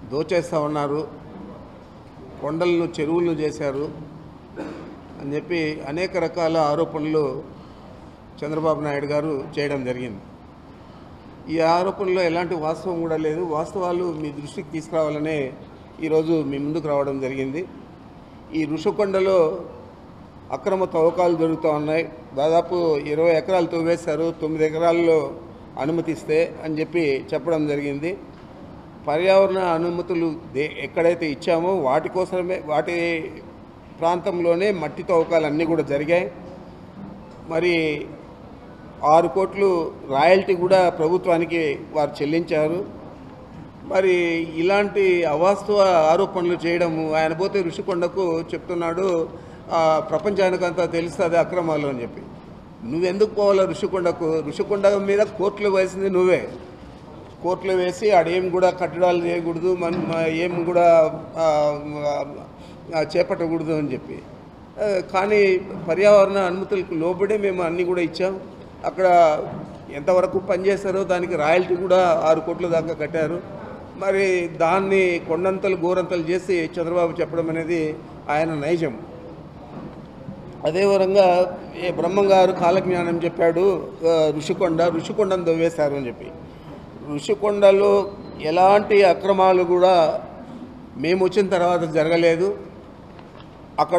దోచేస్తూ ఉన్నారు కొండలను చెరువులను చేశారు అని చెప్పి అనేక రకాల ఆరోపణలు చంద్రబాబు నాయుడు గారు చేయడం జరిగింది ఈ ఆరోపణలో ఎలాంటి వాస్తవం కూడా లేదు వాస్తవాలు మీ దృష్టికి తీసుకురావాలనే ఈరోజు మీ ముందుకు రావడం జరిగింది ఈ ఋషికొండలో అక్రమ తవ్వకాలు జరుగుతూ ఉన్నాయి దాదాపు ఇరవై ఎకరాలు తవ్వేశారు తొమ్మిది ఎకరాల్లో అనుమతిస్తే అని చెప్పి చెప్పడం జరిగింది పర్యావరణ అనుమతులు దే ఎక్కడైతే ఇచ్చామో వాటి కోసమే వాటి ప్రాంతంలోనే మట్టి తవ్వకాలు అన్నీ కూడా జరిగాయి మరి ఆరు కోట్లు రాయల్టీ కూడా ప్రభుత్వానికి వారు చెల్లించారు మరి ఇలాంటి అవాస్తవ ఆరోపణలు చేయడము ఆయన పోతే ఋషికొండకు చెప్తున్నాడు ఆ, ప్రపంచానికంతా తెలుస్తుంది అక్రమాలు అని చెప్పి నువ్వెందుకు పోవాలా ఋషికొండకు ఋషికొండ మీద కోర్టులు వేసింది నువ్వే కోర్టులో వేసి ఆడేం కూడా కట్టడాలు చేయకూడదు మన మ- ఏం కూడా ఆ, ఆ, చేపట్టకూడదు అని చెప్పి ఆ, కానీ పర్యావరణ అనుమతులకు లోబడే మేము అన్నీ కూడా ఇచ్చాం అక్కడ ఎంతవరకు పనిచేస్తారో దానికి రాయల్టీ కూడా ఆరు కోట్ల దాకా కట్టారు మరి దాన్ని కొండంతలు గోరంతలు చేసి చంద్రబాబు చెప్పడం అనేది ఆయన నైజం అదే విధంగా ఏ బ్రహ్మంగారు కాలజ్ఞానం చెప్పాడు ఆ, ఋషికొండ ఋషికొండను దవ్వేశారు అని చెప్పి ఋషికొండలో ఎలాంటి అక్రమాలు కూడా మేము వచ్చిన తర్వాత జరగలేదు అక్కడ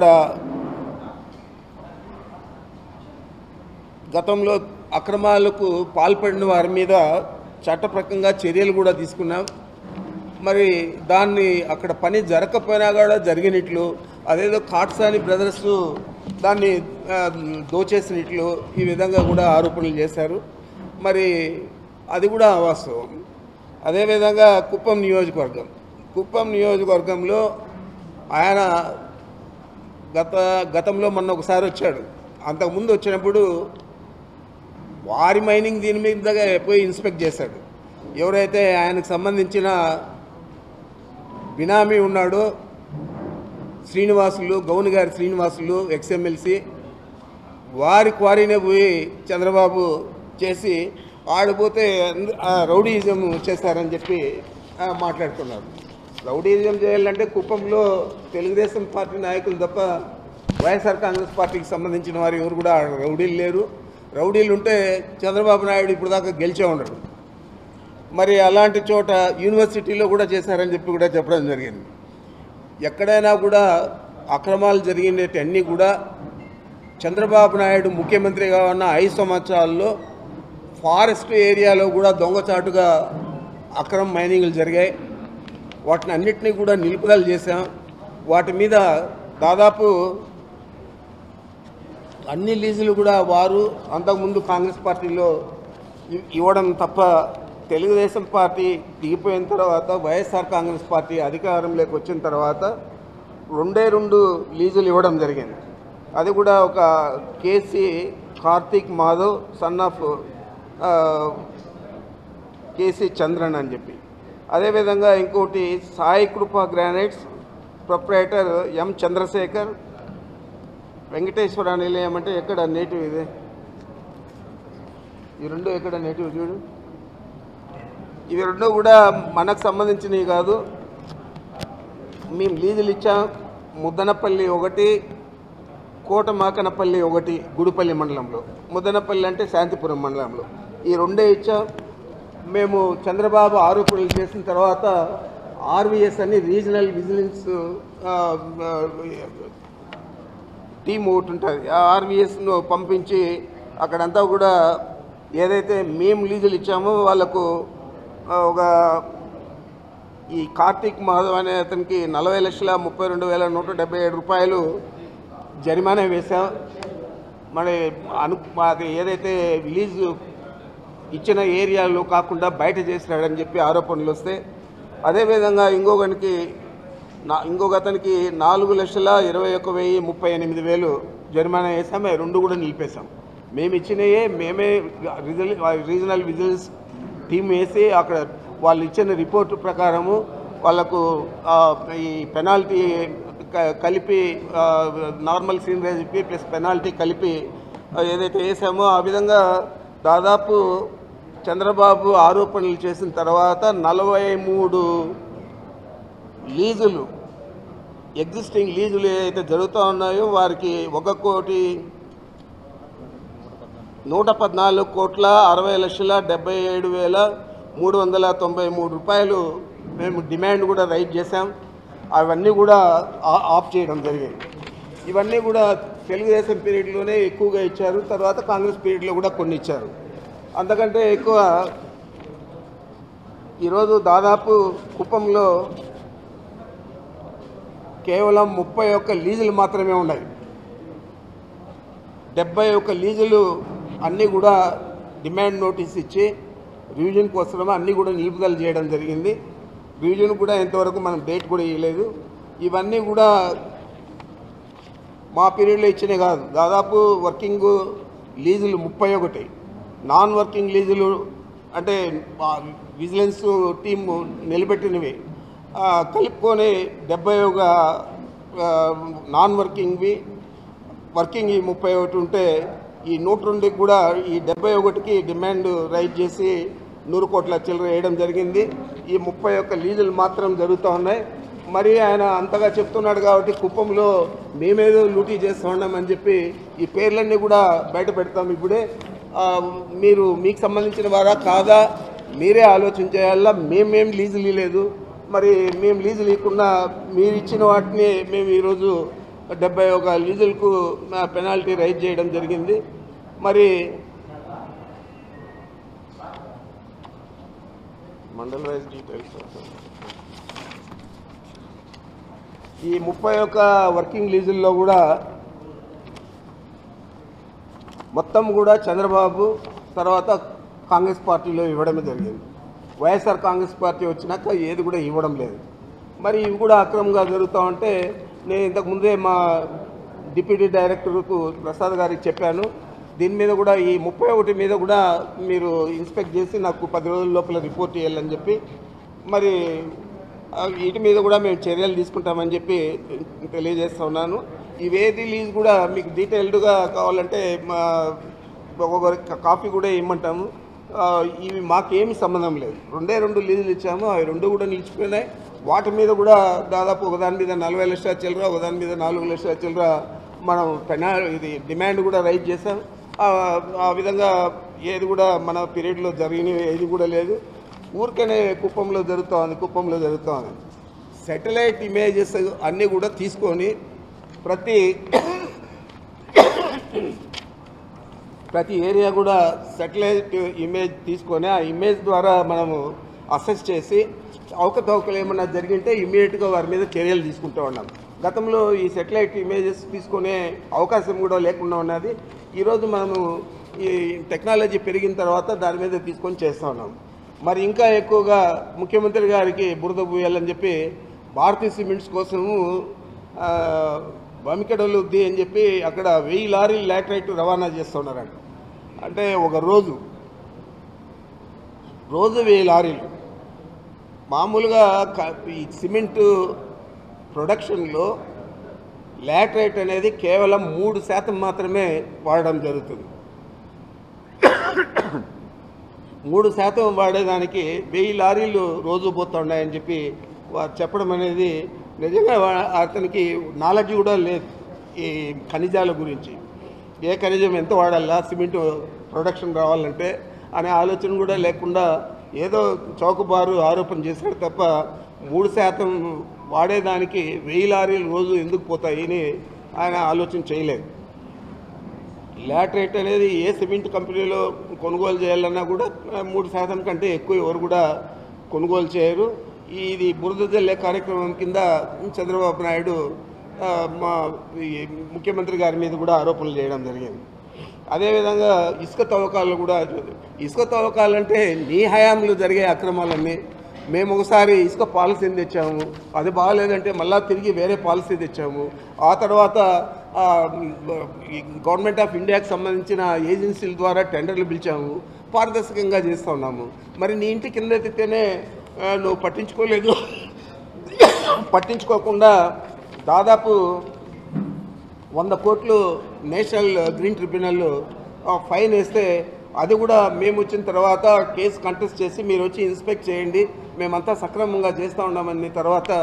గతంలో అక్రమాలకు పాల్పడిన వారి మీద చట్టప్రకంగా చర్యలు కూడా తీసుకున్నాం మరి దాన్ని అక్కడ పని జరగకపోయినా కూడా జరిగినట్లు అదేదో కాట్సాని బ్రదర్స్ దాన్ని ఆ, దోచేసినట్లు ఈ విధంగా కూడా ఆరోపణలు చేశారు మరి అది కూడా అవాస్తవం అదేవిధంగా కుప్పం నియోజకవర్గం కుప్పం నియోజకవర్గంలో ఆయన గత గతంలో మొన్న ఒకసారి వచ్చాడు అంతకుముందు వచ్చినప్పుడు వారి మైనింగ్ దీని మీద పోయి ఇన్స్పెక్ట్ చేశాడు ఎవరైతే ఆయనకు సంబంధించిన బినామీ ఉన్నాడో శ్రీనివాసులు గౌన్ గారి శ్రీనివాసులు ఎక్స్ఎమ్మెల్సీ వారి క్వారీనే పోయి చంద్రబాబు చేసి ఆడిపోతే అంద- ఆ రౌడీయిజం చేశారని చెప్పి ఆ, మాట్లాడుతున్నారు రౌడీయిజం చేయాలంటే కుప్పంలో తెలుగుదేశం పార్టీ నాయకులు తప్ప వైఎస్ఆర్ కాంగ్రెస్ పార్టీకి సంబంధించిన వారు ఎవరు కూడా ఆడ రౌడీలు లేరు రౌడీలు ఉంటే చంద్రబాబు నాయుడు ఇప్పుడు దాకా గెలిచే ఉండడు మరి అలాంటి చోట యూనివర్సిటీలో కూడా చేశారని చెప్పి కూడా చెప్పడం జరిగింది ఎక్కడైనా కూడా అక్రమాలు జరిగినట్టు అన్నీ కూడా చంద్రబాబు నాయుడు ముఖ్యమంత్రిగా ఉన్న ఐదు సంవత్సరాల్లో ఫారెస్ట్ ఏరియాలో కూడా దొంగచాటుగా అక్రమ మైనింగ్లు జరిగాయి వాటిని అన్నిటినీ కూడా నిలుపుదల చేశాం వాటి మీద దాదాపు అన్ని లీజులు కూడా వారు అంతకుముందు కాంగ్రెస్ పార్టీలో ఇ- ఇవ్వడం తప్ప తెలుగుదేశం పార్టీ దిగిపోయిన తర్వాత వైఎస్ఆర్ కాంగ్రెస్ పార్టీ అధికారంలోకి వచ్చిన తర్వాత రెండే రెండు లీజులు ఇవ్వడం జరిగింది అది కూడా ఒక KC Karthik Madhav son of ఆ, కేసీ చంద్రన్ అని చెప్పి అదేవిధంగా ఇంకోటి సాయి కృప granites proprietor M Chandrasekhar Venkateswara Nilayam అంటే ఎక్కడ నేటివ్ ఇది ఈ రెండు ఎక్కడ నేటివ్ చూడు ఇవి రెండు కూడా మనకు సంబంధించినవి కాదు మేము లీజులు ఇచ్చాం ముద్దనపల్లి ఒకటి కోటమాకనపల్లి ఒకటి గుడిపల్లి మండలంలో ముద్దనపల్లి అంటే శాంతిపురం మండలంలో ఈ రెండే ఇచ్చాం మేము చంద్రబాబు ఆరోపణలు చేసిన తర్వాత ఆర్వీఎస్ అని రీజనల్ విజిలెన్స్ ఆ, ఆ, టీం ఒకటి ఉంటుంది ఆ ఆర్వీఎస్ను పంపించి అక్కడంతా కూడా ఏదైతే మేము లీజులు ఇచ్చామో వాళ్ళకు ఆ, ఒక ఈ కార్తీక్ మాధవ్ అనే అతనికి నలభై లక్షల ముప్పై రెండు వేల నూట డెబ్బై ఏడు రూపాయలు జరిమానా వేశాం మరి అను మాకు ఏదైతే లీజు ఇచ్చిన ఏరియాలో కాకుండా బయట చేసినాడని చెప్పి ఆరోపణలు వస్తే అదేవిధంగా ఇంకొకనికి నా ఇంకొక అతనికి నాలుగు లక్షల ఇరవై ఒక్క వెయ్యి ముప్పై ఎనిమిది వేలు జరిమానా వేసాం అవి రెండు కూడా నిలిపేశాం మేము ఇచ్చినయే మేమే రీజనల్ రీజనల్ విజిలెన్స్ టీం వేసి అక్కడ వాళ్ళు ఇచ్చిన రిపోర్టు ప్రకారము వాళ్ళకు ఆ, ఈ పెనాల్టీ క- కలిపి ఆ, నార్మల్ సీనరీ చెప్పి ప్లస్ పెనాల్టీ కలిపి ఆ, ఏదైతే వేసామో ఆ విధంగా దాదాపు చంద్రబాబు ఆరోపణలు చేసిన తర్వాత నలభై మూడు లీజులు ఎగ్జిస్టింగ్ లీజులు ఏదైతే జరుగుతూ ఉన్నాయో వారికి ఒక కోటి నూట పద్నాలుగు కోట్ల అరవై లక్షల డెబ్బై ఏడు వేల మూడు వందల తొంభై మూడు రూపాయలు మేము డిమాండ్ కూడా రైట్ చేశాం అవన్నీ కూడా ఆ- ఆఫ్ చేయడం జరిగింది ఇవన్నీ కూడా తెలుగుదేశం పీరియడ్లోనే ఎక్కువగా ఇచ్చారు తర్వాత కాంగ్రెస్ పీరియడ్లో కూడా కొన్ని ఇచ్చారు అంతకంటే ఎక్కువ ఈరోజు దాదాపు కుప్పంలో కేవలం ముప్పై ఒక్క లీజులు మాత్రమే ఉన్నాయి డెబ్బై ఒక్క లీజులు అన్నీ కూడా డిమాండ్ నోటీస్ ఇచ్చి రివిజన్ కోసం అన్నీ కూడా నిలుపుదల చేయడం జరిగింది రివిజన్ కూడా ఇంతవరకు మనం డేట్ కూడా ఇవ్వలేదు ఇవన్నీ కూడా మా పీరియడ్లో ఇచ్చినవి కాదు దాదాపు వర్కింగ్ లీజులు ముప్పై ఒకటి నాన్ వర్కింగ్ లీజులు అంటే ఆ విజిలెన్స్ టీం నిలబెట్టినవి ఆ, కలుపుకొని డెబ్బై ఒక ఆ, నాన్ వర్కింగ్వి వర్కింగ్ ఈ ముప్పై ఒకటి ఉంటే ఈ నూట రెండుకి కూడా ఈ డెబ్బై ఒకటికి డిమాండ్ రైజ్ చేసి నూరు కోట్ల చిల్లర వేయడం జరిగింది ఈ ముప్పై ఒక్క లీజులు మాత్రం జరుగుతూ ఉన్నాయి మరి ఆయన అంతగా చెప్తున్నాడు కాబట్టి కుప్పంలో మేమేదో లూటీ చేస్తూ ఉన్నామని చెప్పి ఈ పేర్లన్నీ కూడా బయట పెడతాం ఇప్పుడే ఆ, మీరు మీకు సంబంధించిన వారా కాదా మీరే ఆలోచన చేయాలా మేమేం లీజులు ఇవ్వలేదు మరి మేము లీజులు ఇవ్వకుండా మీరు ఇచ్చిన వాటిని మేము ఈరోజు డెబ్బై ఒక లీజులకు పెనాల్టీ రైజ్ చేయడం జరిగింది మరి మండల్ వైజ్ డీటెయిల్స్ ఈ ముప్పై ఒక్క వర్కింగ్ లీజుల్లో కూడా మొత్తం కూడా చంద్రబాబు తర్వాత కాంగ్రెస్ పార్టీలో ఇవ్వడమే జరిగింది వైఎస్ఆర్ కాంగ్రెస్ పార్టీ వచ్చినాక ఏది కూడా ఇవ్వడం లేదు మరి ఇవి కూడా అక్రమంగా జరుగుతూ ఉంటే నేను ఇంతకు ముందే మా డిప్యూటీ డైరెక్టర్కు ప్రసాద్ గారికి చెప్పాను దీని మీద కూడా ఈ ముప్పై ఒకటి మీద కూడా మీరు ఇన్స్పెక్ట్ చేసి నాకు పది రోజుల లోపల రిపోర్ట్ చేయాలని చెప్పి మరి ఆ, వీటి మీద కూడా మేము చర్యలు తీసుకుంటామని చెప్పి తెలియజేస్తా ఉన్నాను ఇవేది లీజ్ కూడా మీకు డీటెయిల్డ్గా కావాలంటే మా ఒక్కొక్కరి కాపీ కూడా ఇమ్మంటాము ఆ, ఇవి మాకేమి సంబంధం లేదు రెండే రెండు లీజులు ఇచ్చాము అవి రెండు కూడా నిలిచిపోయినాయి వాటి మీద కూడా దాదాపు ఒకదాని మీద నలభై లక్షల చిల్లర ఒకదాని మీద నాలుగు లక్షల చిల్లర మనం పెనా ఇది డిమాండ్ కూడా రైజ్ చేసాం ఆ ఆ విధంగా ఏది కూడా మన పీరియడ్లో జరిగినవి ఏది కూడా లేదు ఊరికనే కుప్పంలో జరుగుతూ ఉంది కుప్పంలో జరుగుతూ ఉంది సెటిలైట్ ఇమేజెస్ అన్నీ కూడా తీసుకొని ప్రతి ప్రతి ఏరియా కూడా సెటిలైట్ ఇమేజ్ తీసుకొని ఆ ఇమేజ్ ద్వారా మనము అసెస్ చేసి అవకతవకలు ఏమన్నా జరిగింటే ఇమీడియట్గా వారి మీద చర్యలు తీసుకుంటూ ఉన్నాం గతంలో ఈ సెటిలైట్ ఇమేజెస్ తీసుకునే అవకాశం కూడా లేకుండా ఉన్నది ఈరోజు మనము ఈ టెక్నాలజీ పెరిగిన తర్వాత దాని మీద తీసుకొని చేస్తూ ఉన్నాం మరి ఇంకా ఎక్కువగా ముఖ్యమంత్రి గారికి బురద పూయాలని చెప్పి భారతీయ సిమెంట్స్ కోసము ఆ, వమికడలు ఉంది అని చెప్పి అక్కడ వెయ్యి లారీలు లాటరైట్ రవాణా చేస్తున్నారంట అంటే ఒక రోజు రోజు వెయ్యి లారీలు మామూలుగా క- ఈ సిమెంట్ ప్రొడక్షన్లో లాటరైట్ అనేది కేవలం మూడు శాతం మాత్రమే వాడడం జరుగుతుంది మూడు శాతం వాడేదానికి వెయ్యి లారీలు రోజు పోతున్నాయని చెప్పి వారు చెప్పడం అనేది నిజంగా వా- అతనికి నాలెడ్జ్ కూడా లేదు ఈ ఖనిజాల గురించి ఏ ఖనిజం ఎంత వాడాలా సిమెంట్ ప్రొడక్షన్ రావాలంటే అనే ఆలోచన కూడా లేకుండా ఏదో చౌకబారు ఆరోపణ చేశాడు తప్ప మూడు శాతం వాడేదానికి వెయ్యి లారీలు రోజు ఎందుకు పోతాయి అని ఆయన ఆలోచన చేయలేదు లాటరేట్ అనేది ఏ సిమెంట్ కంపెనీలో కొనుగోలు చేయాలన్నా కూడా ఆ, మూడు శాతం కంటే ఎక్కువ ఎవరు కూడా కొనుగోలు చేయరు ఇది బురద జల్లే కార్యక్రమం కింద చంద్రబాబు నాయుడు ఆ, మా ఈ ముఖ్యమంత్రి గారి మీద కూడా ఆరోపణలు చేయడం జరిగింది అదేవిధంగా ఇసుక తవ్వకాలు కూడా ఇసుక తవ్వకాలంటే నీ హయాంలో జరిగే అక్రమాలన్నీ మేము ఒకసారి ఇసుక పాలసీని తెచ్చాము అది బాగాలేదంటే మళ్ళా తిరిగి వేరే పాలసీ తెచ్చాము ఆ తర్వాత ఆ, ఈ గవర్నమెంట్ ఆఫ్ ఇండియాకి సంబంధించిన ఏజెన్సీల ద్వారా టెండర్లు పిలిచాము పారదర్శకంగా చేస్తూ ఉన్నాము మరి నీ ఇంటి కింద ఎత్తితేనే ఆ, నువ్వు పట్టించుకోలేదు పట్టించుకోకుండా దాదాపు వంద కోట్లు నేషనల్ గ్రీన్ ట్రిబ్యునల్ ఆ, ఫైన్ వేస్తే అది కూడా మేము వచ్చిన తర్వాత కేసు కంటెస్ట్ చేసి మీరు వచ్చి ఇన్స్పెక్ట్ చేయండి మేమంతా సక్రమంగా చేస్తూ ఉన్నామని తర్వాత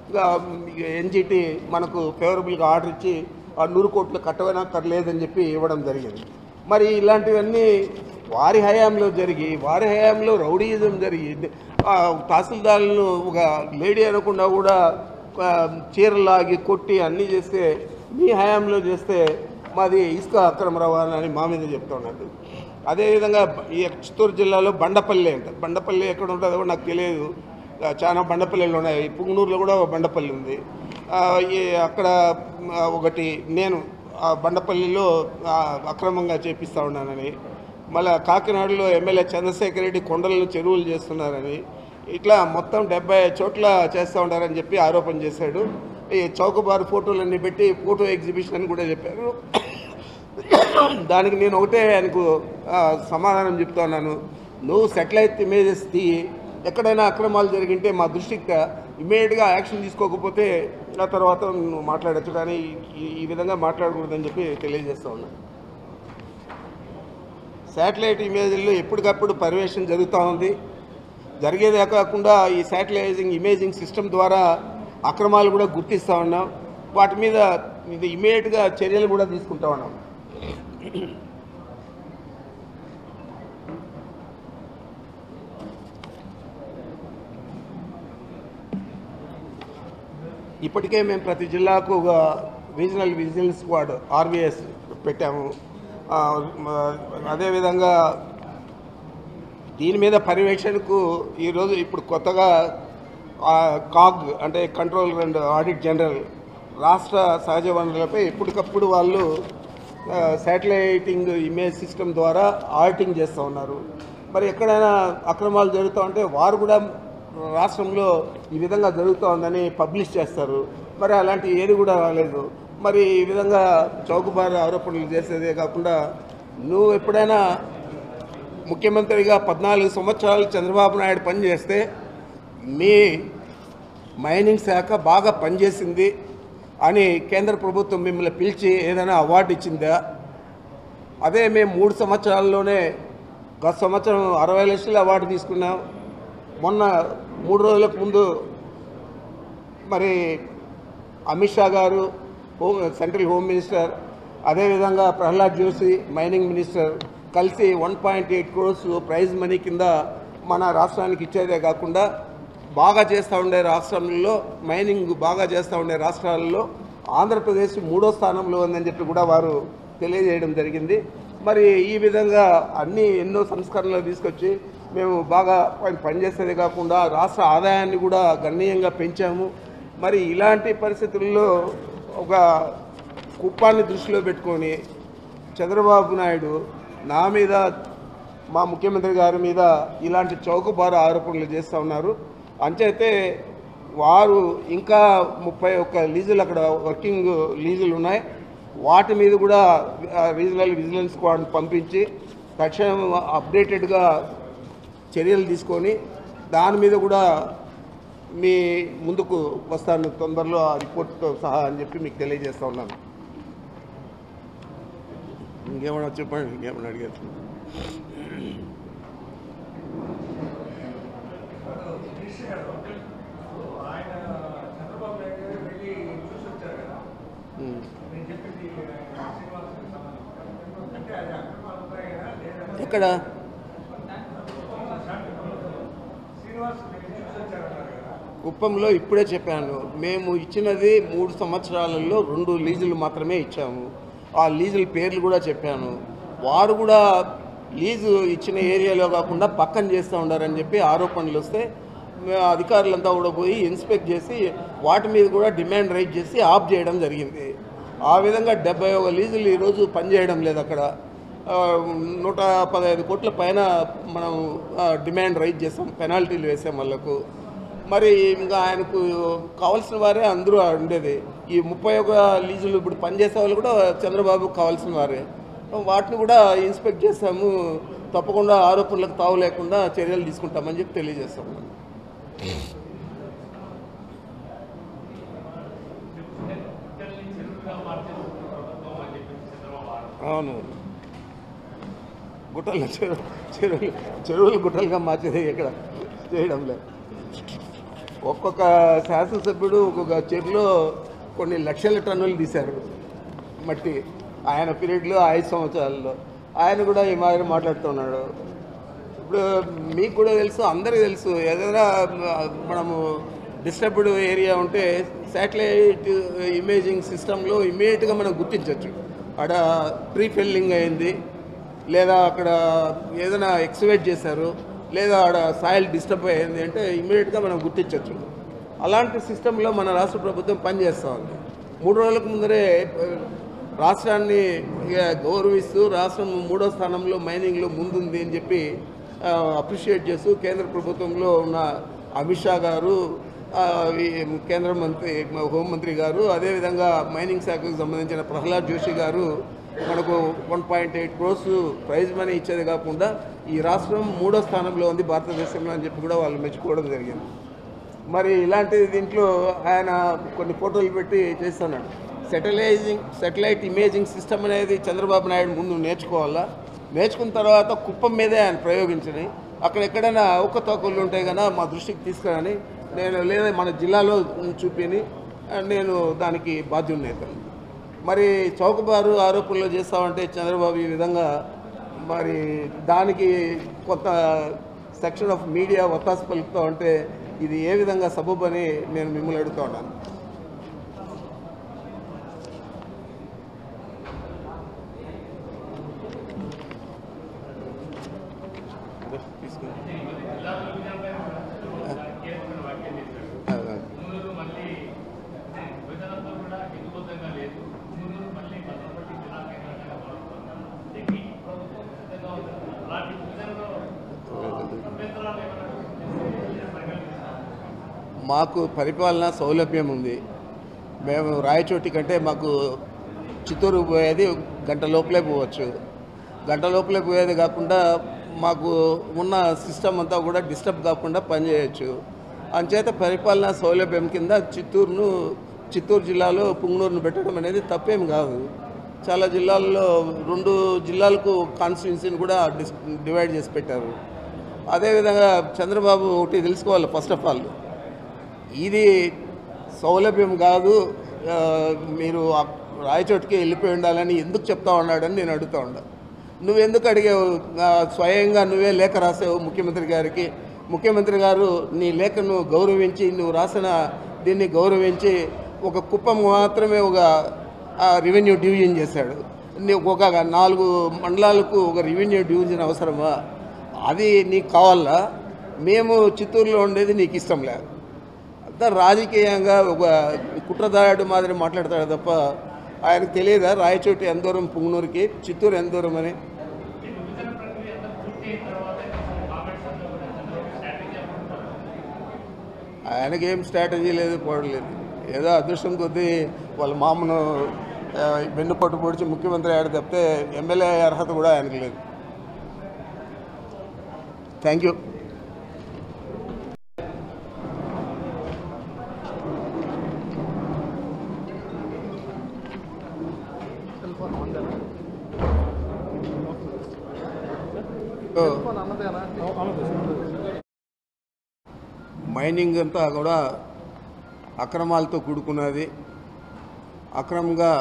ఎన్జిటి మనకు ఫేవరబుల్గా ఆర్డర్ ఇచ్చి ఆ నూరు కోట్లు కట్టవనక్కర్లేదని చెప్పి ఇవ్వడం జరిగింది మరి ఇలాంటివన్నీ వారి హయాంలో జరిగి వారి హయాంలో రౌడీయిజం జరిగి ఆ, తహసీల్దార్లను ఒక లేడీ అనకుండా కూడా ఆ, చీరలాగి కొట్టి అన్నీ చేస్తే మీ హయాంలో చేస్తే మాది ఇసుక అక్రమ రవాణా అని మా మీద చెప్తున్నారు అదేవిధంగా ఈ చిత్తూరు జిల్లాలో బండపల్లి అంట బండపల్లి ఎక్కడ ఉంటుందో కూడా నాకు తెలియదు ఆ, చాలా బండపల్లిలు ఉన్నాయి పుంగనూరులో కూడా ఒక బండపల్లి ఉంది ఆ, ఈ అక్కడ ఆ, ఒకటి నేను ఆ బండపల్లిలో ఆ, అక్రమంగా చేపిస్తూ ఉన్నానని మళ్ళీ కాకినాడలో ఎమ్మెల్యే చంద్రశేఖర్ రెడ్డి కొండలను చెరువులు చేస్తున్నారని ఇట్లా మొత్తం డెబ్బై చోట్ల చేస్తూ ఉంటారని చెప్పి ఆరోపణ చేశాడు ఈ చౌకబారు ఫోటోలన్నీ పెట్టి ఫోటో ఎగ్జిబిషన్ అని కూడా చెప్పారు దానికి నేను ఒకటే ఆయనకు ఆ, సమాధానం చెప్తా ఉన్నాను నువ్వు సెటిలైట్ ఇమేజెస్ తీ ఎక్కడైనా అక్రమాలు జరిగింటే మా దృష్టికి తా. ఇమీడియట్గా యాక్షన్ తీసుకోకపోతే ఆ తర్వాత నువ్వు మాట్లాడచ్చు కానీ ఈ- ఈ విధంగా మాట్లాడకూడదని చెప్పి తెలియజేస్తా ఉన్నాను శాటిలైట్ ఇమేజ్ల్లో ఎప్పటికప్పుడు పర్యవేక్షణ జరుగుతూ ఉంది జరిగేదే కాకుండా ఈ శాటిలైజింగ్ ఇమేజింగ్ సిస్టమ్ ద్వారా అక్రమాలు కూడా గుర్తిస్తూ ఉన్నాం వాటి మీద ఇది ఇమీడియట్గా చర్యలు కూడా తీసుకుంటా ఉన్నాం ఇప్పటికే మేము ప్రతి జిల్లాకు ఒక రీజనల్ విజిలెన్స్ స్క్వాడ్ ఆర్వీఎస్ పెట్టాము ఆ, మ- అదేవిధంగా దీని మీద పర్యవేక్షణకు ఈరోజు ఇప్పుడు కొత్తగా ఆ, కాగ్ అంటే కంట్రోల్ అండ్ ఆడిట్ జనరల్ రాష్ట్ర సహజ వనరులపై ఎప్పటికప్పుడు వాళ్ళు ఆ, శాటిలైటింగ్ ఇమేజ్ సిస్టమ్ ద్వారా ఆడిటింగ్ చేస్తూ ఉన్నారు మరి ఎక్కడైనా అక్రమాలు జరుగుతూ ఉంటే వారు కూడా రాష్ట్రంలో ఈ విధంగా జరుగుతూ ఉందని పబ్లిష్ చేస్తారు మరి అలాంటి ఏది కూడా రాలేదు మరి ఈ విధంగా చౌకబారు ఆరోపణలు చేసేదే కాకుండా నువ్వు ఎప్పుడైనా ముఖ్యమంత్రిగా పద్నాలుగు సంవత్సరాలు చంద్రబాబు నాయుడు పనిచేస్తే మీ మైనింగ్ శాఖ బాగా పనిచేసింది అని కేంద్ర ప్రభుత్వం మిమ్మల్ని పిలిచి ఏదైనా అవార్డు ఇచ్చిందా అదే మేము మూడు సంవత్సరాల్లోనే గత సంవత్సరం అరవై లక్షల అవార్డు తీసుకున్నాం మొన్న మూడు రోజులకు ముందు మరి అమిత్ షా గారు హోమ్ సెంట్రల్ హోమ్ మినిస్టర్ అదేవిధంగా ప్రహ్లాద్ జోషి మైనింగ్ మినిస్టర్ కలిసి one point eight crores prize money కింద మన రాష్ట్రానికి ఇచ్చేదే కాకుండా బాగా చేస్తూ ఉండే రాష్ట్రంలో మైనింగ్ బాగా చేస్తూ ఉండే రాష్ట్రాలలో ఆంధ్రప్రదేశ్ మూడో స్థానంలో ఉందని చెప్పి కూడా వారు తెలియజేయడం జరిగింది మరి ఈ విధంగా అన్ని ఎన్నో సంస్కరణలు తీసుకొచ్చి మేము బాగా పని- పనిచేసేదే కాకుండా రాష్ట్ర ఆదాయాన్ని కూడా గణనీయంగా పెంచాము మరి ఇలాంటి పరిస్థితుల్లో ఒక కుప్పాన్ని దృష్టిలో పెట్టుకొని చంద్రబాబు నాయుడు నా మీద మా ముఖ్యమంత్రి గారి మీద ఇలాంటి చౌకబారు ఆరోపణలు చేస్తూ ఉన్నారు అంచైతే వారు ఇంకా ముప్పై ఒక్క లీజులు అక్కడ వర్కింగ్ లీజులు ఉన్నాయి వాటి మీద కూడా ఆ, రీజనల్ విజిలెన్స్ స్క్వాడ్ పంపించి తక్షణం అప్డేటెడ్గా చర్యలు తీసుకొని దాని మీద కూడా మీ ముందుకు వస్తాను తొందరలో ఆ రిపోర్ట్తో సహా అని చెప్పి మీకు తెలియజేస్తా ఉన్నాను ఇంకేమన్నా చెప్పండి ఇంకేమన్నా అడిగారు ఆయన చంద్రబాబు నాయుడు గారు వెళ్ళి చూసి వచ్చారు కదా ఉమ్. నేను చెప్పింది శ్రీనివాస్ సంబంధించి అంటే అది అక్రమాలు ఉన్నాయి కదా లేదా ఎక్కడ శ్రీనివాస్ వెళ్ళి చూసి వచ్చారన్నారు కదా కుప్పంలో ఇప్పుడే చెప్పాను మేము ఇచ్చినది మూడు సంవత్సరాలలో రెండు లీజులు మాత్రమే ఇచ్చాము ఆ లీజుల పేర్లు కూడా చెప్పాను వారు కూడా లీజు ఇచ్చిన ఏరియాలో కాకుండా పక్కన చేస్తూ ఉండారని చెప్పి ఆరోపణలు వస్తే మేము అధికారులంతా కూడా పోయి ఇన్స్పెక్ట్ చేసి వాటి మీద కూడా డిమాండ్ రైజ్ చేసి ఆఫ్ చేయడం జరిగింది ఆ విధంగా డెబ్బై ఒక లీజులు ఈరోజు పనిచేయడం లేదు అక్కడ ఆ, నూట పదహైదు కోట్ల పైన మనం ఆ, డిమాండ్ రైజ్ చేసాం పెనాల్టీలు వేసాం వాళ్ళకు మరి ఇంకా ఆయనకు కావాల్సిన వారే అందరూ ఉండేది ఈ ముప్పై ఒక లీజులు ఇప్పుడు పనిచేసే వాళ్ళు కూడా చంద్రబాబుకు కావాల్సిన వారే వాటిని కూడా ఇన్స్పెక్ట్ చేస్తాము తప్పకుండా ఆరోపణలకు తావు లేకుండా చర్యలు తీసుకుంటామని చెప్పి తెలియజేస్తాము అవును గుట్టలు చెరువు చెరువులు చెరువులు గుట్టలుగా మార్చేది ఇక్కడ చేయడం లేదు ఒక్కొక్క శాసనసభ్యుడు ఒక్కొక్క చెరులో కొన్ని లక్షల టన్నులు తీశారు మట్టి ఆయన పీరియడ్లో ఐదు సంవత్సరాల్లో ఆయన కూడా ఈ మాదిరి మాట్లాడుతున్నాడు ఇప్పుడు మీకు కూడా తెలుసు అందరికీ తెలుసు ఏదైనా మనము డిస్టర్బ్డ్ ఏరియా ఉంటే శాటిలైట్ ఇమేజింగ్ సిస్టంలో ఇమీడియట్గా మనం గుర్తించవచ్చు అక్కడ ప్రీ ఫిల్లింగ్ అయింది లేదా అక్కడ ఏదైనా ఎక్స్వేట్ చేశారు లేదా ఆడ సాయిల్ డిస్టర్బ్ అయింది అంటే ఇమీడియట్గా మనం గుర్తించవచ్చు అలాంటి సిస్టంలో మన రాష్ట్ర ప్రభుత్వం పనిచేస్తూ ఉంది మూడు రోజులకు ముందరే ఆ, రాష్ట్రాన్ని ఇక గౌరవిస్తూ రాష్ట్రం మూడో స్థానంలో మైనింగ్లో ముందుంది అని చెప్పి అప్రిషియేట్ చేస్తూ కేంద్ర ప్రభుత్వంలో ఉన్న అమిత్ షా గారు ఆ, ఈ కేంద్ర మంత్రి హోంమంత్రి గారు అదేవిధంగా మైనింగ్ శాఖకు సంబంధించిన ప్రహ్లాద్ జోషి గారు మనకు one point eight crores prize money ఇచ్చేది కాకుండా ఈ రాష్ట్రం మూడో స్థానంలో ఉంది భారతదేశంలో అని చెప్పి కూడా వాళ్ళు మెచ్చుకోవడం జరిగింది మరి ఇలాంటి దీంట్లో ఆయన కొన్ని ఫోటోలు పెట్టి చేస్తున్నాడు సెటిలైజింగ్ సెటిలైట్ ఇమేజింగ్ సిస్టమ్ అనేది చంద్రబాబు నాయుడు ముందు నేర్చుకోవాలా నేర్చుకున్న తర్వాత కుప్పం మీదే ఆయన ప్రయోగించని అక్కడ ఎక్కడైనా అవకతవకలు ఉంటాయి కన్నా మా దృష్టికి తీసుకురాని నేను లేదా మన జిల్లాలో చూపిని నేను దానికి బాధ్యున్నైతాను మరి చౌకబారు ఆరోపణలు చేస్తామంటే చంద్రబాబు ఈ విధంగా మరి దానికి కొంత సెక్షన్ ఆఫ్ మీడియా ఒత్తాసు పలుకుతూ ఉంటే ఇది ఏ విధంగా సబబు అని నేను మిమ్మల్ని అడుగుతూ ఉన్నాను మున్నూరు మళ్ళీ విధానంతో కూడా హేతుబద్ధంగా లేదు మున్నూరు మళ్ళీ భద్రపట్టి జిల్లా కేంద్రంగా మారుతున్నారు దీనికి ప్రభుత్వం సిద్ధంగా ఉంది అలాంటి విధానంలో అభ్యంతరాలు ఏమైనా పరిగణిస్తారు మాకు పరిపాలన సౌలభ్యం ఉంది మేము రాయచోటి కంటే మాకు చిత్తూరు పోయేది గంట లోపలే పోవచ్చు గంట లోపలే పోయేది కాకుండా మాకు ఉన్న సిస్టమ్ అంతా కూడా డిస్టర్బ్ కాకుండా పనిచేయచ్చు అంచేత పరిపాలన సౌలభ్యం కింద చిత్తూరును చిత్తూరు జిల్లాలో పుంగనూరును పెట్టడం అనేది తప్పేం కాదు చాలా జిల్లాల్లో రెండు జిల్లాలకు కాన్స్టిట్యున్సీని కూడా డిస్ డివైడ్ చేసి పెట్టారు అదేవిధంగా చంద్రబాబు ఒకటి తెలుసుకోవాలి ఫస్ట్ ఆఫ్ ఆల్ ఇది సౌలభ్యం కాదు ఆ, మీరు ఆ రాయచోటికి వెళ్ళిపోయి ఉండాలని ఎందుకు చెప్తా ఉన్నాడని నేను అడుగుతా ఉన్నా నువ్వెందుకు అడిగావు ఆ, స్వయంగా నువ్వే లేఖ రాసావు ముఖ్యమంత్రి గారికి ముఖ్యమంత్రి గారు నీ లేఖను గౌరవించి నువ్వు రాసిన దీన్ని గౌరవించి ఒక కుప్పం మాత్రమే ఒక రెవెన్యూ డివిజన్ చేశాడు నీ- ఒక నాలుగు మండలాలకు ఒక రెవెన్యూ డివిజన్ అవసరమా అది నీకు కావాలా మేము చిత్తూరులో ఉండేది నీకు ఇష్టం లేదు అంతా రాజకీయంగా ఒక కుట్రదారుడు మాదిరి మాట్లాడతాడు తప్ప ఆయనకు తెలియదా రాయచోటి ఎంత దూరం పుంగనూరుకి చిత్తూరు ఎంత దూరం అని ఈ విభజన ప్రక్రియ అంతా పూర్తి అయిన తర్వాత కామెంట్స్ అంతా కూడా చంద్రబాబు స్ట్రాటజీ అనుకుంటారు ఆయనకేం స్ట్రాటజీ లేదు పోవట్లేదు ఏదో అదృష్టం కొద్దీ వాళ్ళ మామను ఆ, వెన్నుపోటు పొడిచి ముఖ్యమంత్రి అయ్యాడు తప్పితే ఎమ్మెల్యే అర్హత కూడా ఆయనకు లేదు థ్యాంక్ యూ మైనింగ్ అంతా కూడా అక్రమాలతో కూడుకున్నది అక్రమంగా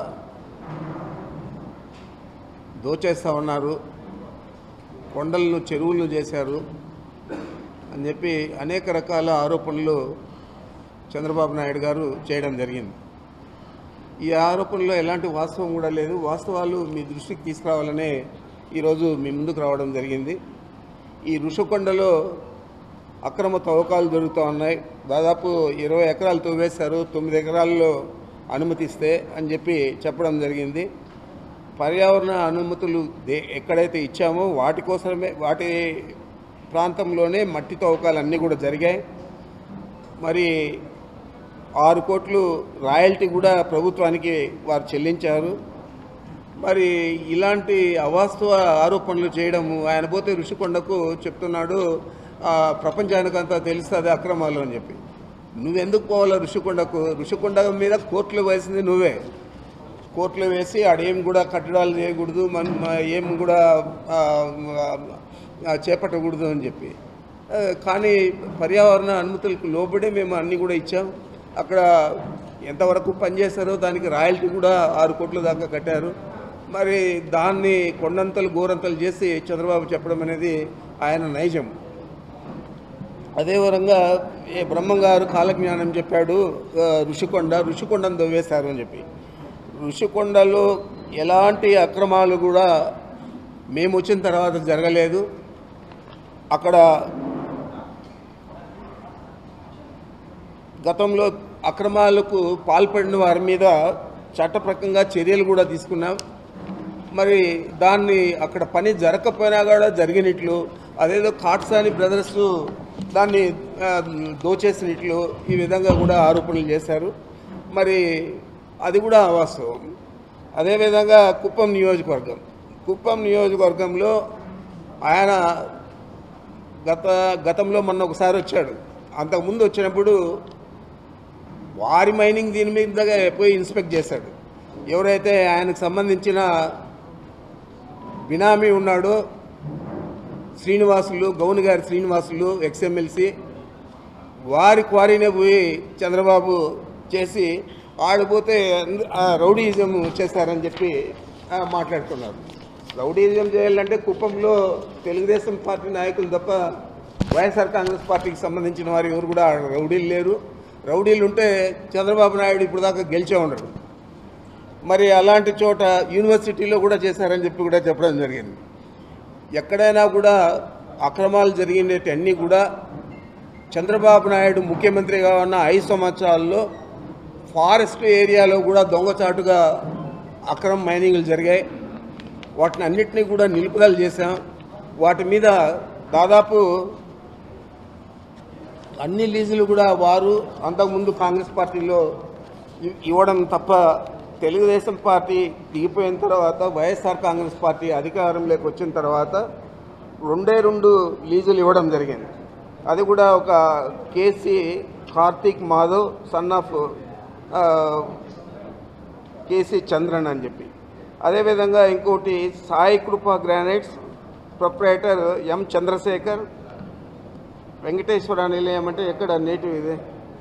దోచేస్తూ ఉన్నారు కొండలను చెరువులను చేశారు అని చెప్పి అనేక రకాల ఆరోపణలు చంద్రబాబు నాయుడు గారు చేయడం జరిగింది ఈ ఆరోపణలో ఎలాంటి వాస్తవం కూడా లేదు వాస్తవాలు మీ దృష్టికి తీసుకురావాలనే ఈరోజు మీ ముందుకు రావడం జరిగింది ఈ ఋషికొండలో అక్రమ తవ్వకాలు జరుగుతూ ఉన్నాయి దాదాపు ఇరవై ఎకరాలు తవ్వేశారు తొమ్మిది ఎకరాల్లో అనుమతిస్తే అని చెప్పి చెప్పడం జరిగింది పర్యావరణ అనుమతులు దే ఎక్కడైతే ఇచ్చామో వాటి కోసమే వాటి ప్రాంతంలోనే మట్టి తవ్వకాలు అన్నీ కూడా జరిగాయి మరి ఆరు కోట్లు రాయల్టీ కూడా ప్రభుత్వానికి వారు చెల్లించారు మరి ఇలాంటి అవాస్తవ ఆరోపణలు చేయడం ఆయన పోతే ఋషికొండకు చెప్తున్నాడు ఆ, ప్రపంచానికంతా తెలుస్తుంది అక్రమాలు అని చెప్పి నువ్వెందుకు పోవాలా ఋషికొండకు ఋషికొండ మీద కోర్టులు వేసింది నువ్వే కోర్టులు వేసి ఆడేం కూడా కట్టడాలు చేయకూడదు మన మ- ఏం కూడా ఆ, ఆ, చేపట్టకూడదు అని చెప్పి ఆ, కానీ పర్యావరణ అనుమతులకు లోబడే మేము అన్నీ కూడా ఇచ్చాం అక్కడ ఎంతవరకు పనిచేస్తారో దానికి రాయల్టీ కూడా ఆరు కోట్ల దాకా కట్టారు మరి దాన్ని కొండంతలు గోరంతలు చేసి చంద్రబాబు చెప్పడం అనేది ఆయన నైజం అదేవిధంగా ఏ బ్రహ్మంగారు కాలజ్ఞానం చెప్పాడు ఆ, ఋషికొండ ఋషికొండను దవ్వేశారు అని చెప్పి ఋషికొండలో ఎలాంటి అక్రమాలు కూడా మేము వచ్చిన తర్వాత జరగలేదు అక్కడ గతంలో అక్రమాలకు పాల్పడిన వారి మీద చట్టప్రకంగా చర్యలు కూడా తీసుకున్నాం మరి దాన్ని అక్కడ పని జరగకపోయినా కూడా జరిగినట్లు అదేదో కాట్సాని బ్రదర్స్ దాన్ని ఆ, దోచేసినట్లు ఈ విధంగా కూడా ఆరోపణలు చేశారు మరి అది కూడా అవాస్తవం అదేవిధంగా కుప్పం నియోజకవర్గం కుప్పం నియోజకవర్గంలో ఆయన గత గతంలో మొన్న ఒకసారి వచ్చాడు అంతకుముందు వచ్చినప్పుడు వారి మైనింగ్ దీని మీద పోయి ఇన్స్పెక్ట్ చేశాడు ఎవరైతే ఆయనకు సంబంధించిన బినామీ ఉన్నాడో శ్రీనివాసులు గౌన్ గారి శ్రీనివాసులు ఎక్స్ఎమ్మెల్సీ వారి క్వారీనే పోయి చంద్రబాబు చేసి ఆడిపోతే అంద- ఆ రౌడీయిజం చేశారని చెప్పి ఆ, మాట్లాడుతున్నారు రౌడీయిజం చేయాలంటే కుప్పంలో తెలుగుదేశం పార్టీ నాయకులు తప్ప వైఎస్ఆర్ కాంగ్రెస్ పార్టీకి సంబంధించిన వారు ఎవరు కూడా ఆడ రౌడీలు లేరు రౌడీలు ఉంటే చంద్రబాబు నాయుడు ఇప్పుడు దాకా గెలిచే ఉండడు మరి అలాంటి చోట యూనివర్సిటీలో కూడా చేశారని చెప్పి కూడా చెప్పడం జరిగింది ఎక్కడైనా కూడా అక్రమాలు జరిగినట్టు అన్నీ కూడా చంద్రబాబు నాయుడు ముఖ్యమంత్రిగా ఉన్న ఐదు సంవత్సరాల్లో ఫారెస్ట్ ఏరియాలో కూడా దొంగచాటుగా అక్రమ మైనింగ్లు జరిగాయి వాటిని అన్నిటినీ కూడా నిలుపుదల చేశాం వాటి మీద దాదాపు అన్ని లీజులు కూడా వారు అంతకుముందు కాంగ్రెస్ పార్టీలో ఇ- ఇవ్వడం తప్ప తెలుగుదేశం పార్టీ దిగిపోయిన తర్వాత వైఎస్ఆర్ కాంగ్రెస్ పార్టీ అధికారంలోకి వచ్చిన తర్వాత రెండే రెండు లీజులు ఇవ్వడం జరిగింది అది కూడా ఒక KC Karthik Madhav son of ఆ, కేసీ చంద్రన్ అని చెప్పి అదేవిధంగా ఇంకోటి సాయి కృప granites proprietor M Chandrasekhar Venkateswara Nilayam అంటే ఎక్కడ నేటివ్ ఇది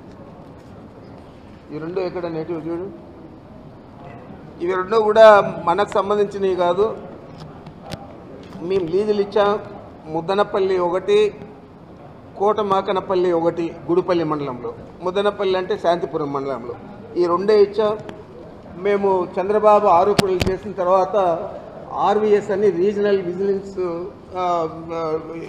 ఈ రెండు ఎక్కడ నేటివ్ చూడు ఇవి రెండు కూడా మనకు సంబంధించినవి కాదు మేము లీజులు ఇచ్చాం ముద్దనపల్లి ఒకటి కోటమాకనపల్లి ఒకటి గుడిపల్లి మండలంలో ముద్దనపల్లి అంటే శాంతిపురం మండలంలో ఈ రెండే ఇచ్చాం మేము చంద్రబాబు ఆరోపణలు చేసిన తర్వాత ఆర్వీఎస్ అని రీజనల్ విజిలెన్స్ ఆ, ఆ,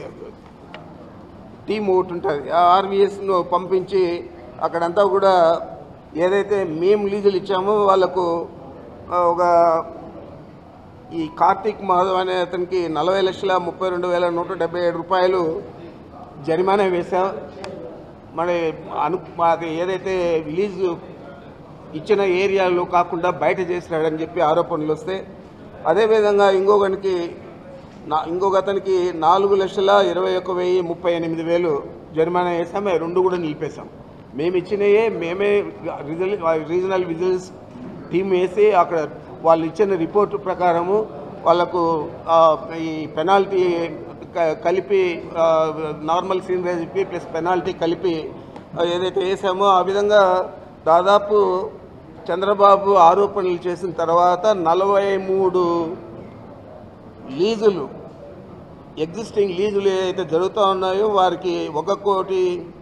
టీం ఒకటి ఉంటుంది ఆ ఆర్వీఎస్ను పంపించి అక్కడంతా కూడా ఏదైతే మేము లీజులు ఇచ్చామో వాళ్ళకు ఆ, ఒక ఈ కార్తీక్ మాధవ్ అనే అతనికి నలభై లక్షల ముప్పై రెండు వేల నూట డెబ్బై ఏడు రూపాయలు జరిమానా వేశాం మరి అను మాది ఏదైతే లీజు ఇచ్చిన ఏరియాలో కాకుండా బయట చేసినాడని చెప్పి ఆరోపణలు వస్తే అదేవిధంగా ఇంకొకనికి నా ఇంకొక అతనికి నాలుగు లక్షల ఇరవై ఒక్క వెయ్యి ముప్పై ఎనిమిది వేలు జరిమానా వేసాం అవి రెండు కూడా నిలిపేశాం మేము ఇచ్చినయే మేమే రీజనల్ రీజనల్ విజిలెన్స్ టీం వేసి అక్కడ వాళ్ళు ఇచ్చిన రిపోర్ట్ ప్రకారము వాళ్ళకు ఆ, ఈ పెనాల్టీ క- కలిపి ఆ, నార్మల్ సీన్ చెప్పి ప్లస్ పెనాల్టీ కలిపి ఆ, ఏదైతే వేసామో ఆ విధంగా దాదాపు చంద్రబాబు ఆరోపణలు చేసిన తర్వాత నలభై మూడు లీజులు ఎగ్జిస్టింగ్ లీజులు ఏదైతే జరుగుతూ ఉన్నాయో వారికి ఒక కోటి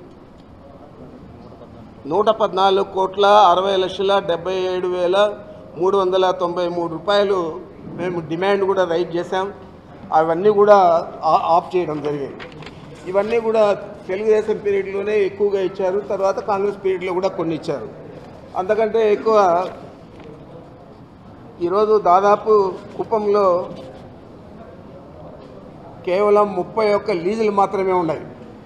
నూట పద్నాలుగు కోట్ల అరవై లక్షల డెబ్బై ఏడు వేల మూడు వందల తొంభై మూడు రూపాయలు మేము డిమాండ్ కూడా రైట్ చేశాం అవన్నీ కూడా ఆ- ఆఫ్ చేయడం జరిగింది ఇవన్నీ కూడా తెలుగుదేశం పీరియడ్లోనే ఎక్కువగా ఇచ్చారు తర్వాత కాంగ్రెస్ పీరియడ్లో కూడా కొన్ని ఇచ్చారు అంతకంటే ఎక్కువ ఈరోజు దాదాపు కుప్పంలో కేవలం ముప్పై ఒక్క లీజులు మాత్రమే ఉన్నాయి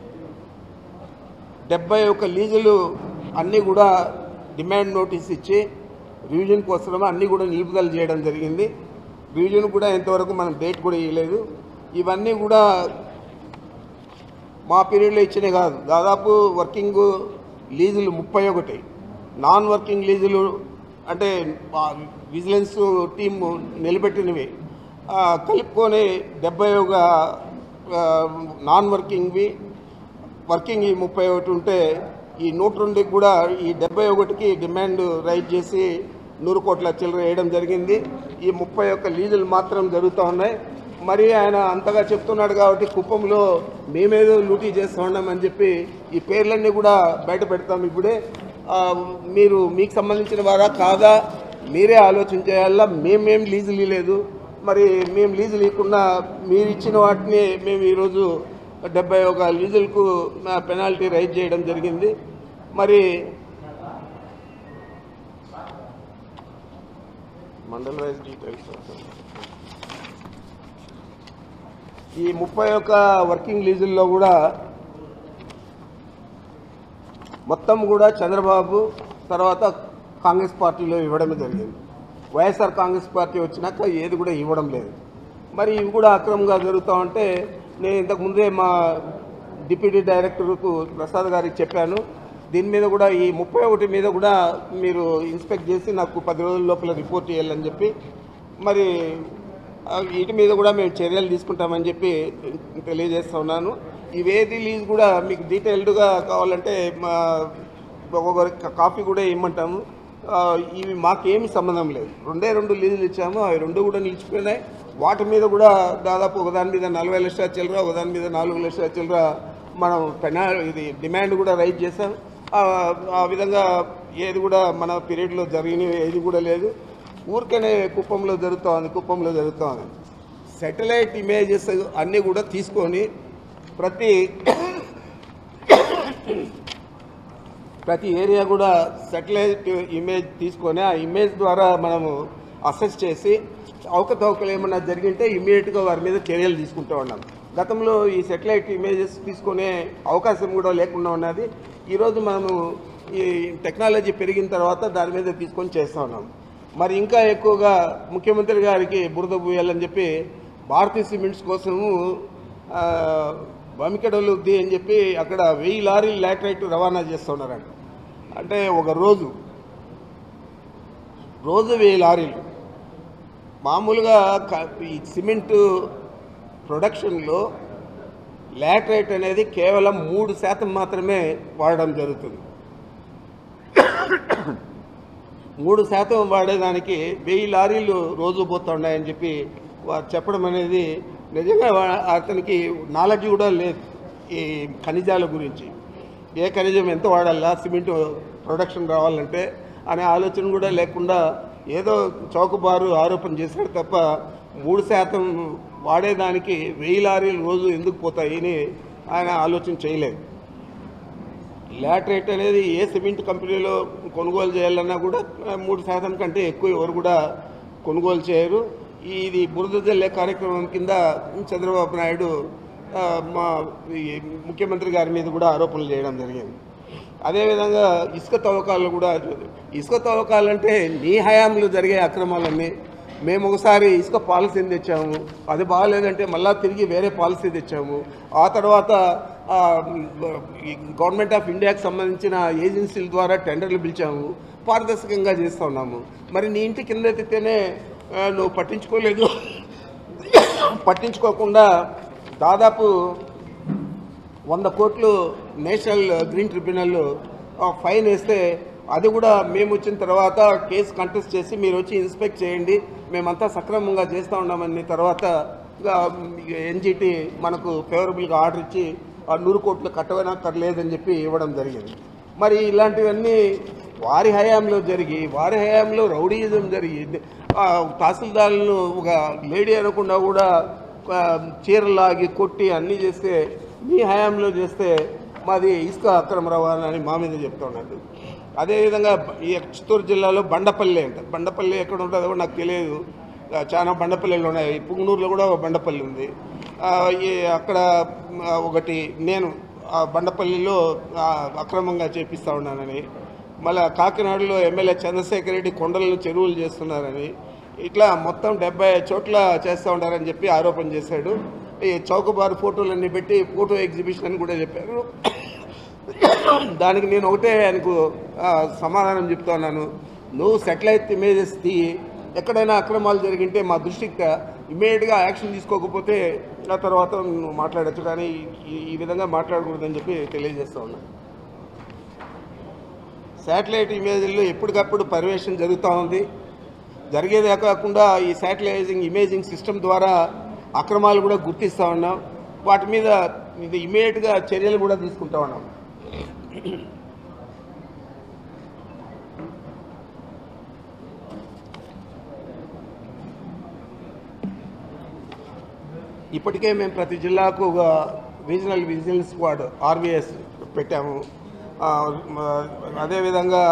డెబ్బై ఒక్క లీజులు అన్నీ కూడా డిమాండ్ నోటీస్ ఇచ్చి రివిజన్ కోసం అన్నీ కూడా నిలుపుదల చేయడం జరిగింది రివిజన్ కూడా ఇంతవరకు మనం డేట్ కూడా ఇవ్వలేదు ఇవన్నీ కూడా మా పీరియడ్లో ఇచ్చినవి కాదు దాదాపు వర్కింగ్ లీజులు ముప్పై ఒకటి నాన్ వర్కింగ్ లీజులు అంటే ఆ విజిలెన్స్ టీం నిలబెట్టినవి ఆ, కలుపుకొని డెబ్బై ఒక ఆ, నాన్ వర్కింగ్వి వర్కింగ్ ఈ ముప్పై ఒకటి ఉంటే ఈ నూట రెండుకి కూడా ఈ డెబ్బై ఒకటికి డిమాండ్ రైజ్ చేసి నూరు కోట్ల చిల్లర వేయడం జరిగింది ఈ ముప్పై ఒక్క లీజులు మాత్రం జరుగుతూ ఉన్నాయి మరి ఆయన అంతగా చెప్తున్నాడు కాబట్టి కుప్పంలో మేమేదో లూటీ చేస్తూ ఉన్నామని చెప్పి ఈ పేర్లన్నీ కూడా బయట పెడతాం ఇప్పుడే ఆ, మీరు మీకు సంబంధించిన వారా కాదా మీరే ఆలోచన చేయాలా మేమేం లీజులు ఇవ్వలేదు మరి మేము లీజులు ఇవ్వకుండా మీరు ఇచ్చిన వాటిని మేము ఈరోజు డెబ్బై ఒక లీజులకు పెనాల్టీ రైజ్ చేయడం జరిగింది మరి మండల్ వైజ్ డీటెయిల్స్ ఈ ముప్పై ఒక్క వర్కింగ్ లీజుల్లో కూడా మొత్తం కూడా చంద్రబాబు తర్వాత కాంగ్రెస్ పార్టీలో ఇవ్వడమే జరిగింది వైఎస్ఆర్ కాంగ్రెస్ పార్టీ వచ్చినాక ఏది కూడా ఇవ్వడం లేదు మరి ఇవి కూడా అక్రమంగా జరుగుతూ ఉంటే నేను ఇంతకు ముందే మా డిప్యూటీ డైరెక్టర్కు ప్రసాద్ గారికి చెప్పాను దీని మీద కూడా ఈ ముప్పై ఒకటి మీద కూడా మీరు ఇన్స్పెక్ట్ చేసి నాకు పది రోజుల లోపల రిపోర్ట్ చేయాలని చెప్పి మరి ఆ, వీటి మీద కూడా మేము చర్యలు తీసుకుంటామని చెప్పి తెలియజేస్తా ఉన్నాను ఇవేది లీజ్ కూడా మీకు డీటెయిల్డ్గా కావాలంటే మా ఒక్కొక్కరి కాపీ కూడా ఇమ్మంటాము ఆ, ఇవి మాకేమి సంబంధం లేదు రెండే రెండు లీజులు ఇచ్చాము అవి రెండు కూడా నిలిచిపోయినాయి వాటి మీద కూడా దాదాపు ఒకదాని మీద నలభై లక్షల చిల్లర ఒకదాని మీద నాలుగు లక్షల చిల్లర మనం పెనా ఇది డిమాండ్ కూడా రైజ్ చేసాం ఆ ఆ విధంగా ఏది కూడా మన పీరియడ్లో జరిగినవి ఏది కూడా లేదు ఊరికనే కుప్పంలో జరుగుతూ ఉంది కుప్పంలో జరుగుతూ ఉంది సెటిలైట్ ఇమేజెస్ అన్నీ కూడా తీసుకొని ప్రతి ప్రతి ఏరియా కూడా సెటిలైట్ ఇమేజ్ తీసుకొని ఆ ఇమేజ్ ద్వారా మనము అసెస్ చేసి అవకతవకలు ఏమన్నా జరిగింటే ఇమీడియట్గా వారి మీద చర్యలు తీసుకుంటూ ఉన్నాం గతంలో ఈ సెటిలైట్ ఇమేజెస్ తీసుకునే అవకాశం కూడా లేకుండా ఉన్నది ఈరోజు మనము ఈ టెక్నాలజీ పెరిగిన తర్వాత దాని మీద తీసుకొని చేస్తూ ఉన్నాం మరి ఇంకా ఎక్కువగా ముఖ్యమంత్రి గారికి బురద పూయాలని చెప్పి భారతీయ సిమెంట్స్ కోసము ఆ, బమికడలుద్ది అని చెప్పి అక్కడ వెయ్యి లారీలు లాటరైట్ రవాణా చేస్తున్నారంట అంటే ఒక రోజు రోజు వెయ్యి లారీలు మామూలుగా క- ఈ సిమెంట్ ప్రొడక్షన్లో లాటరైట్ అనేది కేవలం మూడు శాతం మాత్రమే వాడడం జరుగుతుంది మూడు శాతం వాడేదానికి వెయ్యి లారీలు రోజు పోతున్నాయని చెప్పి వారు చెప్పడం అనేది నిజంగా వా- అతనికి నాలెడ్జ్ కూడా లేదు ఈ ఖనిజాల గురించి ఏ ఖనిజం ఎంత వాడాలా సిమెంట్ ప్రొడక్షన్ రావాలంటే అనే ఆలోచన కూడా లేకుండా ఏదో చౌకబారు ఆరోపణ చేశాడు తప్ప మూడు శాతం వాడేదానికి వెయ్యి లారీలు రోజు ఎందుకు పోతాయి అని ఆయన ఆలోచన చేయలేదు లాటరేట్ అనేది ఏ సిమెంట్ కంపెనీలో కొనుగోలు చేయాలన్నా కూడా ఆ, మూడు శాతం కంటే ఎక్కువ ఎవరు కూడా కొనుగోలు చేయరు ఇది బురద జల్లే కార్యక్రమం కింద చంద్రబాబు నాయుడు ఆ, మా ఈ ముఖ్యమంత్రి గారి మీద కూడా ఆరోపణలు చేయడం జరిగింది అదేవిధంగా ఇసుక తవ్వకాలు కూడా ఇసుక తవ్వకాలంటే నీ హయాంలో జరిగే అక్రమాలన్నీ మేము ఒకసారి ఇసుక పాలసీని తెచ్చాము అది బాగాలేదంటే మళ్ళా తిరిగి వేరే పాలసీ తెచ్చాము ఆ తర్వాత ఆ, ఈ గవర్నమెంట్ ఆఫ్ ఇండియాకి సంబంధించిన ఏజెన్సీల ద్వారా టెండర్లు పిలిచాము పారదర్శకంగా చేస్తూ ఉన్నాము మరి నీ ఇంటి కింద ఎత్తితేనే ఆ, నువ్వు పట్టించుకోలేదు పట్టించుకోకుండా దాదాపు వంద కోట్లు నేషనల్ గ్రీన్ ట్రిబ్యునల్ ఆ, ఫైన్ వేస్తే అది కూడా మేము వచ్చిన తర్వాత కేసు కంటెస్ట్ చేసి మీరు వచ్చి ఇన్స్పెక్ట్ చేయండి మేమంతా సక్రమంగా చేస్తూ ఉన్నామని తర్వాత ఎన్జిటి మనకు ఫేవరబుల్గా ఆర్డర్ ఇచ్చి ఆ నూరు కోట్లు కట్టవనక్కర్లేదని చెప్పి ఇవ్వడం జరిగింది మరి ఇలాంటివన్నీ వారి హయాంలో జరిగి వారి హయాంలో రౌడీయిజం జరిగి ఆ, తహసీల్దార్లను ఒక లేడీ అనకుండా కూడా ఆ, చీరలాగి కొట్టి అన్నీ చేస్తే మీ హయాంలో చేస్తే మాది ఇసుక అక్రమ రవాణా అని మా మీద చెప్తున్నాడు అదేవిధంగా ఈ చిత్తూరు జిల్లాలో బండపల్లి అంట బండపల్లి ఎక్కడ ఉంటుందో కూడా నాకు తెలియదు ఆ, చాలా బండపల్లిలు ఉన్నాయి పుంగనూరులో కూడా ఒక బండపల్లి ఉంది ఆ, ఈ అక్కడ ఆ, ఒకటి నేను ఆ బండపల్లిలో ఆ, అక్రమంగా చేపిస్తా ఉన్నానని మళ్ళా కాకినాడలో ఎమ్మెల్యే చంద్రశేఖర్ రెడ్డి కొండలను చెరువులు చేస్తున్నారని ఇట్లా మొత్తం డెబ్బై చోట్ల చేస్తూ ఉంటారని చెప్పి ఆరోపణ చేశాడు ఈ చౌకబారు ఫోటోలన్నీ పెట్టి ఫోటో ఎగ్జిబిషన్ అని కూడా చెప్పారు దానికి నేను ఒకటే ఆయనకు ఆ, సమాధానం చెప్తా ఉన్నాను నువ్వు సెటిలైట్ ఇమేజెస్ తీ ఎక్కడైనా అక్రమాలు జరిగింటే మా దృష్టికి ఇమీడియట్గా యాక్షన్ తీసుకోకపోతే ఆ తర్వాత నువ్వు మాట్లాడచ్చు కానీ ఈ- ఈ విధంగా మాట్లాడకూడదని చెప్పి తెలియజేస్తా ఉన్నా శాటిలైట్ ఇమేజ్లో ఎప్పటికప్పుడు పర్యవేక్షణ జరుగుతూ ఉంది జరిగేదే కాకుండా ఈ శాటిలైజింగ్ ఇమేజింగ్ సిస్టమ్ ద్వారా అక్రమాలు కూడా గుర్తిస్తూ ఉన్నాం వాటి మీద ఇది ఇమీడియట్గా చర్యలు కూడా తీసుకుంటా ఉన్నాం ఇప్పటికే మేము ప్రతి జిల్లాకు ఒక రీజనల్ విజిలెన్స్ స్క్వాడ్ ఆర్వీఎస్ పెట్టాము ఆ, మ- అదేవిధంగా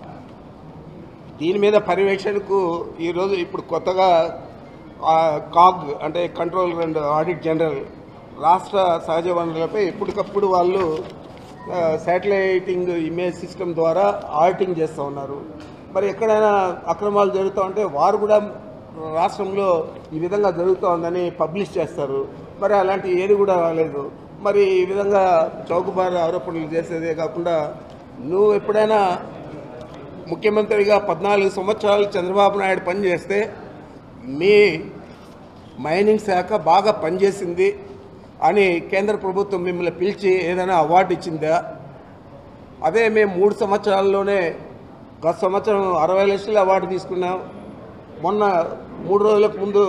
దీని మీద పర్యవేక్షణకు ఈరోజు ఇప్పుడు కొత్తగా ఆ, కాగ్ అంటే కంట్రోల్ అండ్ ఆడిట్ జనరల్ రాష్ట్ర సహజ వనరులపై ఎప్పటికప్పుడు వాళ్ళు ఆ, శాటిలైటింగ్ ఇమేజ్ సిస్టమ్ ద్వారా ఆడిటింగ్ చేస్తూ ఉన్నారు మరి ఎక్కడైనా అక్రమాలు జరుగుతూ ఉంటే వారు కూడా రాష్ట్రంలో ఈ విధంగా జరుగుతూ ఉందని పబ్లిష్ చేస్తారు మరి అలాంటి ఏది కూడా రాలేదు మరి ఈ విధంగా చౌకబారు ఆరోపణలు చేసేదే కాకుండా నువ్వు ఎప్పుడైనా ముఖ్యమంత్రిగా పద్నాలుగు సంవత్సరాలు చంద్రబాబు నాయుడు పనిచేస్తే మీ మైనింగ్ శాఖ బాగా పనిచేసింది అని కేంద్ర ప్రభుత్వం మిమ్మల్ని పిలిచి ఏదైనా అవార్డు ఇచ్చిందా అదే మేము మూడు సంవత్సరాల్లోనే గత సంవత్సరం అరవై లక్షల అవార్డు తీసుకున్నాం మొన్న మూడు రోజులకు ముందు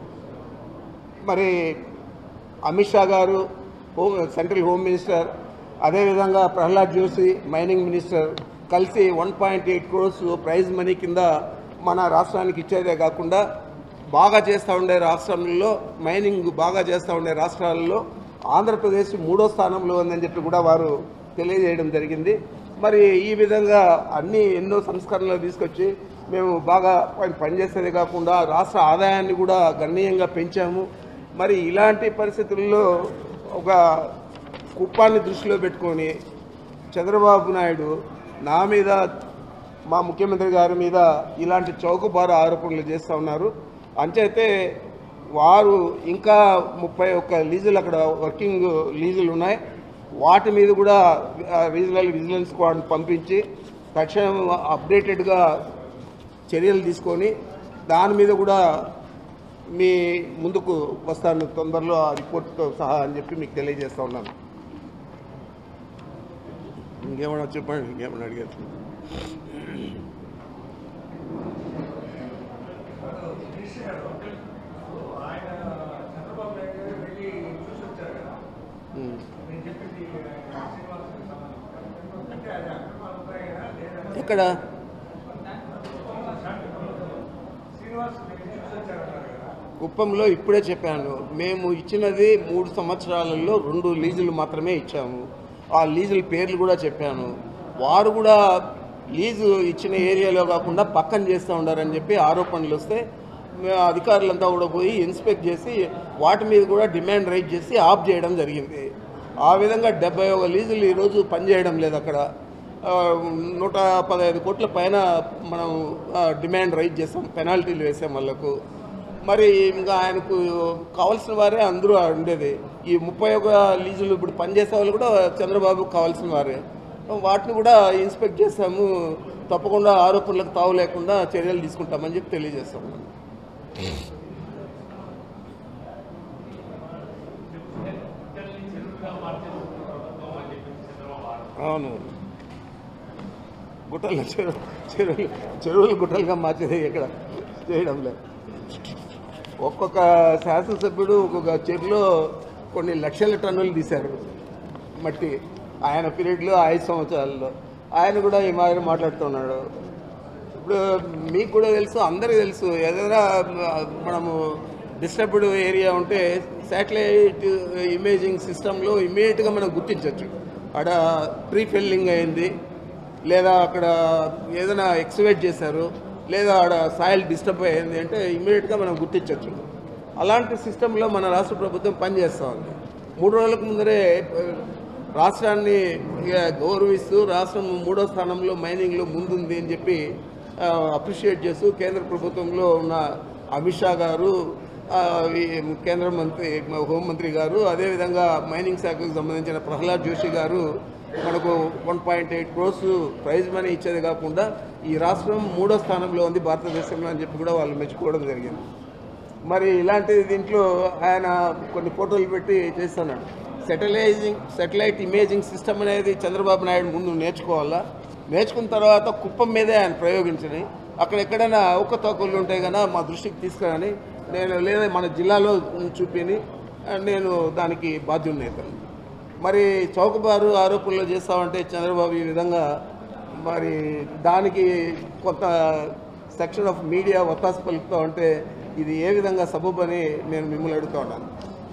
మరి అమిత్ షా గారు హోమ్ సెంట్రల్ హోమ్ మినిస్టర్ అదేవిధంగా ప్రహ్లాద్ జోషి మైనింగ్ మినిస్టర్ కలిసి one point eight crores prize money కింద మన రాష్ట్రానికి ఇచ్చేదే కాకుండా బాగా చేస్తూ ఉండే రాష్ట్రంలో మైనింగ్ బాగా చేస్తూ ఉండే రాష్ట్రాలలో ఆంధ్రప్రదేశ్ మూడో స్థానంలో ఉందని చెప్పి కూడా వారు తెలియజేయడం జరిగింది మరి ఈ విధంగా అన్ని ఎన్నో సంస్కరణలు తీసుకొచ్చి మేము బాగా పని- పనిచేసేదే కాకుండా రాష్ట్ర ఆదాయాన్ని కూడా గణనీయంగా పెంచాము మరి ఇలాంటి పరిస్థితుల్లో ఒక కుప్పాన్ని దృష్టిలో పెట్టుకొని చంద్రబాబు నాయుడు నా మీద మా ముఖ్యమంత్రి గారి మీద ఇలాంటి చౌకబారు ఆరోపణలు చేస్తూ ఉన్నారు అంచైతే వారు ఇంకా ముప్పై ఒక్క లీజులు అక్కడ వర్కింగ్ లీజులు ఉన్నాయి వాటి మీద కూడా ఆ, రీజనల్ విజిలెన్స్ స్క్వాడ్ పంపించి తక్షణం అప్డేటెడ్గా చర్యలు తీసుకొని దాని మీద కూడా మీ ముందుకు వస్తాను తొందరలో ఆ రిపోర్ట్తో సహా అని చెప్పి మీకు తెలియజేస్తా ఉన్నాను ఇంకేమన్నా చెప్పండి ఇంకేమన్నా అడిగారు ఆయన చంద్రబాబు నాయుడు గారు వెళ్ళి చూసి వచ్చారు కదా ఉమ్. నేను చెప్పింది శ్రీనివాస్ సంబంధించి అంటే అది అక్రమాలు ఉన్నాయా లేదా ఎక్కడ శ్రీనివాస్ వెళ్ళి చూసి వచ్చారన్నారు కదా కుప్పంలో ఇప్పుడే చెప్పాను మేము ఇచ్చినది మూడు సంవత్సరాలలో రెండు లీజులు మాత్రమే ఇచ్చాము ఆ లీజుల పేర్లు కూడా చెప్పాను వారు కూడా లీజు ఇచ్చిన ఏరియాలో కాకుండా పక్కన చేస్తూ ఉండారని చెప్పి ఆరోపణలు వస్తే మేము అధికారులంతా కూడా పోయి ఇన్స్పెక్ట్ చేసి వాటి మీద కూడా డిమాండ్ రైజ్ చేసి ఆఫ్ చేయడం జరిగింది ఆ విధంగా డెబ్బై ఒక లీజులు ఈరోజు పనిచేయడం లేదు అక్కడ ఆ, నూట పదహైదు కోట్ల పైన మనం ఆ, డిమాండ్ రైజ్ చేసాం పెనాల్టీలు వేసాం వాళ్ళకు మరి ఇంకా ఆయనకు కావాల్సిన వారే అందరూ ఉండేది ఈ ముప్పై ఒక లీజులు ఇప్పుడు పనిచేసే వాళ్ళు కూడా చంద్రబాబుకు కావాల్సిన వారే వాటిని కూడా ఇన్స్పెక్ట్ చేస్తాము తప్పకుండా ఆరోపణలకు తావు లేకుండా చర్యలు తీసుకుంటామని చెప్పి తెలియజేస్తాము గుట్టల్ని చెరువుగా మార్చేస్తుంది ప్రభుత్వం అని చెప్పేసి చంద్రబాబు ఆరోపణ. అవును గుట్టలు చెరువు చెరువులు చెరువులు గుట్టలుగా మార్చేది ఇక్కడ చేయడం లేదు ఒక్కొక్క శాసనసభ్యుడు ఒక్కొక్క చెరువులో కొన్ని లక్షల టన్నులు తీశారు మట్టి ఆయన పీరియడ్లో ఐదు సంవత్సరాల్లో ఆయన కూడా ఈ మాదిరి మాట్లాడుతున్నాడు ఇప్పుడు మీకు కూడా తెలుసు అందరికీ తెలుసు ఏదైనా మనము డిస్టర్బ్డ్ ఏరియా ఉంటే శాటిలైట్ ఇమేజింగ్ సిస్టంలో ఇమీడియట్గా మనం గుర్తించవచ్చు అక్కడ ప్రీ ఫిల్లింగ్ అయింది లేదా అక్కడ ఏదైనా ఎక్స్వేట్ చేశారు లేదా ఆడ సాయిల్ డిస్టర్బ్ అయింది అంటే ఇమీడియట్గా మనం గుర్తించవచ్చు అలాంటి సిస్టంలో మన రాష్ట్ర ప్రభుత్వం పనిచేస్తూ ఉంది మూడు రోజులకు ముందరే ఆ, రాష్ట్రాన్ని ఇక గౌరవిస్తూ రాష్ట్రం మూడో స్థానంలో మైనింగ్లో ముందుంది అని చెప్పి అప్రిషియేట్ చేస్తూ కేంద్ర ప్రభుత్వంలో ఉన్న అమిత్ షా గారు ఆ, ఈ కేంద్ర మంత్రి హోంమంత్రి గారు అదేవిధంగా మైనింగ్ శాఖకు సంబంధించిన ప్రహ్లాద్ జోషి గారు మనకు one point eight crores prize money ఇచ్చేది కాకుండా ఈ రాష్ట్రం మూడో స్థానంలో ఉంది భారతదేశంలో అని చెప్పి కూడా వాళ్ళు మెచ్చుకోవడం జరిగింది మరి ఇలాంటి దీంట్లో ఆయన కొన్ని ఫోటోలు పెట్టి చేస్తున్నాడు సెటిలైజింగ్ సెటిలైట్ ఇమేజింగ్ సిస్టమ్ అనేది చంద్రబాబు నాయుడు ముందు నేర్చుకోవాలా నేర్చుకున్న తర్వాత కుప్పం మీదే ఆయన ప్రయోగించని అక్కడ ఎక్కడైనా అవకతవకలు ఉంటాయి కదా మా దృష్టికి తీసుకురాని నేను లేదా మన జిల్లాలో చూపిని నేను దానికి బాధ్యున్నైతాను మరి చౌకబారు ఆరోపణలు చేస్తామంటే చంద్రబాబు ఈ విధంగా మరి దానికి కొంత సెక్షన్ ఆఫ్ మీడియా ఒత్తాసు పలుకుతూ ఉంటే ఇది ఏ విధంగా సబబు అని నేను మిమ్మల్ని అడుగుతూ ఉన్నాను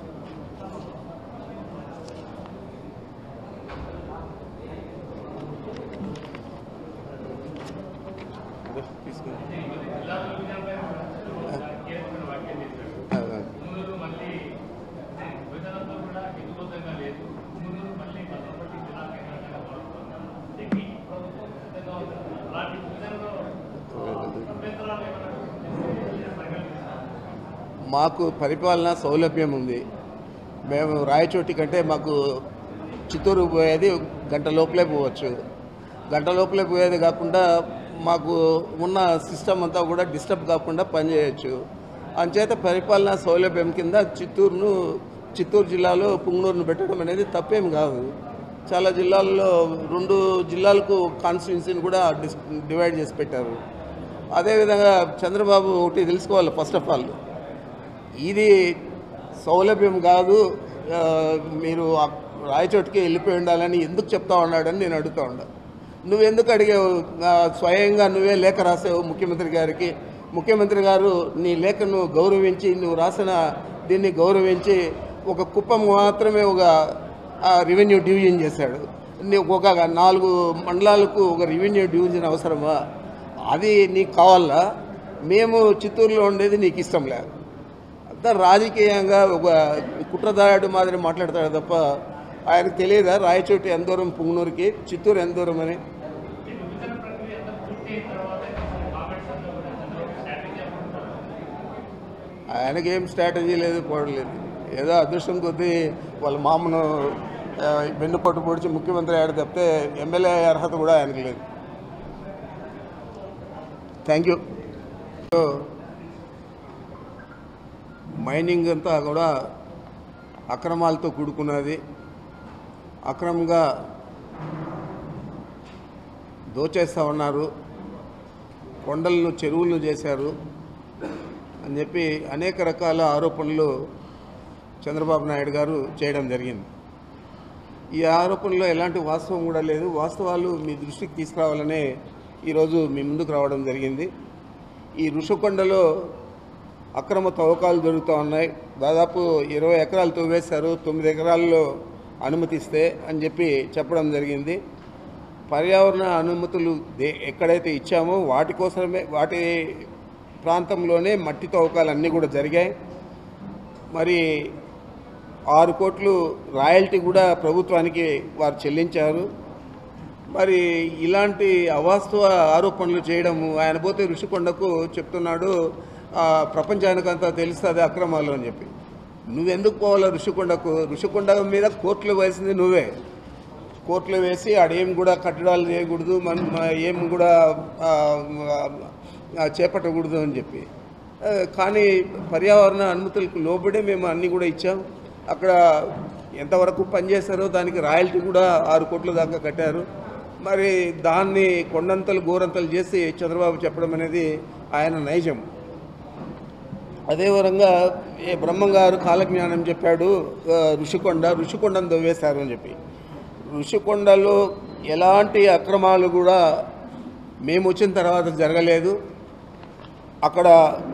జిల్లాలో విజయంపై కూడా కీలకమైన వ్యాఖ్యలు చేశాడు మున్నూరు మళ్ళీ విధానంతో కూడా హేతుబద్ధంగా లేదు మున్నూరు మళ్ళీ భద్రపట్టి జిల్లా కేంద్రంగా మారుతున్నారు దీనికి ప్రభుత్వం సిద్ధంగా ఉంది అలాంటి విధంలో అభ్యంతరాలు ఏమైనా పరిగణిస్తారు మాకు పరిపాలన సౌలభ్యం ఉంది మేము రాయచోటి కంటే మాకు చిత్తూరు పోయేది గంట లోపలే పోవచ్చు గంట లోపలే పోయేది కాకుండా మాకు ఉన్న సిస్టమ్ అంతా కూడా డిస్టర్బ్ కాకుండా పనిచేయచ్చు అంచేత పరిపాలన సౌలభ్యం కింద చిత్తూరును చిత్తూరు జిల్లాలో పుంగనూరును పెట్టడం అనేది తప్పేం కాదు చాలా జిల్లాల్లో రెండు జిల్లాలకు కాన్స్టిట్యున్సీని కూడా డిస్ డివైడ్ చేసి పెట్టారు అదేవిధంగా చంద్రబాబు ఒకటి తెలుసుకోవాలి ఫస్ట్ ఆఫ్ ఆల్ ఇది సౌలభ్యం కాదు ఆ, మీరు ఆ రాయచోటికి వెళ్ళిపోయి ఉండాలని ఎందుకు చెప్తా ఉన్నాడని నేను అడుగుతా ఉన్నా నువ్వెందుకు అడిగావు ఆ, స్వయంగా నువ్వే లేఖ రాసావు ముఖ్యమంత్రి గారికి ముఖ్యమంత్రి గారు నీ లేఖను గౌరవించి నువ్వు రాసిన దీన్ని గౌరవించి ఒక కుప్పం మాత్రమే ఒక రెవెన్యూ డివిజన్ చేశాడు నీ- ఒక నాలుగు మండలాలకు ఒక రెవెన్యూ డివిజన్ అవసరమా అది నీకు కావాలా మేము చిత్తూరులో ఉండేది నీకు ఇష్టం లేదు అంతా రాజకీయంగా ఒక కుట్రదారుడు మాదిరి మాట్లాడతాడు తప్ప ఆయనకు తెలియదా రాయచోటి ఎంత దూరం పుంగనూరుకి చిత్తూరు ఎంత దూరం అని ఈ విభజన ప్రక్రియ అంతా పూర్తి అయిన తర్వాత కామెంట్స్ అంతా కూడా చంద్రబాబు స్ట్రాటజీ అనుకుంటున్నారు ఆయనకేం స్ట్రాటజీ లేదు పోవట్లేదు ఏదో అదృష్టం కొద్దీ వాళ్ళ మామను ఆ, వెన్నుపట్టు పొడిచి ముఖ్యమంత్రి అయ్యాడు తప్పితే ఎమ్మెల్యే అర్హత కూడా ఆయనకు లేదు థ్యాంక్ యూ మైనింగ్ అంతా కూడా అక్రమాలతో కూడుకున్నది అక్రమంగా దోచేస్తూ ఉన్నారు కొండలను చెరువులను చేశారు అని చెప్పి అనేక రకాల ఆరోపణలు చంద్రబాబు నాయుడు గారు చేయడం జరిగింది ఈ ఆరోపణలో ఎలాంటి వాస్తవం కూడా లేదు వాస్తవాలు మీ దృష్టికి తీసుకురావాలనే ఈరోజు మీ ముందుకు రావడం జరిగింది ఈ ఋషికొండలో అక్రమ తవ్వకాలు జరుగుతూ ఉన్నాయి దాదాపు ఇరవై ఎకరాలు తవ్వేశారు తొమ్మిది ఎకరాల్లో అనుమతిస్తే అని చెప్పి చెప్పడం జరిగింది పర్యావరణ అనుమతులు దే ఎక్కడైతే ఇచ్చామో వాటి కోసమే వాటి ప్రాంతంలోనే మట్టి తవ్వకాలు అన్నీ కూడా జరిగాయి మరి ఆరు కోట్లు రాయల్టీ కూడా ప్రభుత్వానికి వారు చెల్లించారు మరి ఇలాంటి అవాస్తవ ఆరోపణలు చేయడము ఆయన పోతే ఋషికొండకు చెప్తున్నాడు ఆ, ప్రపంచానికంతా తెలుస్తుంది అక్రమాలు అని చెప్పి నువ్వెందుకు పోవాలో ఋషికొండకు ఋషికొండ మీద కోర్టులు వేసింది నువ్వే కోర్టులో వేసి ఆడేం కూడా కట్టడాలు చేయకూడదు మన మ- ఏం కూడా ఆ, ఆ, చేపట్టకూడదు అని చెప్పి ఆ, కానీ పర్యావరణ అనుమతులకు లోబడే మేము అన్నీ కూడా ఇచ్చాం అక్కడ ఎంతవరకు పనిచేశారో దానికి రాయల్టీ కూడా ఆరు కోట్ల దాకా కట్టారు మరి దాన్ని కొండంతలు గోరంతలు చేసి చంద్రబాబు చెప్పడం అనేది ఆయన నైజం అదే విధంగా ఏ బ్రహ్మంగారు కాలజ్ఞానం చెప్పాడు ఆ, ఋషికొండ ఋషికొండను దవ్వేశారు అని చెప్పి ఋషికొండలో ఎలాంటి అక్రమాలు కూడా మేము వచ్చిన తర్వాత జరగలేదు అక్కడ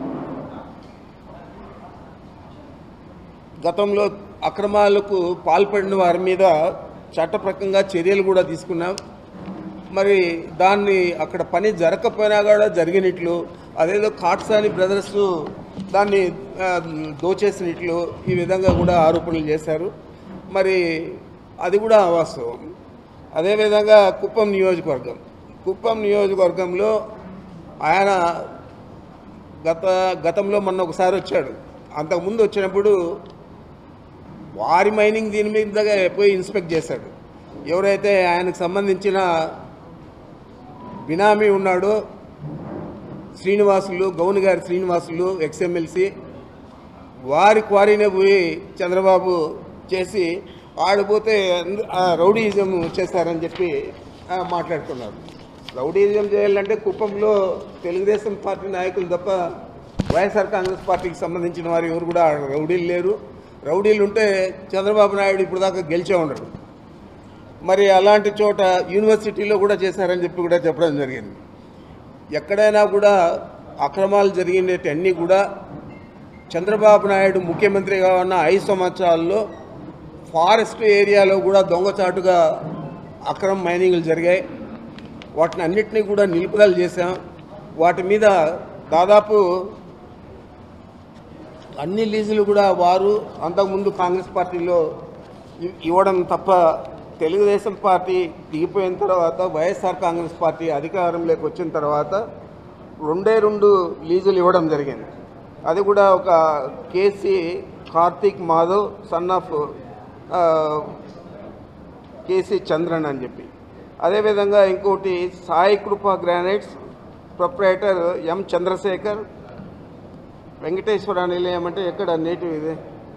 గతంలో అక్రమాలకు పాల్పడిన వారి మీద చట్టప్రకంగా చర్యలు కూడా తీసుకున్నాం మరి దాన్ని అక్కడ పని జరగకపోయినా కూడా జరిగినట్లు అదేదో కాట్సాని బ్రదర్స్ దాన్ని ఆ, దోచేసినట్లు ఈ విధంగా కూడా ఆరోపణలు చేశారు మరి అది కూడా అవాస్తవం అదేవిధంగా కుప్పం నియోజకవర్గం కుప్పం నియోజకవర్గంలో ఆయన గత గతంలో మొన్న ఒకసారి వచ్చాడు అంతకుముందు వచ్చినప్పుడు వారి మైనింగ్ దీని మీదగా పోయి ఇన్స్పెక్ట్ చేశాడు ఎవరైతే ఆయనకు సంబంధించిన బినామీ ఉన్నాడో శ్రీనివాసులు గౌన్ గారి శ్రీనివాసులు ఎక్స్ఎమ్మెల్సీ వారి క్వారీనే పోయి చంద్రబాబు చేసి ఆడిపోతే అంద- ఆ రౌడీయిజం చేస్తారని చెప్పి ఆ, మాట్లాడుతున్నారు రౌడీయిజం చేయాలంటే కుప్పంలో తెలుగుదేశం పార్టీ నాయకులు తప్ప వైఎస్ఆర్ కాంగ్రెస్ పార్టీకి సంబంధించిన వారు ఎవరు కూడా ఆడ రౌడీలు లేరు రౌడీలు ఉంటే చంద్రబాబు నాయుడు ఇప్పుడు దాకా గెలిచే ఉండడు మరి అలాంటి చోట యూనివర్సిటీలో కూడా చేశారని చెప్పి కూడా చెప్పడం జరిగింది ఎక్కడైనా కూడా అక్రమాలు జరిగినవన్నీ కూడా చంద్రబాబు నాయుడు ముఖ్యమంత్రిగా ఉన్న ఐదు సంవత్సరాల్లో ఫారెస్ట్ ఏరియాలో కూడా దొంగచాటుగా అక్రమ మైనింగ్లు జరిగాయి వాటిని అన్నిటినీ కూడా నిలుపుదల చేశాం వాటి మీద దాదాపు అన్ని లీజులు కూడా వారు అంతకుముందు కాంగ్రెస్ పార్టీలో ఇ- ఇవ్వడం తప్ప తెలుగుదేశం పార్టీ దిగిపోయిన తర్వాత వైఎస్ఆర్ కాంగ్రెస్ పార్టీ అధికారంలోకి వచ్చిన తర్వాత రెండే రెండు లీజులు ఇవ్వడం జరిగింది అది కూడా ఒక KC Karthik Madhav son of ఆ, కేసీ చంద్రన్ అని చెప్పి అదేవిధంగా ఇంకోటి సాయి కృప granites proprietor M Chandrasekhar Venkateswara Nilayam అంటే ఎక్కడ నేటివ్ ఇది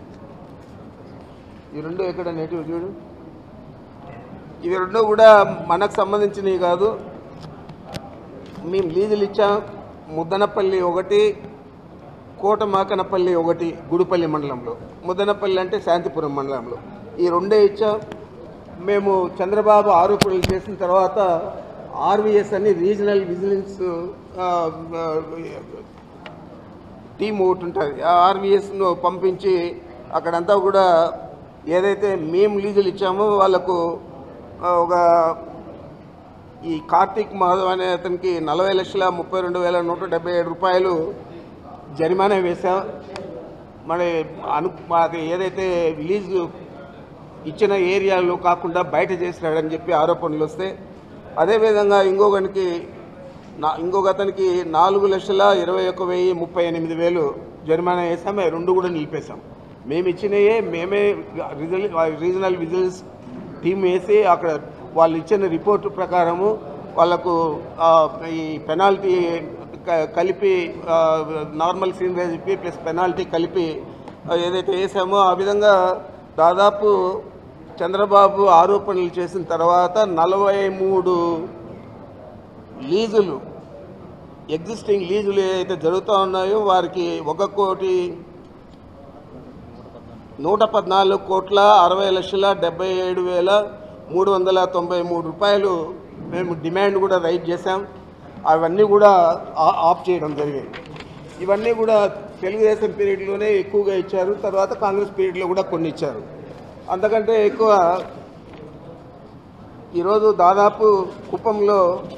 ఈ రెండు ఎక్కడ నేటివ్ చూడు ఇవి రెండు కూడా మనకు సంబంధించినవి కాదు మేము లీజులు ఇచ్చాం ముద్దనపల్లి ఒకటి కోటమాకనపల్లి ఒకటి గుడిపల్లి మండలంలో ముద్దనపల్లి అంటే శాంతిపురం మండలంలో ఈ రెండే ఇచ్చాం మేము చంద్రబాబు ఆరోపణలు చేసిన తర్వాత ఆర్వీఎస్ అని రీజనల్ విజిలెన్స్ ఆ, ఆ, టీం ఒకటి ఉంటుంది ఆ ఆర్వీఎస్ను పంపించి అక్కడంతా కూడా ఏదైతే మేము లీజులు ఇచ్చామో వాళ్ళకు ఆ, ఒక ఈ కార్తీక్ మాధవ్ అనే అతనికి నలభై లక్షల ముప్పై రెండు వేల నూట డెబ్బై ఏడు రూపాయలు జరిమానా వేశాం మరి అను అది ఏదైతే లీజు ఇచ్చిన ఏరియాలో కాకుండా బయట చేసినాడని చెప్పి ఆరోపణలు వస్తే అదేవిధంగా ఇంకొకనికి నా ఇంకొక అతనికి నాలుగు లక్షల ఇరవై ఒక్క వెయ్యి ముప్పై ఎనిమిది వేలు జరిమానా వేసాం అవి రెండు కూడా నిలిపేశాం మేము ఇచ్చినయే మేమే రిజల్ రీజనల్ విజిలెన్స్ టీం వేసి అక్కడ వాళ్ళు ఇచ్చిన రిపోర్టు ప్రకారము వాళ్ళకు ఆ, ఈ పెనాల్టీ క- కలిపి ఆ, నార్మల్ సీన్ చెప్పి ప్లస్ పెనాల్టీ కలిపి ఆ, ఏదైతే వేసామో ఆ విధంగా దాదాపు చంద్రబాబు ఆరోపణలు చేసిన తర్వాత నలభై మూడు లీజులు ఎగ్జిస్టింగ్ లీజులు ఏదైతే జరుగుతూ ఉన్నాయో వారికి ఒక కోటి నూట పద్నాలుగు కోట్ల అరవై లక్షల డెబ్బై ఏడు వేల మూడు వందల తొంభై మూడు రూపాయలు మేము డిమాండ్ కూడా రైట్ చేశాం అవన్నీ కూడా ఆ- ఆఫ్ చేయడం జరిగింది ఇవన్నీ కూడా తెలుగుదేశం పీరియడ్లోనే ఎక్కువగా ఇచ్చారు తర్వాత కాంగ్రెస్ పీరియడ్లో కూడా కొన్ని ఇచ్చారు అంతకంటే ఎక్కువ ఈరోజు దాదాపు కుప్పంలో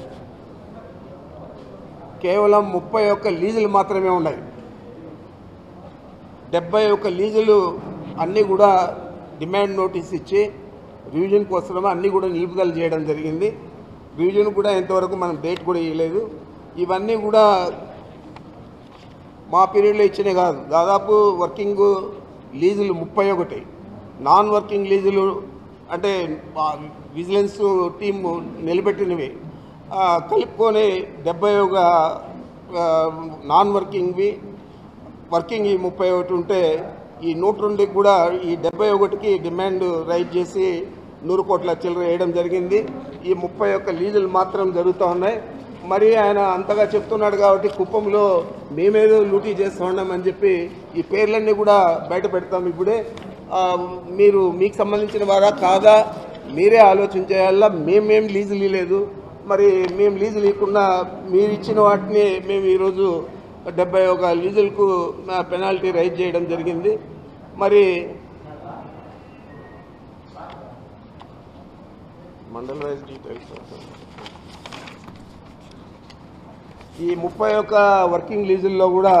కేవలం ముప్పై ఒక్క లీజులు మాత్రమే ఉన్నాయి డెబ్బై ఒక్క లీజులు అన్నీ కూడా డిమాండ్ నోటీస్ ఇచ్చి రివిజన్ కోసం అన్నీ కూడా నిలుపుదల చేయడం జరిగింది రివిజన్ కూడా ఇంతవరకు మనం డేట్ కూడా ఇవ్వలేదు ఇవన్నీ కూడా మా పీరియడ్లో ఇచ్చినవి కాదు దాదాపు వర్కింగ్ లీజులు ముప్పై ఒకటి నాన్ వర్కింగ్ లీజులు అంటే ఆ విజిలెన్స్ టీం నిలబెట్టినవి ఆ, కలుపుకొని డెబ్బై ఒక ఆ, నాన్ వర్కింగ్వి వర్కింగ్ ఈ ముప్పై ఒకటి ఉంటే ఈ నూట రెండుకి కూడా ఈ డెబ్బై ఒకటికి డిమాండ్ రైజ్ చేసి నూరు కోట్ల చిల్లర వేయడం జరిగింది ఈ ముప్పై ఒక్క లీజులు మాత్రం జరుగుతూ ఉన్నాయి మరి ఆయన అంతగా చెప్తున్నాడు కాబట్టి కుప్పంలో మేమేదో లూటీ చేస్తూ ఉన్నామని చెప్పి ఈ పేర్లన్నీ కూడా బయట పెడతాం ఇప్పుడే ఆ, మీరు మీకు సంబంధించిన వారా కాదా మీరే ఆలోచన చేయాలా మేమేం లీజులు ఇవ్వలేదు మరి మేము లీజులు ఇవ్వకుండా మీరు ఇచ్చిన వాటిని మేము ఈరోజు డెబ్బై ఒక లీజులకు పెనాల్టీ రైజ్ చేయడం జరిగింది మరి మండల్ వైజ్ డీటెయిల్స్ ఈ ముప్పై ఒక్క వర్కింగ్ లీజుల్లో కూడా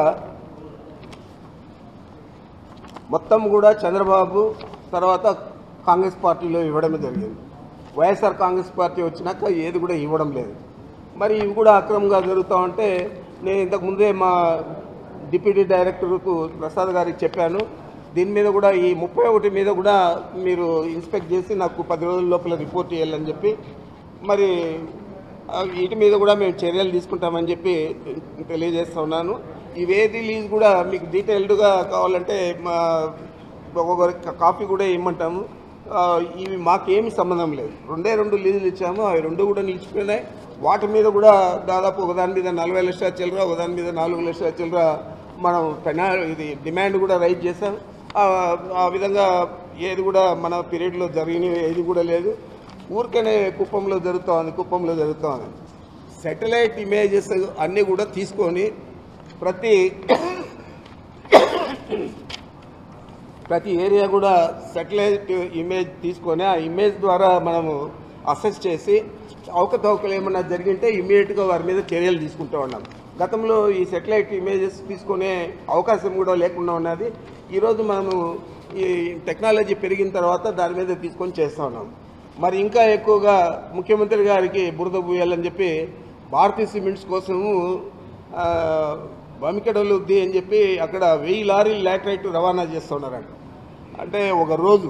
మొత్తం కూడా చంద్రబాబు తర్వాత కాంగ్రెస్ పార్టీలో ఇవ్వడమే జరిగింది వైఎస్ఆర్ కాంగ్రెస్ పార్టీ వచ్చినాక ఏది కూడా ఇవ్వడం లేదు మరి ఇవి కూడా అక్రమంగా జరుగుతూ ఉంటే నేను ఇంతకు ముందే మా డిప్యూటీ డైరెక్టర్కు ప్రసాద్ గారికి చెప్పాను దీని మీద కూడా ఈ ముప్పై ఒకటి మీద కూడా మీరు ఇన్స్పెక్ట్ చేసి నాకు పది రోజుల లోపల రిపోర్ట్ చేయాలని చెప్పి మరి ఆ, వీటి మీద కూడా మేము చర్యలు తీసుకుంటామని చెప్పి తెలియజేస్తా ఉన్నాను ఇవేది లీజ్ కూడా మీకు డీటెయిల్డ్గా కావాలంటే మా ఒక్కొక్కరి కాపీ కూడా ఇమ్మంటాము ఆ, ఇవి మాకేమి సంబంధం లేదు రెండే రెండు లీజులు ఇచ్చాము అవి రెండు కూడా నిలిచిపోయినాయి వాటి మీద కూడా దాదాపు ఒకదాని మీద నలభై లక్షల చిల్లర ఒకదాని మీద నాలుగు లక్షల చిల్లర మనం పెనా ఇది డిమాండ్ కూడా రైజ్ చేశాం ఆ, ఆ విధంగా ఏది కూడా మన పీరియడ్లో జరిగినవి ఏది కూడా లేదు ఊరికనే కుప్పంలో జరుగుతూ ఉంది కుప్పంలో జరుగుతూ ఉంది సెటిలైట్ ఇమేజెస్ అన్నీ కూడా తీసుకొని ప్రతి ప్రతి ఏరియా కూడా సెటిలైట్ ఇమేజ్ తీసుకొని ఆ ఇమేజ్ ద్వారా మనము అసెస్ చేసి అవకతవకలు ఏమన్నా జరిగింటే ఇమీడియట్గా వారి మీద చర్యలు తీసుకుంటూ ఉన్నాం గతంలో ఈ సెటిలైట్ ఇమేజెస్ తీసుకునే అవకాశం కూడా లేకుండా ఉన్నది ఈరోజు మనము ఈ టెక్నాలజీ పెరిగిన తర్వాత దాని మీద తీసుకొని చేస్తూ ఉన్నాం మరి ఇంకా ఎక్కువగా ముఖ్యమంత్రి గారికి బురద పూయాలని చెప్పి భారతీయ సిమెంట్స్ కోసము ఆ, బమికడలుద్ది అని చెప్పి అక్కడ వెయ్యి లారీలు లాటరైట్ రవాణా చేస్తున్నారంట అంటే ఒక రోజు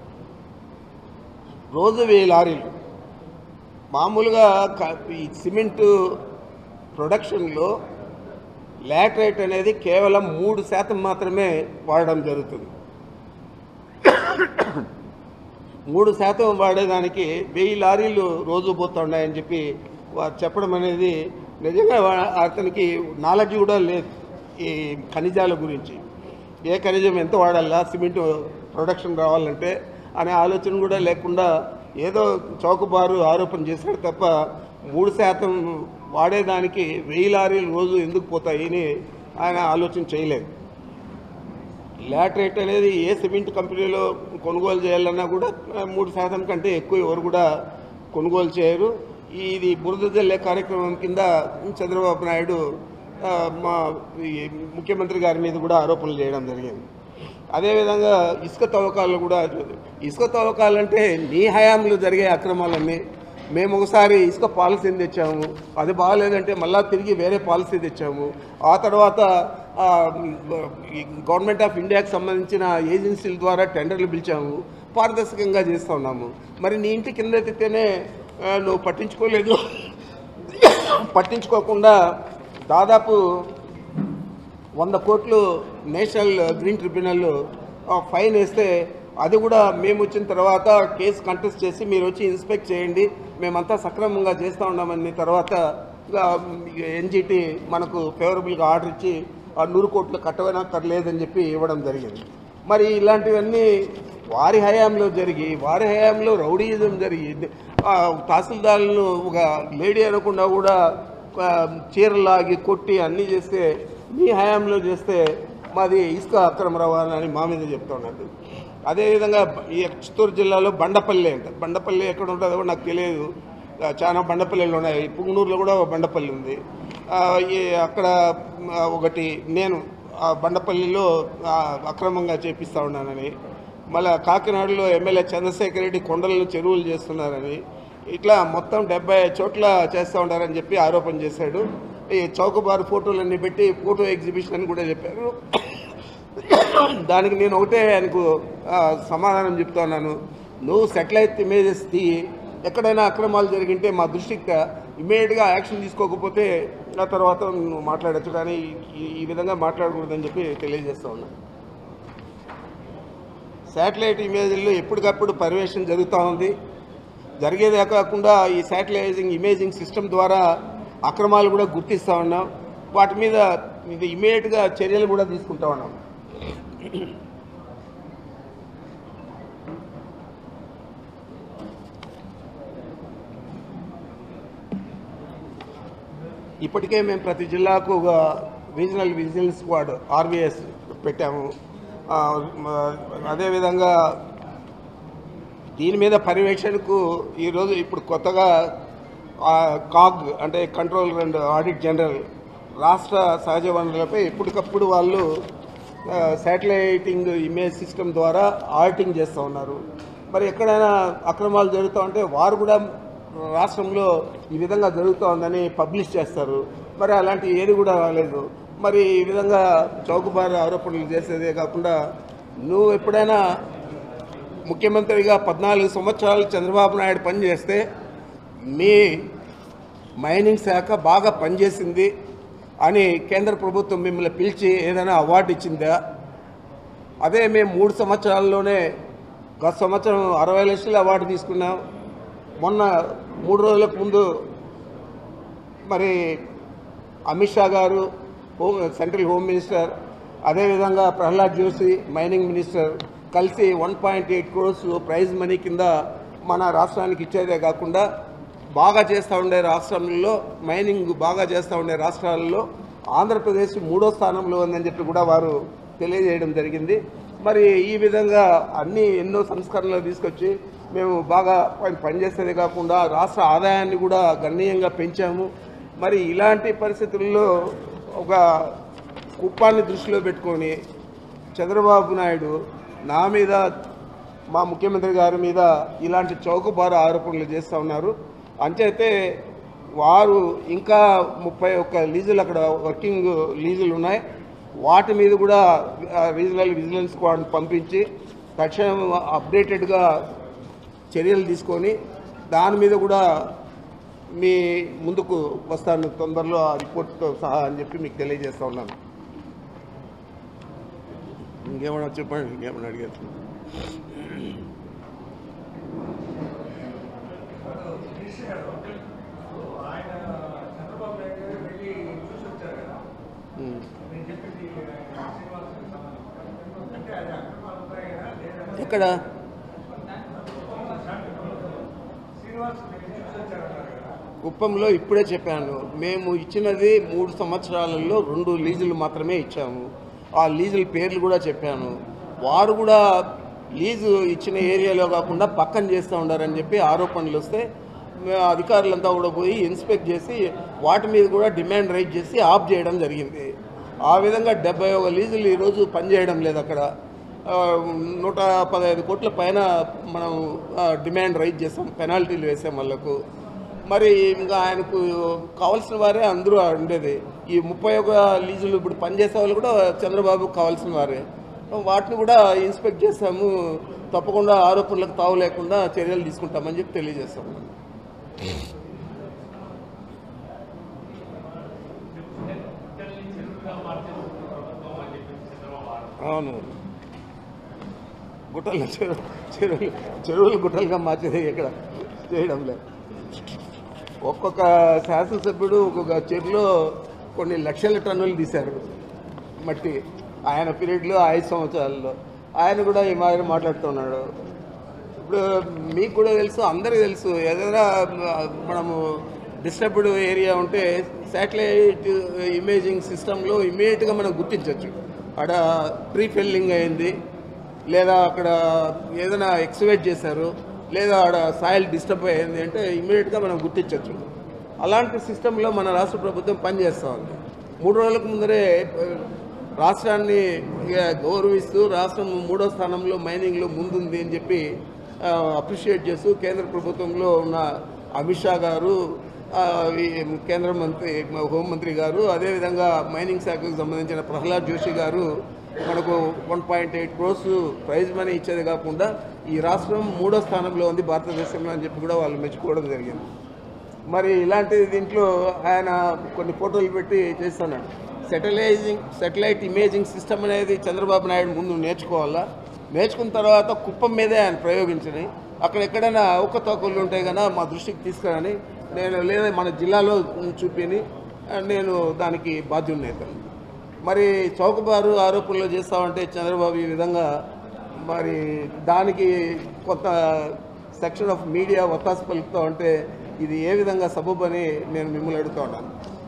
రోజు వెయ్యి లారీలు మామూలుగా క- ఈ సిమెంట్ ప్రొడక్షన్లో లాటరైట్ అనేది కేవలం మూడు శాతం మాత్రమే వాడడం జరుగుతుంది మూడు శాతం వాడేదానికి వెయ్యి లారీలు రోజు పోతున్నాయని చెప్పి వారు చెప్పడం అనేది నిజంగా వా- అతనికి నాలెడ్జ్ కూడా లేదు ఈ ఖనిజాల గురించి ఏ ఖనిజం ఎంత వాడాలా సిమెంట్ ప్రొడక్షన్ రావాలంటే అనే ఆలోచన కూడా లేకుండా ఏదో చౌకబారు ఆరోపణ చేశాడు తప్ప మూడు శాతం వాడేదానికి వెయ్యి లారీలు రోజు ఎందుకు పోతాయి అని ఆయన ఆలోచన చేయలేదు లాటరేట్ అనేది ఏ సిమెంట్ కంపెనీలో కొనుగోలు చేయాలన్నా కూడా ఆ, మూడు శాతం కంటే ఎక్కువ ఎవరు కూడా కొనుగోలు చేయరు ఇది బురద జల్లే కార్యక్రమం కింద చంద్రబాబు నాయుడు ఆ, మా ఈ ముఖ్యమంత్రి గారి మీద కూడా ఆరోపణలు చేయడం జరిగింది అదేవిధంగా ఇసుక తవ్వకాలు కూడా ఇసుక తవ్వకాలంటే నీ హయాంలో జరిగే అక్రమాలన్నీ మేము ఒకసారి ఇసుక పాలసీని తెచ్చాము అది బాగాలేదంటే మళ్ళా తిరిగి వేరే పాలసీ తెచ్చాము ఆ తర్వాత ఆ, ఈ గవర్నమెంట్ ఆఫ్ ఇండియాకి సంబంధించిన ఏజెన్సీల ద్వారా టెండర్లు పిలిచాము పారదర్శకంగా చేస్తూ ఉన్నాము మరి నీ ఇంటి కింద ఎత్తితేనే ఆ, నువ్వు పట్టించుకోలేదు పట్టించుకోకుండా దాదాపు వంద కోట్లు నేషనల్ గ్రీన్ ట్రిబ్యునల్ ఆ, ఫైన్ వేస్తే అది కూడా మేము వచ్చిన తర్వాత కేసు కంటెస్ట్ చేసి మీరు వచ్చి ఇన్స్పెక్ట్ చేయండి మేమంతా సక్రమంగా చేస్తూ ఉన్నామని తర్వాత ఎన్జిటి మనకు ఫేవరబుల్గా ఆర్డర్ ఇచ్చి ఆ నూరు కోట్లు కట్టవనక్కర్లేదని చెప్పి ఇవ్వడం జరిగింది మరి ఇలాంటివన్నీ వారి హయాంలో జరిగి వారి హయాంలో రౌడీయిజం జరిగి ఆ, తహసీల్దార్లను ఒక లేడీ అనకుండా కూడా ఆ, చీరలాగి కొట్టి అన్నీ చేస్తే మీ హయాంలో చేస్తే మాది ఇసుక అక్రమ రవాణా అని మా మీద చెప్తా ఉన్నారు అదేవిధంగా ఈ చిత్తూరు జిల్లాలో బండపల్లి అంట బండపల్లి ఎక్కడ ఉంటుందో కూడా నాకు తెలియదు ఆ, చాలా బండపల్లిలు ఉన్నాయి పుంగనూరులో కూడా ఒక బండపల్లి ఉంది ఆ, ఈ అక్కడ ఆ, ఒకటి నేను ఆ బండపల్లిలో ఆ, అక్రమంగా చేపిస్తా ఉన్నానని మళ్ళా కాకినాడలో ఎమ్మెల్యే చంద్రశేఖర్ రెడ్డి కొండలను చెరువులు చేస్తున్నారని ఇట్లా మొత్తం డెబ్బై చోట్ల చేస్తూ ఉన్నారని చెప్పి ఆరోపణ చేశాడు ఈ చౌకబారు ఫోటోలన్నీ పెట్టి ఫోటో ఎగ్జిబిషన్ అని కూడా చెప్పారు దానికి నేను ఒకటే ఆయనకు ఆ, సమాధానం చెప్తున్నాను నువ్వు సెటిలైట్ ఇమేజెస్ తీయి ఎక్కడైనా అక్రమాలు జరిగింటే మా దృష్టికి ఇమీడియట్గా యాక్షన్ తీసుకోకపోతే ఆ తర్వాత నువ్వు మాట్లాడచ్చు కానీ ఈ- ఈ విధంగా మాట్లాడకూడదని చెప్పి తెలియజేస్తా ఉన్నాను శాటిలైట్ ఇమేజ్ల్లో ఎప్పటికప్పుడు పర్యవేక్షణ జరుగుతూ ఉంది జరిగేదే కాకుండా ఈ శాటిలైజింగ్ ఇమేజింగ్ సిస్టమ్ ద్వారా అక్రమాలు కూడా గుర్తిస్తూ ఉన్నాం వాటి మీద ఇది ఇమీడియట్గా చర్యలు కూడా తీసుకుంటా ఉన్నాం ఇప్పటికే మేము ప్రతి జిల్లాకు ఒక రీజనల్ విజిలెన్స్ స్క్వాడ్ ఆర్వీఎస్ పెట్టాము ఆ, మ- అదేవిధంగా దీని మీద పర్యవేక్షణకు ఈరోజు ఇప్పుడు కొత్తగా ఆ, కాగ్ అంటే కంట్రోల్ అండ్ ఆడిట్ జనరల్ రాష్ట్ర సహజ వనరులపై ఎప్పటికప్పుడు వాళ్ళు ఆ, శాటిలైటింగ్ ఇమేజ్ సిస్టమ్ ద్వారా ఆడిటింగ్ చేస్తూ ఉన్నారు మరి ఎక్కడైనా అక్రమాలు జరుగుతూ ఉంటే వారు కూడా రాష్ట్రంలో ఈ విధంగా జరుగుతూ ఉందని పబ్లిష్ చేస్తారు మరి అలాంటి ఏది కూడా రాలేదు మరి ఈ విధంగా చౌకబారు ఆరోపణలు చేసేదే కాకుండా నువ్వు ఎప్పుడైనా ముఖ్యమంత్రిగా పద్నాలుగు సంవత్సరాలు చంద్రబాబు నాయుడు పనిచేస్తే మీ మైనింగ్ శాఖ బాగా పనిచేసింది అని కేంద్ర ప్రభుత్వం మిమ్మల్ని పిలిచి ఏదైనా అవార్డు ఇచ్చిందా అదే మేము మూడు సంవత్సరాల్లోనే గత సంవత్సరం అరవై లక్షల అవార్డు తీసుకున్నాం మొన్న మూడు రోజులకు ముందు మరి అమిత్ షా గారు హోమ్ సెంట్రల్ హోమ్ మినిస్టర్ అదేవిధంగా ప్రహ్లాద్ జోషి మైనింగ్ మినిస్టర్ కలిసి one point eight crores prize money కింద మన రాష్ట్రానికి ఇచ్చేదే కాకుండా బాగా చేస్తూ ఉండే రాష్ట్రంలో మైనింగ్ బాగా చేస్తూ ఉండే రాష్ట్రాలలో ఆంధ్రప్రదేశ్ మూడో స్థానంలో ఉందని చెప్పి కూడా వారు తెలియజేయడం జరిగింది మరి ఈ విధంగా అన్ని ఎన్నో సంస్కరణలు తీసుకొచ్చి మేము బాగా పని- పనిచేసేదే కాకుండా రాష్ట్ర ఆదాయాన్ని కూడా గణనీయంగా పెంచాము మరి ఇలాంటి పరిస్థితుల్లో ఒక కుప్పాన్ని దృష్టిలో పెట్టుకొని చంద్రబాబు నాయుడు నా మీద మా ముఖ్యమంత్రి గారి మీద ఇలాంటి చౌకబారు ఆరోపణలు చేస్తూ ఉన్నారు అంచైతే వారు ఇంకా ముప్పై ఒక్క లీజులు అక్కడ వర్కింగ్ లీజులు ఉన్నాయి వాటి మీద కూడా ఆ, రీజనల్ విజిలెన్స్ స్క్వాడ్ పంపించి తక్షణం అప్డేటెడ్గా చర్యలు తీసుకొని దాని మీద కూడా మీ ముందుకు వస్తాను తొందరలో ఆ రిపోర్ట్తో సహా అని చెప్పి మీకు తెలియజేస్తా ఉన్నాను ఇంకేమన్నా చెప్పండి ఇంకేమన్నా అడిగారు మినిస్టర్ గారు ఆయన చంద్రబాబు నాయుడు గారు వెళ్ళి చూసి వచ్చారు కదా ఉమ్. నేను చెప్పింది శ్రీనివాసులకు సంబంధించి అంటే అది అక్రమాలు ఉన్నాయా లేదా ఎక్కడ శ్రీనివాస్ వెళ్ళి చూసి వచ్చారన్నారు కదా కుప్పంలో ఇప్పుడే చెప్పాను మేము ఇచ్చినది మూడు సంవత్సరాలలో రెండు లీజులు మాత్రమే ఇచ్చాము ఆ లీజుల పేర్లు కూడా చెప్పాను వారు కూడా లీజు ఇచ్చిన ఏరియాలో కాకుండా పక్కన చేస్తూ ఉండారని చెప్పి ఆరోపణలు వస్తే మేము అధికారులంతా కూడా పోయి ఇన్స్పెక్ట్ చేసి వాటి మీద కూడా డిమాండ్ రైజ్ చేసి ఆఫ్ చేయడం జరిగింది ఆ విధంగా డెబ్బై ఒక లీజులు ఈరోజు పనిచేయడం లేదు అక్కడ ఆ, నూట పదహైదు కోట్ల పైన మనం ఆ, డిమాండ్ రైజ్ చేసాం పెనాల్టీలు వేసాం వాళ్ళకు మరి ఇంకా ఆయనకు కావాల్సిన వారే అందరూ ఉండేది ఈ ముప్పై ఒక లీజులు ఇప్పుడు పనిచేసే వాళ్ళు కూడా చంద్రబాబుకు కావాల్సిన వారే వాటిని కూడా ఇన్స్పెక్ట్ చేస్తాము తప్పకుండా ఆరోపణలకు తావు లేకుండా చర్యలు తీసుకుంటామని చెప్పి తెలియజేస్తాము గుట్టల్ని చెరువుగా మార్చేస్తుంది ప్రభుత్వం అని చెప్పేసి చంద్రబాబు ఆరోపణ. అవును గుట్టలు చెరువు చెరువులు చెరువులు గుట్టలుగా మార్చేది ఇక్కడ చేయడం లేదు ఒక్కొక్క శాసనసభ్యుడు ఒక్కొక్క చెరువులో కొన్ని లక్షల టన్నులు తీశారు మట్టి ఆయన పీరియడ్లో ఐదు సంవత్సరాల్లో ఆయన కూడా ఈ మాదిరి మాట్లాడుతున్నాడు ఇప్పుడు మీకు కూడా తెలుసు అందరికీ తెలుసు ఏదైనా మనము డిస్టర్బ్డ్ ఏరియా ఉంటే శాటిలైట్ ఇమేజింగ్ సిస్టంలో ఇమీడియట్గా మనం గుర్తించవచ్చు అక్కడ ప్రీ ఫిల్లింగ్ అయింది లేదా అక్కడ ఏదైనా ఎక్స్వేట్ చేశారు లేదా ఆడ సాయిల్ డిస్టర్బ్ అయింది అంటే ఇమీడియట్గా మనం గుర్తించవచ్చు అలాంటి సిస్టంలో మన రాష్ట్ర ప్రభుత్వం పనిచేస్తూ ఉంది మూడు రోజులకు ముందరే ఆ, రాష్ట్రాన్ని ఇక గౌరవిస్తూ రాష్ట్రం మూడో స్థానంలో మైనింగ్లో ముందుంది అని చెప్పి అప్రిషియేట్ చేస్తూ కేంద్ర ప్రభుత్వంలో ఉన్న అమిత్ షా గారు ఆ, ఈ కేంద్ర మంత్రి హోంమంత్రి గారు అదేవిధంగా మైనింగ్ శాఖకు సంబంధించిన ప్రహ్లాద్ జోషి గారు మనకు one point eight crores prize money ఇచ్చేది కాకుండా ఈ రాష్ట్రం మూడో స్థానంలో ఉంది భారతదేశంలో అని చెప్పి కూడా వాళ్ళు మెచ్చుకోవడం జరిగింది మరి ఇలాంటి దీంట్లో ఆయన కొన్ని ఫోటోలు పెట్టి చేస్తున్నాడు సెటిలైజింగ్ సెటిలైట్ ఇమేజింగ్ సిస్టమ్ అనేది చంద్రబాబు నాయుడు ముందు నేర్చుకోవాలా నేర్చుకున్న తర్వాత కుప్పం మీదే ఆయన ప్రయోగించినాయి అక్కడ ఎక్కడైనా ఒక్క తోకలు ఉంటాయి కదా మా దృష్టికి తీసుకురాని నేను లేదా మన జిల్లాలో చూపిని నేను దానికి బాధ్యుడిని అవుతాను మరి చౌకబారు ఆరోపణలు చేస్తామంటే చంద్రబాబు ఈ విధంగా మరి దానికి కొంత సెక్షన్ ఆఫ్ మీడియా ఒత్తాసు పలుకుతూ ఉంటే ఇది ఏ విధంగా సబబు అని నేను మిమ్మల్ని అడుగుతా ఉన్నాను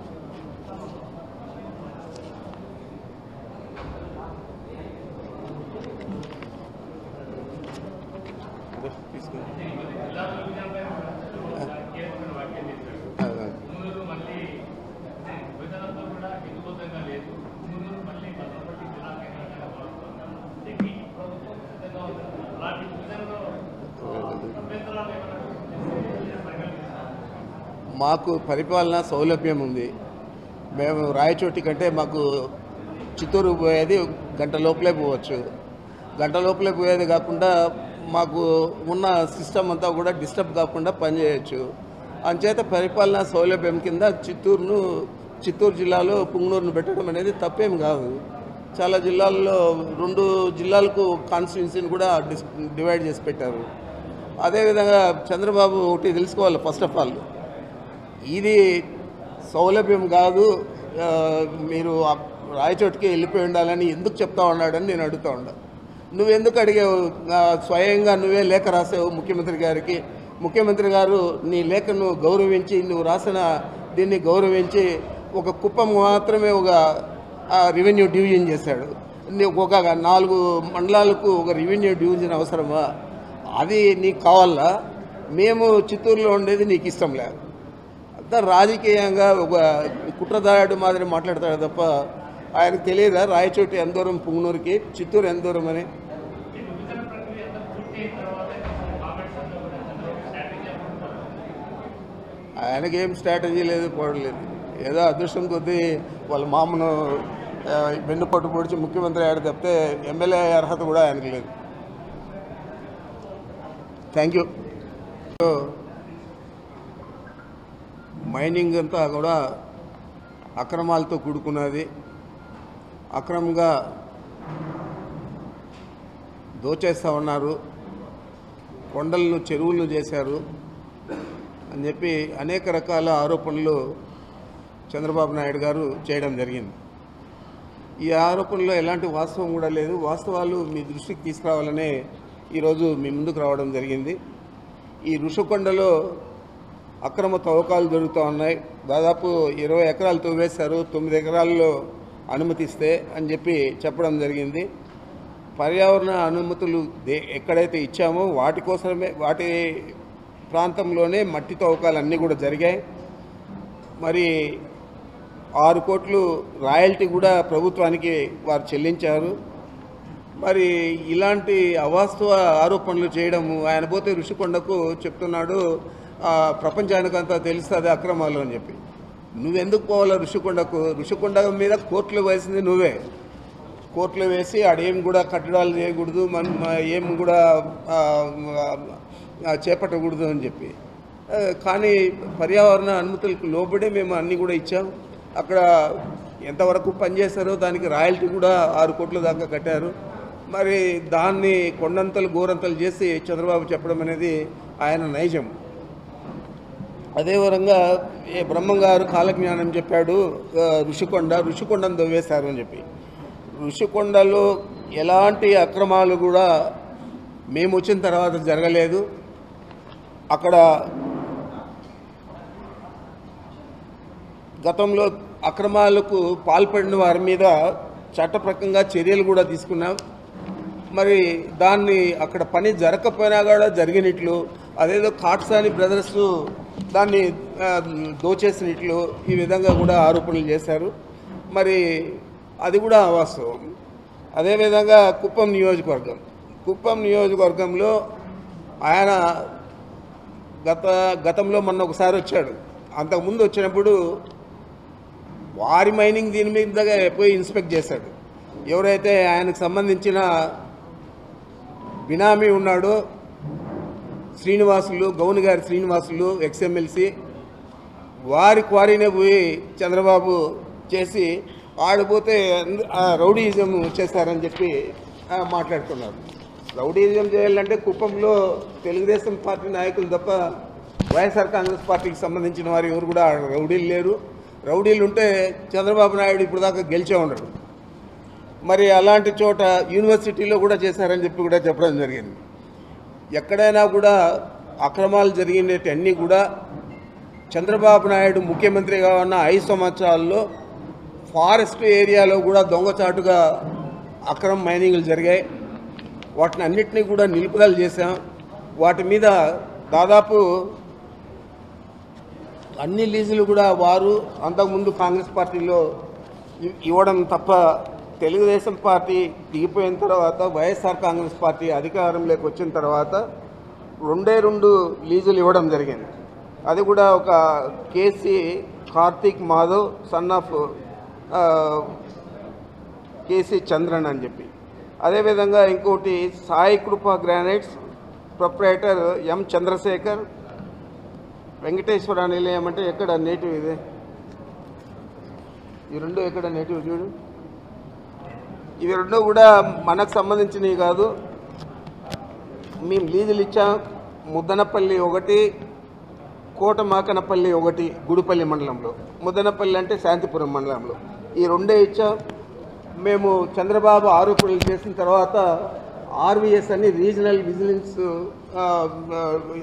జిల్లాలో విజయంపై కూడా కీలకమైన వ్యాఖ్యలు చేశారు మున్నూరు మళ్ళీ విధానంతో కూడా హిందుబద్ధంగా లేదు మున్నూరు మళ్ళీ భద్రపట్టి జిల్లా కేంద్రంగా మారుతున్నారు దీనికి ప్రభుత్వం సిద్ధంగా ఉంది అలాంటి విధానంలో అభ్యంతరాలు ఏమైనా పరిగణిస్తారు మాకు పరిపాలన సౌలభ్యం ఉంది మేము రాయచోటి కంటే మాకు చిత్తూరు పోయేది గంట లోపలే పోవచ్చు గంట లోపలే పోయేది కాకుండా మాకు ఉన్న సిస్టమ్ అంతా కూడా డిస్టర్బ్ కాకుండా పనిచేయచ్చు అంచేత పరిపాలన సౌలభ్యం కింద చిత్తూరును చిత్తూరు జిల్లాలో పుంగనూరును పెట్టడం అనేది తప్పేం కాదు చాలా జిల్లాల్లో రెండు జిల్లాలకు కాన్స్టిట్యున్సీని కూడా డిస్ డివైడ్ చేసి పెట్టారు అదేవిధంగా చంద్రబాబు ఒకటి తెలుసుకోవాలి ఫస్ట్ ఆఫ్ ఆల్ ఇది సౌలభ్యం కాదు ఆ, మీరు ఆ రాయచోటికి వెళ్ళిపోయి ఉండాలని ఎందుకు చెప్తా ఉన్నాడని నేను అడుగుతా ఉన్నా నువ్వెందుకు అడిగావు ఆ, స్వయంగా నువ్వే లేఖ రాసావు ముఖ్యమంత్రి గారికి ముఖ్యమంత్రి గారు నీ లేఖను గౌరవించి నువ్వు రాసిన దీన్ని గౌరవించి ఒక కుప్పం మాత్రమే ఒక ఆ, రెవెన్యూ డివిజన్ చేశాడు నీ ఒక నాలుగు మండలాలకు ఒక రెవెన్యూ డివిజన్ అవసరమా అది నీకు కావాలా మేము చిత్తూరులో ఉండేది నీకు ఇష్టం లేదు అంతా రాజకీయంగా ఒక కుట్రదారుడు మాదిరి మాట్లాడతాడు తప్ప ఆయనకు తెలియదా రాయచోటి ఎంత దూరం పుంగనూరుకి చిత్తూరు ఎంత దూరం అని ఈ విభజన ప్రక్రియ అంతా పూర్తి అయిన తర్వాత కామెంట్స్ అంతా కూడా చంద్రబాబు స్ట్రాటజీ అనుకుంటున్నారు ఆయనకేం స్ట్రాటజీ లేదు పోవట్లేదు ఏదో అదృష్టం కొద్దీ వాళ్ళ మామను ఆ, వెన్నుపట్టు పొడిచి ముఖ్యమంత్రి అయ్యాడు తప్పితే ఎమ్మెల్యే అర్హత కూడా ఆయనకు లేదు థ్యాంక్ యూ మైనింగ్ అంతా కూడా అక్రమాలతో కూడుకున్నది అక్రమంగా దోచేస్తూ ఉన్నారు కొండలను చెరువులను చేశారు అని చెప్పి అనేక రకాల ఆరోపణలు చంద్రబాబు నాయుడు గారు చేయడం జరిగింది ఈ ఆరోపణలో ఎలాంటి వాస్తవం కూడా లేదు వాస్తవాలు మీ దృష్టికి తీసుకురావాలనే ఈరోజు మీ ముందుకు రావడం జరిగింది ఈ ఋషికొండలో అక్రమ తవ్వకాలు జరుగుతూ ఉన్నాయి దాదాపు ఇరవై ఎకరాలు తవ్వేశారు తొమ్మిది ఎకరాల్లో అనుమతిస్తే అని చెప్పి చెప్పడం జరిగింది పర్యావరణ అనుమతులు దే ఎక్కడైతే ఇచ్చామో వాటి కోసమే వాటి ప్రాంతంలోనే మట్టి తవ్వకాలు అన్నీ కూడా జరిగాయి మరి ఆరు కోట్లు రాయల్టీ కూడా ప్రభుత్వానికి వారు చెల్లించారు మరి ఇలాంటి అవాస్తవ ఆరోపణలు చేయడము ఆయన పోతే ఋషికొండకు చెప్తున్నాడు ఆ, ప్రపంచానికంతా తెలుస్తుంది అక్రమాలు అని చెప్పి నువ్వెందుకు పోవాలా ఋషికొండకు ఋషికొండ మీద కోర్టులు వేసింది నువ్వే కోర్టులో వేసి ఆడేం కూడా కట్టడాలు చేయకూడదు మన మ- ఏం కూడా ఆ, ఆ, చేపట్టకూడదు అని చెప్పి ఆ, కానీ పర్యావరణ అనుమతులకు లోబడే మేము అన్నీ కూడా ఇచ్చాం అక్కడ ఎంతవరకు పనిచేస్తారో దానికి రాయల్టీ కూడా ఆరు కోట్ల దాకా కట్టారు మరి దాన్ని కొండంతలు గోరంతలు చేసి చంద్రబాబు చెప్పడం అనేది ఆయన నైజం అదే విధంగా ఏ బ్రహ్మం గారు కాలజ్ఞానం చెప్పాడు ఆ, ఋషికొండ ఋషికొండను దవ్వేశారు అని చెప్పి ఋషికొండలో ఎలాంటి అక్రమాలు కూడా మేము వచ్చిన తర్వాత జరగలేదు అక్కడ గతంలో అక్రమాలకు పాల్పడిన వారి మీద చట్టప్రకంగా చర్యలు కూడా తీసుకున్నాం మరి దాన్ని అక్కడ పని జరగకపోయినా కూడా జరిగినట్లు అదేదో కాట్సాని బ్రదర్స్ దాన్ని ఆ, దోచేసినట్లు ఈ విధంగా కూడా ఆరోపణలు చేశారు మరి అది కూడా అవాస్తవం అదేవిధంగా కుప్పం నియోజకవర్గం కుప్పం నియోజకవర్గంలో ఆయన గత గతంలో మొన్న ఒకసారి వచ్చాడు అంతకుముందు వచ్చినప్పుడు వారి మైనింగ్ దీని మీదగా పోయి ఇన్స్పెక్ట్ చేశాడు ఎవరైతే ఆయనకు సంబంధించిన బినామీ ఉన్నాడో శ్రీనివాసులు గౌని గారి శ్రీనివాసులు ఎక్స్ఎమ్మెల్సీ వారి క్వారీనే పోయి చంద్రబాబు చేసి ఆడిపోతే అంద- ఆ రౌడీయిజం చేశారని చెప్పి ఆ, మాట్లాడుతున్నారు రౌడీయిజం చేయాలంటే కుప్పంలో తెలుగుదేశం పార్టీ నాయకులు తప్ప వైఎస్ఆర్ కాంగ్రెస్ పార్టీకి సంబంధించిన వారు ఎవరు కూడా ఆడ రౌడీలు లేరు రౌడీలు ఉంటే చంద్రబాబు నాయుడు ఇప్పుడు దాకా గెలిచే ఉండడు మరి అలాంటి చోట యూనివర్సిటీలో కూడా చేశారని చెప్పి కూడా చెప్పడం జరిగింది ఎక్కడైనా కూడా అక్రమాలు జరిగినట్టు అన్నీ కూడా చంద్రబాబు నాయుడు ముఖ్యమంత్రిగా ఉన్న ఐదు సంవత్సరాల్లో ఫారెస్ట్ ఏరియాలో కూడా దొంగచాటుగా అక్రమ మైనింగ్లు జరిగాయి వాటిని అన్నిటినీ కూడా నిలుపుదల చేశాం వాటి మీద దాదాపు అన్ని లీజులు కూడా వారు అంతకుముందు కాంగ్రెస్ పార్టీలో ఇ- ఇవ్వడం తప్ప తెలుగుదేశం పార్టీ దిగిపోయిన తర్వాత వైఎస్ఆర్ కాంగ్రెస్ పార్టీ అధికారంలోకి వచ్చిన తర్వాత రెండే రెండు లీజులు ఇవ్వడం జరిగింది అది కూడా ఒక KC Karthik Madhav son of ఆ, కేసీ చంద్రన్ అని చెప్పి అదేవిధంగా ఇంకోటి సాయి కృప granites proprietor M Chandrasekhar Venkateswara Nilayam అంటే ఎక్కడ నేటివ్ ఇది ఈ రెండు ఎక్కడ నేటివ్ చూడు ఇవి రెండు కూడా మనకు సంబంధించినవి కాదు మేము లీజులు ఇచ్చాం ముద్దనపల్లి ఒకటి కోటమాకనపల్లి ఒకటి గుడిపల్లి మండలంలో ముద్దనపల్లి అంటే శాంతిపురం మండలంలో ఈ రెండే ఇచ్చాం మేము చంద్రబాబు ఆరోపణలు చేసిన తర్వాత ఆర్వీఎస్ అని రీజనల్ విజిలెన్స్ ఆ, ఆ,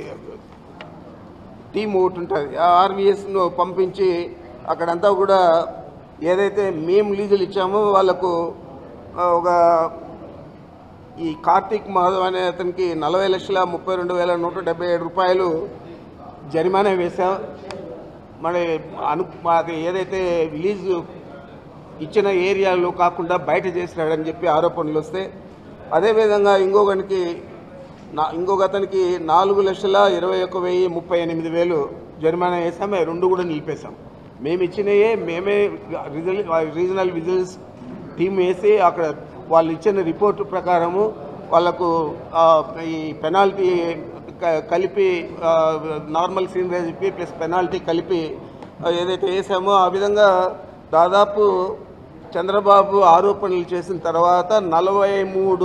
టీం ఒకటి ఉంటుంది ఆ ఆర్వీఎస్ను పంపించి అక్కడంతా కూడా ఏదైతే మేము లీజులు ఇచ్చామో వాళ్ళకు ఆ, ఒక ఈ కార్తీక్ మాధవ్ అనే అతనికి నలభై లక్షల ముప్పై రెండు వేల నూట డెబ్బై ఏడు రూపాయలు జరిమానా వేశాం మరి అను మాది ఏదైతే లీజు ఇచ్చిన ఏరియాలో కాకుండా బయట చేసినాడని చెప్పి ఆరోపణలు వస్తే అదేవిధంగా ఇంకొకనికి నా ఇంకొక అతనికి నాలుగు లక్షల ఇరవై ఒక్క వెయ్యి ముప్పై ఎనిమిది వేలు జరిమానా వేసాం అవి రెండు కూడా నిలిపేశాం మేము ఇచ్చినయే మేమే రిజల్ రీజనల్ విజిలెన్స్ టీం వేసి అక్కడ వాళ్ళు ఇచ్చిన రిపోర్టు ప్రకారము వాళ్ళకు ఆ, ఈ పెనాల్టీ క- కలిపి ఆ, normal seigniorage plus penalty కలిపి ఆ, ఏదైతే వేసామో ఆ విధంగా దాదాపు చంద్రబాబు ఆరోపణలు చేసిన తర్వాత నలభై మూడు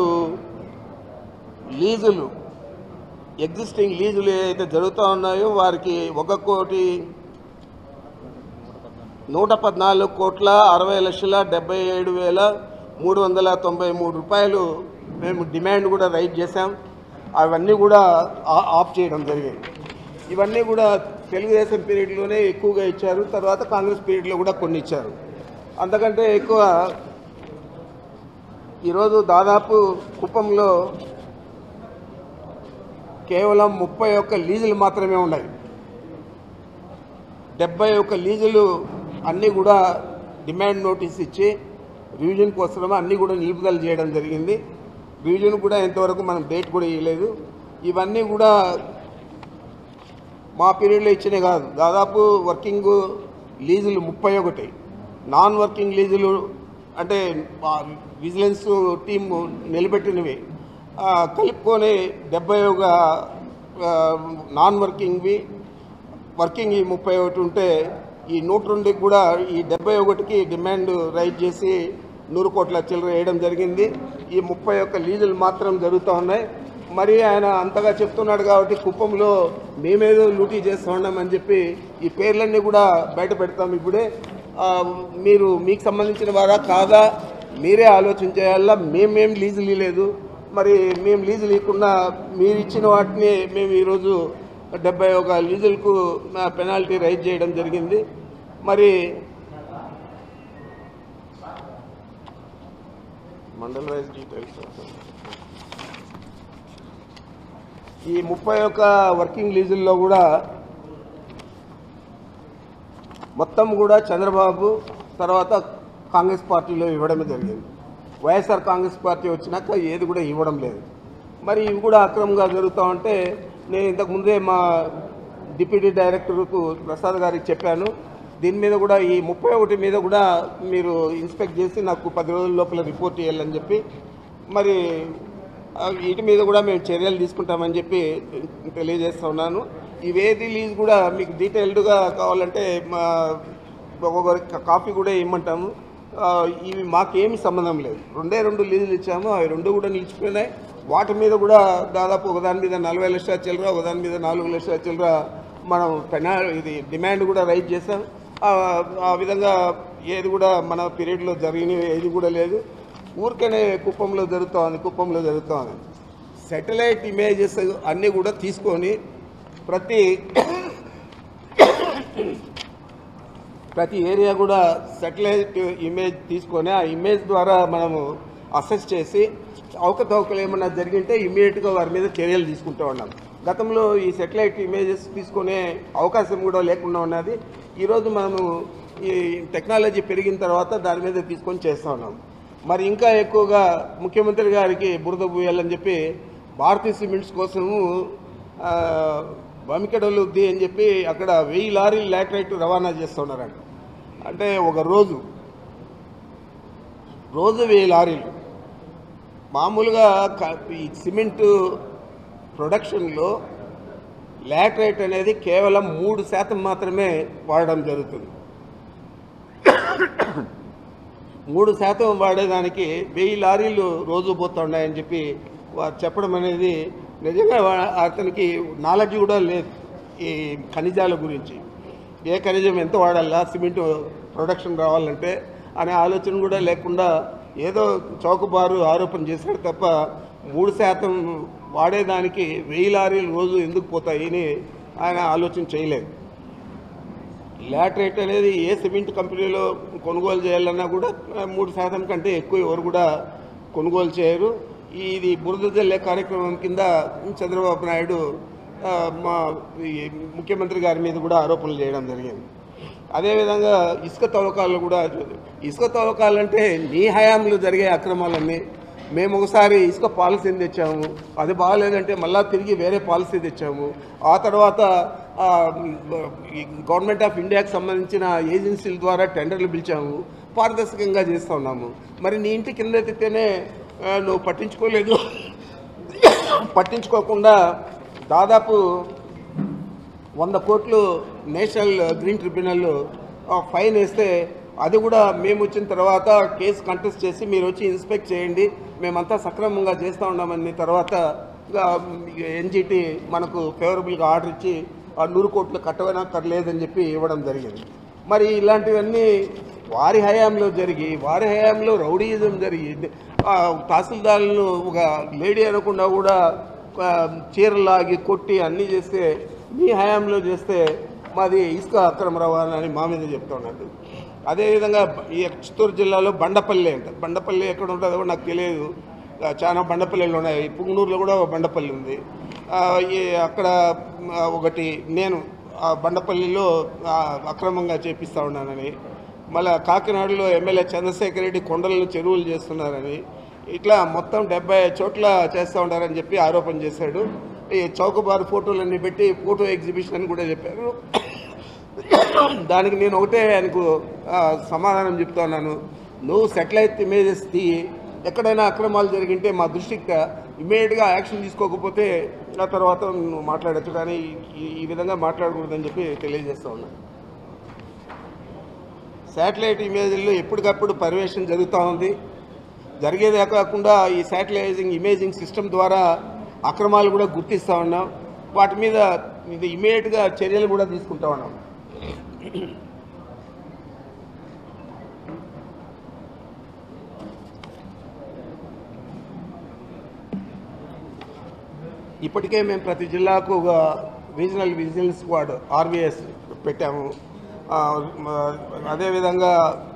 లీజులు ఎగ్జిస్టింగ్ లీజులు ఏదైతే జరుగుతూ ఉన్నాయో వారికి ఒక కోటి నూట పద్నాలుగు కోట్ల అరవై లక్షల డెబ్బై ఏడు వేల మూడు వందల తొంభై మూడు రూపాయలు మేము డిమాండ్ కూడా రైట్ చేశాం అవన్నీ కూడా ఆ- ఆఫ్ చేయడం జరిగింది ఇవన్నీ కూడా తెలుగుదేశం పీరియడ్లోనే ఎక్కువగా ఇచ్చారు తర్వాత కాంగ్రెస్ పీరియడ్లో కూడా కొన్ని ఇచ్చారు అంతకంటే ఎక్కువ ఈరోజు దాదాపు కుప్పంలో కేవలం ముప్పై ఒక్క లీజులు మాత్రమే ఉన్నాయి డెబ్బై ఒక్క లీజులు అన్నీ కూడా డిమాండ్ నోటీస్ ఇచ్చి రివిజన్ కోసం అన్నీ కూడా నిలుపుదల చేయడం జరిగింది రివిజన్ కూడా ఇంతవరకు మనం డేట్ కూడా ఇవ్వలేదు ఇవన్నీ కూడా మా పీరియడ్లో ఇచ్చినవి కాదు దాదాపు వర్కింగ్ లీజులు ముప్పై ఒకటి నాన్ వర్కింగ్ లీజులు అంటే ఆ విజిలెన్స్ టీం నిలబెట్టినవి ఆ, కలుపుకొని డెబ్బై ఒక ఆ, నాన్ వర్కింగ్వి వర్కింగ్ ఈ ముప్పై ఒకటి ఉంటే ఈ నూట రెండుకి కూడా ఈ డెబ్బై ఒకటికి డిమాండ్ రైట్ చేసి నూరు కోట్ల చిల్లర వేయడం జరిగింది ఈ ముప్పై ఒక్క లీజులు మాత్రం జరుగుతూ ఉన్నాయి మరి ఆయన అంతగా చెప్తున్నాడు కాబట్టి కుప్పంలో మేమేదో లూటీ చేస్తూ ఉన్నామని చెప్పి ఈ పేర్లన్నీ కూడా బయట పెడతాం ఇప్పుడే ఆ, మీరు మీకు సంబంధించిన వారా కాదా మీరే ఆలోచన చేయాలా మేమేం లీజులు ఇవ్వలేదు మరి మేము లీజులు ఇవ్వకుండా మీరు ఇచ్చిన వాటిని మేము ఈరోజు డెబ్బై ఒక లీజులకు పెనాల్టీ రైజ్ చేయడం జరిగింది మరి మండల్ వైజ్ డీటెయిల్స్ ఈ ముప్పై ఒక్క వర్కింగ్ లీజుల్లో కూడా మొత్తం కూడా చంద్రబాబు తర్వాత కాంగ్రెస్ పార్టీలో ఇవ్వడమే జరిగింది వైఎస్ఆర్ కాంగ్రెస్ పార్టీ వచ్చినాక ఏది కూడా ఇవ్వడం లేదు మరి ఇవి కూడా అక్రమంగా జరుగుతూ ఉంటే నేను ఇంతకు ముందే మా డిప్యూటీ డైరెక్టర్కు ప్రసాద్ గారికి చెప్పాను దీని మీద కూడా ఈ ముప్పై ఒకటి మీద కూడా మీరు ఇన్స్పెక్ట్ చేసి నాకు పది రోజుల లోపల రిపోర్ట్ చేయాలని చెప్పి మరి ఆ, వీటి మీద కూడా మేము చర్యలు తీసుకుంటామని చెప్పి తెలియజేస్తా ఉన్నాను ఇవేది లీజ్ కూడా మీకు డీటెయిల్డ్గా కావాలంటే మా ఒక్కొక్కరి కాపీ కూడా ఇమ్మంటాము ఆ, ఇవి మాకేమి సంబంధం లేదు రెండే రెండు లీజులు ఇచ్చాము అవి రెండు కూడా నిలిచిపోయినాయి వాటి మీద కూడా దాదాపు ఒకదాని మీద నలభై లక్షల చిల్లర ఒకదాని మీద నాలుగు లక్షల చిల్లర మనం పెనా ఇది డిమాండ్ కూడా రైజ్ చేసాం ఆ, ఆ విధంగా ఏది కూడా మన పీరియడ్లో జరిగినవి ఏది కూడా లేదు ఊరికనే కుప్పంలో జరుగుతూ ఉంది కుప్పంలో జరుగుతూ ఉంది సెటిలైట్ ఇమేజెస్ అన్నీ కూడా తీసుకొని ప్రతి ప్రతి ఏరియా కూడా సెటిలైట్ ఇమేజ్ తీసుకొని ఆ ఇమేజ్ ద్వారా మనము అసెస్ చేసి అవకతవకలు ఏమన్నా జరిగింటే ఇమీడియట్గా వారి మీద చర్యలు తీసుకుంటూ ఉన్నాం గతంలో ఈ సెటిలైట్ ఇమేజెస్ తీసుకునే అవకాశం కూడా లేకుండా ఉన్నది ఈరోజు మనము ఈ టెక్నాలజీ పెరిగిన తర్వాత దాని మీద తీసుకొని చేస్తూ ఉన్నాం మరి ఇంకా ఎక్కువగా ముఖ్యమంత్రి గారికి బురద పూయాలని చెప్పి భారతీయ సిమెంట్స్ కోసము ఆ, బమికెడలుద్ది అని చెప్పి అక్కడ వెయ్యి లారీలు లాటరైట్ రవాణా చేస్తున్నారంట అంటే ఒక రోజు రోజు వెయ్యి లారీలు మామూలుగా క- ఈ సిమెంట్ ప్రొడక్షన్లో లాటరైట్ అనేది కేవలం మూడు శాతం మాత్రమే వాడడం జరుగుతుంది మూడు శాతం వాడేదానికి వెయ్యి లారీలు రోజు పోతున్నాయని చెప్పి వారు చెప్పడం అనేది నిజంగా వా- అతనికి నాలెడ్జ్ కూడా లేదు ఈ ఖనిజాల గురించి ఏ ఖనిజం ఎంత వాడాలా సిమెంట్ ప్రొడక్షన్ రావాలంటే అనే ఆలోచన కూడా లేకుండా ఏదో చౌకబారు ఆరోపణ చేశాడు తప్ప మూడు శాతం వాడేదానికి వెయ్యి లారీలు రోజు ఎందుకు పోతాయి అని ఆయన ఆలోచన చేయలేదు లాటరేట్ అనేది ఏ సిమెంట్ కంపెనీలో కొనుగోలు చేయాలన్నా కూడా ఆ, మూడు శాతం కంటే ఎక్కువ ఎవరు కూడా కొనుగోలు చేయరు ఇది బురద జల్లే కార్యక్రమం కింద చంద్రబాబు నాయుడు ఆ, మా ఈ ముఖ్యమంత్రి గారి మీద కూడా ఆరోపణలు చేయడం జరిగింది అదేవిధంగా ఇసుక తవ్వకాలు కూడా ఇసుక తవ్వకాలంటే నీ హయాంలో జరిగే అక్రమాలన్నీ మేము ఒకసారి ఇసుక పాలసీని తెచ్చాము అది బాగాలేదంటే మళ్ళా తిరిగి వేరే పాలసీ తెచ్చాము ఆ తర్వాత ఆ, ఈ గవర్నమెంట్ ఆఫ్ ఇండియాకి సంబంధించిన ఏజెన్సీల ద్వారా టెండర్లు పిలిచాము పారదర్శకంగా చేస్తూ ఉన్నాము మరి నీ ఇంటి కింద ఎత్తితేనే ఆ, నువ్వు పట్టించుకోలేదు పట్టించుకోకుండా దాదాపు వంద కోట్లు నేషనల్ గ్రీన్ ట్రిబ్యునల్ ఆ, ఫైన్ వేస్తే అది కూడా మేము వచ్చిన తర్వాత కేసు కంటెస్ట్ చేసి మీరు వచ్చి ఇన్స్పెక్ట్ చేయండి మేమంతా సక్రమంగా చేస్తూ ఉన్నామని తర్వాత ఎన్జిటి మనకు ఫేవరబుల్గా ఆర్డర్ ఇచ్చి ఆ నూరు కోట్లు కట్టవనక్కర్లేదని చెప్పి ఇవ్వడం జరిగింది మరి ఇలాంటివన్నీ వారి హయాంలో జరిగి వారి హయాంలో రౌడీయిజం జరిగి ఆ, తహసీల్దార్లను ఒక లేడీ అనకుండా కూడా ఆ, చీరలాగి కొట్టి అన్నీ చేస్తే మీ హయాంలో చేస్తే మాది ఇసుక అక్రమ రవాణా అని మా మీద చెప్తున్నాడు అదేవిధంగా ఈ చిత్తూరు జిల్లాలో బండపల్లి అంట బండపల్లి ఎక్కడ ఉంటుందో కూడా నాకు తెలియదు ఆ, చాలా బండపల్లిలు ఉన్నాయి పుంగనూరులో కూడా ఒక బండపల్లి ఉంది ఆ, ఈ అక్కడ ఆ, ఒకటి నేను ఆ బండపల్లిలో ఆ, అక్రమంగా చేపిస్తా ఉన్నానని మళ్ళా కాకినాడలో ఎమ్మెల్యే చంద్రశేఖర్ రెడ్డి కొండలను చెరువులు చేస్తున్నారని ఇట్లా మొత్తం డెబ్బై చోట్ల చేస్తూ ఉంటారని చెప్పి ఆరోపణ చేశాడు ఈ చౌకబారు ఫోటోలన్నీ పెట్టి ఫోటో ఎగ్జిబిషన్ అని కూడా చెప్పారు దానికి నేను ఒకటే ఆయనకు ఆ, సమాధానం చెప్తా ఉన్నాను నువ్వు సెటిలైట్ ఇమేజెస్ తీయి ఎక్కడైనా అక్రమాలు జరిగింటే మా దృష్టికి ఇమీడియట్గా యాక్షన్ తీసుకోకపోతే ఆ తర్వాత నువ్వు మాట్లాడచ్చు కానీ ఈ- ఈ విధంగా మాట్లాడకూడదని చెప్పి తెలియజేస్తా ఉన్నాను శాటిలైట్ ఇమేజ్ల్లో ఎప్పటికప్పుడు పర్యవేక్షణ జరుగుతూ ఉంది జరిగేదే కాకుండా ఈ శాటిలైజింగ్ ఇమేజింగ్ సిస్టమ్ ద్వారా అక్రమాలు కూడా గుర్తిస్తూ ఉన్నాం వాటి మీద ఇది ఇమీడియట్గా చర్యలు కూడా తీసుకుంటా ఉన్నాం ఇప్పటికే మేము ప్రతి జిల్లాకు ఒక రీజనల్ విజిలెన్స్ స్క్వాడ్ ఆర్వీఎస్ పెట్టాము ఆ, మ- అదేవిధంగా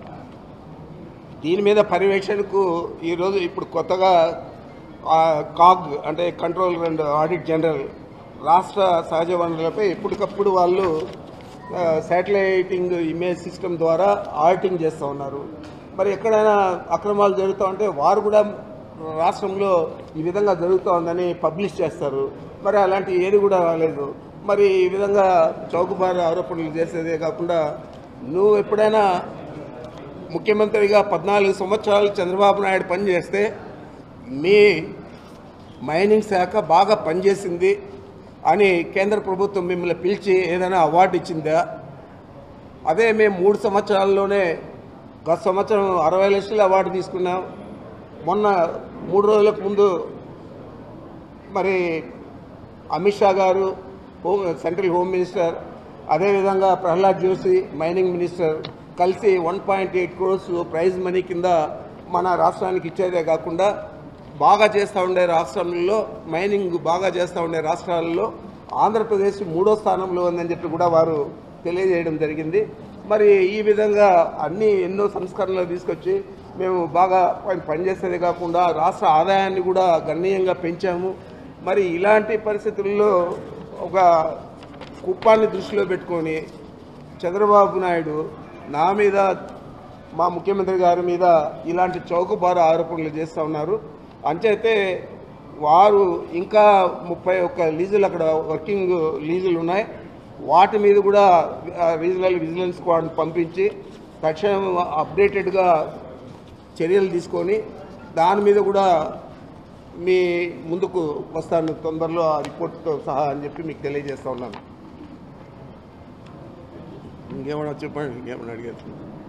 దీని మీద పర్యవేక్షణకు ఈరోజు ఇప్పుడు కొత్తగా ఆ, కాగ్ అంటే కంట్రోల్ అండ్ ఆడిట్ జనరల్ రాష్ట్ర సహజ వనరులపై ఎప్పటికప్పుడు వాళ్ళు ఆ, శాటిలైటింగ్ ఇమేజ్ సిస్టమ్ ద్వారా ఆడిటింగ్ చేస్తూ ఉన్నారు మరి ఎక్కడైనా అక్రమాలు జరుగుతూ ఉంటే వారు కూడా రాష్ట్రంలో ఈ విధంగా జరుగుతూ ఉందని పబ్లిష్ చేస్తారు మరి అలాంటి ఏది కూడా రాలేదు మరి ఈ విధంగా చౌకబారు ఆరోపణలు చేసేదే కాకుండా నువ్వు ఎప్పుడైనా ముఖ్యమంత్రిగా పద్నాలుగు సంవత్సరాలు చంద్రబాబు నాయుడు పనిచేస్తే మీ మైనింగ్ శాఖ బాగా పనిచేసింది అని కేంద్ర ప్రభుత్వం మిమ్మల్ని పిలిచి ఏదైనా అవార్డు ఇచ్చిందా అదే మేము మూడు సంవత్సరాల్లోనే గత సంవత్సరం అరవై లక్షల అవార్డు తీసుకున్నాం మొన్న మూడు రోజులకు ముందు మరి అమిత్ షా గారు హోమ్ సెంట్రల్ హోమ్ మినిస్టర్ అదేవిధంగా ప్రహ్లాద్ జోషి మైనింగ్ మినిస్టర్ కలిసి one point eight crores prize money కింద మన రాష్ట్రానికి ఇచ్చేదే కాకుండా బాగా చేస్తూ ఉండే రాష్ట్రంలో మైనింగ్ బాగా చేస్తూ ఉండే రాష్ట్రాలలో ఆంధ్రప్రదేశ్ మూడో స్థానంలో ఉందని చెప్పి కూడా వారు తెలియజేయడం జరిగింది మరి ఈ విధంగా అన్ని ఎన్నో సంస్కరణలు తీసుకొచ్చి మేము బాగా పని- పనిచేసేదే కాకుండా రాష్ట్ర ఆదాయాన్ని కూడా గణనీయంగా పెంచాము మరి ఇలాంటి పరిస్థితుల్లో ఒక కుప్పాన్ని దృష్టిలో పెట్టుకొని చంద్రబాబు నాయుడు నా మీద మా ముఖ్యమంత్రి గారి మీద ఇలాంటి చౌకబారు ఆరోపణలు చేస్తూ ఉన్నారు అంచేతే వారు ఇంకా ముప్పై ఒక్క లీజులు అక్కడ వర్కింగ్ లీజులు ఉన్నాయి వాటి మీద కూడా ఆ, రీజనల్ విజిలెన్స్ స్క్వాడ్ పంపించి తక్షణం అప్డేటెడ్గా చర్యలు తీసుకొని దాని మీద కూడా మీ ముందుకు వస్తాను తొందరలో ఆ రిపోర్ట్తో సహా అని చెప్పి మీకు తెలియజేస్తా ఉన్నాను ఇంకేమన్నా చెప్పండి ఇంకేమన్నా అడిగారు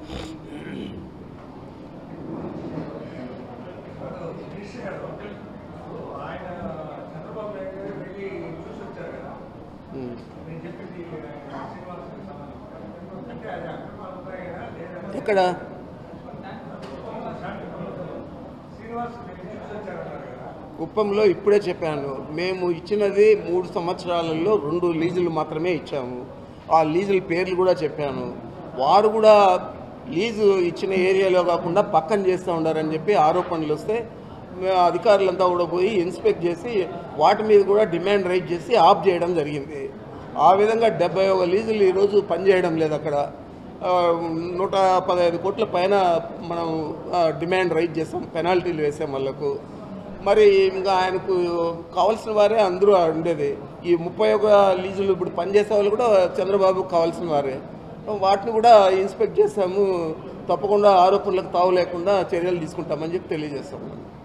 మినిస్టర్ గారు ఆయన చంద్రబాబు నాయుడు గారు వెళ్ళి చూసి వచ్చారు కదా ఉమ్. నేను చెప్పింది శ్రీనివాస్ సంబంధం అంటే అది అక్రమాలు ఉంటాయి కదా లేదా ఎక్కడ శ్రీనివాస్ వెళ్ళి చూసి వచ్చారన్నారు కదా కుప్పంలో ఇప్పుడే చెప్పాను మేము ఇచ్చినది మూడు సంవత్సరాలలో రెండు లీజులు మాత్రమే ఇచ్చాము ఆ లీజుల పేర్లు కూడా చెప్పాను వారు కూడా లీజు ఇచ్చిన ఏరియాలో కాకుండా పక్కన చేస్తూ ఉండారని చెప్పి ఆరోపణలు వస్తే మేము అధికారులంతా కూడా పోయి ఇన్స్పెక్ట్ చేసి వాటి మీద కూడా డిమాండ్ రైజ్ చేసి ఆఫ్ చేయడం జరిగింది ఆ విధంగా డెబ్బై ఒక లీజులు ఈరోజు పనిచేయడం లేదు అక్కడ ఆ, నూట పదహైదు కోట్ల పైన మనం ఆ, డిమాండ్ రైజ్ చేసాం పెనాల్టీలు వేసాం వాళ్ళకు మరి ఇంకా ఆయనకు కావాల్సిన వారే అందరూ ఉండేది ఈ ముప్పై ఒక లీజులు ఇప్పుడు పనిచేసే వాళ్ళు కూడా చంద్రబాబు కావాల్సిన వారే వాటిని కూడా ఇన్స్పెక్ట్ చేస్తాము తప్పకుండా ఆరోపణలకు తావు లేకుండా చర్యలు తీసుకుంటామని చెప్పి తెలియజేస్తాము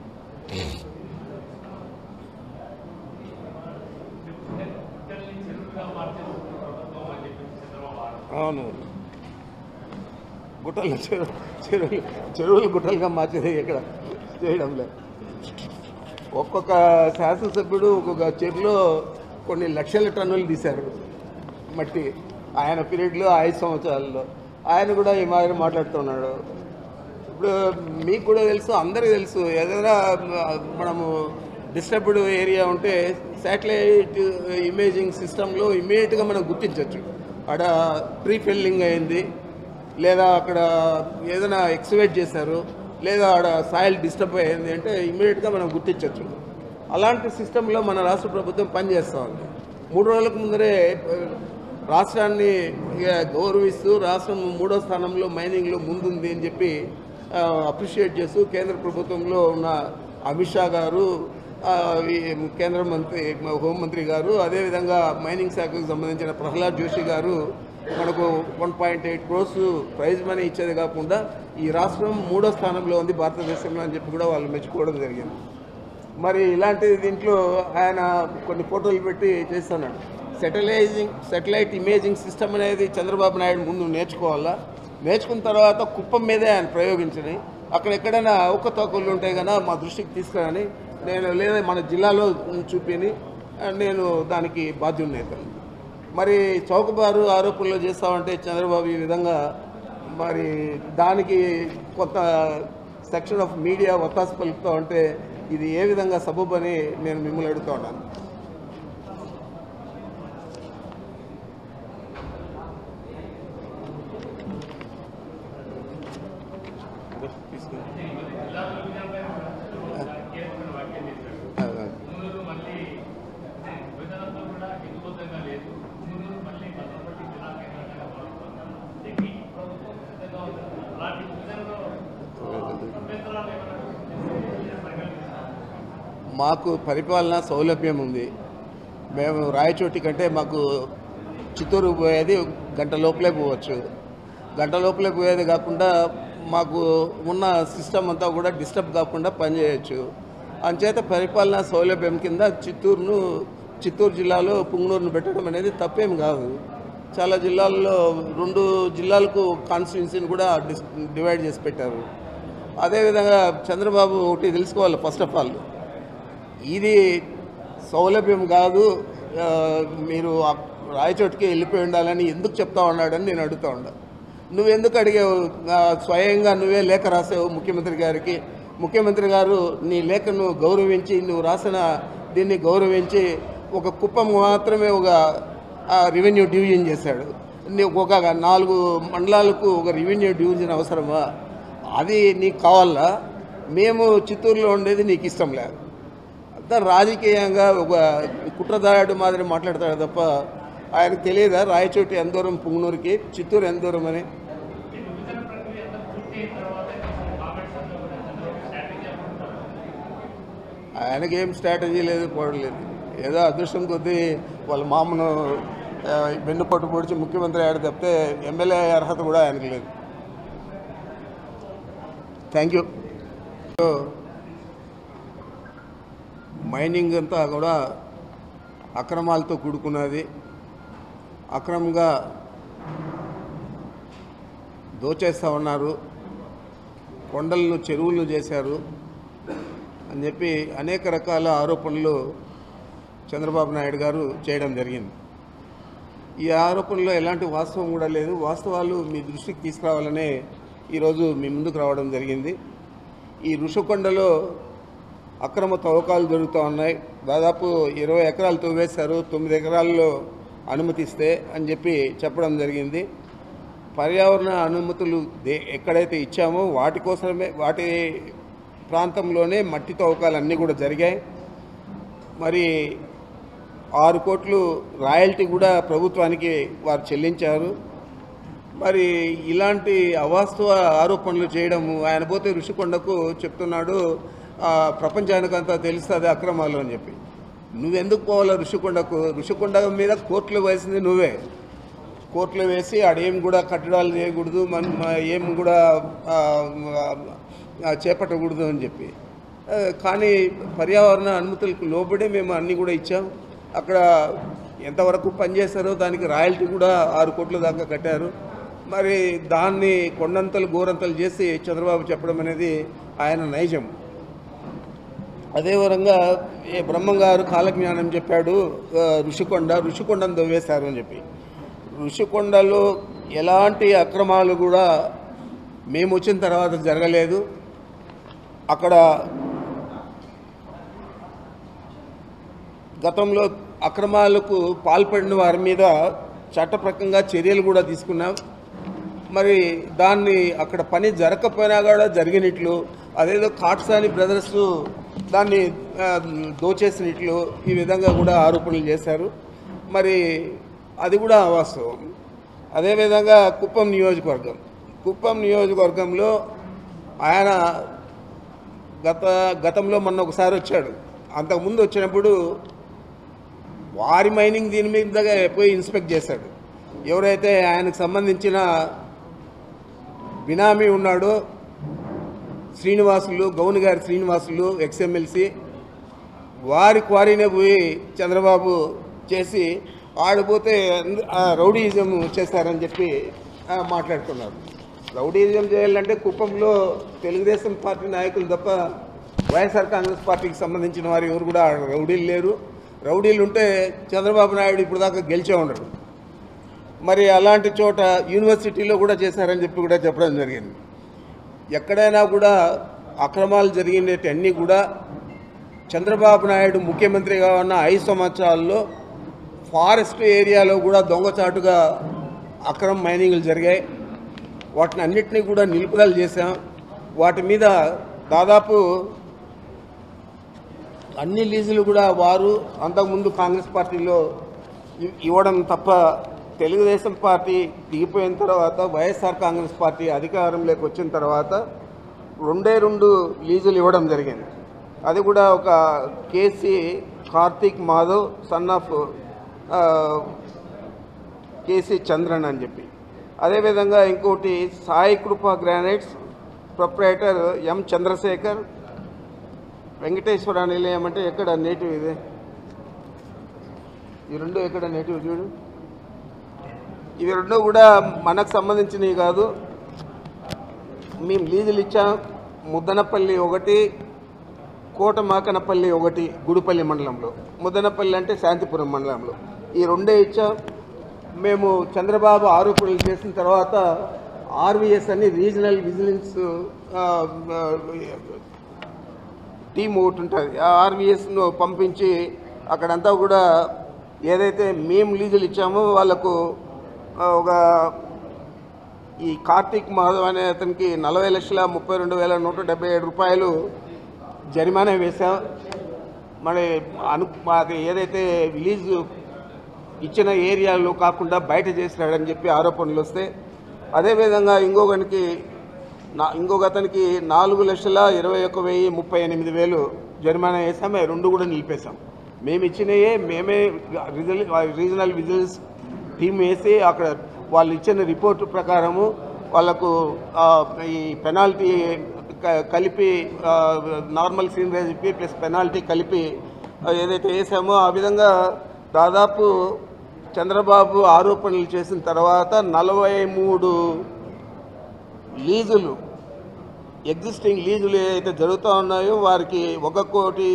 ఇక్కడిని చెరువుగా మార్చేది ప్రభుత్వం అని చెప్పి చంద్రబాబు ఆరోపణ. అవును గుట్టలు చెరువు చెరువులు చెరువులు గుట్టలుగా మార్చేది ఇక్కడ చేయడం లేదు ఒక్కొక్క శాసనసభ్యుడు ఒక్కొక్క చెరువులో కొన్ని లక్షల టన్నులు తీశారు మట్టి ఆయన పీరియడ్లో ఐదు సంవత్సరాల్లో ఆయన కూడా ఈ మాదిరి మాట్లాడుతున్నాడు ఇప్పుడు మీకు కూడా తెలుసు అందరికీ తెలుసు ఏదైనా మనము డిస్టర్బ్డ్ ఏరియా ఉంటే శాటిలైట్ ఇమేజింగ్ సిస్టంలో ఇమీడియట్గా మనం గుర్తించవచ్చు అక్కడ ప్రీ ఫిల్లింగ్ అయింది లేదా అక్కడ ఏదైనా ఎక్స్వేట్ చేశారు లేదా ఆడ సాయిల్ డిస్టర్బ్ అయింది అంటే ఇమీడియట్గా మనం గుర్తించవచ్చు అలాంటి సిస్టంలో మన రాష్ట్ర ప్రభుత్వం పనిచేస్తూ ఉంది మూడు రోజులకు ముందరే ఆ, రాష్ట్రాన్ని ఇక గౌరవిస్తూ రాష్ట్రం మూడో స్థానంలో మైనింగ్లో ముందుంది అని చెప్పి అప్రిషియేట్ చేస్తూ కేంద్ర ప్రభుత్వంలో ఉన్న అమిత్ షా గారు ఆ, ఈ కేంద్ర మంత్రి హోంమంత్రి గారు అదేవిధంగా మైనింగ్ శాఖకు సంబంధించిన ప్రహ్లాద్ జోషి గారు మనకు one point eight crores prize money ఇచ్చేది కాకుండా ఈ రాష్ట్రం మూడో స్థానంలో ఉంది భారతదేశంలో అని చెప్పి కూడా వాళ్ళు మెచ్చుకోవడం జరిగింది మరి ఇలాంటి దీంట్లో ఆయన కొన్ని ఫోటోలు పెట్టి చేస్తున్నాడు సెటిలైజింగ్ సెటిలైట్ ఇమేజింగ్ సిస్టమ్ అనేది చంద్రబాబు నాయుడు ముందు నేర్చుకోవాలా నేర్చుకున్న తర్వాత కుప్పం మీదే ఆయన ప్రయోగించని అక్కడ ఎక్కడైనా అవకతవకలు ఉంటే కనుక మా దృష్టికి తీసుకురాని నేను లేదా మన జిల్లాలో చూపిని నేను దానికి బాధ్యున్నైతాను మరి చౌకబారు ఆరోపణలు చేస్తామంటే చంద్రబాబు ఈ విధంగా మరి దానికి కొంత సెక్షన్ ఆఫ్ మీడియా ఒత్తాసు పలుకుతూ ఉంటే ఇది ఏ విధంగా సబబు అని నేను మిమ్మల్ని అడుగుతా ఉన్నాను జిల్లా విభజనపై కీలకమైన వ్యాఖ్యలు చేశారు మున్నూరు మళ్ళీ విభజనతో కూడా హిందుబద్ధంగా లేదు మున్నూరు మళ్ళీ భద్రపట్టి జిల్లా కేంద్రంగా మారుతున్నారు దీనికి ప్రభుత్వం సిద్ధంగా ఉంది అలాంటి విభజనలో అభ్యంతరాలు ఏమైనా పరిగణిస్తారు మాకు పరిపాలన సౌలభ్యం ఉంది మేము రాయచోటి కంటే మాకు చిత్తూరు పోయేది గంట లోపలే పోవచ్చు గంట లోపలే పోయేది కాకుండా మాకు ఉన్న సిస్టమ్ అంతా కూడా డిస్టర్బ్ కాకుండా పనిచేయచ్చు అంచేత పరిపాలన సౌలభ్యం కింద చిత్తూరును చిత్తూరు జిల్లాలో పుంగనూరును పెట్టడం అనేది తప్పేం కాదు చాలా జిల్లాల్లో రెండు జిల్లాలకు కాన్స్టిట్యున్సీని కూడా డిస్ డివైడ్ చేసి పెట్టారు అదేవిధంగా చంద్రబాబు ఒకటి తెలుసుకోవాలి ఫస్ట్ ఆఫ్ ఆల్ ఇది సౌలభ్యం కాదు ఆ, మీరు ఆ రాయచోటికి వెళ్ళిపోయి ఉండాలని ఎందుకు చెప్తా ఉన్నాడని నేను అడుగుతా ఉన్నా నువ్వెందుకు అడిగావు ఆ, స్వయంగా నువ్వే లేఖ రాసావు ముఖ్యమంత్రి గారికి ముఖ్యమంత్రి గారు నీ లేఖను గౌరవించి నువ్వు రాసిన దీన్ని గౌరవించి ఒక కుప్పం మాత్రమే ఒక రెవెన్యూ డివిజన్ చేశాడు నీ- ఒక నాలుగు మండలాలకు ఒక రెవెన్యూ డివిజన్ అవసరమా అది నీకు కావాలా మేము చిత్తూరులో ఉండేది నీకు ఇష్టం లేదు అంతా రాజకీయంగా ఒక కుట్రదారుడు మాదిరి మాట్లాడతాడు తప్ప ఆయనకు తెలియదా రాయచోటి ఎంత దూరం పుంగనూరుకి చిత్తూరు ఎంత దూరం అని ఈ విభజన ప్రక్రియ అంతా పూర్తి అయిన తర్వాత కామెంట్స్ అంతా కూడా చంద్రబాబు స్ట్రాటజీ అనుకుంటారు ఆయనకి ఏం స్ట్రాటజీ లేదు పోవట్లేదు ఏదో అదృష్టం కొద్దీ వాళ్ళ మామను ఆ, వెన్నుపోటు పొడిచి ముఖ్యమంత్రి అయ్యాడు తప్పితే ఎమ్మెల్యే అర్హత కూడా ఆయనకు లేదు థ్యాంక్ యూ మైనింగ్ అంతా కూడా అక్రమాలతో కూడుకున్నది అక్రమంగా దోచేస్తూ ఉన్నారు కొండలను చెరువులను చేశారు అని చెప్పి అనేక రకాల ఆరోపణలు చంద్రబాబు నాయుడు గారు చేయడం జరిగింది ఈ ఆరోపణలో ఎలాంటి వాస్తవం కూడా లేదు వాస్తవాలు మీ దృష్టికి తీసుకురావాలనే ఈరోజు మీ ముందుకు రావడం జరిగింది ఈ ఋషికొండలో అక్రమ తవ్వకాలు జరుగుతూ ఉన్నాయి దాదాపు ఇరవై ఎకరాలు తవ్వేశారు తొమ్మిది ఎకరాల్లో అనుమతిస్తే అని చెప్పి చెప్పడం జరిగింది పర్యావరణ అనుమతులు దే ఎక్కడైతే ఇచ్చామో వాటి కోసమే వాటి ప్రాంతంలోనే మట్టి తవ్వకాలు అన్నీ కూడా జరిగాయి మరి ఆరు కోట్లు రాయల్టీ కూడా ప్రభుత్వానికి వారు చెల్లించారు మరి ఇలాంటి అవాస్తవ ఆరోపణలు చేయడము ఆయన పోతే ఋషికొండకు చెప్తున్నాడు ఆ, ప్రపంచానికంతా తెలుస్తుంది అక్రమాలు అని చెప్పి నువ్వెందుకు పోవాలా ఋషికొండకు ఋషికొండ మీద కోర్టులు వేసింది నువ్వే కోర్టులో వేసి ఆడేం కూడా కట్టడాలు చేయకూడదు మన మ- ఏం కూడా ఆ, ఆ, చేపట్టకూడదు అని చెప్పి ఆ, కానీ పర్యావరణ అనుమతులకు లోబడే మేము అన్నీ కూడా ఇచ్చాం అక్కడ ఎంతవరకు పనిచేస్తారో దానికి రాయల్టీ కూడా ఆరు కోట్ల దాకా కట్టారు మరి దాన్ని కొండంతలు గోరంతలు చేసి చంద్రబాబు చెప్పడం అనేది ఆయన నైజం అదే విధంగా ఏ బ్రహ్మంగారు కాలజ్ఞానం చెప్పాడు ఆ, ఋషికొండ ఋషికొండను దవ్వేశారు అని చెప్పి ఋషికొండలో ఎలాంటి అక్రమాలు కూడా మేము వచ్చిన తర్వాత జరగలేదు అక్కడ గతంలో అక్రమాలకు పాల్పడిన వారి మీద చట్టప్రకంగా చర్యలు కూడా తీసుకున్నాం మరి దాన్ని అక్కడ పని జరగకపోయినా కూడా జరిగినట్లు అదేదో కాట్సాని బ్రదర్స్ దాన్ని ఆ, దోచేసినట్లు ఈ విధంగా కూడా ఆరోపణలు చేశారు మరి అది కూడా అవాస్తవం అదేవిధంగా కుప్పం నియోజకవర్గం కుప్పం నియోజకవర్గంలో ఆయన గత గతంలో మొన్న ఒకసారి వచ్చాడు అంతకుముందు వచ్చినప్పుడు వారి మైనింగ్ దీని మీద పోయి ఇన్స్పెక్ట్ చేశాడు ఎవరైతే ఆయనకు సంబంధించిన బినామీ ఉన్నాడో శ్రీనివాసులు గౌన్ గారి శ్రీనివాసులు ఎక్స్ఎమ్మెల్సీ వారి క్వారీనే పోయి చంద్రబాబు చేసి ఆడిపోతే ఆ రౌడీయిజం చేశారని చెప్పి ఆ, మాట్లాడుతున్నారు రౌడీయిజం చేయాలంటే కుప్పంలో తెలుగుదేశం పార్టీ నాయకులు తప్ప వైఎస్ఆర్ కాంగ్రెస్ పార్టీకి సంబంధించిన వారు ఎవరు కూడా ఆడ రౌడీలు లేరు రౌడీలు ఉంటే చంద్రబాబు నాయుడు ఇప్పుడు దాకా గెలిచే ఉండడు మరి అలాంటి చోట యూనివర్సిటీలో కూడా చేశారని చెప్పి కూడా చెప్పడం జరిగింది ఎక్కడైనా కూడా అక్రమాలు జరిగినట్టు అన్నీ కూడా చంద్రబాబు నాయుడు ముఖ్యమంత్రిగా ఉన్న ఐదు సంవత్సరాల్లో ఫారెస్ట్ ఏరియాలో కూడా దొంగచాటుగా అక్రమ మైనింగ్లు జరిగాయి వాటిని అన్నిటినీ కూడా నిలుపుదల చేశాం వాటి మీద దాదాపు అన్ని లీజులు కూడా వారు అంతకుముందు కాంగ్రెస్ పార్టీలో ఇ- ఇవ్వడం తప్ప తెలుగుదేశం పార్టీ దిగిపోయిన తర్వాత వైఎస్ఆర్ కాంగ్రెస్ పార్టీ అధికారంలోకి వచ్చిన తర్వాత రెండే రెండు లీజులు ఇవ్వడం జరిగింది అది కూడా ఒక KC Karthik Madhav son of ఆ, కేసీ చంద్రన్ అని చెప్పి అదేవిధంగా ఇంకోటి సాయి కృప granites proprietor M Chandrasekhar Venkateswara Nilayam అంటే ఎక్కడ నేటివ్ ఇది ఈ రెండు ఎక్కడ నేటివ్ చూడు ఇవి రెండు కూడా మనకు సంబంధించినవి కాదు మేము లీజులు ఇచ్చాం ముద్దనపల్లి ఒకటి కోటమాకనపల్లి ఒకటి గుడిపల్లి మండలంలో ముద్దనపల్లి అంటే శాంతిపురం మండలంలో ఈ రెండే ఇచ్చాం మేము చంద్రబాబు ఆరోపణలు చేసిన తర్వాత ఆర్వీఎస్ అని రీజనల్ విజిలెన్స్ ఆ, ఆ, టీం ఒకటి ఉంటుంది ఆ ఆర్వీఎస్ను పంపించి అక్కడంతా కూడా ఏదైతే మేము లీజులు ఇచ్చామో వాళ్ళకు ఆ, ఒక ఈ కార్తీక్ మాధవ్ అనే అతనికి నలభై లక్షల ముప్పై రెండు వేల నూట డెబ్బై ఏడు రూపాయలు జరిమానా వేశాం మరి అను మాకు ఏదైతే లీజు ఇచ్చిన ఏరియాలో కాకుండా బయట చేసినాడని చెప్పి ఆరోపణలు వస్తే అదేవిధంగా ఇంకొకనికి నా ఇంకొక అతనికి నాలుగు లక్షల ఇరవై ఒక్క వెయ్యి ముప్పై ఎనిమిది వేలు జరిమానా వేసాం అవి రెండు కూడా నిలిపేశాం మేము ఇచ్చినయే మేమే రీజనల్ రీజనల్ విజిలెన్స్ టీం వేసి అక్కడ వాళ్ళు ఇచ్చిన రిపోర్ట్ ప్రకారము వాళ్ళకు ఆ, ఈ పెనాల్టీ క- కలిపి ఆ, నార్మల్ సీనరేజ్ ఇప్పి ప్లస్ పెనాల్టీ కలిపి ఆ, ఏదైతే వేసామో ఆ విధంగా దాదాపు చంద్రబాబు ఆరోపణలు చేసిన తర్వాత నలభై మూడు లీజులు ఎగ్జిస్టింగ్ లీజులు ఏవైతే జరుగుతూ ఉన్నాయో వారికి ఒక కోటి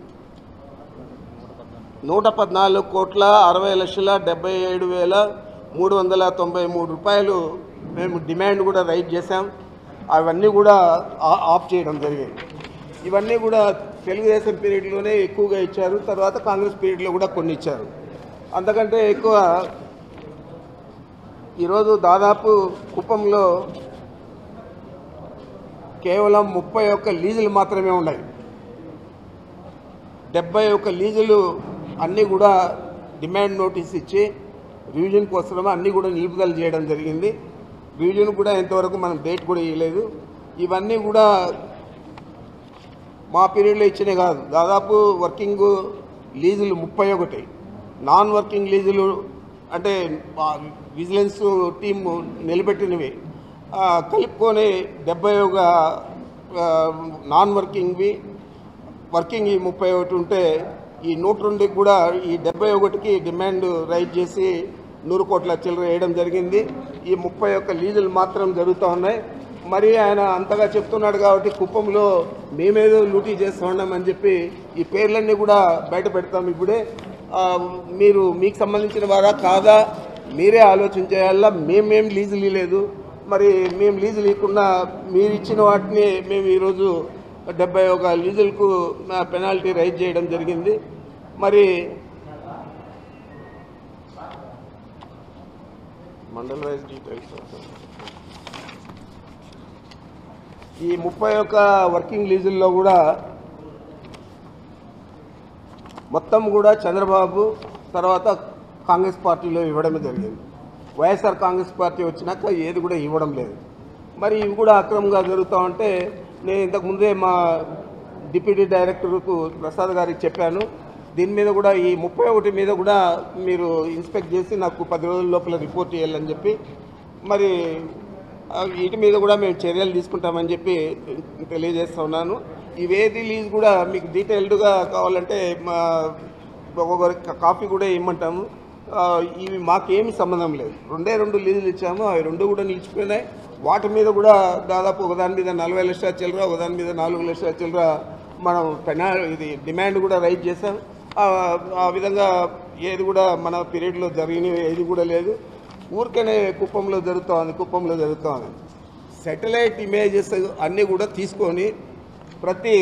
నూట పద్నాలుగు కోట్ల అరవై లక్షల డెబ్బై ఏడు వేల మూడు వందల తొంభై మూడు రూపాయలు మేము డిమాండ్ కూడా రైట్ చేశాం అవన్నీ కూడా ఆ- ఆఫ్ చేయడం జరిగింది ఇవన్నీ కూడా తెలుగుదేశం పీరియడ్లోనే ఎక్కువగా ఇచ్చారు తర్వాత కాంగ్రెస్ పీరియడ్లో కూడా కొన్ని ఇచ్చారు అంతకంటే ఎక్కువ ఈరోజు దాదాపు కుప్పంలో కేవలం ముప్పై ఒక్క లీజులు మాత్రమే ఉన్నాయి డెబ్బై ఒక్క లీజులు అన్నీ కూడా డిమాండ్ నోటీస్ ఇచ్చి రివిజన్ కోసం అన్నీ కూడా నిలుపుదల చేయడం జరిగింది రివిజన్ కూడా ఇంతవరకు మనం డేట్ కూడా ఇవ్వలేదు ఇవన్నీ కూడా మా పీరియడ్లో ఇచ్చినవి కాదు దాదాపు వర్కింగ్ లీజులు ముప్పై ఒకటి నాన్ వర్కింగ్ లీజులు అంటే ఆ విజిలెన్స్ టీం నిలబెట్టినవి ఆ, కలుపుకొని డెబ్బై ఒక ఆ, నాన్ వర్కింగ్వి వర్కింగ్ ఈ ముప్పై ఒకటి ఉంటే ఈ నూట రెండుకి కూడా ఈ డెబ్బై ఒకటికి డిమాండ్ రైట్ చేసి నూరు కోట్ల చిల్లర వేయడం జరిగింది ఈ ముప్పై ఒక్క లీజులు మాత్రం జరుగుతూ ఉన్నాయి మరి ఆయన అంతగా చెప్తున్నాడు కాబట్టి కుప్పంలో మేమేదో లూటీ చేస్తూ ఉన్నామని చెప్పి ఈ పేర్లన్నీ కూడా బయట పెడతాం ఇప్పుడే ఆ, మీరు మీకు సంబంధించిన వారా కాదా మీరే ఆలోచన చేయాలా మేమేం లీజులు ఇవ్వలేదు మరి మేము లీజులు ఇవ్వకుండా మీరు ఇచ్చిన వాటిని మేము ఈరోజు డెబ్బై ఒక లీజులకు పెనాల్టీ రైజ్ చేయడం జరిగింది మరి మండల్ వైజ్ డీటెయిల్స్ ఈ ముప్పై ఒక్క వర్కింగ్ లీజుల్లో కూడా మొత్తం కూడా చంద్రబాబు తర్వాత కాంగ్రెస్ పార్టీలో ఇవ్వడమే జరిగింది వైఎస్ఆర్ కాంగ్రెస్ పార్టీ వచ్చినాక ఏది కూడా ఇవ్వడం లేదు మరి ఇవి కూడా అక్రమంగా జరుగుతూ ఉంటే నేను ఇంతకు ముందే మా డిప్యూటీ డైరెక్టర్కు ప్రసాద్ గారికి చెప్పాను దీని మీద కూడా ఈ ముప్పై ఒకటి మీద కూడా మీరు ఇన్స్పెక్ట్ చేసి నాకు పది రోజుల లోపల రిపోర్ట్ చేయాలని చెప్పి మరి ఆ, వీటి మీద కూడా మేము చర్యలు తీసుకుంటామని చెప్పి తెలియజేస్తా ఉన్నాను ఇవేది లీజ్ కూడా మీకు డీటెయిల్డ్గా కావాలంటే మా ఒక్కొక్కరి కాపీ కూడా ఇమ్మంటాము ఆ, ఇవి మాకేమి సంబంధం లేదు రెండే రెండు లీజులు ఇచ్చాము అవి రెండు కూడా నిలిచిపోయినాయి వాటి మీద కూడా దాదాపు ఒకదాని మీద నలభై లక్షల చిల్లర ఒకదాని మీద నాలుగు లక్షల చిల్లర మనం పెనా ఇది డిమాండ్ కూడా రైట్ చేసాం ఆ ఆ విధంగా ఏది కూడా మన పీరియడ్లో జరిగినవి ఏది కూడా లేదు ఊరికనే కుప్పంలో జరుగుతూ ఉంది కుప్పంలో జరుగుతూ ఉంది సెటిలైట్ ఇమేజెస్ అన్నీ కూడా తీసుకొని ప్రతి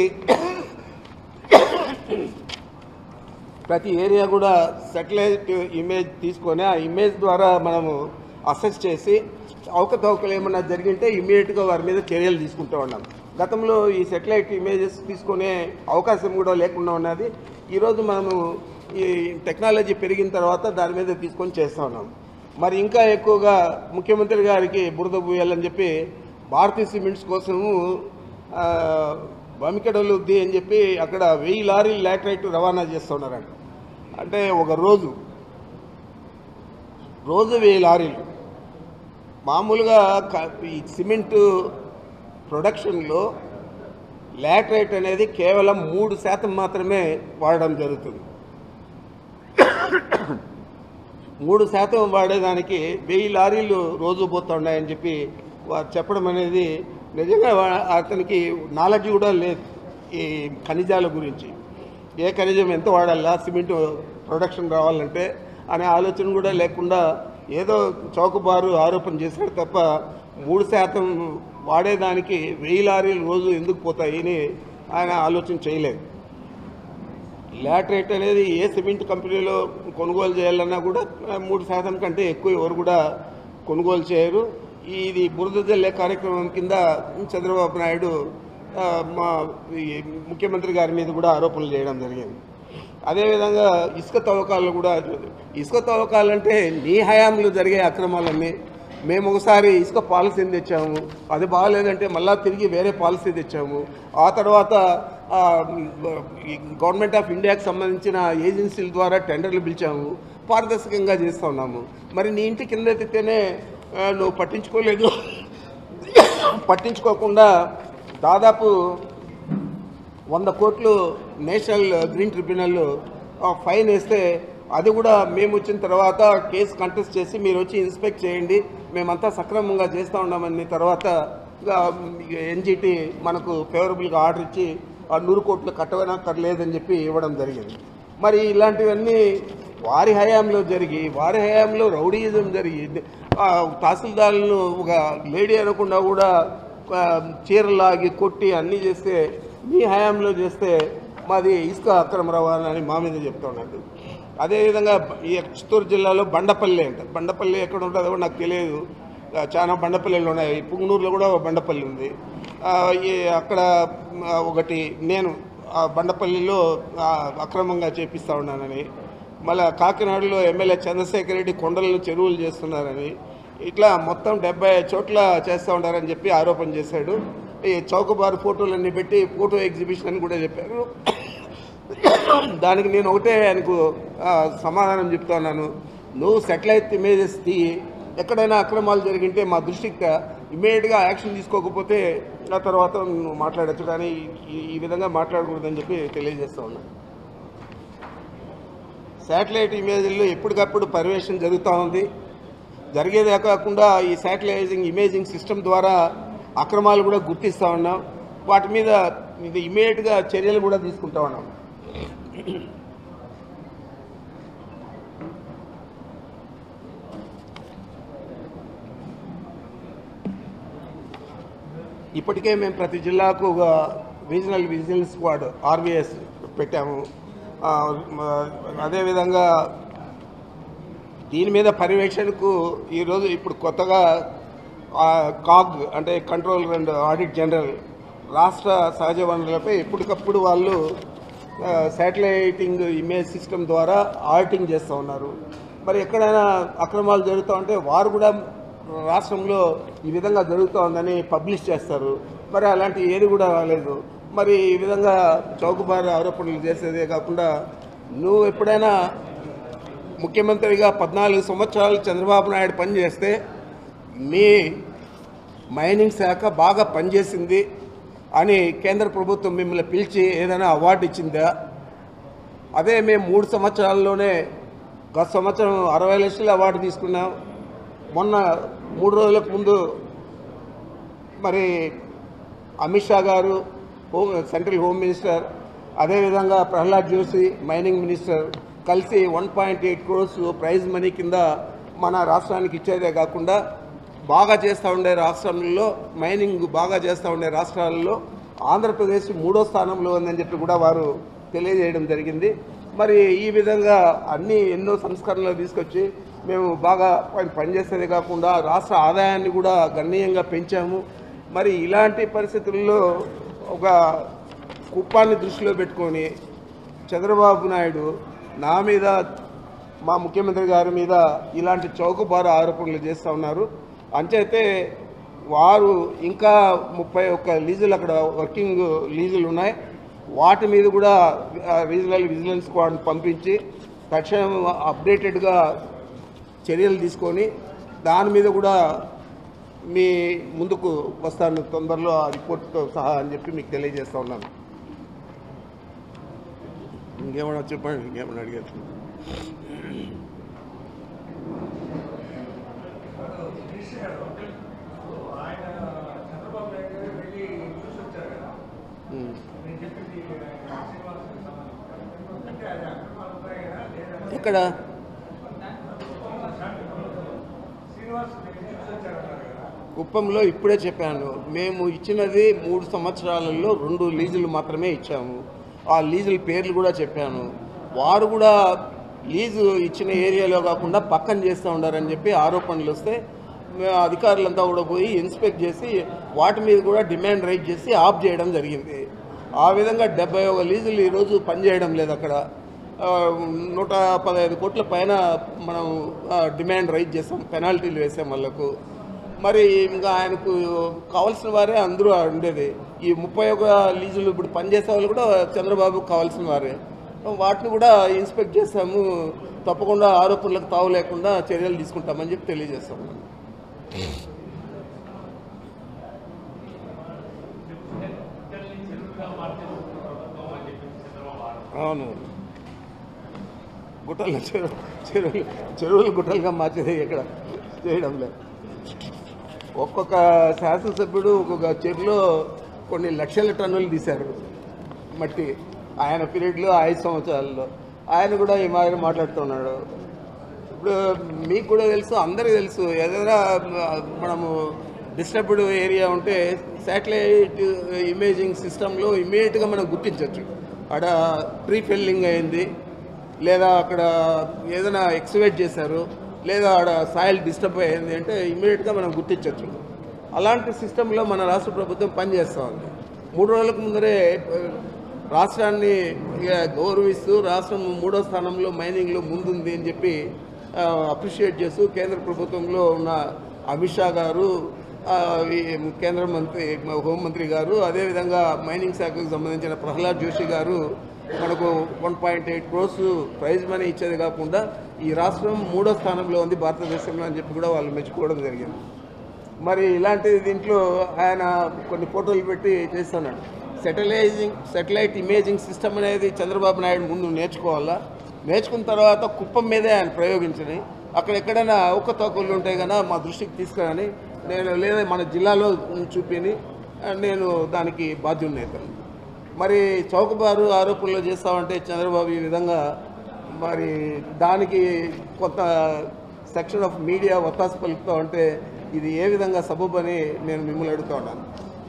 ప్రతి ఏరియా కూడా సెటిలైట్ ఇమేజ్ తీసుకొని ఆ ఇమేజ్ ద్వారా మనము అసెస్ చేసి అవకతవకలు ఏమన్నా జరిగింటే ఇమీడియట్గా వారి మీద చర్యలు తీసుకుంటూ ఉన్నాం గతంలో ఈ సెటిలైట్ ఇమేజెస్ తీసుకునే అవకాశం కూడా లేకుండా ఉన్నది ఈరోజు మనము ఈ టెక్నాలజీ పెరిగిన తర్వాత దాని మీద తీసుకొని చేస్తూ ఉన్నాం మరి ఇంకా ఎక్కువగా ముఖ్యమంత్రి గారికి బురద పూయాలని చెప్పి భారతీయ సిమెంట్స్ కోసము ఆ, బమికడలుద్ది అని చెప్పి అక్కడ వెయ్యి లారీలు లాటరైట్ రవాణా చేస్తున్నారంట అంటే ఒక రోజు రోజు వెయ్యి లారీలు మామూలుగా క- ఈ సిమెంట్ ప్రొడక్షన్లో లాటరైట్ అనేది కేవలం మూడు శాతం మాత్రమే వాడడం జరుగుతుంది మూడు శాతం వాడేదానికి వెయ్యి లారీలు రోజు పోతున్నాయని చెప్పి వారు చెప్పడం అనేది నిజంగా వా- అతనికి నాలెడ్జ్ కూడా లేదు ఈ ఖనిజాల గురించి ఏ ఖనిజం ఎంత వాడాలా సిమెంట్ ప్రొడక్షన్ రావాలంటే అనే ఆలోచన కూడా లేకుండా ఏదో చౌకబారు ఆరోపణ చేశాడు తప్ప మూడు శాతం వాడేదానికి వెయ్యి లారీలు రోజు ఎందుకు పోతాయి అని ఆయన ఆలోచన చేయలేదు లాటరేట్ అనేది ఏ సిమెంట్ కంపెనీలో కొనుగోలు చేయాలన్నా కూడా ఆ, మూడు శాతం కంటే ఎక్కువ ఎవరు కూడా కొనుగోలు చేయరు ఇది బురద జల్లే కార్యక్రమం కింద చంద్రబాబు నాయుడు ఆ, మా ఈ ముఖ్యమంత్రి గారి మీద కూడా ఆరోపణలు చేయడం జరిగింది అదేవిధంగా ఇసుక తవ్వకాలు కూడా ఇసుక తవ్వకాలంటే నీ హయాంలో జరిగే అక్రమాలన్నీ మేము ఒకసారి ఇసుక పాలసీని తెచ్చాము అది బాగాలేదంటే మళ్ళా తిరిగి వేరే పాలసీ తెచ్చాము ఆ తర్వాత ఆ, ఈ గవర్నమెంట్ ఆఫ్ ఇండియాకి సంబంధించిన ఏజెన్సీల ద్వారా టెండర్లు పిలిచాము పారదర్శకంగా చేస్తూ ఉన్నాము మరి నీ ఇంటి కింద ఎత్తితేనే ఆ, నువ్వు పట్టించుకోలేదు పట్టించుకోకుండా దాదాపు వంద కోట్లు నేషనల్ గ్రీన్ ట్రిబ్యునల్ ఆ, ఫైన్ వేస్తే అది కూడా మేము వచ్చిన తర్వాత కేసు కంటెస్ట్ చేసి మీరు వచ్చి ఇన్స్పెక్ట్ చేయండి మేమంతా సక్రమంగా చేస్తూ ఉన్నామని తర్వాత ఎన్జిటి మనకు ఫేవరబుల్గా ఆర్డర్ ఇచ్చి ఆ నూరు కోట్లు కట్టవనక్కర్లేదని చెప్పి ఇవ్వడం జరిగింది మరి ఇలాంటివన్నీ వారి హయాంలో జరిగి వారి హయాంలో రౌడీయిజం జరిగి ఆ, తహసీల్దార్లను ఒక లేడీ అనకుండా కూడా ఆ, చీరలాగి కొట్టి అన్నీ చేస్తే మీ హయాంలో చేస్తే మాది ఇసుక అక్రమ రవాణా అని మా మీద చెప్తున్నాడు అదేవిధంగా ఈ చిత్తూరు జిల్లాలో బండపల్లి అంట బండపల్లి ఎక్కడ ఉంటుందో కూడా నాకు తెలియదు ఆ, చాలా బండపల్లిలు ఉన్నాయి పుంగనూరులో కూడా ఒక బండపల్లి ఉంది ఆ, ఈ అక్కడ ఆ, ఒకటి నేను ఆ బండపల్లిలో ఆ, అక్రమంగా చేపిస్తా ఉన్నానని మళ్ళా కాకినాడలో ఎమ్మెల్యే చంద్రశేఖర్ రెడ్డి కొండలను చెరువులు చేస్తున్నారని ఇట్లా మొత్తం డెబ్బై చోట్ల చేస్తూ ఉన్నారని చెప్పి ఆరోపణ చేశాడు ఈ చౌకబారు ఫోటోలన్నీ పెట్టి ఫోటో ఎగ్జిబిషన్ అని కూడా చెప్పారు దానికి నేను ఒకటే ఆయనకు ఆ, సమాధానం చెప్తా ఉన్నాను నువ్వు సెటిలైట్ ఇమేజెస్ తీయి ఎక్కడైనా అక్రమాలు జరిగింటే మా దృష్టికి ఇమీడియట్గా యాక్షన్ తీసుకోకపోతే ఆ తర్వాత నువ్వు మాట్లాడచ్చు కానీ ఈ- ఈ విధంగా మాట్లాడకూడదని చెప్పి తెలియజేస్తా ఉన్నాను శాటిలైట్ ఇమేజ్ల్లో ఎప్పటికప్పుడు పర్యవేక్షణ జరుగుతూ ఉంది జరిగేదే కాకుండా ఈ శాటిలైజింగ్ ఇమేజింగ్ సిస్టమ్ ద్వారా అక్రమాలు కూడా గుర్తిస్తూ ఉన్నాం వాటి మీద ఇది ఇమీడియట్గా చర్యలు కూడా తీసుకుంటా ఉన్నాం ఇప్పటికే మేము ప్రతి జిల్లాకు ఒక రీజనల్ విజిలెన్స్ స్క్వాడ్ ఆర్వీఎస్ పెట్టాము ఆ, మ- అదేవిధంగా దీని మీద పర్యవేక్షణకు ఈరోజు ఇప్పుడు కొత్తగా ఆ, కాగ్ అంటే కంట్రోల్ అండ్ ఆడిట్ జనరల్ రాష్ట్ర సహజ వనరులపై ఎప్పటికప్పుడు వాళ్ళు ఆ, శాటిలైటింగ్ ఇమేజ్ సిస్టమ్ ద్వారా ఆడిటింగ్ చేస్తూ ఉన్నారు మరి ఎక్కడైనా అక్రమాలు జరుగుతూ ఉంటే వారు కూడా రాష్ట్రంలో ఈ విధంగా జరుగుతూ ఉందని పబ్లిష్ చేస్తారు మరి అలాంటి ఏది కూడా రాలేదు మరి ఈ విధంగా చౌకబారు ఆరోపణలు చేసేదే కాకుండా నువ్వు ఎప్పుడైనా ముఖ్యమంత్రిగా పద్నాలుగు సంవత్సరాలు చంద్రబాబు నాయుడు పనిచేస్తే మీ మైనింగ్ శాఖ బాగా పనిచేసింది అని కేంద్ర ప్రభుత్వం మిమ్మల్ని పిలిచి ఏదైనా అవార్డు ఇచ్చిందా అదే మేము మూడు సంవత్సరాల్లోనే గత సంవత్సరం అరవై లక్షల అవార్డు తీసుకున్నాం మొన్న మూడు రోజులకు ముందు మరి అమిత్ షా గారు హోమ్ సెంట్రల్ హోమ్ మినిస్టర్ అదేవిధంగా ప్రహ్లాద్ జోషి మైనింగ్ మినిస్టర్ కలిసి one point eight crores prize money కింద మన రాష్ట్రానికి ఇచ్చేదే కాకుండా బాగా చేస్తూ ఉండే రాష్ట్రంలో మైనింగ్ బాగా చేస్తూ ఉండే రాష్ట్రాలలో ఆంధ్రప్రదేశ్ మూడో స్థానంలో ఉందని చెప్పి కూడా వారు తెలియజేయడం జరిగింది మరి ఈ విధంగా అన్ని ఎన్నో సంస్కరణలు తీసుకొచ్చి మేము బాగా పని- పనిచేసేదే కాకుండా రాష్ట్ర ఆదాయాన్ని కూడా గణనీయంగా పెంచాము మరి ఇలాంటి పరిస్థితుల్లో ఒక కుప్పాన్ని దృష్టిలో పెట్టుకొని చంద్రబాబు నాయుడు నా మీద మా ముఖ్యమంత్రి గారి మీద ఇలాంటి చౌకబారు ఆరోపణలు చేస్తూ ఉన్నారు అంచైతే వారు ఇంకా ముప్పై ఒక్క లీజులు అక్కడ వర్కింగ్ లీజులు ఉన్నాయి వాటి మీద కూడా ఆ, రీజనల్ విజిలెన్స్ స్క్వాడ్ పంపించి తక్షణం అప్డేటెడ్గా చర్యలు తీసుకొని దాని మీద కూడా మీ ముందుకు వస్తాను తొందరలో ఆ రిపోర్ట్తో సహా అని చెప్పి మీకు తెలియజేస్తా ఉన్నాను ఇంకేమన్నా చెప్పండి ఇంకేమన్నా అడిగారు వాడు గిరీష్ గారు ఆయన చంద్రబాబు నాయుడు గారు వెళ్ళి చూసి వచ్చారు కదా ఉమ్. నేను చెప్పింది శ్రీనివాస్ సంబంధించి అంటే అది అక్రమాలు ఉన్నాయా లేదా ఎక్కడ శ్రీనివాస్ వెళ్ళి చూసి వచ్చారన్నారు కదా కుప్పంలో ఇప్పుడే చెప్పాను మేము ఇచ్చినది మూడు సంవత్సరాలలో రెండు లీజులు మాత్రమే ఇచ్చాము ఆ లీజుల పేర్లు కూడా చెప్పాను వారు కూడా లీజు ఇచ్చిన ఏరియాలో కాకుండా పక్కన చేస్తూ ఉండారని చెప్పి ఆరోపణలు వస్తే మేము అధికారులంతా కూడా పోయి ఇన్స్పెక్ట్ చేసి వాటి మీద కూడా డిమాండ్ రైజ్ చేసి ఆఫ్ చేయడం జరిగింది ఆ విధంగా డెబ్బై ఒక లీజులు ఈరోజు పనిచేయడం లేదు అక్కడ ఆ, నూట పదహైదు కోట్ల పైన మనం ఆ, డిమాండ్ రైజ్ చేసాం పెనాల్టీలు వేసాం వాళ్ళకు మరి ఇంకా ఆయనకు కావాల్సిన వారే అందరూ ఉండేది ఈ ముప్పై ఒక లీజులు ఇప్పుడు పనిచేసే వాళ్ళు కూడా చంద్రబాబుకు కావాల్సిన వారే వాటిని కూడా ఇన్స్పెక్ట్ చేస్తాము తప్పకుండా ఆరోపణలకు తావు లేకుండా చర్యలు తీసుకుంటామని చెప్పి తెలియజేస్తాము ఇక్కడిని చెరువుగా మార్చేస్తుంది ప్రభుత్వం అని చెప్పేసి చంద్రబాబు ఆరోపణ అవును గుట్టలు చెరువు చెరువులు చెరువులు గుట్టలుగా మార్చేది ఇక్కడ చేయడం లేదు ఒక్కొక్క శాసనసభ్యుడు ఒక్కొక్క చెరులో కొన్ని లక్షల టన్నులు తీశారు మట్టి ఆయన పీరియడ్లో ఐదు సంవత్సరాల్లో ఆయన కూడా ఈ మాదిరి మాట్లాడుతున్నాడు ఇప్పుడు మీకు కూడా తెలుసు అందరికీ తెలుసు ఏదైనా మనము డిస్టర్బ్డ్ ఏరియా ఉంటే శాటిలైట్ ఇమేజింగ్ సిస్టంలో ఇమీడియట్గా మనం గుర్తించవచ్చు అక్కడ ప్రీ ఫిల్లింగ్ అయింది లేదా అక్కడ ఏదైనా ఎక్స్వేట్ చేశారు లేదా ఆడ సాయిల్ డిస్టర్బ్ అయింది అంటే ఇమీడియట్గా మనం గుర్తించవచ్చు అలాంటి సిస్టంలో మన రాష్ట్ర ప్రభుత్వం పనిచేస్తూ ఉంది మూడు రోజులకు ముందరే ఆ, రాష్ట్రాన్ని ఇక గౌరవిస్తూ రాష్ట్రం మూడో స్థానంలో మైనింగ్లో ముందుంది అని చెప్పి అప్రిషియేట్ చేస్తూ కేంద్ర ప్రభుత్వంలో ఉన్న అమిత్ షా గారు ఆ, ఈ కేంద్ర మంత్రి హోంమంత్రి గారు అదేవిధంగా మైనింగ్ శాఖకు సంబంధించిన ప్రహ్లాద్ జోషి గారు మనకు one point eight crores prize money ఇచ్చేది కాకుండా ఈ రాష్ట్రం మూడో స్థానంలో ఉంది భారతదేశంలో అని చెప్పి కూడా వాళ్ళు మెచ్చుకోవడం జరిగింది మరి ఇలాంటి దీంట్లో ఆయన కొన్ని ఫోటోలు పెట్టి చేస్తున్నాడు సెటిలైజింగ్ సెటిలైట్ ఇమేజింగ్ సిస్టమ్ అనేది చంద్రబాబు నాయుడు ముందు నేర్చుకోవాలా నేర్చుకున్న తర్వాత కుప్పం మీదే ఆయన ప్రయోగించని అక్కడ ఎక్కడైనా ఒక్క తోకలు ఉంటాయి కదా మా దృష్టికి తీసుకురాని నేను లేదా మన జిల్లాలో చూపిని నేను దానికి బాధ్యున్నైతాను మరి చౌకబారు ఆరోపణలు చేస్తామంటే చంద్రబాబు ఈ విధంగా మరి దానికి కొంత సెక్షన్ ఆఫ్ మీడియా ఒత్తాసు పలుకుతూ ఉంటే ఇది ఏ విధంగా సబబు అని నేను మిమ్మల్ని అడుగుతా ఉన్నాను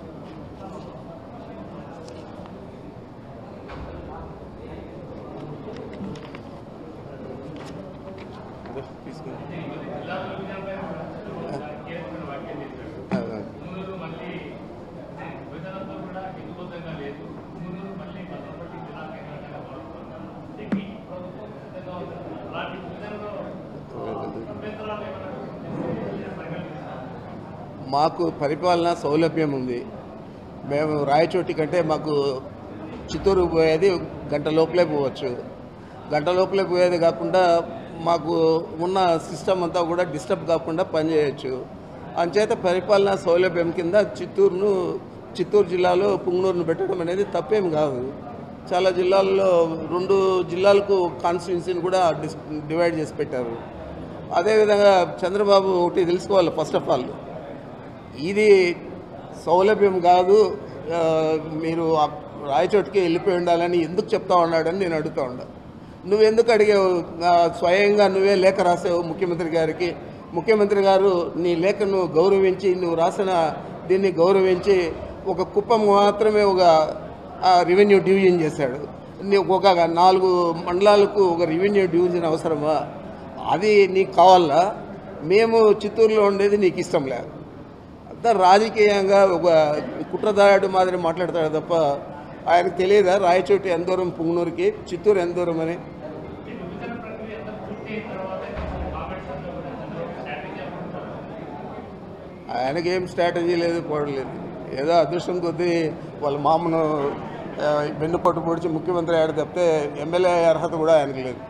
జిల్లాలో విజయంపై కూడా కీలకమైన వ్యాఖ్యలు చేశాడు మున్నూరు మళ్ళీ విధానంతో కూడా హేతుబద్ధంగా లేదు మున్నూరు మళ్ళీ భద్రపట్టి జిల్లా కేంద్రంగా మారుతున్నారు దీనికి ప్రభుత్వం సిద్ధంగా ఉంది అలాంటి విధానంలో అభ్యంతరాలు ఏమైనా పరిగణిస్తున్నారు మాకు పరిపాలన సౌలభ్యం ఉంది మేము రాయచోటి కంటే మాకు చిత్తూరు పోయేది గంట లోపలే పోవచ్చు గంట లోపలే పోయేది కాకుండా మాకు ఉన్న సిస్టమ్ అంతా కూడా డిస్టర్బ్ కాకుండా పనిచేయచ్చు అంచేత పరిపాలన సౌలభ్యం కింద చిత్తూరును చిత్తూరు జిల్లాలో పుంగనూరును పెట్టడం అనేది తప్పేం కాదు చాలా జిల్లాల్లో రెండు జిల్లాలకు కాన్స్టిట్యున్సీని కూడా డిస్ డివైడ్ చేసి పెట్టారు అదేవిధంగా చంద్రబాబు ఒకటి తెలుసుకోవాలి ఫస్ట్ ఆఫ్ ఆల్ ఇది సౌలభ్యం కాదు ఆ, మీరు ఆ రాయచోటికి వెళ్ళిపోయి ఉండాలని ఎందుకు చెప్తా ఉన్నాడని నేను అడుగుతా ఉన్నా నువ్వెందుకు అడిగావు ఆ, స్వయంగా నువ్వే లేఖ రాసావు ముఖ్యమంత్రి గారికి ముఖ్యమంత్రి గారు నీ లేఖను గౌరవించి నువ్వు రాసిన దీన్ని గౌరవించి ఒక కుప్పం మాత్రమే ఒక రెవెన్యూ డివిజన్ చేశాడు నీ- ఒక నాలుగు మండలాలకు ఒక రెవెన్యూ డివిజన్ అవసరమా అది నీకు కావాలా మేము చిత్తూరులో ఉండేది నీకు ఇష్టం లేదు అంతా రాజకీయంగా ఒక కుట్రదారుడు మాదిరి మాట్లాడతాడు తప్ప ఆయనకు తెలియదా రాయచోటి ఎంత దూరం పుంగనూరుకి చిత్తూరు ఎంత దూరం అని ఈ విభజన ప్రక్రియ అంతా పూర్తి అయిన తర్వాత కామెంట్స్ అంతా కూడా చంద్రబాబు స్ట్రాటజీ అనుకుంటున్నారు ఆయనకేం స్ట్రాటజీ లేదు పోవట్లేదు ఏదో అదృష్టం కొద్దీ వాళ్ళ మామను ఆ, వెన్నుపట్టు పొడిచి ముఖ్యమంత్రి అయ్యాడు తప్పితే ఎమ్మెల్యే అర్హత కూడా ఆయనకు లేదు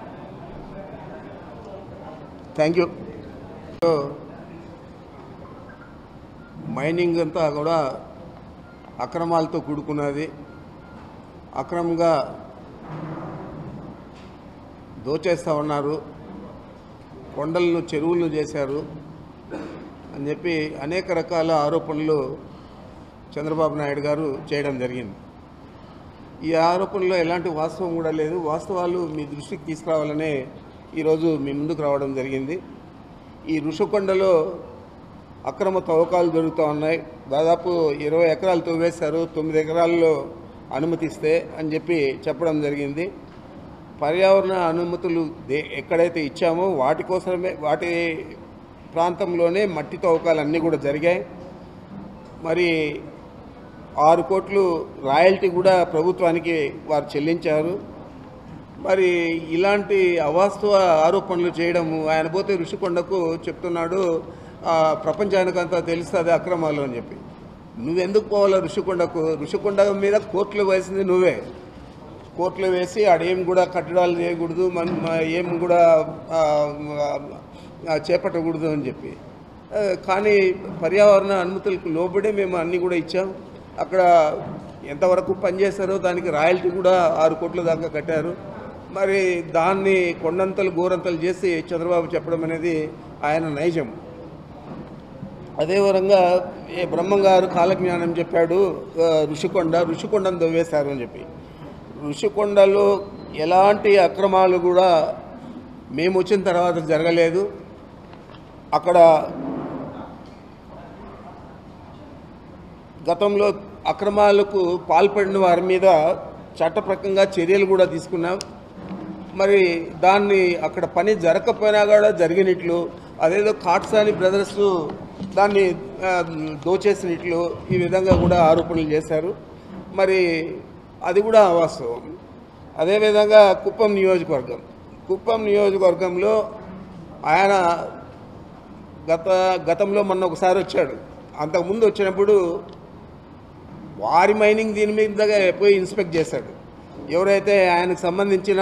థ్యాంక్ యూ మైనింగ్ అంతా కూడా అక్రమాలతో కూడుకున్నది అక్రమంగా దోచేస్తూ ఉన్నారు కొండలను చెరువులను చేశారు అని చెప్పి అనేక రకాల ఆరోపణలు చంద్రబాబు నాయుడు గారు చేయడం జరిగింది ఈ ఆరోపణలో ఎలాంటి వాస్తవం కూడా లేదు వాస్తవాలు మీ దృష్టికి తీసుకురావాలనే ఈరోజు మీ ముందుకు రావడం జరిగింది ఈ ఋషికొండలో అక్రమ తవ్వకాలు జరుగుతూ ఉన్నాయి దాదాపు ఇరవై ఎకరాలు తవ్వేశారు తొమ్మిది ఎకరాల్లో అనుమతిస్తే అని చెప్పి చెప్పడం జరిగింది పర్యావరణ అనుమతులు దే ఎక్కడైతే ఇచ్చామో వాటి కోసమే వాటి ప్రాంతంలోనే మట్టి తవ్వకాలన్నీ కూడా జరిగాయి మరి ఆరు కోట్లు రాయల్టీ కూడా ప్రభుత్వానికి వారు చెల్లించారు మరి ఇలాంటి అవాస్తవ ఆరోపణలు చేయడము ఆయన పోతే ఋషికొండకు చెప్తున్నాడు ఆ, ప్రపంచానికంతా తెలుస్తుంది అక్రమాలు అని చెప్పి నువ్వెందుకు పోవాలా ఋషికొండకు ఋషికొండ మీద కోర్టులు వేసింది నువ్వే కోర్టులో వేసి ఆడేం కూడా కట్టడాలు చేయకూడదు మన మ- ఏం కూడా ఆ, ఆ, చేపట్టకూడదు అని చెప్పి ఆ, కానీ పర్యావరణ అనుమతులకు లోబడే మేము అన్నీ కూడా ఇచ్చాం అక్కడ ఎంతవరకు పనిచేశారో దానికి రాయల్టీ కూడా ఆరు కోట్ల దాకా కట్టారు మరి దాన్ని కొండంతలు గోరంతలు చేసి చంద్రబాబు చెప్పడం అనేది ఆయన నైజం అదే విధంగా ఏ బ్రహ్మంగారు కాలజ్ఞానం చెప్పాడు ఆ, ఋషికొండ ఋషికొండను దవ్వేశారు అని చెప్పి ఋషికొండలో ఎలాంటి అక్రమాలు కూడా మేము వచ్చిన తర్వాత జరగలేదు అక్కడ గతంలో అక్రమాలకు పాల్పడిన వారి మీద చట్టప్రకంగా చర్యలు కూడా తీసుకున్నాం మరి దాన్ని అక్కడ పని జరగకపోయినా కూడా జరిగినట్లు అదేదో కాట్సాని బ్రదర్స్ దాన్ని ఆ, దోచేసినట్లు ఈ విధంగా కూడా ఆరోపణలు చేశారు మరి అది కూడా అవాస్తవం అదేవిధంగా కుప్పం నియోజకవర్గం కుప్పం నియోజకవర్గంలో ఆయన గత గతంలో మొన్న ఒకసారి వచ్చాడు అంతకుముందు వచ్చినప్పుడు వారి మైనింగ్ దీని మీదగా పోయి ఇన్స్పెక్ట్ చేశాడు ఎవరైతే ఆయనకు సంబంధించిన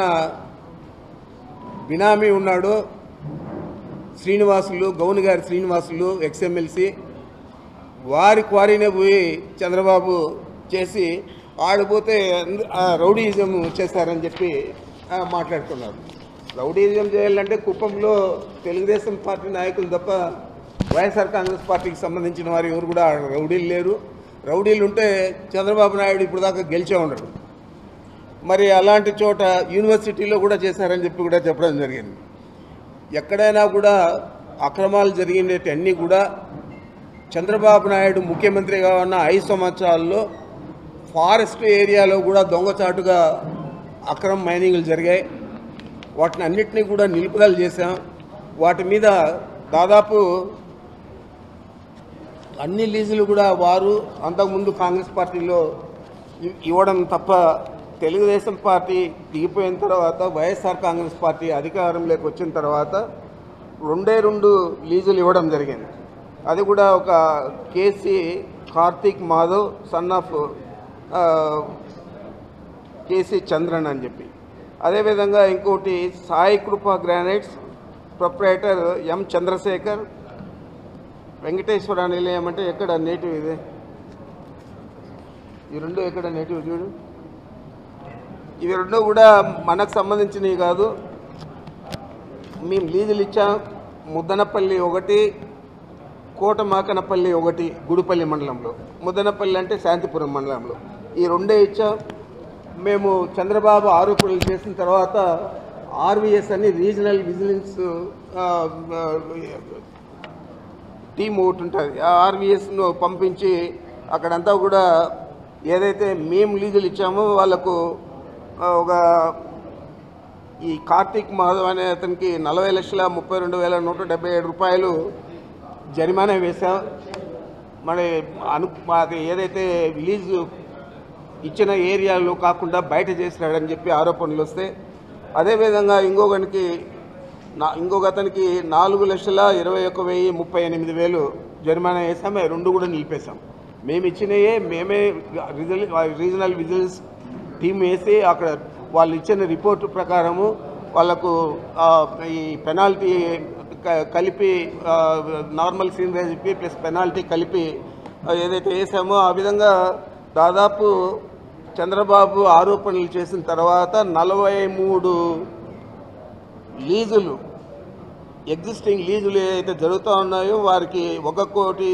బినామీ ఉన్నాడో శ్రీనివాసులు గౌన్ గారి శ్రీనివాసులు ఎక్స్ఎమ్మెల్సీ వారి క్వారీనే పోయి చంద్రబాబు చేసి ఆడిపోతే అంద- ఆ రౌడీయిజం చేశారని చెప్పి ఆ, మాట్లాడుతున్నారు రౌడీయిజం చేయాలంటే కుప్పంలో తెలుగుదేశం పార్టీ నాయకులు తప్ప వైఎస్ఆర్ కాంగ్రెస్ పార్టీకి సంబంధించిన వారు ఎవరు కూడా రౌడీలు లేరు రౌడీలు ఉంటే చంద్రబాబు నాయుడు ఇప్పుడు దాకా గెలిచే ఉండడు మరి అలాంటి చోట యూనివర్సిటీలో కూడా చేశారని చెప్పి కూడా చెప్పడం జరిగింది ఎక్కడైనా కూడా అక్రమాలు జరిగినవన్నీ కూడా చంద్రబాబు నాయుడు ముఖ్యమంత్రిగా ఉన్న ఐదు సంవత్సరాల్లో ఫారెస్ట్ ఏరియాలో కూడా దొంగచాటుగా అక్రమ మైనింగ్లు జరిగాయి వాటిని అన్నిటినీ కూడా నిలుపుదల చేశాం వాటి మీద దాదాపు అన్ని లీజులు కూడా వారు అంతకుముందు కాంగ్రెస్ పార్టీలో ఇ- ఇవ్వడం తప్ప తెలుగుదేశం పార్టీ దిగిపోయిన తర్వాత వైఎస్ఆర్ కాంగ్రెస్ పార్టీ అధికారంలోకి వచ్చిన తర్వాత రెండే రెండు లీజులు ఇవ్వడం జరిగింది అది కూడా ఒక KC Karthik Madhav son of ఆ, కేసీ చంద్రన్ అని చెప్పి అదేవిధంగా ఇంకోటి సాయి కృప granites proprietor M Chandrasekhar Venkateswara Nilayam అంటే ఎక్కడ నేటివ్ ఇది ఈ రెండు ఎక్కడ నేటివ్ చూడు ఇవి రెండు కూడా మనకు సంబంధించినవి కాదు మేము లీజులు ఇచ్చాం ముద్దనపల్లి ఒకటి కోటమాకనపల్లి ఒకటి గుడిపల్లి మండలంలో ముద్దనపల్లి అంటే శాంతిపురం మండలంలో ఈ రెండే ఇచ్చాం మేము చంద్రబాబు ఆరోపణలు చేసిన తర్వాత ఆర్వీఎస్ అని రీజనల్ విజిలెన్స్ ఆ, ఆ, టీం ఒకటి ఉంటుంది ఆ ఆర్వీఎస్ను పంపించి అక్కడంతా కూడా ఏదైతే మేము లీజులు ఇచ్చామో వాళ్ళకు ఆ, ఒక ఈ కార్తీక్ మాధవ్ అనే అతనికి నలభై లక్షల ముప్పై రెండు వేల నూట డెబ్బై ఏడు రూపాయలు జరిమానా వేశాం మరి అను అది ఏదైతే లీజు ఇచ్చిన ఏరియాలో కాకుండా బయట చేసినాడని చెప్పి ఆరోపణలు వస్తే అదేవిధంగా ఇంకొకనికి నా ఇంకొక అతనికి నాలుగు లక్షల ఇరవై ఒక్క వెయ్యి ముప్పై ఎనిమిది వేలు జరిమానా వేసాం అవి రెండు కూడా నిలిపేశాం మేము ఇచ్చినయే మేమే రిజల్ రీజనల్ విజిలెన్స్ టీం వేసి అక్కడ వాళ్ళు ఇచ్చిన రిపోర్టు ప్రకారము వాళ్ళకు ఆ, ఈ పెనాల్టీ క- కలిపి ఆ, నార్మల్ సీనరీ ప్లస్ పెనాల్టీ కలిపి ఆ, ఏదైతే వేసామో ఆ విధంగా దాదాపు చంద్రబాబు ఆరోపణలు చేసిన తర్వాత నలభై మూడు లీజులు ఎగ్జిస్టింగ్ లీజులు ఏదైతే జరుగుతూ ఉన్నాయో వారికి ఒక కోటి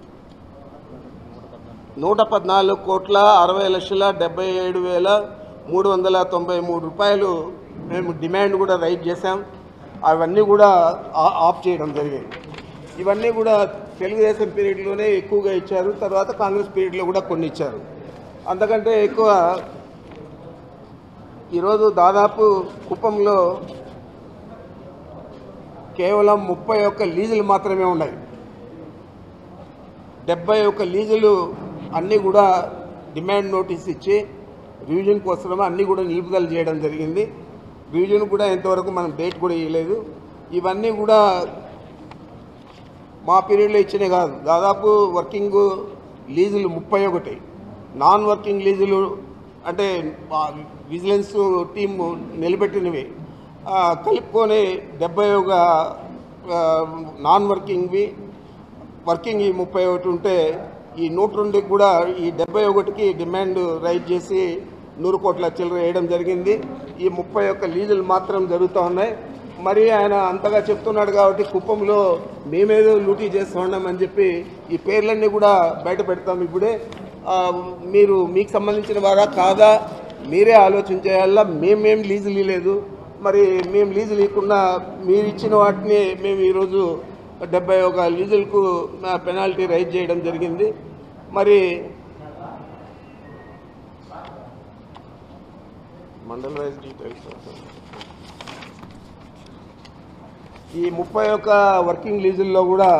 నూట పద్నాలుగు కోట్ల అరవై లక్షల డెబ్బై ఏడు వేల మూడు వందల తొంభై మూడు రూపాయలు మేము డిమాండ్ కూడా రైట్ చేశాం అవన్నీ కూడా ఆ- ఆఫ్ చేయడం జరిగింది ఇవన్నీ కూడా తెలుగుదేశం పీరియడ్లోనే ఎక్కువగా ఇచ్చారు తర్వాత కాంగ్రెస్ పీరియడ్లో కూడా కొన్ని ఇచ్చారు అంతకంటే ఎక్కువ ఈరోజు దాదాపు కుప్పంలో కేవలం ముప్పై ఒక్క లీజులు మాత్రమే ఉన్నాయి డెబ్బై ఒక్క లీజులు అన్నీ కూడా డిమాండ్ నోటీస్ ఇచ్చి రివిజన్ కోసం అన్నీ కూడా నిలుపుదల చేయడం జరిగింది రివిజన్ కూడా ఇంతవరకు మనం డేట్ కూడా ఇవ్వలేదు ఇవన్నీ కూడా మా పీరియడ్లో ఇచ్చినవి కాదు దాదాపు వర్కింగ్ లీజులు ముప్పై ఒకటి నాన్ వర్కింగ్ లీజులు అంటే ఆ విజిలెన్స్ టీం నిలబెట్టినవి ఆ, కలుపుకొని డెబ్బై ఒక ఆ, నాన్ వర్కింగ్వి వర్కింగ్ ఈ ముప్పై ఒకటి ఉంటే ఈ నూట రెండుకి కూడా ఈ డెబ్బై ఒకటికి డిమాండ్ రైజ్ చేసి నూరు కోట్ల చిల్లర వేయడం జరిగింది ఈ ముప్పై ఒక్క లీజులు మాత్రం జరుగుతూ ఉన్నాయి మరి ఆయన అంతగా చెప్తున్నాడు కాబట్టి కుప్పంలో మేమేదో లూటీ చేస్తూ ఉన్నామని చెప్పి ఈ పేర్లన్నీ కూడా బయట పెడతాం ఇప్పుడే ఆ, మీరు మీకు సంబంధించిన వారా కాదా మీరే ఆలోచన చేయాలా మేమేం లీజులు లేదు మరి మేము లీజులు ఇవ్వకుండా మీరు ఇచ్చిన వాటిని మేము ఈరోజు డెబ్బై ఒక లీజులకు పెనాల్టీ రైజ్ చేయడం జరిగింది మరి మండల్ వైజ్ డీటెయిల్స్ ఈ ముప్పై ఒక్క వర్కింగ్ లీజుల్లో కూడా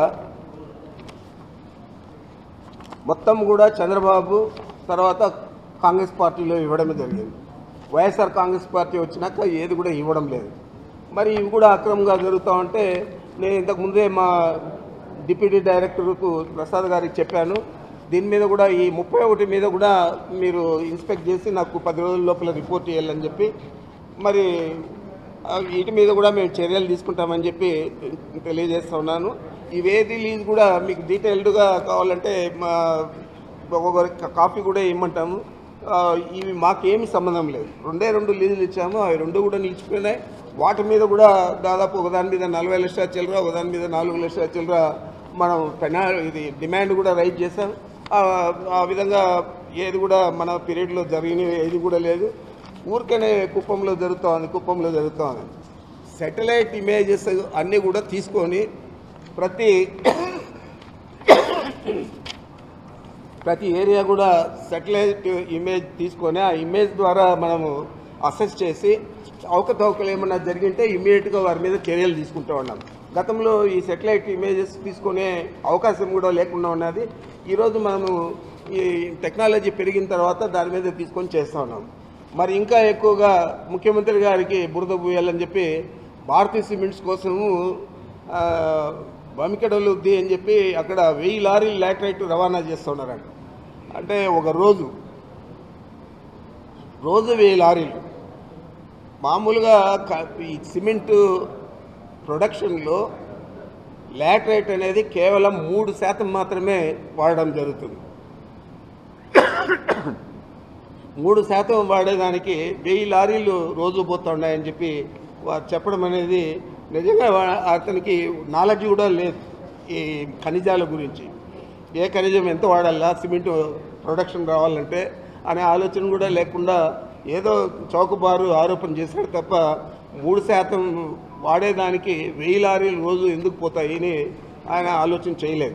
మొత్తం కూడా చంద్రబాబు తర్వాత కాంగ్రెస్ పార్టీలో ఇవ్వడమే జరిగింది వైఎస్ఆర్ కాంగ్రెస్ పార్టీ వచ్చినాక ఏది కూడా ఇవ్వడం లేదు మరి ఇవి కూడా అక్రమంగా జరుగుతూ ఉంటే నేను ఇంతకు ముందే మా డిప్యూటీ డైరెక్టర్కు ప్రసాద్ గారికి చెప్పాను దీని మీద కూడా ఈ ముప్పై ఒకటి మీద కూడా మీరు ఇన్స్పెక్ట్ చేసి నాకు పది రోజుల లోపల రిపోర్ట్ చేయాలని చెప్పి మరి ఆ, వీటి మీద కూడా మేము చర్యలు తీసుకుంటామని చెప్పి తెలియజేస్తా ఉన్నాను ఇవేది లీజ్ కూడా మీకు డీటెయిల్డ్గా కావాలంటే మా ఒక్కొక్కరి కాపీ కూడా ఇమ్మంటాము ఆ, ఇవి మాకేమి సంబంధం లేదు రెండే రెండు లీజులు ఇచ్చాము అవి రెండు కూడా నిలిచిపోయినాయి వాటి మీద కూడా దాదాపు ఒకదాని మీద నలభై లక్షల చిల్లర ఒకదాని మీద నాలుగు లక్షల చిల్లర మనం పెనా ఇది డిమాండ్ కూడా రైజ్ చేశాం ఆ, ఆ విధంగా ఏది కూడా మన పీరియడ్లో జరిగినవి ఏది కూడా లేదు ఊరికనే కుప్పంలో జరుగుతూ ఉంది కుప్పంలో జరుగుతూ ఉంది సెటిలైట్ ఇమేజెస్ అన్నీ కూడా తీసుకొని ప్రతి ప్రతి ఏరియా కూడా సెటిలైట్ ఇమేజ్ తీసుకొని ఆ ఇమేజ్ ద్వారా మనము అసెస్ చేసి అవకతవకలు ఏమన్నా జరిగింటే ఇమీడియట్గా వారి మీద చర్యలు తీసుకుంటూ ఉన్నాం గతంలో ఈ సెటిలైట్ ఇమేజెస్ తీసుకునే అవకాశం కూడా లేకుండా ఉన్నది ఈరోజు మనము ఈ టెక్నాలజీ పెరిగిన తర్వాత దాని మీద తీసుకొని చేస్తూ ఉన్నాం మరి ఇంకా ఎక్కువగా ముఖ్యమంత్రి గారికి బురద పూయాలని చెప్పి భారతీయ సిమెంట్స్ కోసము ఆ, బమికడలుద్ది అని చెప్పి అక్కడ వెయ్యి లారీలు లాటరైట్ రవాణా చేస్తున్నారంట అంటే ఒక రోజు రోజు వెయ్యి లారీలు మామూలుగా క- ఈ సిమెంట్ ప్రొడక్షన్లో లాటరైట్ అనేది కేవలం మూడు శాతం మాత్రమే వాడడం జరుగుతుంది మూడు శాతం వాడేదానికి వెయ్యి లారీలు రోజు పోతున్నాయని చెప్పి వారు చెప్పడం అనేది నిజంగా వా- అతనికి నాలెడ్జ్ కూడా లేదు ఈ ఖనిజాల గురించి ఏ ఖనిజం ఎంత వాడాలా సిమెంట్ ప్రొడక్షన్ రావాలంటే అనే ఆలోచన కూడా లేకుండా ఏదో చౌకబారు ఆరోపణ చేశాడు తప్ప మూడు శాతం వాడేదానికి వెయ్యి లారీలు రోజు ఎందుకు పోతాయి అని ఆయన ఆలోచన చేయలేదు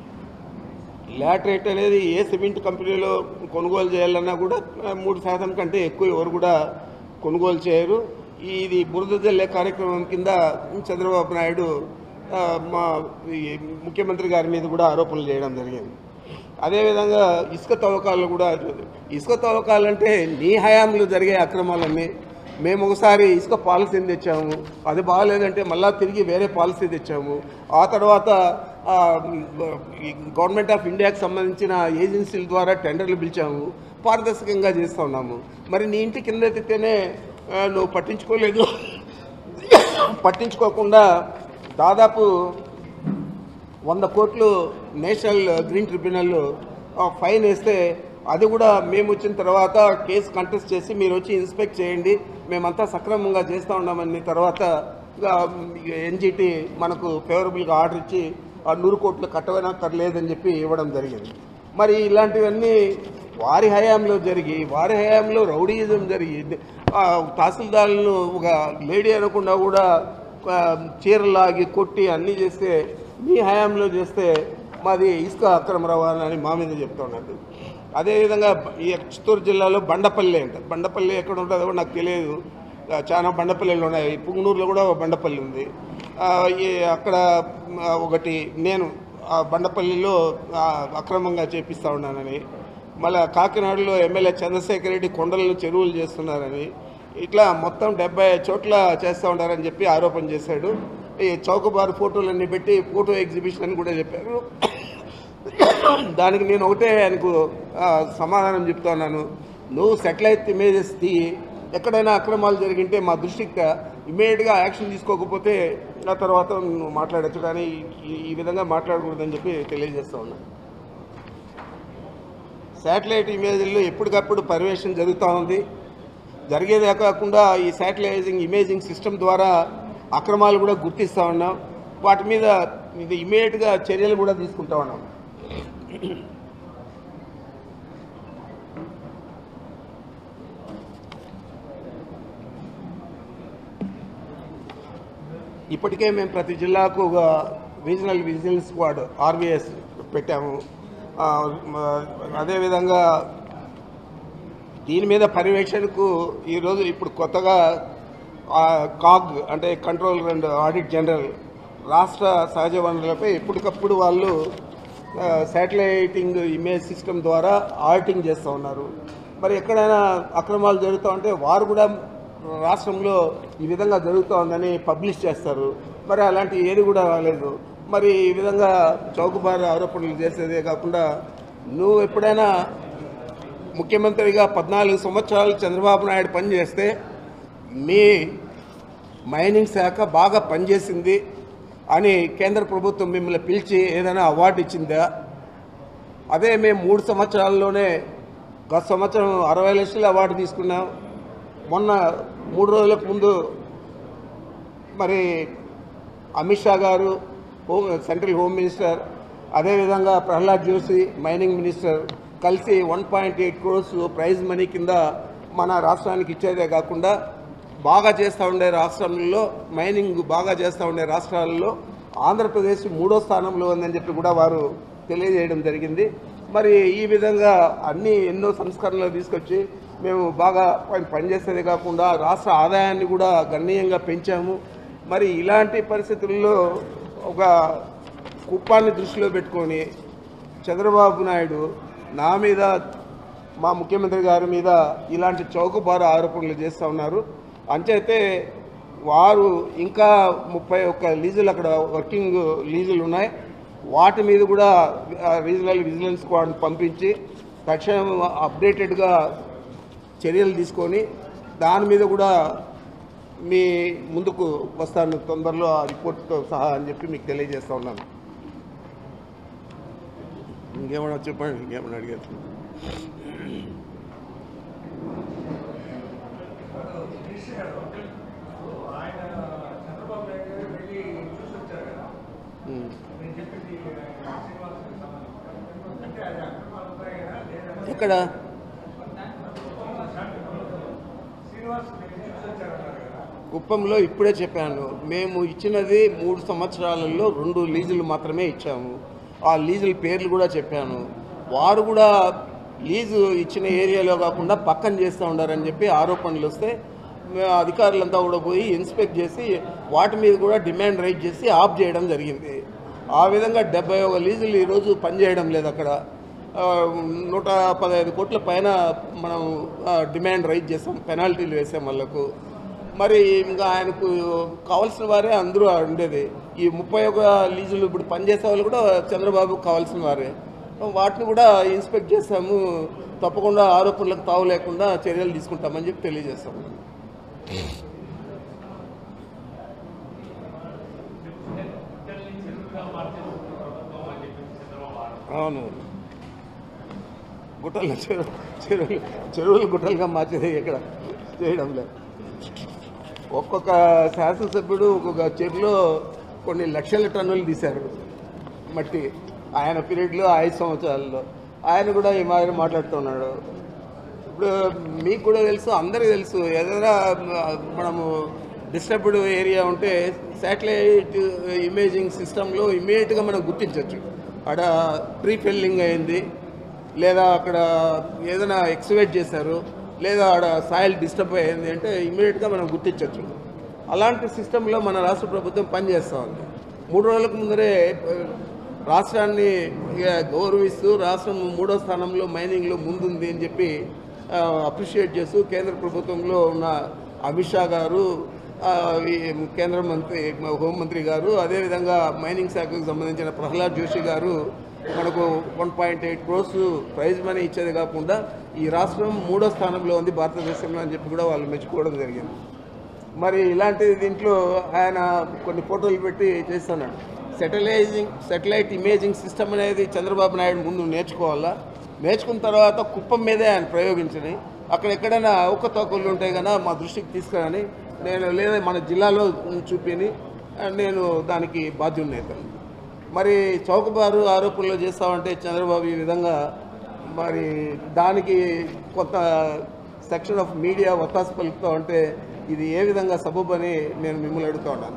లాటరేట్ అనేది ఏ సిమెంట్ కంపెనీలో కొనుగోలు చేయాలన్నా కూడా ఆ, మూడు శాతం కంటే ఎక్కువ ఎవరు కూడా కొనుగోలు చేయరు ఇది బురద జల్లే కార్యక్రమం కింద చంద్రబాబు నాయుడు ఆ, మా ఈ ముఖ్యమంత్రి గారి మీద కూడా ఆరోపణలు చేయడం జరిగింది అదేవిధంగా ఇసుక తవ్వకాలు కూడా ఇసుక తవ్వకాలంటే నీ హయాంలో జరిగే అక్రమాలన్నీ మేము ఒకసారి ఇసుక పాలసీని తెచ్చాము అది బాగాలేదంటే మళ్ళా తిరిగి వేరే పాలసీ తెచ్చాము ఆ తర్వాత ఆ, ఈ గవర్నమెంట్ ఆఫ్ ఇండియాకి సంబంధించిన ఏజెన్సీల ద్వారా టెండర్లు పిలిచాము పారదర్శకంగా చేస్తూ ఉన్నాము మరి నీ ఇంటి కింద ఎత్తితేనే ఆ, నువ్వు పట్టించుకోలేదు పట్టించుకోకుండా దాదాపు వంద కోట్లు నేషనల్ గ్రీన్ ట్రిబ్యునల్ ఆ, ఫైన్ వేస్తే అది కూడా మేము వచ్చిన తర్వాత కేసు కంటెస్ట్ చేసి మీరు వచ్చి ఇన్స్పెక్ట్ చేయండి మేమంతా సక్రమంగా చేస్తూ ఉన్నామని తర్వాత ఎన్జిటి మనకు ఫేవరబుల్గా ఆర్డర్ ఇచ్చి ఆ నూరు కోట్లు కట్టవనక్కర్లేదని చెప్పి ఇవ్వడం జరిగింది మరి ఇలాంటివన్నీ వారి హయాంలో జరిగి వారి హయాంలో రౌడీయిజం జరిగి ఆ, తహసీల్దార్లను ఒక లేడీ అనకుండా కూడా ఆ, చీరలాగి కొట్టి అన్నీ చేస్తే మీ హయాంలో చేస్తే మాది ఇసుక అక్రమ రవాణా అని మా మీద చెప్తా ఉన్నారు అదేవిధంగా ఈ చిత్తూరు జిల్లాలో బండపల్లి అంట బండపల్లి ఎక్కడ ఉంటుందో కూడా నాకు తెలియదు ఆ, చాలా బండపల్లిలు ఉన్నాయి పుంగనూరులో కూడా ఒక బండపల్లి ఉంది ఆ, ఈ అక్కడ ఆ, ఒకటి నేను ఆ బండపల్లిలో ఆ, అక్రమంగా చేపిస్తూ ఉన్నానని మళ్ళా కాకినాడలో ఎమ్మెల్యే చంద్రశేఖర్ రెడ్డి కొండలను చెరువులు చేస్తున్నారని ఇట్లా మొత్తం డెబ్బై చోట్ల చేస్తూ ఉన్నారని చెప్పి ఆరోపణ చేశాడు ఈ చౌకబారు ఫోటోలన్నీ పెట్టి ఫోటో ఎగ్జిబిషన్ అని కూడా చెప్పారు దానికి నేను ఒకటే ఆయనకు ఆ, సమాధానం చెప్తున్నాను నువ్వు సెటిలైట్ ఇమేజెస్ తీయి ఎక్కడైనా అక్రమాలు జరిగింటే మా దృష్టికి ఇమీడియట్గా యాక్షన్ తీసుకోకపోతే ఆ తర్వాత నువ్వు మాట్లాడచ్చు కానీ ఈ- ఈ విధంగా మాట్లాడకూడదని చెప్పి తెలియజేస్తా ఉన్నాను శాటిలైట్ ఇమేజ్ల్లో ఎప్పటికప్పుడు పర్యవేక్షణ జరుగుతూ ఉంది జరిగేదే కాకుండా ఈ శాటిలైజింగ్ ఇమేజింగ్ సిస్టమ్ ద్వారా అక్రమాలు కూడా గుర్తిస్తూ ఉన్నాం వాటి మీద ఇది ఇమీడియట్గా చర్యలు కూడా తీసుకుంటా ఉన్నాం ఇప్పటికే మేము ప్రతి జిల్లాకు ఒక రీజనల్ విజిలెన్స్ స్క్వాడ్ ఆర్వీఎస్ పెట్టాము ఆ, మ- అదేవిధంగా దీని మీద పర్యవేక్షణకు ఈరోజు ఇప్పుడు కొత్తగా ఆ, కాగ్ అంటే కంట్రోల్ అండ్ ఆడిట్ జనరల్ రాష్ట్ర సహజ వనరులపై ఎప్పటికప్పుడు వాళ్ళు ఆ, శాటిలైటింగ్ ఇమేజ్ సిస్టమ్ ద్వారా ఆడిటింగ్ చేస్తూ ఉన్నారు మరి ఎక్కడైనా అక్రమాలు జరుగుతూ ఉంటే వారు కూడా రాష్ట్రంలో ఈ విధంగా జరుగుతూ ఉందని పబ్లిష్ చేస్తారు మరి అలాంటి ఏది కూడా రాలేదు మరి ఈ విధంగా చౌకబారు ఆరోపణలు చేసేదే కాకుండా నువ్వు ఎప్పుడైనా ముఖ్యమంత్రిగా పద్నాలుగు సంవత్సరాలు చంద్రబాబు నాయుడు పనిచేస్తే మీ మైనింగ్ శాఖ బాగా పనిచేసింది అని కేంద్ర ప్రభుత్వం మిమ్మల్ని పిలిచి ఏదైనా అవార్డు ఇచ్చిందా అదే మేము మూడు సంవత్సరాల్లోనే గత సంవత్సరం అరవై లక్షల అవార్డు తీసుకున్నాం మొన్న మూడు రోజులకు ముందు మరి అమిత్ షా గారు హోమ్ సెంట్రల్ హోమ్ మినిస్టర్ అదేవిధంగా ప్రహ్లాద్ జోషి మైనింగ్ మినిస్టర్ కలిసి one point eight crores prize money కింద మన రాష్ట్రానికి ఇచ్చేదే కాకుండా బాగా చేస్తూ ఉండే రాష్ట్రంలో మైనింగ్ బాగా చేస్తూ ఉండే రాష్ట్రాలలో ఆంధ్రప్రదేశ్ మూడో స్థానంలో ఉందని చెప్పి కూడా వారు తెలియజేయడం జరిగింది మరి ఈ విధంగా అన్ని ఎన్నో సంస్కరణలు తీసుకొచ్చి మేము బాగా పని- పనిచేసేదే కాకుండా రాష్ట్ర ఆదాయాన్ని కూడా గణనీయంగా పెంచాము మరి ఇలాంటి పరిస్థితుల్లో ఒక కుప్పాన్ని దృష్టిలో పెట్టుకొని చంద్రబాబు నాయుడు నా మీద మా ముఖ్యమంత్రి గారి మీద ఇలాంటి చౌకబారు ఆరోపణలు చేస్తూ ఉన్నారు అంచైతే వారు ఇంకా ముప్పై ఒక్క లీజులు అక్కడ వర్కింగ్ లీజులు ఉన్నాయి వాటి మీద కూడా ఆ, రీజనల్ విజిలెన్స్ స్క్వాడ్ పంపించి తక్షణం అప్డేటెడ్గా చర్యలు తీసుకొని దాని మీద కూడా మీ ముందుకు వస్తాను తొందరలో ఆ రిపోర్ట్తో సహా అని చెప్పి మీకు తెలియజేస్తా ఉన్నాను ఇంకేమన్నా చెప్పండి ఇంకేమన్నా అడిగారు గిరీష్ గారు ఆయన చంద్రబాబు నాయుడు గారు వెళ్ళి చూసి వచ్చారు కదా ఉమ్. నేను చెప్పింది శ్రీనివాస్ సంబంధించి అంటే అది అక్రమాలు ఉన్నాయా లేదా ఎక్కడ శ్రీనివాస్ వెళ్ళి చూసి వచ్చారన్నారు కదా కుప్పంలో ఇప్పుడే చెప్పాను మేము ఇచ్చినది మూడు సంవత్సరాలలో రెండు లీజులు మాత్రమే ఇచ్చాము ఆ లీజుల పేర్లు కూడా చెప్పాను వారు కూడా లీజు ఇచ్చిన ఏరియాలో కాకుండా పక్కన చేస్తూ ఉండారని చెప్పి ఆరోపణలు వస్తే మేము అధికారులంతా కూడా పోయి ఇన్స్పెక్ట్ చేసి వాటి మీద కూడా డిమాండ్ రైజ్ చేసి ఆఫ్ చేయడం జరిగింది ఆ విధంగా డెబ్బై ఒక లీజులు ఈరోజు పనిచేయడం లేదు అక్కడ ఆ, నూట పదహైదు కోట్ల పైన మనం ఆ, డిమాండ్ రైజ్ చేసాం పెనాల్టీలు వేసాం వాళ్ళకు మరి ఇంకా ఆయనకు కావాల్సిన వారే అందరూ ఉండేది ఈ ముప్పై ఒక లీజులు ఇప్పుడు పనిచేసే వాళ్ళు కూడా చంద్రబాబుకు కావాల్సిన వారే వాటిని కూడా ఇన్స్పెక్ట్ చేస్తాము తప్పకుండా ఆరోపణలకు తావు లేకుండా చర్యలు తీసుకుంటామని చెప్పి తెలియజేస్తాము గుట్టల్ని చెరువుగా మార్చేస్తుంది ప్రభుత్వం అని చెప్పేసి చంద్రబాబు ఆరోపణ. అవును గుట్టలు చెరువు చెరువులు చెరువులు గుట్టలుగా మార్చేది ఇక్కడ చేయడం లేదు ఒక్కొక్క శాసనసభ్యుడు ఒక్కొక్క చెరువులో కొన్ని లక్షల టన్నులు తీశారు మట్టి ఆయన పీరియడ్లో ఐదు సంవత్సరాల్లో ఆయన కూడా ఈ మాదిరి మాట్లాడుతున్నాడు ఇప్పుడు మీకు కూడా తెలుసు అందరికీ తెలుసు ఏదైనా మనము డిస్టర్బ్డ్ ఏరియా ఉంటే శాటిలైట్ ఇమేజింగ్ సిస్టంలో ఇమీడియట్గా మనం గుర్తించవచ్చు అక్కడ ప్రీ ఫిల్లింగ్ అయింది లేదా అక్కడ ఏదైనా ఎక్స్వేట్ చేశారు లేదా ఆడ సాయిల్ డిస్టర్బ్ అయింది అంటే ఇమీడియట్గా మనం గుర్తించవచ్చు అలాంటి సిస్టంలో మన రాష్ట్ర ప్రభుత్వం పనిచేస్తూ ఉంది మూడు రోజులకు ముందరే ఆ, రాష్ట్రాన్ని ఇక గౌరవిస్తూ రాష్ట్రం మూడో స్థానంలో మైనింగ్లో ముందుంది అని చెప్పి అప్రిషియేట్ చేస్తూ కేంద్ర ప్రభుత్వంలో ఉన్న అమిత్ షా గారు ఆ, ఈ కేంద్ర మంత్రి హోంమంత్రి గారు అదేవిధంగా మైనింగ్ శాఖకు సంబంధించిన ప్రహ్లాద్ జోషి గారు మనకు one point eight crores prize money ఇచ్చేది కాకుండా ఈ రాష్ట్రం మూడో స్థానంలో ఉంది భారతదేశంలో అని చెప్పి కూడా వాళ్ళు మెచ్చుకోవడం జరిగింది మరి ఇలాంటి దీంట్లో ఆయన కొన్ని ఫోటోలు పెట్టి చేస్తున్నాడు సెటిలైజింగ్ సెటిలైట్ ఇమేజింగ్ సిస్టమ్ అనేది చంద్రబాబు నాయుడు ముందు నేర్చుకోవాలా నేర్చుకున్న తర్వాత కుప్పం మీదే ఆయన ప్రయోగించని అక్కడ ఎక్కడైనా అవకతవకలు ఉంటాయి కన్నా మా దృష్టికి తీసుకురాని నేను లేదా మన జిల్లాలో చూపిని నేను దానికి బాధ్యున్నైతాను మరి చౌకబారు ఆరోపణలు చేస్తామంటే చంద్రబాబు ఈ విధంగా మరి దానికి కొంత సెక్షన్ ఆఫ్ మీడియా ఒత్తాసు పలుకుతూ ఉంటే ఇది ఏ విధంగా సబబు అని నేను మిమ్మల్ని అడుగుతా ఉన్నాను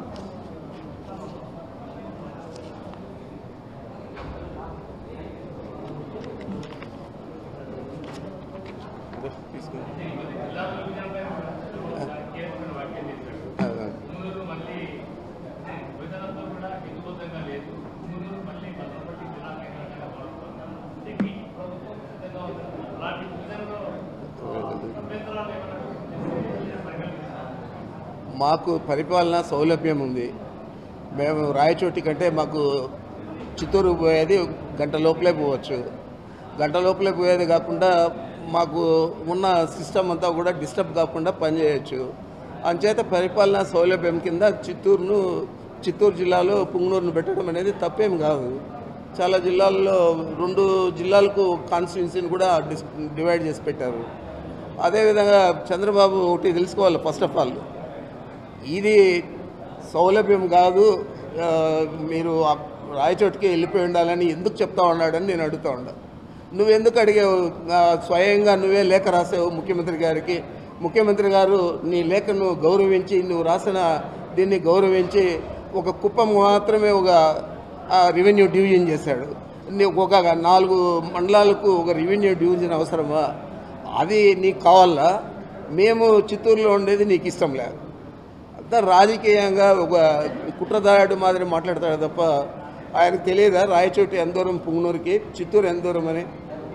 మున్నూరు మళ్ళీ విధానంతో కూడా హేతుబద్ధంగా లేదు మున్నూరు మళ్ళీ భద్రపట్టి జిల్లా కేంద్రంగా మారుతున్నారు దీనికి ప్రభుత్వం సిద్ధంగా ఉంది అలాంటి విధానంలో అభ్యంతరాలు ఏమైనా పరిగణిస్తారు మాకు పరిపాలన సౌలభ్యం ఉంది మేము రాయచోటి కంటే మాకు చిత్తూరు పోయేది గంట లోపలే పోవచ్చు గంట లోపలే పోయేది కాకుండా మాకు ఉన్న సిస్టమ్ అంతా కూడా డిస్టర్బ్ కాకుండా పనిచేయచ్చు అంచేత పరిపాలన సౌలభ్యం కింద చిత్తూరును చిత్తూరు జిల్లాలో పుంగనూరును పెట్టడం అనేది తప్పేం కాదు చాలా జిల్లాల్లో రెండు జిల్లాలకు కాన్స్టిట్యున్సీని కూడా డిస్ డివైడ్ చేసి పెట్టారు అదేవిధంగా చంద్రబాబు ఒకటి తెలుసుకోవాలి ఫస్ట్ ఆఫ్ ఆల్ ఇది సౌలభ్యం కాదు ఆ, మీరు ఆ రాయచోటికి వెళ్ళిపోయి ఉండాలని ఎందుకు చెప్తా ఉన్నాడని నేను అడుగుతా ఉన్నా నువ్వెందుకు అడిగావు ఆ, స్వయంగా నువ్వే లేఖ రాసావు ముఖ్యమంత్రి గారికి ముఖ్యమంత్రి గారు నీ లేఖను గౌరవించి నువ్వు రాసిన దీన్ని గౌరవించి ఒక కుప్పం మాత్రమే ఒక ఆ, రెవెన్యూ డివిజన్ చేశాడు నీ ఒక నాలుగు మండలాలకు ఒక రెవెన్యూ డివిజన్ అవసరమా అది నీకు కావాలా మేము చిత్తూరులో ఉండేది నీకు ఇష్టం లేదు అంతా రాజకీయంగా ఒక కుట్రదారుడు మాదిరి మాట్లాడతాడు తప్ప ఆయనకు తెలియదా రాయచోటి ఎంత దూరం పుంగనూరుకి చిత్తూరు ఎంత దూరం అని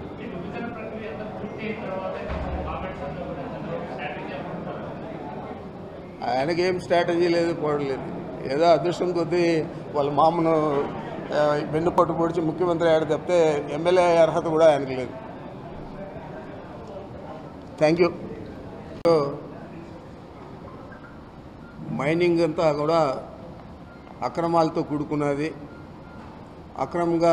ఆయనకేం స్ట్రాటజీ లేదు పోవట్లేదు ఏదో అదృష్టం కొద్దీ వాళ్ళ మామను ఆ, వెన్నుపట్టు పొడిచి ముఖ్యమంత్రి అయ్యాడు తప్పితే ఎమ్మెల్యే అర్హత కూడా ఆయనకు లేదు థ్యాంక్ యూ మైనింగ్ అంతా కూడా అక్రమాలతో కూడుకున్నది అక్రమంగా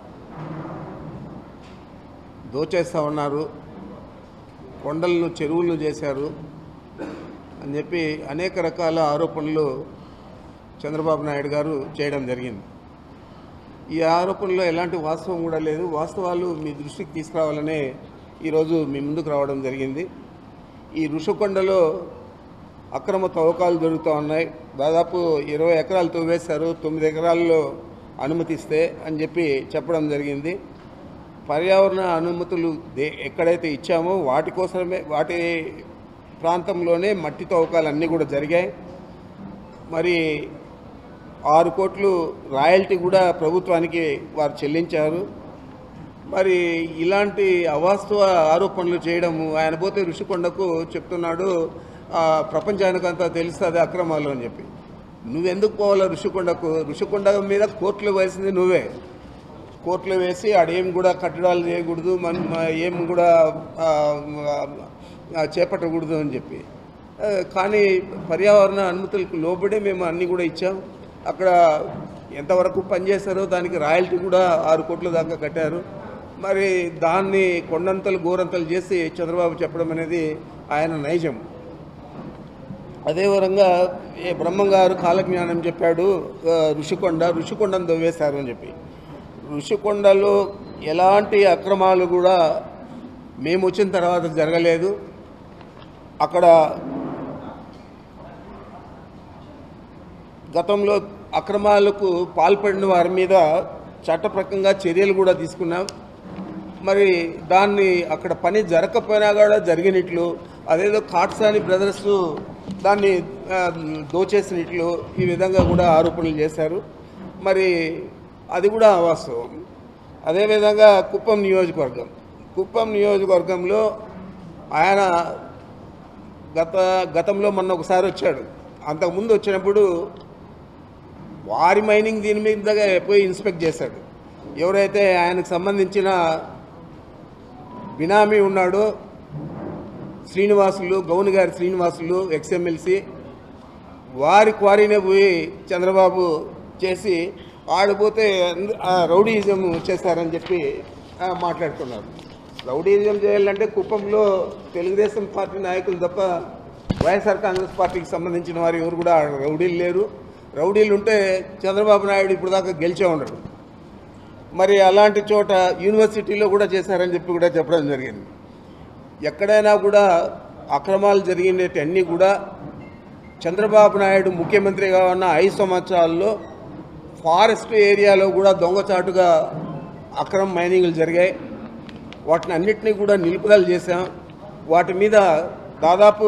దోచేస్తూ ఉన్నారు కొండలను చెరువులను చేశారు అని చెప్పి అనేక రకాల ఆరోపణలు చంద్రబాబు నాయుడు గారు చేయడం జరిగింది ఈ ఆరోపణలో ఎలాంటి వాస్తవం కూడా లేదు వాస్తవాలు మీ దృష్టికి తీసుకురావాలనే ఈరోజు మీ ముందుకు రావడం జరిగింది ఈ ఋషికొండలో అక్రమ తవ్వకాలు జరుగుతూ ఉన్నాయి దాదాపు ఇరవై ఎకరాలు తవ్వేశారు తొమ్మిది ఎకరాల్లో అనుమతిస్తే అని చెప్పి చెప్పడం జరిగింది పర్యావరణ అనుమతులు దే ఎక్కడైతే ఇచ్చామో వాటి కోసమే వాటి ప్రాంతంలోనే మట్టి తవ్వకాలు అన్నీ కూడా జరిగాయి మరి ఆరు కోట్లు రాయల్టీ కూడా ప్రభుత్వానికి వారు చెల్లించారు మరి ఇలాంటి అవాస్తవ ఆరోపణలు చేయడము ఆయన పోతే ఋషికొండకు చెప్తున్నాడు ఆ, ప్రపంచానికంతా తెలుస్తుంది అక్రమాలు అని చెప్పి నువ్వెందుకు పోవాలా ఋషికొండకు ఋషికొండ మీద కోర్టులు వేసింది నువ్వే కోర్టులో వేసి ఆడేం కూడా కట్టడాలు చేయకూడదు మన మ- ఏం కూడా ఆ, ఆ, చేపట్టకూడదు అని చెప్పి ఆ, కానీ పర్యావరణ అనుమతులకు లోబడే మేము అన్నీ కూడా ఇచ్చాం అక్కడ ఎంతవరకు పనిచేస్తారో దానికి రాయల్టీ కూడా ఆరు కోట్ల దాకా కట్టారు మరి దాన్ని కొండంతలు గోరంతలు చేసి చంద్రబాబు చెప్పడం అనేది ఆయన నైజం అదే విధంగా ఏ బ్రహ్మంగారు కాలజ్ఞానం చెప్పాడు ఆ, ఋషికొండ ఋషికొండను దవ్వేశారు అని చెప్పి ఋషికొండలో ఎలాంటి అక్రమాలు కూడా మేము వచ్చిన తర్వాత జరగలేదు అక్కడ గతంలో అక్రమాలకు పాల్పడిన వారి మీద చట్టప్రకంగా చర్యలు కూడా తీసుకున్నాం మరి దాన్ని అక్కడ పని జరగకపోయినా కూడా జరిగినట్లు అదేదో కాట్సాని బ్రదర్స్ దాన్ని ఆ, దోచేసినట్లు ఈ విధంగా కూడా ఆరోపణలు చేశారు మరి అది కూడా అవాస్తవం అదేవిధంగా కుప్పం నియోజకవర్గం కుప్పం నియోజకవర్గంలో ఆయన గత గతంలో మొన్న ఒకసారి వచ్చాడు అంతకుముందు వచ్చినప్పుడు వారి మైనింగ్ దీని మీద పోయి ఇన్స్పెక్ట్ చేశాడు ఎవరైతే ఆయనకు సంబంధించిన బినామీ ఉన్నాడో శ్రీనివాసులు గౌన్ గారి శ్రీనివాసులు ఎక్స్ఎమ్మెల్సీ వారి క్వారీనే పోయి చంద్రబాబు చేసి ఆడిపోతే అంద- ఆ రౌడీయిజం చేశారని చెప్పి ఆ, మాట్లాడుతున్నారు రౌడీయిజం చేయాలంటే కుప్పంలో తెలుగుదేశం పార్టీ నాయకులు తప్ప వైఎస్ఆర్ కాంగ్రెస్ పార్టీకి సంబంధించిన వారు ఎవరు కూడా రౌడీలు లేరు రౌడీలు ఉంటే చంద్రబాబు నాయుడు ఇప్పుడు దాకా గెలిచే ఉండడు మరి అలాంటి చోట యూనివర్సిటీలో కూడా చేశారని చెప్పి కూడా చెప్పడం జరిగింది ఎక్కడైనా కూడా అక్రమాలు జరిగినట్టు అన్నీ కూడా చంద్రబాబు నాయుడు ముఖ్యమంత్రిగా ఉన్న ఐదు సంవత్సరాల్లో ఫారెస్ట్ ఏరియాలో కూడా దొంగచాటుగా అక్రమ మైనింగ్లు జరిగాయి వాటిని అన్నిటినీ కూడా నిలుపుదల చేశాం వాటి మీద దాదాపు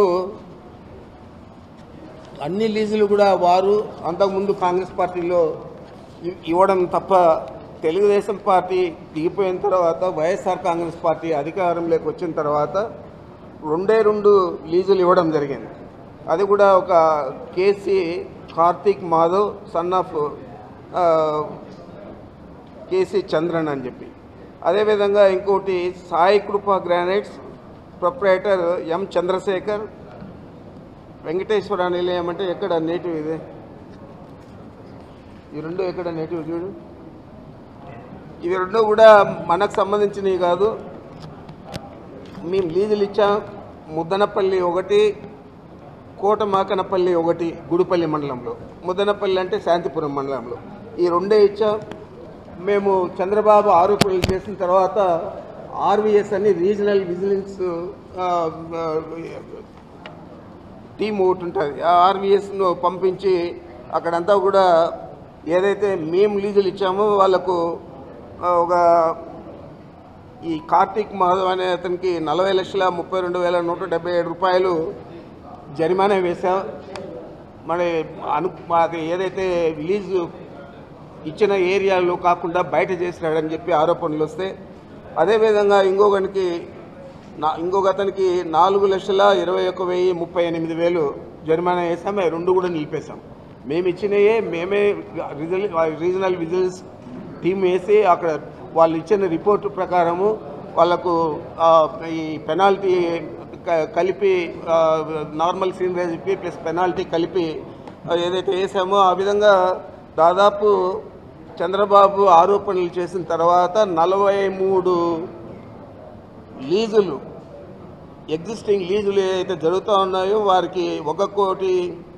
అన్ని లీజులు కూడా వారు అంతకుముందు కాంగ్రెస్ పార్టీలో ఇ- ఇవ్వడం తప్ప తెలుగుదేశం పార్టీ దిగిపోయిన తర్వాత వైఎస్ఆర్ కాంగ్రెస్ పార్టీ అధికారంలోకి వచ్చిన తర్వాత రెండే రెండు లీజులు ఇవ్వడం జరిగింది అది కూడా ఒక KC Karthik Madhav son of ఆ, కేసీ చంద్రన్ అని చెప్పి అదేవిధంగా ఇంకోటి సాయి కృప granites proprietor M Chandrasekhar Venkateswara Nilayam అంటే ఎక్కడ నేటివ్ ఇది ఈ రెండు ఎక్కడ నేటివ్ చూడు ఇవి రెండు కూడా మనకు సంబంధించినవి కాదు మేము లీజులు ఇచ్చాం ముద్దనపల్లి ఒకటి కోటమాకనపల్లి ఒకటి గుడిపల్లి మండలంలో ముద్దనపల్లి అంటే శాంతిపురం మండలంలో ఈ రెండే ఇచ్చాం మేము చంద్రబాబు ఆరోపణలు చేసిన తర్వాత ఆర్వీఎస్ అని రీజనల్ విజిలెన్స్ ఆ, ఆ, టీం ఒకటి ఉంటుంది ఆ ఆర్వీఎస్ను పంపించి అక్కడంతా కూడా ఏదైతే మేము లీజులు ఇచ్చామో వాళ్ళకు ఆ, ఒక ఈ కార్తీక్ మాధవ్ అనే అతనికి నలభై లక్షల ముప్పై రెండు వేల నూట డెబ్బై ఏడు రూపాయలు జరిమానా వేశాం మరి అను మాది ఏదైతే లీజు ఇచ్చిన ఏరియాలో కాకుండా బయట చేసినాడని చెప్పి ఆరోపణలు వస్తే అదేవిధంగా ఇంకొకనికి నా ఇంకొక అతనికి నాలుగు లక్షల ఇరవై ఒక్క వెయ్యి ముప్పై ఎనిమిది వేలు జరిమానా వేసాం అవి రెండు కూడా నిలిపేశాం మేము ఇచ్చినయే మేమే రిజల్ రీజనల్ విజిలెన్స్ టీం వేసి అక్కడ వాళ్ళు ఇచ్చిన రిపోర్టు ప్రకారము వాళ్ళకు ఆ, ఈ పెనాల్టీ క- కలిపి ఆ, నార్మల్ సీన్ రేజ్కి ప్లస్ పెనాల్టీ కలిపి ఆ, ఏదైతే వేసామో ఆ విధంగా దాదాపు చంద్రబాబు ఆరోపణలు చేసిన తర్వాత నలభై మూడు లీజులు ఎగ్జిస్టింగ్ లీజులు ఏదైతే జరుగుతూ ఉన్నాయో వారికి ఒక కోటి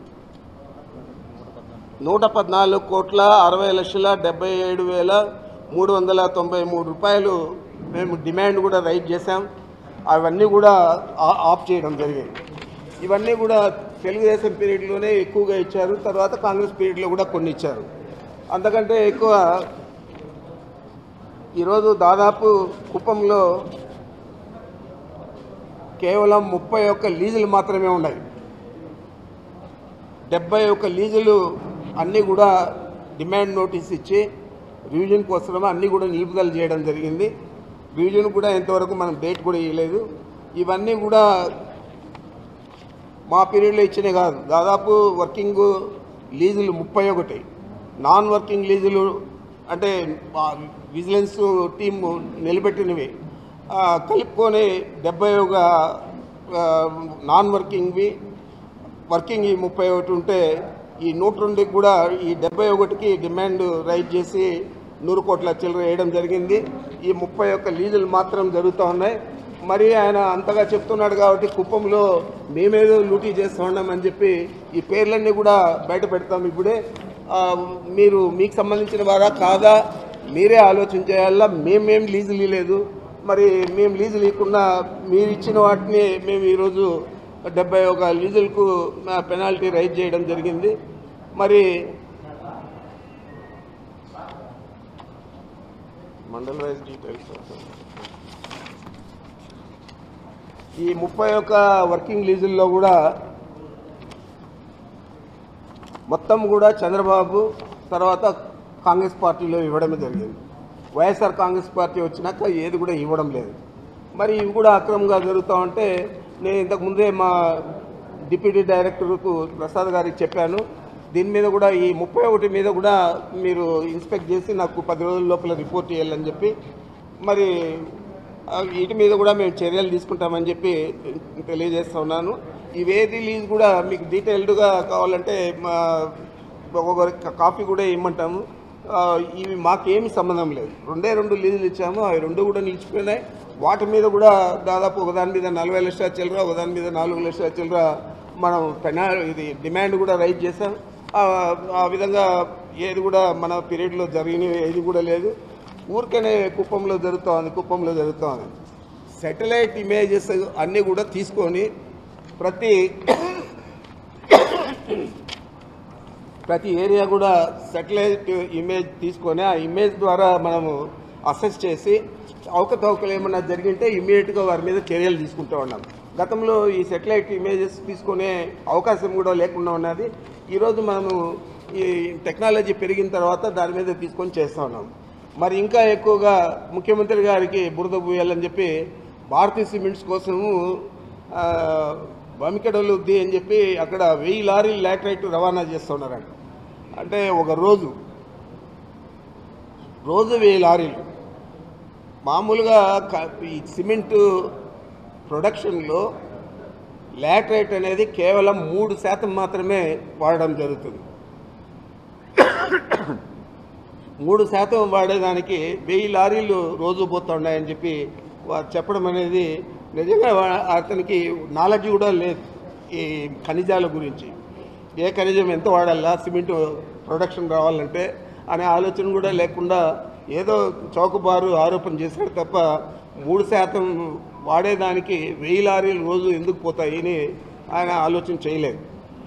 నూట పద్నాలుగు కోట్ల అరవై లక్షల డెబ్బై ఏడు వేల మూడు వందల తొంభై మూడు రూపాయలు మేము డిమాండ్ కూడా రైట్ చేశాం అవన్నీ కూడా ఆ- ఆఫ్ చేయడం జరిగింది ఇవన్నీ కూడా తెలుగుదేశం పీరియడ్లోనే ఎక్కువగా ఇచ్చారు తర్వాత కాంగ్రెస్ పీరియడ్లో కూడా కొన్ని ఇచ్చారు అంతకంటే ఎక్కువ ఈరోజు దాదాపు కుప్పంలో కేవలం ముప్పై ఒక్క లీజులు మాత్రమే ఉన్నాయి డెబ్బై ఒక్క లీజులు అన్నీ కూడా డిమాండ్ నోటీస్ ఇచ్చి రివిజన్ కోసం అన్నీ కూడా నిలుపుదల చేయడం జరిగింది రివిజన్ కూడా ఇంతవరకు మనం డేట్ కూడా ఇవ్వలేదు ఇవన్నీ కూడా మా పీరియడ్లో ఇచ్చినవి కాదు దాదాపు వర్కింగ్ లీజులు ముప్పై ఒకటి నాన్ వర్కింగ్ లీజులు అంటే ఆ విజిలెన్స్ టీం నిలబెట్టినవి ఆ, కలుపుకొని డెబ్బై ఒక ఆ, నాన్ వర్కింగ్వి వర్కింగ్ ఈ ముప్పై ఒకటి ఉంటే ఈ నూట రెండుకి కూడా ఈ డెబ్బై ఒకటికి డిమాండ్ రైట్ చేసి నూరు కోట్ల చిల్లర వేయడం జరిగింది ఈ ముప్పై ఒక్క లీజులు మాత్రం జరుగుతూ ఉన్నాయి మరి ఆయన అంతగా చెప్తున్నాడు కాబట్టి కుప్పంలో మేమేదో లూటీ చేస్తూ ఉన్నామని చెప్పి ఈ పేర్లన్నీ కూడా బయట పెడతాం ఇప్పుడే ఆ, మీరు మీకు సంబంధించిన వారా కాదా మీరే ఆలోచన చేయాలా మేమేం లీజులు ఇవ్వలేదు మరి మేము లీజులు ఇవ్వకుండా మీరు ఇచ్చిన వాటిని మేము ఈరోజు డెబ్బై ఒక లీజులకు పెనాల్టీ రైజ్ చేయడం జరిగింది మరి మండల్ వైజ్ డీటెయిల్స్ ఈ ముప్పై ఒక్క వర్కింగ్ లీజుల్లో కూడా మొత్తం కూడా చంద్రబాబు తర్వాత కాంగ్రెస్ పార్టీలో ఇవ్వడమే జరిగింది వైఎస్ఆర్ కాంగ్రెస్ పార్టీ వచ్చినాక ఏది కూడా ఇవ్వడం లేదు మరి ఇవి కూడా అక్రమంగా జరుగుతూ ఉంటే నేను ఇంతకు ముందే మా డిప్యూటీ డైరెక్టర్కు ప్రసాద్ గారికి చెప్పాను దీని మీద కూడా ఈ ముప్పై ఒకటి మీద కూడా మీరు ఇన్స్పెక్ట్ చేసి నాకు పది రోజుల లోపల రిపోర్ట్ చేయాలని చెప్పి మరి ఆ, వీటి మీద కూడా మేము చర్యలు తీసుకుంటామని చెప్పి తెలియజేస్తా ఉన్నాను ఇవేది లీజ్ కూడా మీకు డీటెయిల్డ్గా కావాలంటే మా ఒక్కొక్కరి కాపీ కూడా ఇమ్మంటాము ఆ, ఇవి మాకేమి సంబంధం లేదు రెండే రెండు లీజులు ఇచ్చాము అవి రెండు కూడా నిలిచిపోయినాయి వాటి మీద కూడా దాదాపు ఒకదాని మీద నలభై లక్షల చిల్లర ఒకదాని మీద నాలుగు లక్షల చిల్లర మనం పెనా ఇది డిమాండ్ కూడా రైజ్ చేసాం ఆ- ఆ విధంగా ఏది కూడా మన పీరియడ్లో జరిగినవి ఏది కూడా లేదు ఊరికనే కుప్పంలో జరుగుతూ ఉంది కుప్పంలో జరుగుతూ ఉంది సెటిలైట్ ఇమేజెస్ అన్నీ కూడా తీసుకొని ప్రతి ప్రతి ఏరియా కూడా సెటిలైట్ ఇమేజ్ తీసుకొని ఆ ఇమేజ్ ద్వారా మనము అసెస్ చేసి అవకతవకలు ఏమన్నా జరిగింటే ఇమీడియట్గా వారి మీద చర్యలు తీసుకుంటూ ఉన్నాం గతంలో ఈ సెటిలైట్ ఇమేజెస్ తీసుకునే అవకాశం కూడా లేకుండా ఉన్నది ఈరోజు మనము ఈ టెక్నాలజీ పెరిగిన తర్వాత దాని మీద తీసుకొని చేస్తూ ఉన్నాం మరి ఇంకా ఎక్కువగా ముఖ్యమంత్రి గారికి బురద పూయాలని చెప్పి భారతీయ సిమెంట్స్ కోసము ఆ, బమికడలుద్ది అని చెప్పి అక్కడ వెయ్యి లారీలు లాటరైట్ రవాణా చేస్తున్నారంట అంటే ఒక రోజు రోజు వెయ్యి లారీలు మామూలుగా క- ఈ సిమెంటు ప్రొడక్షన్లో లాటరైట్ అనేది కేవలం మూడు శాతం మాత్రమే వాడడం జరుగుతుంది మూడు శాతం వాడేదానికి వెయ్యి లారీలు రోజు పోతున్నాయని చెప్పి వారు చెప్పడం అనేది నిజంగా వా- అతనికి నాలెడ్జ్ కూడా లేదు ఈ ఖనిజాల గురించి ఏ ఖనిజం ఎంత వాడాలా సిమెంట్ ప్రొడక్షన్ రావాలంటే అనే ఆలోచన కూడా లేకుండా ఏదో చౌకబారు ఆరోపణ చేశాడు తప్ప మూడు శాతం వాడేదానికి వెయ్యి లారీలు రోజు ఎందుకు పోతాయి అని ఆయన ఆలోచన చేయలేదు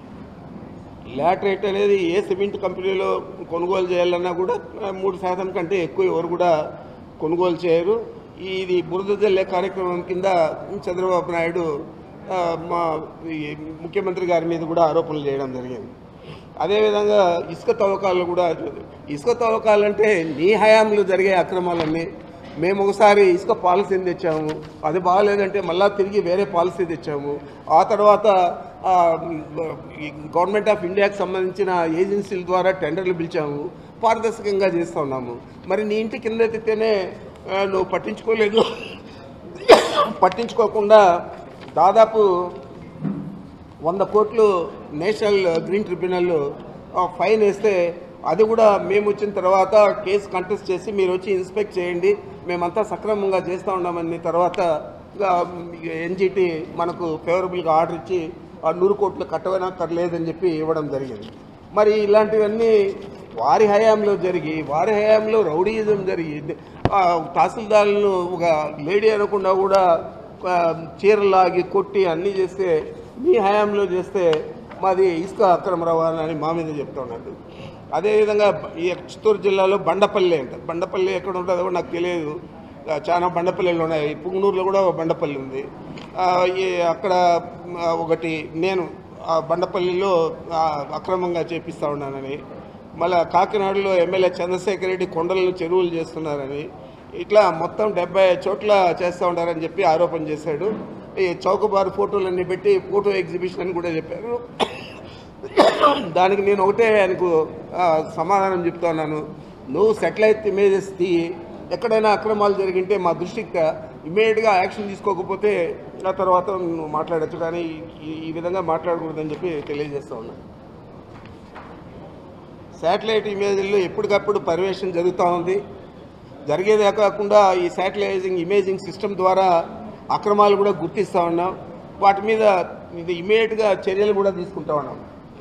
లాటరేట్ అనేది ఏ సిమెంట్ కంపెనీలో కొనుగోలు చేయాలన్నా కూడా ఆ, మూడు శాతం కంటే ఎక్కువ ఎవరు కూడా కొనుగోలు చేయరు ఇది బురద జల్లే కార్యక్రమం కింద చంద్రబాబు నాయుడు ఆ, మా ఈ ముఖ్యమంత్రి గారి మీద కూడా ఆరోపణలు చేయడం జరిగింది అదేవిధంగా ఇసుక తవ్వకాలు కూడా ఇసుక తవ్వకాలంటే నీ హయాంలో జరిగే అక్రమాలన్నీ మేము ఒకసారి ఇసుక పాలసీని తెచ్చాము అది బాగాలేదంటే మళ్ళా తిరిగి వేరే పాలసీ తెచ్చాము ఆ తర్వాత ఆ, ఈ గవర్నమెంట్ ఆఫ్ ఇండియాకి సంబంధించిన ఏజెన్సీల ద్వారా టెండర్లు పిలిచాము పారదర్శకంగా చేస్తూ ఉన్నాము మరి నీ ఇంటి కింద ఎత్తితేనే ఆ, నువ్వు పట్టించుకోలేదు పట్టించుకోకుండా దాదాపు వంద కోట్లు నేషనల్ గ్రీన్ ట్రిబ్యునల్ ఆ, ఫైన్ వేస్తే అది కూడా మేము వచ్చిన తర్వాత కేసు కంటెస్ట్ చేసి మీరు వచ్చి ఇన్స్పెక్ట్ చేయండి మేమంతా సక్రమంగా చేస్తూ ఉన్నామని తర్వాత ఎన్జిటి మనకు ఫేవరబుల్గా ఆర్డర్ ఇచ్చి ఆ నూరు కోట్లు కట్టవనక్కర్లేదని చెప్పి ఇవ్వడం జరిగింది మరి ఇలాంటివన్నీ వారి హయాంలో జరిగి వారి హయాంలో రౌడీయిజం జరిగి ఆ, తహసీల్దార్లను ఒక లేడీ అనకుండా కూడా ఆ, చీరలాగి కొట్టి అన్నీ చేస్తే మీ హయాంలో చేస్తే మాది ఇసుక అక్రమ రవాణా అని మా మీద చెప్తున్నాడు అదేవిధంగా ఈ చిత్తూరు జిల్లాలో బండపల్లి అంట బండపల్లి ఎక్కడ ఉంటుందో కూడా నాకు తెలియదు ఆ, చాలా బండపల్లిలు ఉన్నాయి పుంగనూరులో కూడా ఒక బండపల్లి ఉంది ఆ, ఈ అక్కడ ఆ, ఒకటి నేను ఆ బండపల్లిలో ఆ, అక్రమంగా చేపిస్తా ఉన్నానని మళ్ళా కాకినాడలో ఎమ్మెల్యే చంద్రశేఖర్ రెడ్డి కొండలను చెరువులు చేస్తున్నారని ఇట్లా మొత్తం డెబ్బై చోట్ల చేస్తూ ఉంటారని చెప్పి ఆరోపణ చేశాడు ఈ చౌకబారు ఫోటోలన్నీ పెట్టి ఫోటో ఎగ్జిబిషన్ అని కూడా చెప్పారు దానికి నేను ఒకటే ఆయనకు ఆ, సమాధానం చెప్తా ఉన్నాను నువ్వు సెటిలైట్ ఇమేజెస్ తీయి ఎక్కడైనా అక్రమాలు జరిగింటే మా దృష్టికి ఇమీడియట్గా యాక్షన్ తీసుకోకపోతే ఆ తర్వాత నువ్వు మాట్లాడచ్చు కానీ ఈ- ఈ విధంగా మాట్లాడకూడదని చెప్పి తెలియజేస్తా ఉన్నాను శాటిలైట్ ఇమేజ్ల్లో ఎప్పటికప్పుడు పర్యవేక్షణ జరుగుతూ ఉంది జరిగేదే కాకుండా ఈ శాటిలైజింగ్ ఇమేజింగ్ సిస్టమ్ ద్వారా అక్రమాలు కూడా గుర్తిస్తూ ఉన్నాం వాటి మీద ఇది ఇమీడియట్గా చర్యలు కూడా తీసుకుంటా ఉన్నాం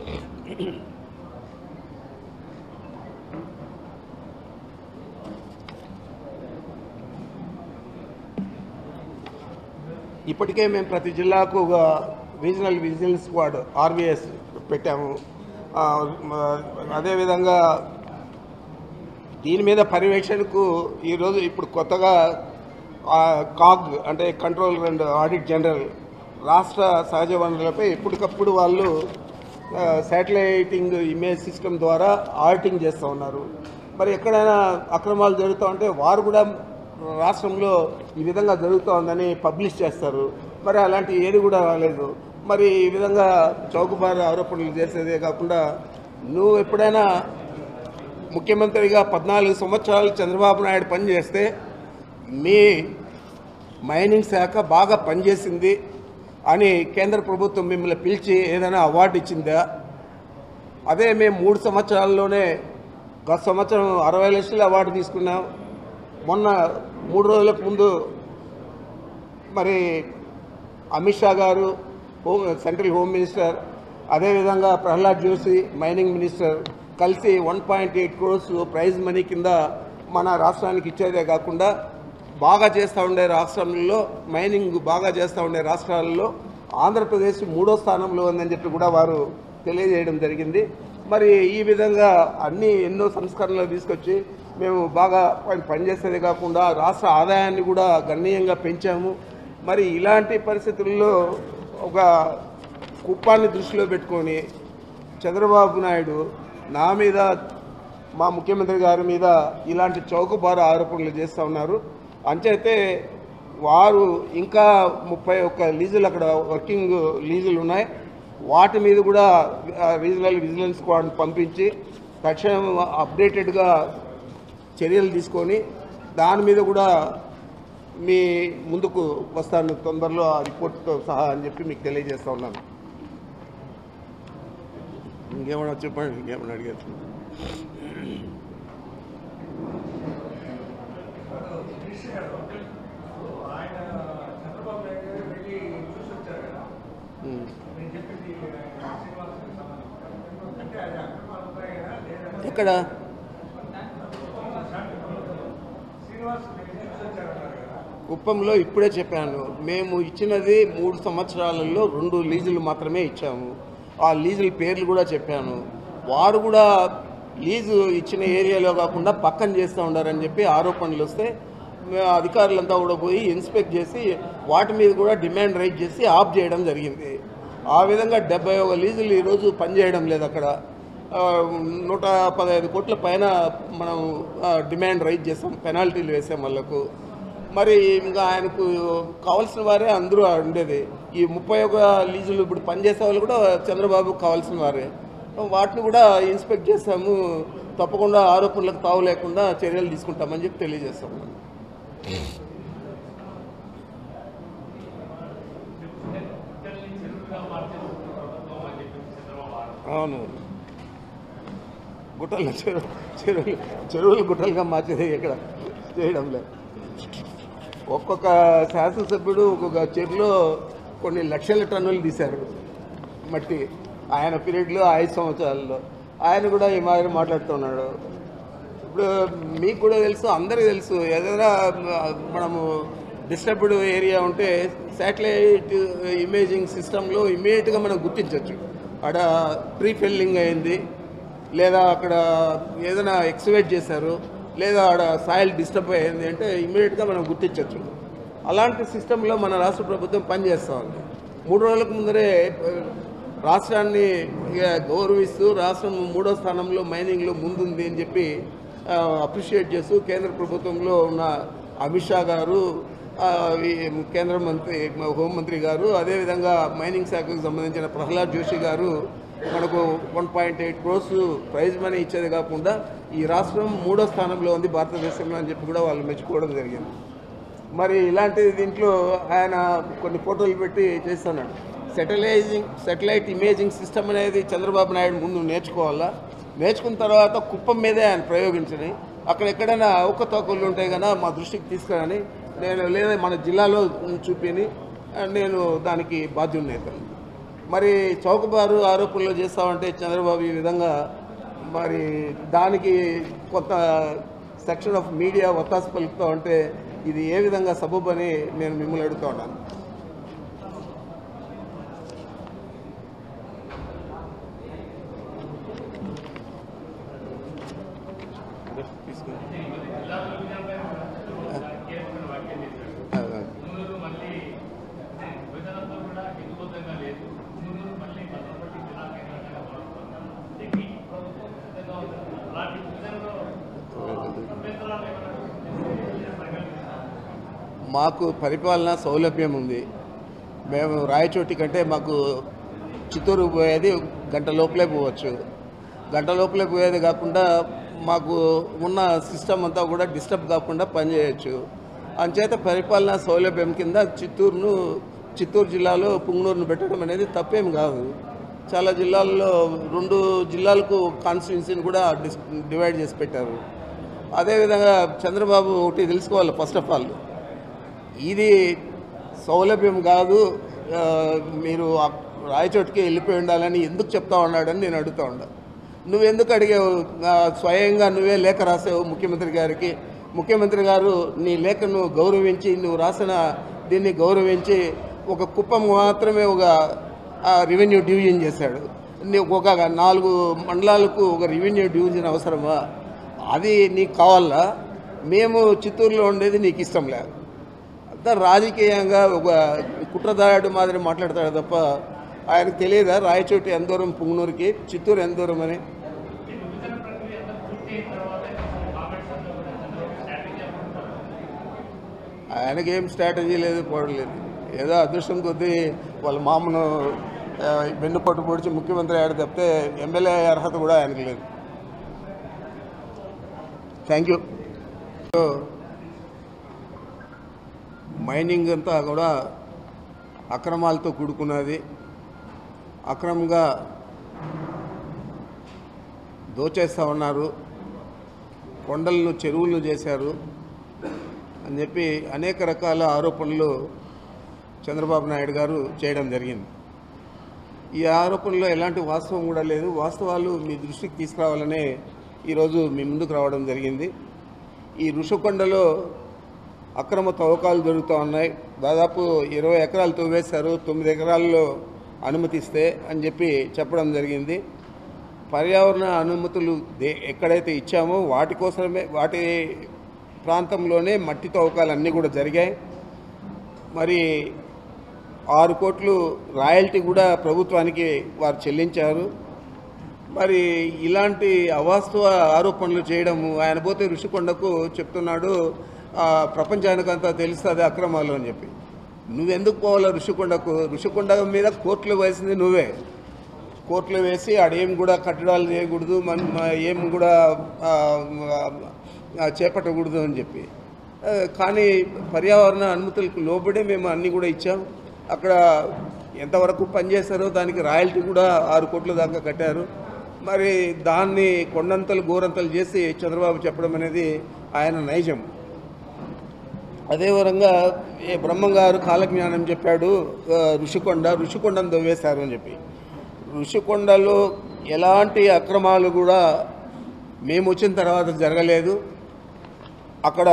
ఇప్పటికే మేము ప్రతి జిల్లాకు ఒక రీజనల్ విజిలెన్స్ స్క్వాడ్ ఆర్వీఎస్ పెట్టాము ఆ, మ- అదేవిధంగా దీని మీద పర్యవేక్షణకు ఈరోజు ఇప్పుడు కొత్తగా ఆ, కాగ్ అంటే కంట్రోల్ అండ్ ఆడిట్ జనరల్ రాష్ట్ర సహజ వనరులపై ఎప్పటికప్పుడు వాళ్ళు ఆ, శాటిలైటింగ్ ఇమేజ్ సిస్టమ్ ద్వారా ఆడిటింగ్ చేస్తూ ఉన్నారు మరి ఎక్కడైనా అక్రమాలు జరుగుతూ ఉంటే వారు కూడా రాష్ట్రంలో ఈ విధంగా జరుగుతూ ఉందని పబ్లిష్ చేస్తారు మరి అలాంటి ఏది కూడా రాలేదు మరి ఈ విధంగా చౌకబారు ఆరోపణలు చేసేదే కాకుండా నువ్వు ఎప్పుడైనా ముఖ్యమంత్రిగా పద్నాలుగు సంవత్సరాలు చంద్రబాబు నాయుడు పనిచేస్తే మీ మైనింగ్ శాఖ బాగా పనిచేసింది అని కేంద్ర ప్రభుత్వం మిమ్మల్ని పిలిచి ఏదైనా అవార్డు ఇచ్చిందా అదే మేము మూడు సంవత్సరాల్లోనే గత సంవత్సరం అరవై లక్షల అవార్డు తీసుకున్నాం మొన్న మూడు రోజులకు ముందు మరి అమిత్ షా గారు హోమ్ సెంట్రల్ హోమ్ మినిస్టర్ అదేవిధంగా ప్రహ్లాద్ జోషి మైనింగ్ మినిస్టర్ కలిసి one point eight crores prize money కింద మన రాష్ట్రానికి ఇచ్చేదే కాకుండా బాగా చేస్తూ ఉండే రాష్ట్రంలో మైనింగ్ బాగా చేస్తూ ఉండే రాష్ట్రాలలో ఆంధ్రప్రదేశ్ మూడో స్థానంలో ఉందని చెప్పి కూడా వారు తెలియజేయడం జరిగింది మరి ఈ విధంగా అన్ని ఎన్నో సంస్కరణలు తీసుకొచ్చి మేము బాగా పని పనిచేసేదే కాకుండా రాష్ట్ర ఆదాయాన్ని కూడా గణనీయంగా పెంచాము మరి ఇలాంటి పరిస్థితుల్లో ఒక కుప్పాన్ని దృష్టిలో పెట్టుకొని చంద్రబాబు నాయుడు నా మీద మా ముఖ్యమంత్రి గారి మీద ఇలాంటి చౌకబారు ఆరోపణలు చేస్తూ ఉన్నారు అంచైతే వారు ఇంకా ముప్పై ఒక్క లీజులు అక్కడ వర్కింగ్ లీజులు ఉన్నాయి వాటి మీద కూడా ఆ, రీజనల్ విజిలెన్స్ స్క్వాడ్ పంపించి తక్షణం అప్డేటెడ్గా చర్యలు తీసుకొని దాని మీద కూడా మీ ముందుకు వస్తాను తొందరలో ఆ రిపోర్ట్తో సహా అని చెప్పి మీకు తెలియజేస్తా ఉన్నాను ఇంకేమన్నా చెప్పండి ఇంకేమన్నా అడిగారు గిరీష్ గారు ఆయన చంద్రబాబు నాయుడు గారు వెళ్ళి చూసి వచ్చారు కదా ఉమ్. నేను చెప్పింది శ్రీనివాస్ సంబంధించి అంటే అది అక్రమాలు ఉన్నాయా లేదా ఎక్కడ శ్రీనివాస్ వెళ్ళి చూసి వచ్చారన్నారు కదా కుప్పంలో ఇప్పుడే చెప్పాను మేము ఇచ్చినది మూడు సంవత్సరాలలో రెండు లీజులు మాత్రమే ఇచ్చాము ఆ లీజుల పేర్లు కూడా చెప్పాను వారు కూడా లీజు ఇచ్చిన ఏరియాలో కాకుండా పక్కన చేస్తూ ఉండారని చెప్పి ఆరోపణలు వస్తే మేము అధికారులంతా కూడా పోయి ఇన్స్పెక్ట్ చేసి వాటి మీద కూడా డిమాండ్ రైజ్ చేసి ఆఫ్ చేయడం జరిగింది ఆ విధంగా డెబ్బై ఒక లీజులు ఈరోజు పనిచేయడం లేదు అక్కడ ఆ, నూట పదహైదు కోట్ల పైన మనం ఆ, డిమాండ్ రైజ్ చేసాం పెనాల్టీలు వేసాం వాళ్ళకు మరి ఇంకా ఆయనకు కావాల్సిన వారే అందరూ ఉండేది ఈ ముప్పై ఒక లీజులు ఇప్పుడు పనిచేసే వాళ్ళు కూడా చంద్రబాబు కావాల్సిన వారే వాటిని కూడా ఇన్స్పెక్ట్ చేస్తాము తప్పకుండా ఆరోపణలకు తావు లేకుండా చర్యలు తీసుకుంటామని చెప్పి తెలియజేస్తాము గుట్టల్ని చెరువుగా మార్చేస్తుంది ప్రభుత్వం అని చెప్పి చంద్రబాబు ఆరోపణ అవును గుట్టలు చెరువు చెరువులు చెరువులు గుట్టలుగా మార్చేది ఇక్కడ చేయడం లేదు ఒక్కొక్క శాసనసభ్యుడు ఒక్కొక్క చెరువులో కొన్ని లక్షల టన్నులు తీశారు మట్టి ఆయన పీరియడ్లో ఐదు సంవత్సరాల్లో ఆయన కూడా ఈ మాదిరి మాట్లాడుతున్నాడు ఇప్పుడు మీకు కూడా తెలుసు అందరికీ తెలుసు ఏదైనా మనము డిస్టర్బ్డ్ ఏరియా ఉంటే శాటిలైట్ ఇమేజింగ్ సిస్టంలో ఇమీడియట్గా మనం గుర్తించవచ్చు అక్కడ ప్రీ ఫిల్లింగ్ అయింది లేదా అక్కడ ఏదైనా ఎక్స్వేట్ చేశారు లేదా ఆడ సాయిల్ డిస్టర్బ్ అయింది అంటే ఇమీడియట్గా మనం గుర్తించవచ్చు అలాంటి సిస్టంలో మన రాష్ట్ర ప్రభుత్వం పనిచేస్తూ ఉంది మూడు రోజులకు ముందరే ఆ, రాష్ట్రాన్ని ఇక గౌరవిస్తూ రాష్ట్రం మూడో స్థానంలో మైనింగ్లో ముందుంది అని చెప్పి అప్రిషియేట్ చేస్తూ కేంద్ర ప్రభుత్వంలో ఉన్న అమిత్ షా గారు ఆ, ఈ కేంద్ర మంత్రి హోంమంత్రి గారు అదేవిధంగా మైనింగ్ శాఖకు సంబంధించిన ప్రహ్లాద్ జోషి గారు మనకు one point eight crores prize money ఇచ్చేది కాకుండా ఈ రాష్ట్రం మూడో స్థానంలో ఉంది భారతదేశంలో అని చెప్పి కూడా వాళ్ళు మెచ్చుకోవడం జరిగింది మరి ఇలాంటి దీంట్లో ఆయన కొన్ని ఫోటోలు పెట్టి చేస్తున్నాడు సెటిలైజింగ్ సెటిలైట్ ఇమేజింగ్ సిస్టమ్ అనేది చంద్రబాబు నాయుడు ముందు నేర్చుకోవాలా నేర్చుకున్న తర్వాత కుప్పం మీదే ఆయన ప్రయోగించని అక్కడ ఎక్కడైనా అవకతవకలు ఉంటాయి కదా మా దృష్టికి తీసుకురాని నేను లేదా మన జిల్లాలో చూపిని నేను దానికి బాధ్యుడిని అవుతాను మరి చౌకబారు ఆరోపణలు చేస్తామంటే చంద్రబాబు ఈ విధంగా మరి దానికి కొంత సెక్షన్ ఆఫ్ మీడియా ఒత్తాసు పలుకుతూ ఉంటే ఇది ఏ విధంగా సబబు అని నేను మిమ్మల్ని అడుగుతా ఉన్నాను జిల్లాలో విజయంపై కీలకమైన వ్యాఖ్యలు చేశారు మున్నూరు మళ్ళీ విభజనతో కూడా హిందుబద్ధంగా లేదు మున్నూరు మళ్ళీ భద్రపట్టి జిల్లా కేంద్రంగా మారుతున్నారు దీనికి ప్రభుత్వం సిద్ధంగా ఉంది అలాంటి విభజనలో అభ్యంతరాలు ఏమైనా సంఘటిస్తారా? మాకు పరిపాలన సౌలభ్యం ఉంది మేము రాయచోటి కంటే మాకు చిత్తూరు పోయేది గంట లోపలే పోవచ్చు గంట లోపలే పోయేది కాకుండా మాకు ఉన్న సిస్టమ్ అంతా కూడా డిస్టర్బ్ కాకుండా పనిచేయచ్చు అంచేత పరిపాలన సౌలభ్యం కింద చిత్తూరును చిత్తూరు జిల్లాలో పుంగనూరును పెట్టడం అనేది తప్పేం కాదు చాలా జిల్లాల్లో రెండు జిల్లాలకు కాన్స్టిట్యున్సీని కూడా డిస్ డివైడ్ చేసి పెట్టారు అదేవిధంగా చంద్రబాబు ఒకటి తెలుసుకోవాలి ఫస్ట్ ఆఫ్ ఆల్ ఇది సౌలభ్యం కాదు ఆ, మీరు ఆ రాయచోటికి వెళ్ళిపోయి ఉండాలని ఎందుకు చెప్తా ఉన్నాడని నేను అడుగుతా ఉన్నా నువ్వెందుకు అడిగావు ఆ, స్వయంగా నువ్వే లేఖ రాసావు ముఖ్యమంత్రి గారికి ముఖ్యమంత్రి గారు నీ లేఖను గౌరవించి నువ్వు రాసిన దీన్ని గౌరవించి ఒక కుప్పం మాత్రమే ఒక ఆ, రెవెన్యూ డివిజన్ చేశాడు నీ- ఒక నాలుగు మండలాలకు ఒక రెవెన్యూ డివిజన్ అవసరమా అది నీకు కావాలా మేము చిత్తూరులో ఉండేది నీకు ఇష్టం లేదు అంతా రాజకీయంగా ఒక కుట్రదారుడు మాదిరి మాట్లాడతాడు తప్ప ఆయనకు తెలియదా రాయచోటి ఎంత దూరం పుంగనూరుకి చిత్తూరు ఎంత దూరం అని ఈ విభజన ప్రక్రియ అంతా పూర్తి అయిన తర్వాత కామెంట్స్ అంతా కూడా చంద్రబాబు స్ట్రాటజీ అనుకుంటున్నారు ఆయనకేం స్ట్రాటజీ లేదు పోవట్లేదు ఏదో అదృష్టం కొద్దీ వాళ్ళ మామను ఆ, వెన్నుపట్టు పొడిచి ముఖ్యమంత్రి అయ్యాడు తప్పితే ఎమ్మెల్యే అర్హత కూడా ఆయనకు లేదు థ్యాంక్ యూ మైనింగ్ అంతా కూడా అక్రమాలతో కూడుకున్నది అక్రమంగా దోచేస్తూ ఉన్నారు కొండలను చెరువులను చేశారు అని చెప్పి అనేక రకాల ఆరోపణలు చంద్రబాబు నాయుడు గారు చేయడం జరిగింది ఈ ఆరోపణలో ఎలాంటి వాస్తవం కూడా లేదు వాస్తవాలు మీ దృష్టికి తీసుకురావాలనే ఈరోజు మీ ముందుకు రావడం జరిగింది ఈ ఋషికొండలో అక్రమ తవ్వకాలు జరుగుతూ ఉన్నాయి దాదాపు ఇరవై ఎకరాలు తవ్వేశారు తొమ్మిది ఎకరాల్లో అనుమతిస్తే అని చెప్పి చెప్పడం జరిగింది పర్యావరణ అనుమతులు దే ఎక్కడైతే ఇచ్చామో వాటి కోసమే వాటి ప్రాంతంలోనే మట్టి తవ్వకాలు అన్నీ కూడా జరిగాయి మరి ఆరు కోట్లు రాయల్టీ కూడా ప్రభుత్వానికి వారు చెల్లించారు మరి ఇలాంటి అవాస్తవ ఆరోపణలు చేయడము ఆయన పోతే ఋషికొండకు చెప్తున్నాడు ఆ, ప్రపంచానికంతా తెలుస్తుంది అక్రమాలు అని చెప్పి నువ్వెందుకు పోవాలా ఋషికొండకు ఋషికొండ మీద కోర్టులు వేసింది నువ్వే కోర్టులు వేసి ఆడేం కూడా కట్టడాలు చేయకూడదు మన మ- ఏం కూడా ఆ, ఆ, చేపట్టకూడదు అని చెప్పి ఆ, కానీ పర్యావరణ అనుమతులకు లోబడే మేము అన్నీ కూడా ఇచ్చాం అక్కడ ఎంతవరకు పనిచేస్తారో దానికి రాయల్టీ కూడా ఆరు కోట్ల దాకా కట్టారు మరి దాన్ని కొండంతలు గోరంతలు చేసి చంద్రబాబు చెప్పడం అనేది ఆయన నైజం అదే విధంగా ఏ బ్రహ్మంగారు కాలజ్ఞానం చెప్పాడు ఆ, ఋషికొండ ఋషికొండను దవ్వేశారు అని చెప్పి ఋషికొండలో ఎలాంటి అక్రమాలు కూడా మేము వచ్చిన తర్వాత జరగలేదు అక్కడ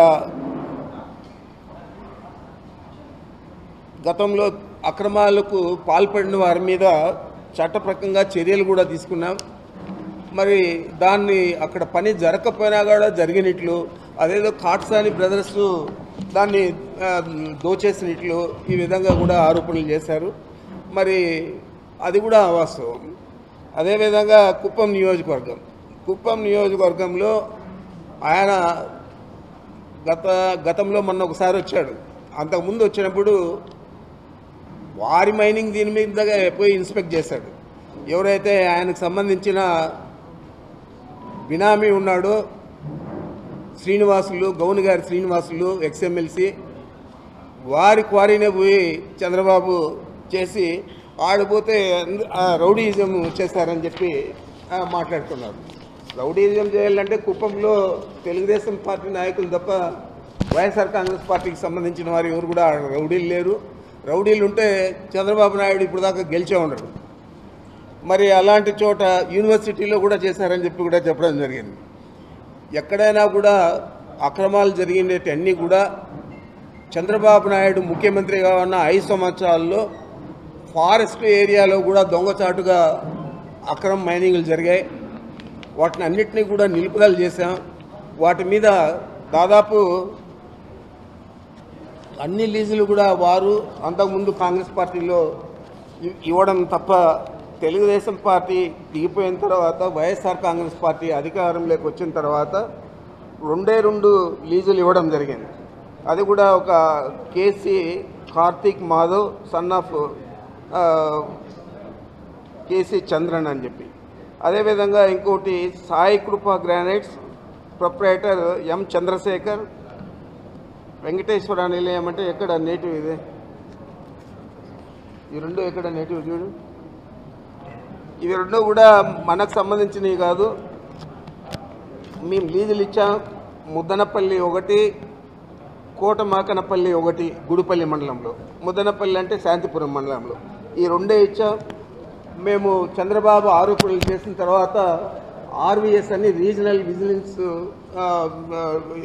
గతంలో అక్రమాలకు పాల్పడిన వారి మీద చట్టప్రకంగా చర్యలు కూడా తీసుకున్నాం మరి దాన్ని అక్కడ పని జరగకపోయినా కూడా జరిగినట్లు అదేదో కాట్సాని బ్రదర్స్ దాన్ని ఆ, దోచేసినట్లు ఈ విధంగా కూడా ఆరోపణలు చేశారు మరి అది కూడా అవాస్తవం అదేవిధంగా కుప్పం నియోజకవర్గం కుప్పం నియోజకవర్గంలో ఆయన గత గతంలో మొన్న ఒకసారి వచ్చాడు అంతకుముందు వచ్చినప్పుడు వారి మైనింగ్ దీని మీద పోయి ఇన్స్పెక్ట్ చేశాడు ఎవరైతే ఆయనకు సంబంధించిన బినామీ ఉన్నాడో శ్రీనివాసులు గౌన్ గారి శ్రీనివాసులు ఎక్స్ఎమ్మెల్సీ వారి క్వారీనే పోయి చంద్రబాబు చేసి ఆడిపోతే అంద- ఆ రౌడీయిజం చేశారని చెప్పి ఆ, మాట్లాడుతున్నారు రౌడీయిజం చేయాలంటే కుప్పంలో తెలుగుదేశం పార్టీ నాయకులు తప్ప వైఎస్ఆర్ కాంగ్రెస్ పార్టీకి సంబంధించిన వారు ఎవరు కూడా ఆడ రౌడీలు లేరు రౌడీలు ఉంటే చంద్రబాబు నాయుడు ఇప్పుడు దాకా గెలిచే ఉండడు మరి అలాంటి చోట యూనివర్సిటీలో కూడా చేశారని చెప్పి కూడా చెప్పడం జరిగింది ఎక్కడైనా కూడా అక్రమాలు జరిగినట్టు అన్నీ కూడా చంద్రబాబు నాయుడు ముఖ్యమంత్రిగా ఉన్న ఐదు సంవత్సరాల్లో ఫారెస్ట్ ఏరియాలో కూడా దొంగచాటుగా అక్రమ మైనింగ్లు జరిగాయి వాటిని అన్నిటినీ కూడా నిలుపుదల చేశాం వాటి మీద దాదాపు అన్ని లీజులు కూడా వారు అంతకుముందు కాంగ్రెస్ పార్టీలో ఇ- ఇవ్వడం తప్ప తెలుగుదేశం పార్టీ దిగిపోయిన తర్వాత వైఎస్ఆర్ కాంగ్రెస్ పార్టీ అధికారంలోకి వచ్చిన తర్వాత రెండే రెండు లీజులు ఇవ్వడం జరిగింది అది కూడా ఒక KC Karthik Madhav son of ఆ, కేసీ చంద్రన్ అని చెప్పి అదేవిధంగా ఇంకోటి సాయి కృప granites proprietor M Chandrasekhar Venkateswara Nilayam అంటే ఎక్కడ నేటివ్ ఇది ఈ రెండు ఎక్కడ నేటివ్ చూడు ఇవి రెండు కూడా మనకు సంబంధించినవి కాదు మేము లీజులు ఇచ్చాం ముద్దనపల్లి ఒకటి కోటమాకనపల్లి ఒకటి గుడిపల్లి మండలంలో ముద్దనపల్లి అంటే శాంతిపురం మండలంలో ఈ రెండే ఇచ్చాం మేము చంద్రబాబు ఆరోపణలు చేసిన తర్వాత ఆర్వీఎస్ అని రీజనల్ విజిలెన్స్ ఆ, ఆ,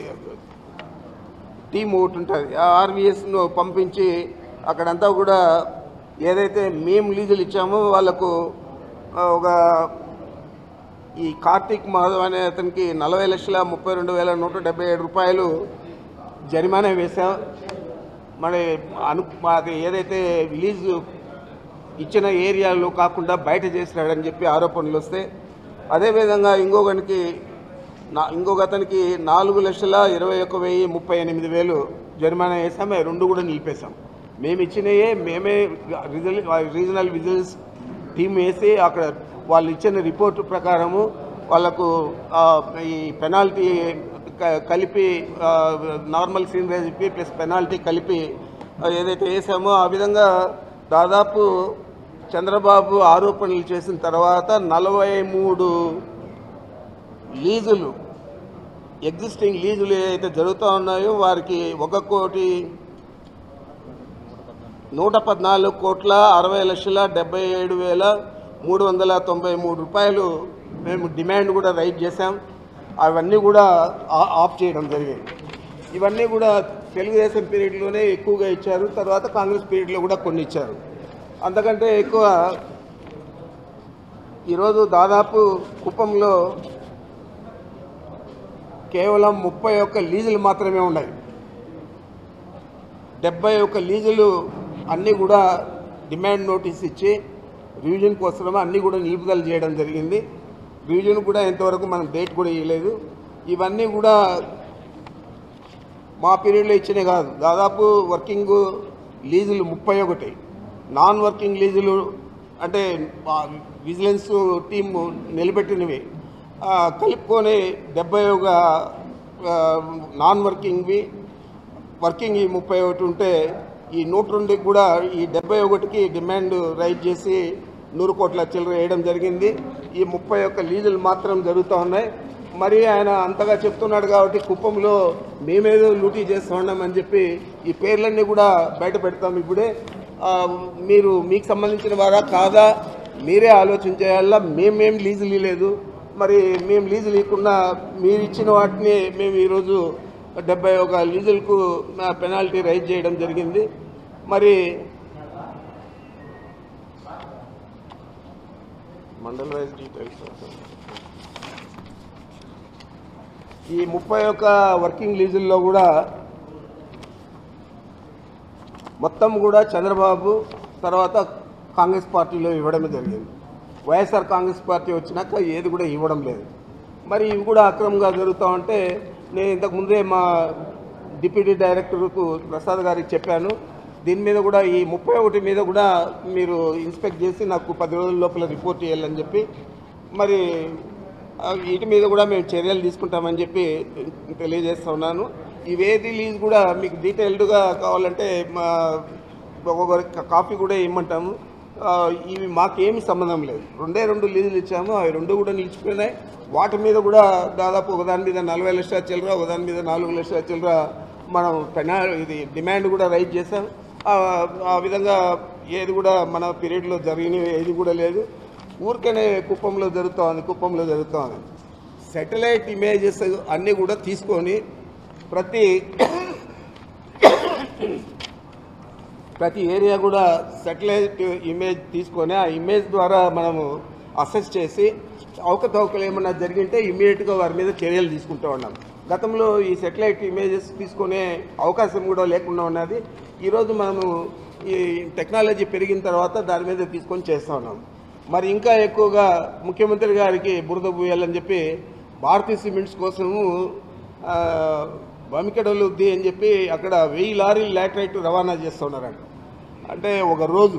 టీం ఒకటి ఉంటుంది ఆ ఆర్వీఎస్ను పంపించి అక్కడంతా కూడా ఏదైతే మేము లీజులు ఇచ్చామో వాళ్ళకు ఆ, ఒక ఈ కార్తీక్ మాధవ్ అనే అతనికి నలభై లక్షల ముప్పై రెండు వేల నూట డెబ్బై ఏడు రూపాయలు జరిమానా వేశాం మరి అను అది ఏదైతే లీజు ఇచ్చిన ఏరియాలో కాకుండా బయట చేసినాడని చెప్పి ఆరోపణలు వస్తే అదేవిధంగా ఇంకొకనికి నా ఇంకొక అతనికి నాలుగు లక్షల ఇరవై ఒక్క వెయ్యి ముప్పై ఎనిమిది వేలు జరిమానా వేసాం అవి రెండు కూడా నిలిపేశాం మేము ఇచ్చినయే మేమే రీజనల్ రీజనల్ విజిలెన్స్ టీం వేసి అక్కడ వాళ్ళు ఇచ్చిన రిపోర్ట్ ప్రకారము వాళ్ళకు ఆ, ఈ పెనాల్టీ క- కలిపి ఆ, నార్మల్ సీన్ చెప్పి ప్లస్ పెనాల్టీ కలిపి ఆ, ఏదైతే వేసామో ఆ విధంగా దాదాపు చంద్రబాబు ఆరోపణలు చేసిన తర్వాత నలభై మూడు లీజులు ఎగ్జిస్టింగ్ లీజులు ఏదైతే జరుగుతూ ఉన్నాయో వారికి ఒక కోటి నూట పద్నాలుగు కోట్ల అరవై లక్షల డెబ్బై ఏడు వేల మూడు వందల తొంభై మూడు రూపాయలు మేము డిమాండ్ కూడా రైట్ చేశాం అవన్నీ కూడా ఆ- ఆఫ్ చేయడం జరిగింది ఇవన్నీ కూడా తెలుగుదేశం పీరియడ్లోనే ఎక్కువగా ఇచ్చారు తర్వాత కాంగ్రెస్ పీరియడ్లో కూడా కొన్ని ఇచ్చారు అంతకంటే ఎక్కువ ఈరోజు దాదాపు కుప్పంలో కేవలం ముప్పై ఒక్క లీజులు మాత్రమే ఉన్నాయి డెబ్బై ఒక్క లీజులు అన్నీ కూడా డిమాండ్ నోటీస్ ఇచ్చి రివిజన్ కోసం అన్నీ కూడా నిలుపుదల చేయడం జరిగింది రివిజన్ కూడా ఇంతవరకు మనం డేట్ కూడా ఇవ్వలేదు ఇవన్నీ కూడా మా పీరియడ్లో ఇచ్చినవి కాదు దాదాపు వర్కింగ్ లీజులు ముప్పై ఒకటి నాన్ వర్కింగ్ లీజులు అంటే ఆ విజిలెన్స్ టీమ్ నిలబెట్టినవి ఆ, కలుపుకొని డెబ్బై ఒక ఆ, నాన్ వర్కింగ్వి వర్కింగ్ ఈ ముప్పై ఒకటి ఉంటే ఈ నూట రెండుకి కూడా ఈ డెబ్బై ఒకటికి డిమాండ్ రైట్ చేసి నూరు కోట్ల చిల్లర వేయడం జరిగింది ఈ ముప్పై ఒక్క లీజులు మాత్రం జరుగుతూ ఉన్నాయి మరి ఆయన అంతగా చెప్తున్నాడు కాబట్టి కుప్పంలో మేమేదో లూటీ చేస్తూ ఉన్నామని చెప్పి ఈ పేర్లన్నీ కూడా బయట పెడతాం ఇప్పుడే ఆ, మీరు మీకు సంబంధించిన వారా కాదా మీరే ఆలోచన చేయాలా మేమేం లీజులు ఇవ్వలేదు మరి మేము లీజులు ఇవ్వకుండా మీరు ఇచ్చిన వాటిని మేము ఈరోజు డెబ్బై ఒక లీజులకు పెనాల్టీ రైజ్ చేయడం జరిగింది మరి మండల్ వైజ్ డీటెయిల్స్ ఈ ముప్పై ఒక్క వర్కింగ్ లీజుల్లో కూడా మొత్తం కూడా చంద్రబాబు తర్వాత కాంగ్రెస్ పార్టీలో ఇవ్వడమే జరిగింది వైఎస్ఆర్ కాంగ్రెస్ పార్టీ వచ్చినాక ఏది కూడా ఇవ్వడం లేదు మరి ఇవి కూడా అక్రమంగా జరుగుతూ ఉంటే నేను ఇంతకు ముందే మా డిప్యూటీ డైరెక్టర్కు ప్రసాద్ గారికి చెప్పాను దీని మీద కూడా ఈ ముప్పై ఒకటి మీద కూడా మీరు ఇన్స్పెక్ట్ చేసి నాకు పది రోజుల లోపల రిపోర్ట్ చేయాలని చెప్పి మరి ఆ, వీటి మీద కూడా మేము చర్యలు తీసుకుంటామని చెప్పి తెలియజేస్తా ఉన్నాను ఇవేది లీజ్ కూడా మీకు డీటెయిల్డ్గా కావాలంటే మా ఒక్కొక్కరి కాపీ కూడా ఇమ్మంటాము ఆ, ఇవి మాకేమి సంబంధం లేదు రెండే రెండు లీజులు ఇచ్చాము అవి రెండు కూడా నిలిచిపోయినాయి వాటి మీద కూడా దాదాపు ఒకదాని మీద నలభై లక్షల చిల్లర ఒకదాని మీద నాలుగు లక్షల చిల్లర మనం పెనా ఇది డిమాండ్ కూడా రైట్ చేసాం ఆ ఆ విధంగా ఏది కూడా మన పీరియడ్లో జరిగినవి ఏది కూడా లేదు ఊరికనే కుప్పంలో జరుగుతూ ఉంది కుప్పంలో జరుగుతూ ఉంది సెటిలైట్ ఇమేజెస్ అన్నీ కూడా తీసుకొని ప్రతి ప్రతి ఏరియా కూడా సెటిలైట్ ఇమేజ్ తీసుకొని ఆ ఇమేజ్ ద్వారా మనము అసెస్ చేసి అవకతవకలు ఏమన్నా జరిగింటే ఇమీడియట్గా వారి మీద చర్యలు తీసుకుంటూ ఉన్నాం గతంలో ఈ సెటిలైట్ ఇమేజెస్ తీసుకునే అవకాశం కూడా లేకుండా ఉన్నది ఈరోజు మనము ఈ టెక్నాలజీ పెరిగిన తర్వాత దాని మీద తీసుకొని చేస్తూ ఉన్నాం మరి ఇంకా ఎక్కువగా ముఖ్యమంత్రి గారికి బురద పూయాలని చెప్పి భారతీయ సిమెంట్స్ కోసము ఆ, బమికడలుద్ది అని చెప్పి అక్కడ వెయ్యి లారీలు లాటరైట్ రవాణా చేస్తున్నారంట అంటే ఒక రోజు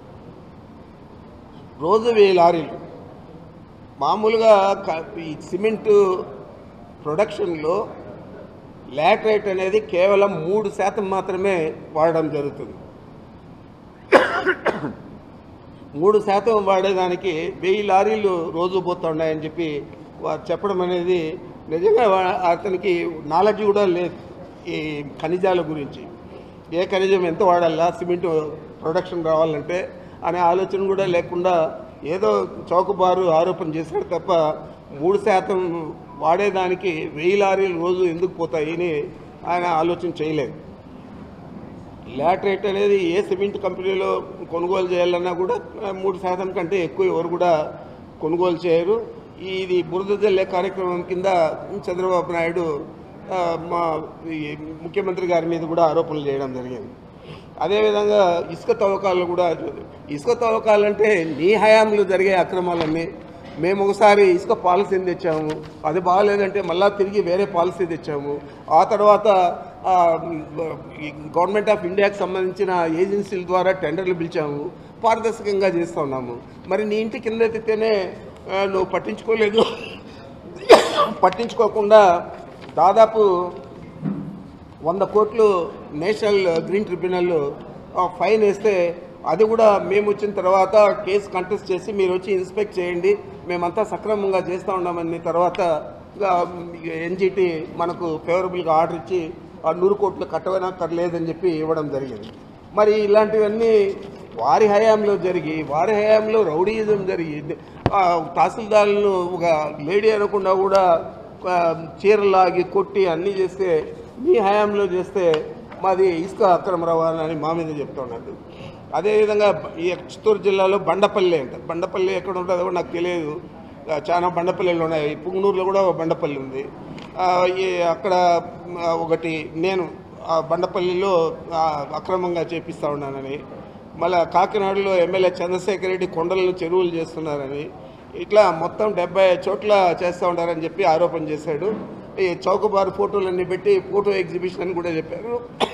రోజు వెయ్యి లారీలు మామూలుగా క- ఈ సిమెంట్ ప్రొడక్షన్లో లాటరైట్ అనేది కేవలం మూడు శాతం మాత్రమే వాడడం జరుగుతుంది మూడు శాతం వాడేదానికి వెయ్యి లారీలు రోజు పోతున్నాయని చెప్పి వారు చెప్పడం అనేది నిజంగా వా- అతనికి నాలెడ్జ్ కూడా లేదు ఈ ఖనిజాల గురించి ఏ ఖనిజం ఎంత వాడాలా సిమెంట్ ప్రొడక్షన్ రావాలంటే అనే ఆలోచన కూడా లేకుండా ఏదో చౌకబారు ఆరోపణ చేశాడు తప్ప మూడు శాతం వాడేదానికి వెయ్యి లారీలు రోజు ఎందుకు పోతాయి అని ఆయన ఆలోచన చేయలేదు లాటరేట్ అనేది ఏ సిమెంట్ కంపెనీలో కొనుగోలు చేయాలన్నా కూడా ఆ, మూడు శాతం కంటే ఎక్కువ ఎవరు కూడా కొనుగోలు చేయరు ఇది బురద జల్లే కార్యక్రమం కింద చంద్రబాబు నాయుడు ఆ, మా ఈ ముఖ్యమంత్రి గారి మీద కూడా ఆరోపణలు చేయడం జరిగింది అదేవిధంగా ఇసుక తవ్వకాలు కూడా ఇసుక తవ్వకాలంటే నీ హయాంలో జరిగే అక్రమాలన్నీ మేము ఒకసారి ఇసుక పాలసీని తెచ్చాము అది బాగాలేదంటే మళ్ళా తిరిగి వేరే పాలసీ తెచ్చాము ఆ తర్వాత ఆ, ఈ గవర్నమెంట్ ఆఫ్ ఇండియాకి సంబంధించిన ఏజెన్సీల ద్వారా టెండర్లు పిలిచాము పారదర్శకంగా చేస్తూ ఉన్నాము మరి నీ ఇంటి కింద ఎత్తితేనే ఆ, నువ్వు పట్టించుకోలేదు పట్టించుకోకుండా దాదాపు వంద కోట్లు నేషనల్ గ్రీన్ ట్రిబ్యునల్ ఆ, ఫైన్ వేస్తే అది కూడా మేము వచ్చిన తర్వాత కేసు కంటెస్ట్ చేసి మీరు వచ్చి ఇన్స్పెక్ట్ చేయండి మేమంతా సక్రమంగా చేస్తూ ఉన్నామని తర్వాత ఎన్జిటి మనకు ఫేవరబుల్గా ఆర్డర్ ఇచ్చి ఆ నూరు కోట్లు కట్టవనక్కర్లేదని చెప్పి ఇవ్వడం జరిగింది మరి ఇలాంటివన్నీ వారి హయాంలో జరిగి వారి హయాంలో రౌడీయిజం జరిగి ఆ, తహసీల్దార్లను ఒక లేడీ అనకుండా కూడా ఆ, చీరలాగి కొట్టి అన్నీ చేస్తే మీ హయాంలో చేస్తే మాది ఇసుక అక్రమ రవాణా అని మా మీద చెప్తున్నారు అదేవిధంగా ఈ చిత్తూరు జిల్లాలో బండపల్లి అంట బండపల్లి ఎక్కడ ఉంటుందో కూడా నాకు తెలియదు ఆ, చాలా బండపల్లిలు ఉన్నాయి పుంగనూరులో కూడా ఒక బండపల్లి ఉంది ఆ, ఈ అక్కడ ఆ, ఒకటి నేను ఆ బండపల్లిలో ఆ, అక్రమంగా చేపిస్తూ ఉన్నానని మళ్ళా కాకినాడలో ఎమ్మెల్యే చంద్రశేఖర్ రెడ్డి కొండలను చెరువులు చేస్తున్నారని ఇట్లా మొత్తం డెబ్బై చోట్ల చేస్తూ ఉంటారని చెప్పి ఆరోపణ చేశాడు ఈ చౌకబారు ఫోటోలన్నీ పెట్టి ఫోటో ఎగ్జిబిషన్ అని కూడా చెప్పారు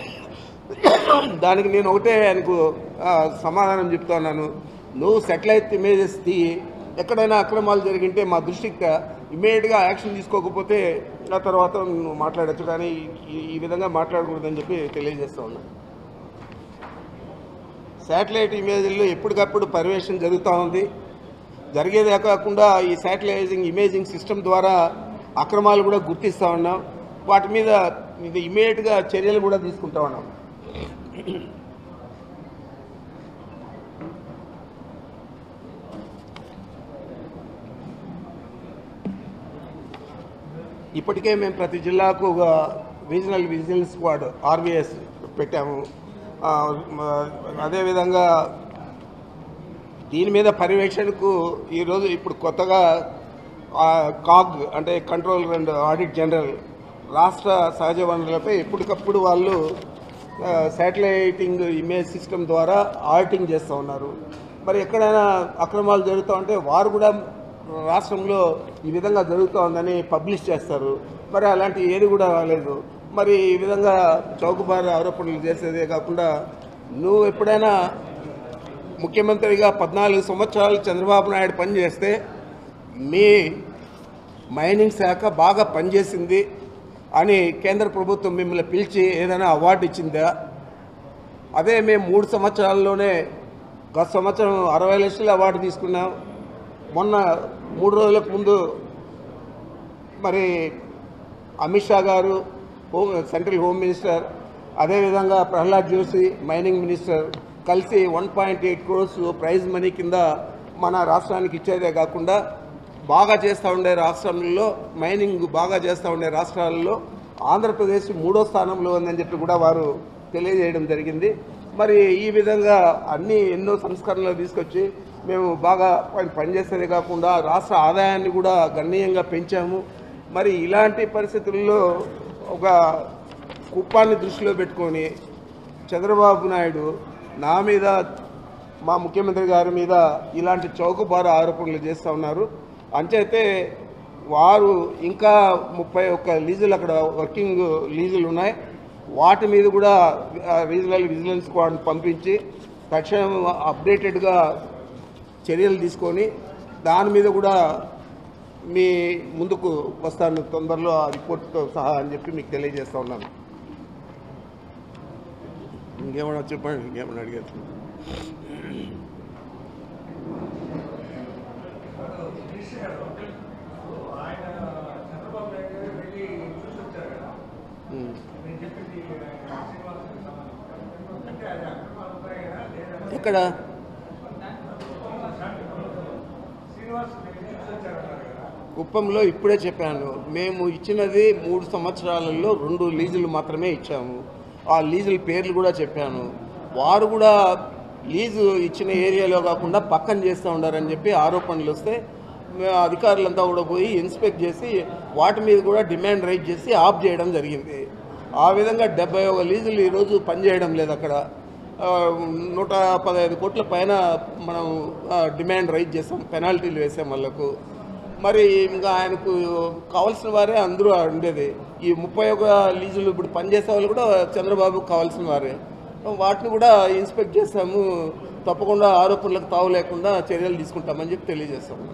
దానికి నేను ఒకటే ఆయనకు ఆ, సమాధానం చెప్తా ఉన్నాను నువ్వు సెటిలైట్ ఇమేజెస్ తీయి ఎక్కడైనా అక్రమాలు జరిగింటే మా దృష్టికి తా. ఇమీడియట్గా యాక్షన్ తీసుకోకపోతే ఆ తర్వాత నువ్వు మాట్లాడచ్చు కానీ ఈ- ఈ విధంగా మాట్లాడకూడదని చెప్పి తెలియజేస్తా ఉన్నాను శాటిలైట్ ఇమేజ్ల్లో ఎప్పటికప్పుడు పర్యవేక్షణ జరుగుతూ ఉంది జరిగేదే కాకుండా ఈ శాటిలైజింగ్ ఇమేజింగ్ సిస్టమ్ ద్వారా అక్రమాలు కూడా గుర్తిస్తూ ఉన్నాం వాటి మీద ఇది ఇమీడియట్గా చర్యలు కూడా తీసుకుంటా ఉన్నాం ఇప్పటికే మేము ప్రతి జిల్లాకు ఒక రీజనల్ విజిలెన్స్ స్క్వాడ్ ఆర్వీఎస్ పెట్టాము ఆ, మ- అదేవిధంగా దీని మీద పర్యవేక్షణకు ఈరోజు ఇప్పుడు కొత్తగా ఆ, కాగ్ అంటే కంట్రోల్ అండ్ ఆడిట్ జనరల్ రాష్ట్ర సహజ వనరులపై ఎప్పటికప్పుడు వాళ్ళు ఆ, శాటిలైటింగ్ ఇమేజ్ సిస్టమ్ ద్వారా ఆడిటింగ్ చేస్తూ ఉన్నారు మరి ఎక్కడైనా అక్రమాలు జరుగుతూ ఉంటే వారు కూడా రాష్ట్రంలో ఈ విధంగా జరుగుతూ ఉందని పబ్లిష్ చేస్తారు మరి అలాంటి ఏది కూడా రాలేదు మరి ఈ విధంగా చౌకబారు ఆరోపణలు చేసేదే కాకుండా నువ్వు ఎప్పుడైనా ముఖ్యమంత్రిగా పద్నాలుగు సంవత్సరాలు చంద్రబాబు నాయుడు పనిచేస్తే మీ మైనింగ్ శాఖ బాగా పనిచేసింది అని కేంద్ర ప్రభుత్వం మిమ్మల్ని పిలిచి ఏదైనా అవార్డు ఇచ్చిందా అదే మేము మూడు సంవత్సరాల్లోనే గత సంవత్సరం అరవై లక్షల అవార్డు తీసుకున్నాం మొన్న మూడు రోజులకు ముందు మరి అమిత్ షా గారు హోమ్ సెంట్రల్ హోమ్ మినిస్టర్ అదేవిధంగా ప్రహ్లాద్ జోషి మైనింగ్ మినిస్టర్ కలిసి one point eight crores prize money కింద మన రాష్ట్రానికి ఇచ్చేదే కాకుండా బాగా చేస్తూ ఉండే రాష్ట్రంలో మైనింగ్ బాగా చేస్తూ ఉండే రాష్ట్రాలలో ఆంధ్రప్రదేశ్ మూడో స్థానంలో ఉందని చెప్పి కూడా వారు తెలియజేయడం జరిగింది మరి ఈ విధంగా అన్ని ఎన్నో సంస్కరణలు తీసుకొచ్చి మేము బాగా పని- పనిచేసేదే కాకుండా రాష్ట్ర ఆదాయాన్ని కూడా గణనీయంగా పెంచాము మరి ఇలాంటి పరిస్థితుల్లో ఒక కుప్పాన్ని దృష్టిలో పెట్టుకొని చంద్రబాబు నాయుడు నా మీద మా ముఖ్యమంత్రి గారి మీద ఇలాంటి చౌకబారు ఆరోపణలు చేస్తూ ఉన్నారు అంచైతే వారు ఇంకా ముప్పై ఒక్క లీజులు అక్కడ వర్కింగ్ లీజులు ఉన్నాయి వాటి మీద కూడా ఆ, రీజనల్ విజిలెన్స్ స్క్వాడ్ పంపించి తక్షణం అప్డేటెడ్గా చర్యలు తీసుకొని దాని మీద కూడా మీ ముందుకు వస్తాను తొందరలో ఆ రిపోర్ట్తో సహా అని చెప్పి మీకు తెలియజేస్తా ఉన్నాను ఇంకేమన్నా చెప్పండి ఇంకేమన్నా అడిగారు వాడు గిరీష్ గారు ఆయన చంద్రబాబు నాయుడు గారు వెళ్ళి చూసి వచ్చారు కదా ఉమ్. నేను చెప్పింది ఎక్కడ శ్రీనివాస్ రెడ్డి చూసి వచ్చారన్నారు కదా కుప్పంలో ఇప్పుడే చెప్పాను మేము ఇచ్చినది మూడు సంవత్సరాలలో రెండు లీజులు మాత్రమే ఇచ్చాము ఆ లీజుల పేర్లు కూడా చెప్పాను వారు కూడా లీజు ఇచ్చిన ఏరియాలో కాకుండా పక్కన చేస్తూ ఉండారని చెప్పి ఆరోపణలు వస్తే మే- అధికారులంతా కూడా పోయి ఇన్స్పెక్ట్ చేసి వాటి మీద కూడా డిమాండ్ రైజ్ చేసి ఆఫ్ చేయడం జరిగింది ఆ విధంగా డెబ్బై ఒక లీజులు ఈరోజు పనిచేయడం లేదు అక్కడ ఆ, నూట పదహైదు కోట్ల పైన మనం ఆ, డిమాండ్ రైజ్ చేసాం పెనాల్టీలు వేసాం వాళ్ళకు మరి ఇంకా ఆయనకు కావాల్సిన వారే అందరూ ఉండేది ఈ ముప్పై ఒక లీజులు ఇప్పుడు పనిచేసే వాళ్ళు కూడా చంద్రబాబుకు కావాల్సిన వారే వాటిని కూడా ఇన్స్పెక్ట్ చేస్తాము తప్పకుండా ఆరోపణలకు తావు లేకుండా చర్యలు తీసుకుంటామని చెప్పి తెలియజేస్తాము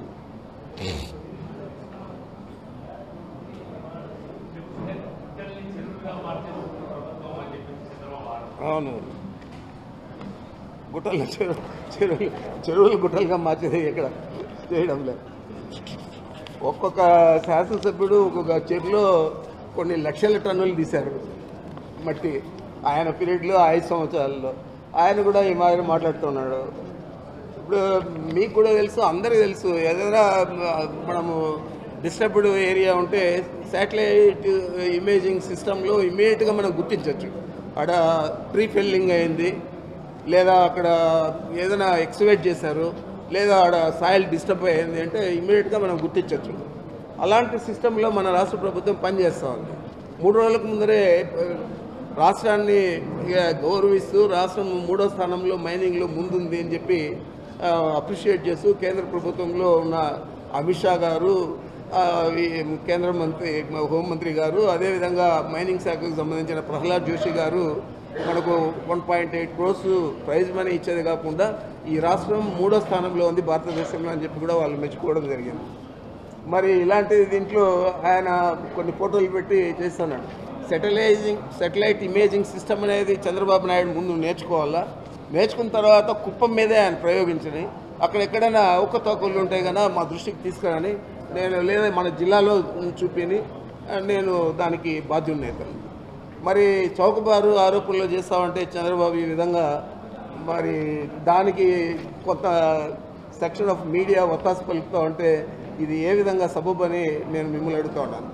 గుట్టల్ని చెరువులుగా మార్చేస్తుంది ప్రభుత్వం అని చెప్పేసి చంద్రబాబు ఆరోపణ. అవును గుట్టలు చెరువు చెరువులు చెరువులు గుట్టలుగా మార్చేది ఇక్కడ చేయడం లేదు ఒక్కొక్క శాసనసభ్యుడు ఒక్కొక్క చెరువులో కొన్ని లక్షల టన్నులు తీశారు మట్టి ఆయన పీరియడ్లో ఐదు సంవత్సరాల్లో ఆయన కూడా ఈ మాదిరి మాట్లాడుతున్నాడు ఇప్పుడు మీకు కూడా తెలుసు అందరికీ తెలుసు ఏదైనా మనము డిస్టర్బ్డ్ ఏరియా ఉంటే శాటిలైట్ ఇమేజింగ్ సిస్టంలో ఇమీడియట్గా మనం గుర్తించవచ్చు అక్కడ ప్రీ ఫిల్లింగ్ అయింది లేదా అక్కడ ఏదైనా ఎక్స్వేట్ చేశారు లేదా ఆడ సాయిల్ డిస్టర్బ్ అయింది అంటే ఇమీడియట్గా మనం గుర్తించవచ్చు అలాంటి సిస్టంలో మన రాష్ట్ర ప్రభుత్వం పనిచేస్తూ ఉంది మూడు రోజులకు ముందరే ఆ, రాష్ట్రాన్ని ఇక గౌరవిస్తూ రాష్ట్రం మూడో స్థానంలో మైనింగ్లో ముందుంది అని చెప్పి అప్రిషియేట్ చేస్తూ కేంద్ర ప్రభుత్వంలో ఉన్న అమిత్ షా గారు ఆ, ఈ కేంద్ర మంత్రి హోంమంత్రి గారు అదేవిధంగా మైనింగ్ శాఖకు సంబంధించిన ప్రహ్లాద్ జోషి గారు మనకు one point eight crores prize money ఇచ్చేది కాకుండా ఈ రాష్ట్రం మూడో స్థానంలో ఉంది భారతదేశంలో అని చెప్పి కూడా వాళ్ళు మెచ్చుకోవడం జరిగింది మరి ఇలాంటి దీంట్లో ఆయన కొన్ని ఫోటోలు పెట్టి చేస్తున్నాడు సెటిలైజింగ్ సెటిలైట్ ఇమేజింగ్ సిస్టమ్ అనేది చంద్రబాబు నాయుడు ముందు నేర్చుకోవాలా నేర్చుకున్న తర్వాత కుప్పం మీదే ఆయన ప్రయోగించని అక్కడ ఎక్కడైనా అవకతవకలు ఉంటాయి కదా మా దృష్టికి తీసుకురాని నేను లేదా మన జిల్లాలో చూపిని నేను దానికి బాధ్యున్నైతాను మరి చౌకబారు ఆరోపణలు చేస్తామంటే చంద్రబాబు ఈ విధంగా మరి దానికి కొంత సెక్షన్ ఆఫ్ మీడియా ఒత్తాసు పలుకుతూ ఉంటే ఇది ఏ విధంగా సబబు అని నేను మిమ్మల్ని అడుగుతా ఉన్నాను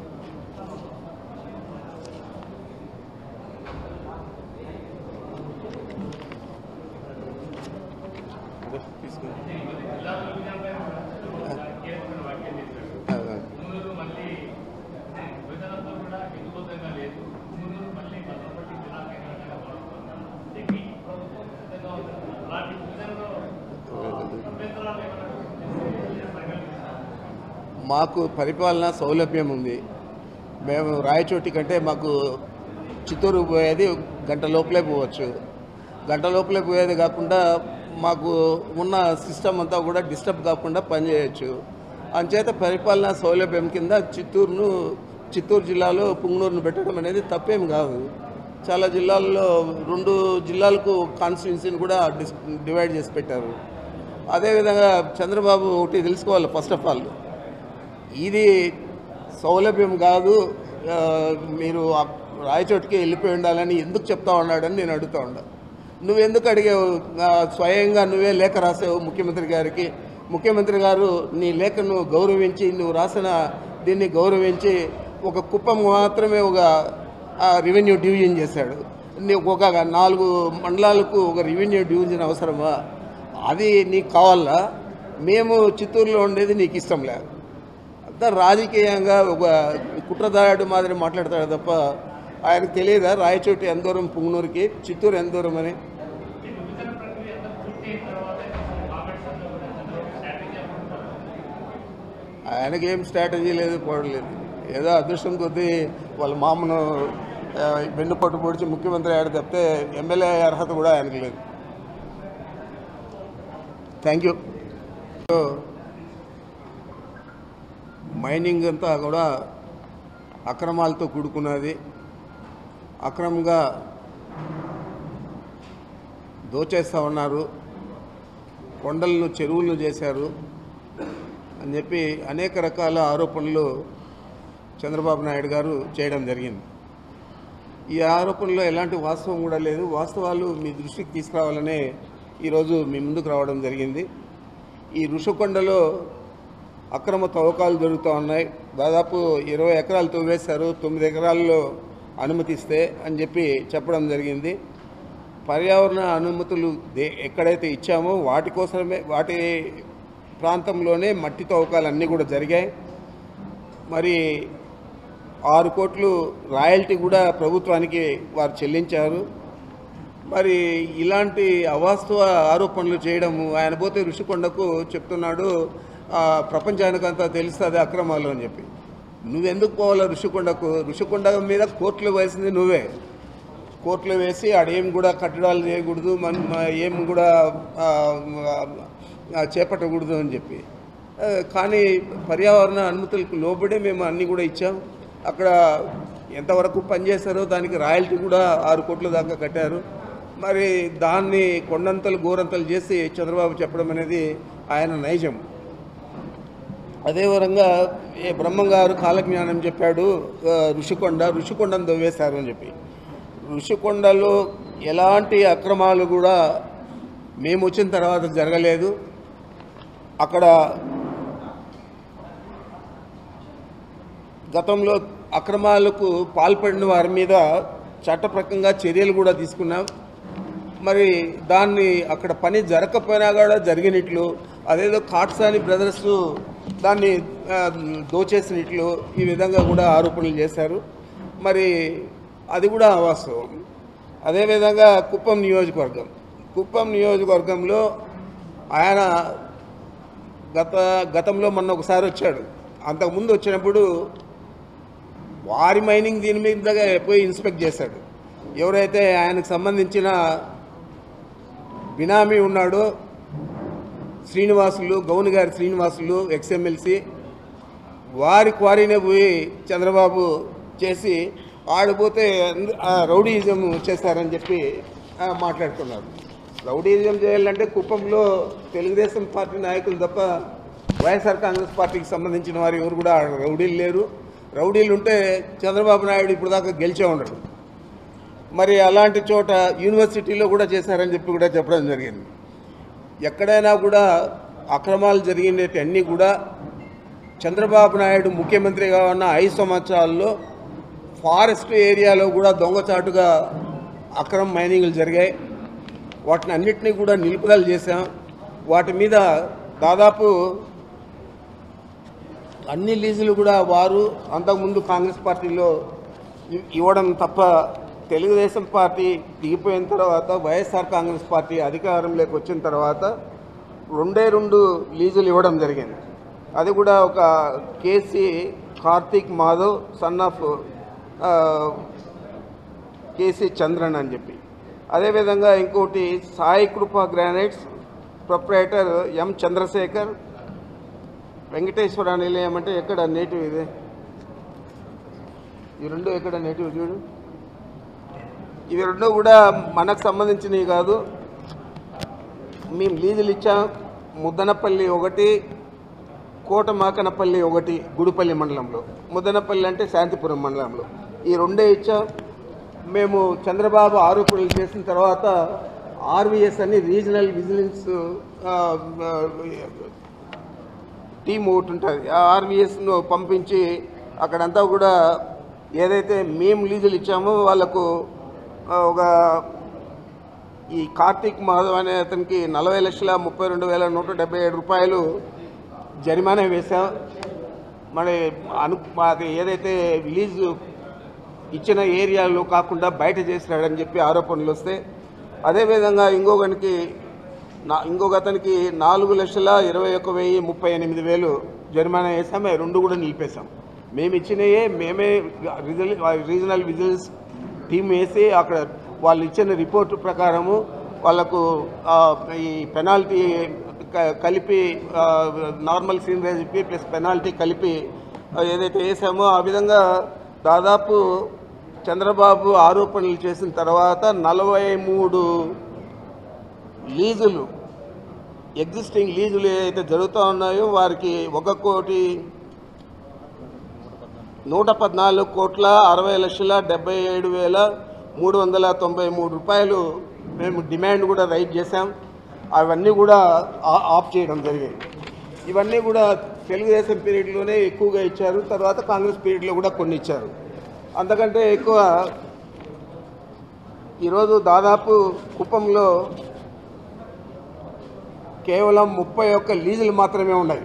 జిల్లాలో విజయంపై కూడా కీలకమైన వ్యాఖ్యలు చేశారు మున్నూరు మళ్ళీ విధానంతో కూడా హేతుబద్ధంగా లేదు మున్నూరు మళ్ళీ భద్రపట్టి జిల్లా కేంద్రంగా మారుతున్నారు దీనికి ప్రభుత్వం సిద్ధంగా ఉంది అలాంటి విధంలో అభ్యంతరాలు ఏమైనా పరిగణిస్తారు మాకు పరిపాలన సౌలభ్యం ఉంది మేము రాయచోటి కంటే మాకు చిత్తూరు పోయేది గంట లోపలే పోవచ్చు గంట లోపలే పోయేది కాకుండా మాకు ఉన్న సిస్టమ్ అంతా కూడా డిస్టర్బ్ కాకుండా పనిచేయచ్చు అంచేత పరిపాలన సౌలభ్యం కింద చిత్తూరును చిత్తూరు జిల్లాలో పుంగనూరును పెట్టడం అనేది తప్పేం కాదు చాలా జిల్లాల్లో రెండు జిల్లాలకు కాన్స్టిట్యున్సీని కూడా డిస్ డివైడ్ చేసి పెట్టారు అదేవిధంగా చంద్రబాబు ఒకటి తెలుసుకోవాలి ఫస్ట్ ఆఫ్ ఆల్ ఇది సౌలభ్యం కాదు ఆ, మీరు ఆ రాయచోటికి వెళ్ళిపోయి ఉండాలని ఎందుకు చెప్తా ఉన్నాడని నేను అడుగుతా ఉన్నా నువ్వెందుకు అడిగావు ఆ, స్వయంగా నువ్వే లేఖ రాసావు ముఖ్యమంత్రి గారికి ముఖ్యమంత్రి గారు నీ లేఖను గౌరవించి నువ్వు రాసిన దీన్ని గౌరవించి ఒక కుప్పం మాత్రమే ఒక రెవెన్యూ డివిజన్ చేశాడు నీకు ఒక నాలుగు మండలాలకు ఒక రెవెన్యూ డివిజన్ అవసరమా అది నీకు కావాలా మేము చిత్తూరులో ఉండేది నీకు ఇష్టం లేదు అంతా రాజకీయంగా ఒక కుట్రదారుడు మాదిరి మాట్లాడతాడు తప్ప ఆయనకు తెలియదా రాయచోటి ఎంత దూరం పుంగనూరుకి చిత్తూరు ఎంత దూరం అని ఈ విభజన ప్రక్రియ అంతా పూర్తి అయిన తర్వాత కామెంట్స్ అంతా కూడా చంద్రబాబు స్ట్రాటజీ అనుకుంటున్నారు ఆయనకి ఏం స్ట్రాటజీ లేదు పోవట్లేదు ఏదో అదృష్టం కొద్దీ వాళ్ళ మామను ఆ, వెన్నుపట్టు పొడిచి ముఖ్యమంత్రి అయ్యాడు తప్పితే ఎమ్మెల్యే అర్హత కూడా ఆయనకు లేదు థ్యాంక్ యూ మైనింగ్ అంతా కూడా అక్రమాలతో కూడుకున్నది అక్రమంగా దోచేస్తూ ఉన్నారు కొండలను చెరువులను చేశారు అని చెప్పి అనేక రకాల ఆరోపణలు చంద్రబాబు నాయుడు గారు చేయడం జరిగింది ఈ ఆరోపణలో ఎలాంటి వాస్తవం కూడా లేదు వాస్తవాలు మీ దృష్టికి తీసుకురావాలనే ఈరోజు మీ ముందుకు రావడం జరిగింది ఈ ఋషికొండలో అక్రమ తవ్వకాలు జరుగుతూ ఉన్నాయి దాదాపు ఇరవై ఎకరాలు తవ్వేశారు తొమ్మిది ఎకరాల్లో అనుమతిస్తే అని చెప్పి చెప్పడం జరిగింది పర్యావరణ అనుమతులు దే ఎక్కడైతే ఇచ్చామో వాటి కోసమే వాటి ప్రాంతంలోనే మట్టి తవ్వకాలన్నీ కూడా జరిగాయి మరి ఆరు కోట్లు రాయల్టీ కూడా ప్రభుత్వానికి వారు చెల్లించారు మరి ఇలాంటి అవాస్తవ ఆరోపణలు చేయడము ఆయన పోతే ఋషికొండకు చెప్తున్నాడు ఆ, ప్రపంచానికంతా తెలుస్తుంది అక్రమాలు అని చెప్పి నువ్వెందుకు పోవాలా ఋషికొండకు ఋషికొండ మీద కోర్టులు వేసింది నువ్వే కోర్టులో వేసి ఆడేం కూడా కట్టడాలు చేయకూడదు మన మ- ఏం కూడా ఆ, ఆ, చేపట్టకూడదు అని చెప్పి ఆ, కానీ పర్యావరణ అనుమతులకు లోబడే మేము అన్నీ కూడా ఇచ్చాం అక్కడ ఎంతవరకు పనిచేశారో దానికి రాయల్టీ కూడా ఆరు కోట్ల దాకా కట్టారు మరి దాన్ని కొండంతలు గోరంతలు చేసి చంద్రబాబు చెప్పడం అనేది ఆయన నైజం అదే విధంగా ఏ బ్రహ్మంగారు కాలజ్ఞానం చెప్పాడు ఆ, ఋషికొండ ఋషికొండను దవ్వేశారు అని చెప్పి ఋషికొండలో ఎలాంటి అక్రమాలు కూడా మేము వచ్చిన తర్వాత జరగలేదు అక్కడ గతంలో అక్రమాలకు పాల్పడిన వారి మీద చట్టప్రకంగా చర్యలు కూడా తీసుకున్నాం మరి దాన్ని అక్కడ పని జరగకపోయినా కూడా జరిగినట్లు అదేదో కాట్సాని బ్రదర్స్ దాన్ని ఆ, దోచేసినట్లు ఈ విధంగా కూడా ఆరోపణలు చేశారు మరి అది కూడా అవాస్తవం అదేవిధంగా కుప్పం నియోజకవర్గం కుప్పం నియోజకవర్గంలో ఆయన గత గతంలో మొన్న ఒకసారి వచ్చాడు అంతకుముందు వచ్చినప్పుడు వారి మైనింగ్ దీని మీదగా పోయి ఇన్స్పెక్ట్ చేశాడు ఎవరైతే ఆయనకు సంబంధించిన బినామీ ఉన్నాడో శ్రీనివాసులు గౌన్ గారి శ్రీనివాసులు ఎక్స్ఎమ్మెల్సీ వారి క్వారీనే పోయి చంద్రబాబు చేసి ఆడిపోతే అంద- ఆ రౌడీయిజం చేశారని చెప్పి ఆ, మాట్లాడుతున్నారు రౌడీయిజం చేయాలంటే కుప్పంలో తెలుగుదేశం పార్టీ నాయకులు తప్ప వైఎస్ఆర్ కాంగ్రెస్ పార్టీకి సంబంధించిన వారు ఎవరు కూడా ఆడ రౌడీలు లేరు రౌడీలు ఉంటే చంద్రబాబు నాయుడు ఇప్పుడు దాకా గెలిచే ఉండడు మరి అలాంటి చోట యూనివర్సిటీలో కూడా చేశారని చెప్పి కూడా చెప్పడం జరిగింది ఎక్కడైనా కూడా అక్రమాలు జరిగినవి అన్నీ కూడా చంద్రబాబు నాయుడు ముఖ్యమంత్రిగా ఉన్న ఐదు సంవత్సరాల్లో ఫారెస్ట్ ఏరియాలో కూడా దొంగచాటుగా అక్రమ మైనింగ్లు జరిగాయి వాటిని అన్నిటినీ కూడా నిలుపుదల చేశాం వాటి మీద దాదాపు అన్ని లీజులు కూడా వారు అంతకుముందు కాంగ్రెస్ పార్టీలో ఇ- ఇవ్వడం తప్ప తెలుగుదేశం పార్టీ దిగిపోయిన తర్వాత వైఎస్ఆర్ కాంగ్రెస్ పార్టీ అధికారంలోకి వచ్చిన తర్వాత రెండే రెండు లీజులు ఇవ్వడం జరిగింది అది కూడా ఒక KC Karthik Madhav son of ఆ, కేసీ చంద్రన్ అని చెప్పి అదేవిధంగా ఇంకోటి సాయి కృప granites proprietor M Chandrasekhar Venkateswara Nilayam అంటే ఎక్కడ నేటివ్ ఇది ఈ రెండు ఎక్కడ నేటివ్ చూడు ఇవి రెండు కూడా మనకు సంబంధించినవి కాదు మేము లీజులు ఇచ్చాం ముద్దనపల్లి ఒకటి కోటమాకనపల్లి ఒకటి గుడిపల్లి మండలంలో ముద్దనపల్లి అంటే శాంతిపురం మండలంలో ఈ రెండే ఇచ్చాం మేము చంద్రబాబు ఆరోపణలు చేసిన తర్వాత ఆర్వీఎస్ అని రీజనల్ విజిలెన్స్ ఆ, ఆ, టీం ఒకటి ఉంటుంది ఆ ఆర్వీఎస్ను పంపించి అక్కడంతా కూడా ఏదైతే మేము లీజులు ఇచ్చామో వాళ్ళకు ఆ, ఒక ఈ కార్తీక్ మాధవ్ అనే అతనికి నలభై లక్షల ముప్పై రెండు వేల నూట డెబ్బై ఏడు రూపాయలు జరిమానా వేశాం మరి అను అది ఏదైతే లీజు ఇచ్చిన ఏరియాలో కాకుండా బయట చేసినాడని చెప్పి ఆరోపణలు వస్తే అదేవిధంగా ఇంకొకనికి నా ఇంకొక అతనికి నాలుగు లక్షల ఇరవై ఒక్క వెయ్యి ముప్పై ఎనిమిది వేలు జరిమానా వేసాం అవి రెండు కూడా నిలిపేశాం మేము ఇచ్చినయే మేమే రిజల్ రీజనల్ విజిలెన్స్ టీం వేసి అక్కడ వాళ్ళు ఇచ్చిన రిపోర్టు ప్రకారము వాళ్ళకు ఆ, ఈ పెనాల్టీ క- కలిపి ఆ, నార్మల్ సీనరేజ్కి ప్లస్ పెనాల్టీ కలిపి ఆ, ఏదైతే వేసామో ఆ విధంగా దాదాపు చంద్రబాబు ఆరోపణలు చేసిన తర్వాత నలభై మూడు లీజులు ఎగ్జిస్టింగ్ లీజులు ఏదైతే జరుగుతూ ఉన్నాయో వారికి ఒక కోటి నూట పద్నాలుగు కోట్ల అరవై లక్షల డెబ్బై ఏడు వేల మూడు వందల తొంభై మూడు రూపాయలు మేము డిమాండ్ కూడా రైట్ చేశాం అవన్నీ కూడా ఆ- ఆఫ్ చేయడం జరిగింది ఇవన్నీ కూడా తెలుగుదేశం పీరియడ్లోనే ఎక్కువగా ఇచ్చారు తర్వాత కాంగ్రెస్ పీరియడ్లో కూడా కొన్ని ఇచ్చారు అంతకంటే ఎక్కువ ఈరోజు దాదాపు కుప్పంలో కేవలం ముప్పై ఒక్క లీజులు మాత్రమే ఉన్నాయి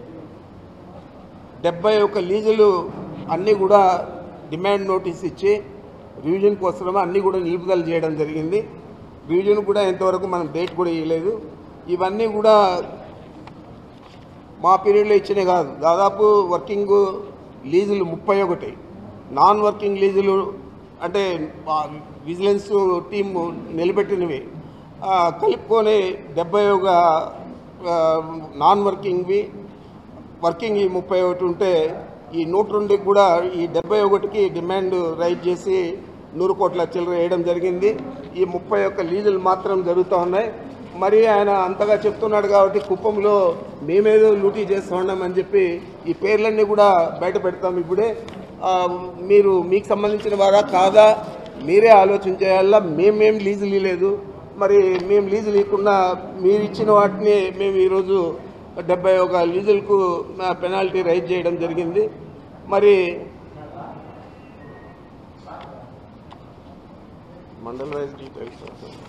డెబ్బై ఒక్క లీజులు అన్నీ కూడా డిమాండ్ నోటీస్ ఇచ్చి రివిజన్ కోసం అన్నీ కూడా నిలుపుదల చేయడం జరిగింది రివిజన్ కూడా ఇంతవరకు మనం డేట్ కూడా ఇవ్వలేదు ఇవన్నీ కూడా మా పీరియడ్లో ఇచ్చినవి కాదు దాదాపు వర్కింగ్ లీజులు ముప్పై ఒకటి నాన్ వర్కింగ్ లీజులు అంటే ఆ విజిలెన్స్ టీం నిలబెట్టినవి ఆ, కలుపుకొని డెబ్బై ఒక ఆ, నాన్ వర్కింగ్వి వర్కింగ్ ఈ ముప్పై ఒకటి ఉంటే ఈ నూట రెండుకి కూడా ఈ డెబ్బై ఒకటికి డిమాండ్ రైజ్ చేసి నూరు కోట్ల చిల్లర వేయడం జరిగింది ఈ ముప్పై ఒక్క లీజులు మాత్రం జరుగుతూ ఉన్నాయి మరి ఆయన అంతగా చెప్తున్నాడు కాబట్టి కుప్పంలో మేమేదో లూటీ చేస్తూ ఉన్నామని చెప్పి ఈ పేర్లన్నీ కూడా బయట పెడతాం ఇప్పుడే ఆ, మీరు మీకు సంబంధించిన వారా కాదా మీరే ఆలోచన చేయాలా మేమేం లీజులు ఇవ్వలేదు మరి మేము లీజులు ఇవ్వకుండా మీరు ఇచ్చిన వాటిని మేము ఈరోజు డెబ్బై ఒక లీజులకు పెనాల్టీ రైజ్ చేయడం జరిగింది మరి మండల్ వైజ్ డీటెయిల్స్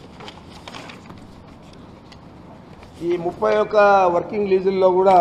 ఈ ముప్పై ఒక్క వర్కింగ్ లీజుల్లో కూడా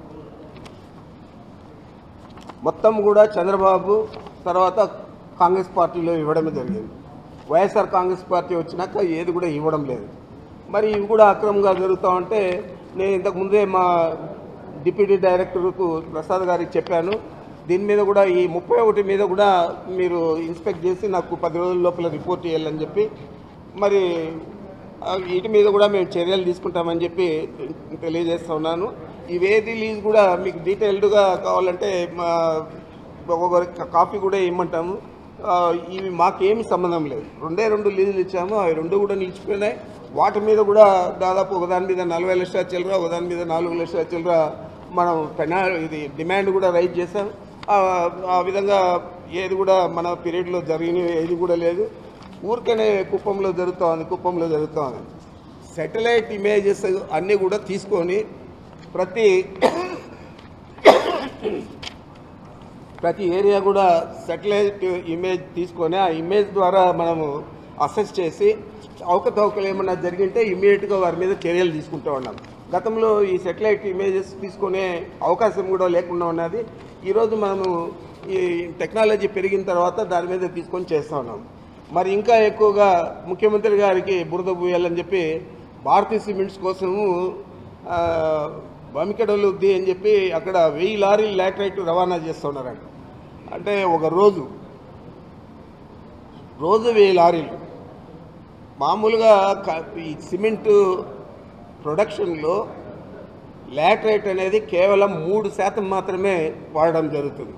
మొత్తం కూడా చంద్రబాబు తర్వాత కాంగ్రెస్ పార్టీలో ఇవ్వడమే జరిగింది వైఎస్ఆర్ కాంగ్రెస్ పార్టీ వచ్చినాక ఏది కూడా ఇవ్వడం లేదు మరి ఇవి కూడా అక్రమంగా జరుగుతూ ఉంటే నేను ఇంతకుముందే మా డిప్యూటీ డైరెక్టర్కు ప్రసాద్ గారికి చెప్పాను దీని మీద కూడా ఈ ముప్పై ఒకటి మీద కూడా మీరు ఇన్స్పెక్ట్ చేసి నాకు పది రోజుల లోపల రిపోర్ట్ చేయాలని చెప్పి మరి ఆ, వీటి మీద కూడా మేము చర్యలు తీసుకుంటామని చెప్పి తెలియజేస్తా ఉన్నాను ఇవేది లీజ్ కూడా మీకు డీటెయిల్డ్గా కావాలంటే మా ఒక్కొక్కరి కాపీ కూడా ఇమ్మంటాము ఆ, ఇవి మాకేమి సంబంధం లేదు రెండే రెండు లీజులు ఇచ్చాము అవి రెండు కూడా నిలిచిపోయినాయి వాటి మీద కూడా దాదాపు ఒకదాని మీద నలభై లక్షల చిల్లర ఒకదాని మీద నాలుగు లక్షల చిల్లర మనం పెనా ఇది డిమాండ్ కూడా రైజ్ చేసాం ఆ, ఆ విధంగా ఏది కూడా మన పీరియడ్లో జరిగినవి ఏది కూడా లేదు ఊరికనే కుప్పంలో జరుగుతూ ఉంది కుప్పంలో జరుగుతూ ఉంది సెటిలైట్ ఇమేజెస్ అన్నీ కూడా తీసుకొని ప్రతి ప్రతి ఏరియా కూడా సెటిలైట్ ఇమేజ్ తీసుకొని ఆ ఇమేజ్ ద్వారా మనము అసెస్ చేసి అవకతవకలు ఏమన్నా జరిగింటే ఇమీడియట్గా వారి మీద చర్యలు తీసుకుంటూ ఉన్నాం గతంలో ఈ సెటిలైట్ ఇమేజెస్ తీసుకునే అవకాశం కూడా లేకుండా ఉన్నది ఈరోజు మనము ఈ టెక్నాలజీ పెరిగిన తర్వాత దాని మీద తీసుకొని చేస్తూ ఉన్నాం మరి ఇంకా ఎక్కువగా ముఖ్యమంత్రి గారికి బురద పూయాలని చెప్పి భారతీయ సిమెంట్స్ కోసము ఆ, బమికడలుద్ది అని చెప్పి అక్కడ వెయ్యి లారీలు లాటరైట్ రవాణా చేస్తున్నారంట అంటే ఒక రోజు రోజు వెయ్యి లారీలు మామూలుగా క- ఈ సిమెంట్ ప్రొడక్షన్లో లాటరైట్ అనేది కేవలం మూడు శాతం మాత్రమే వాడడం జరుగుతుంది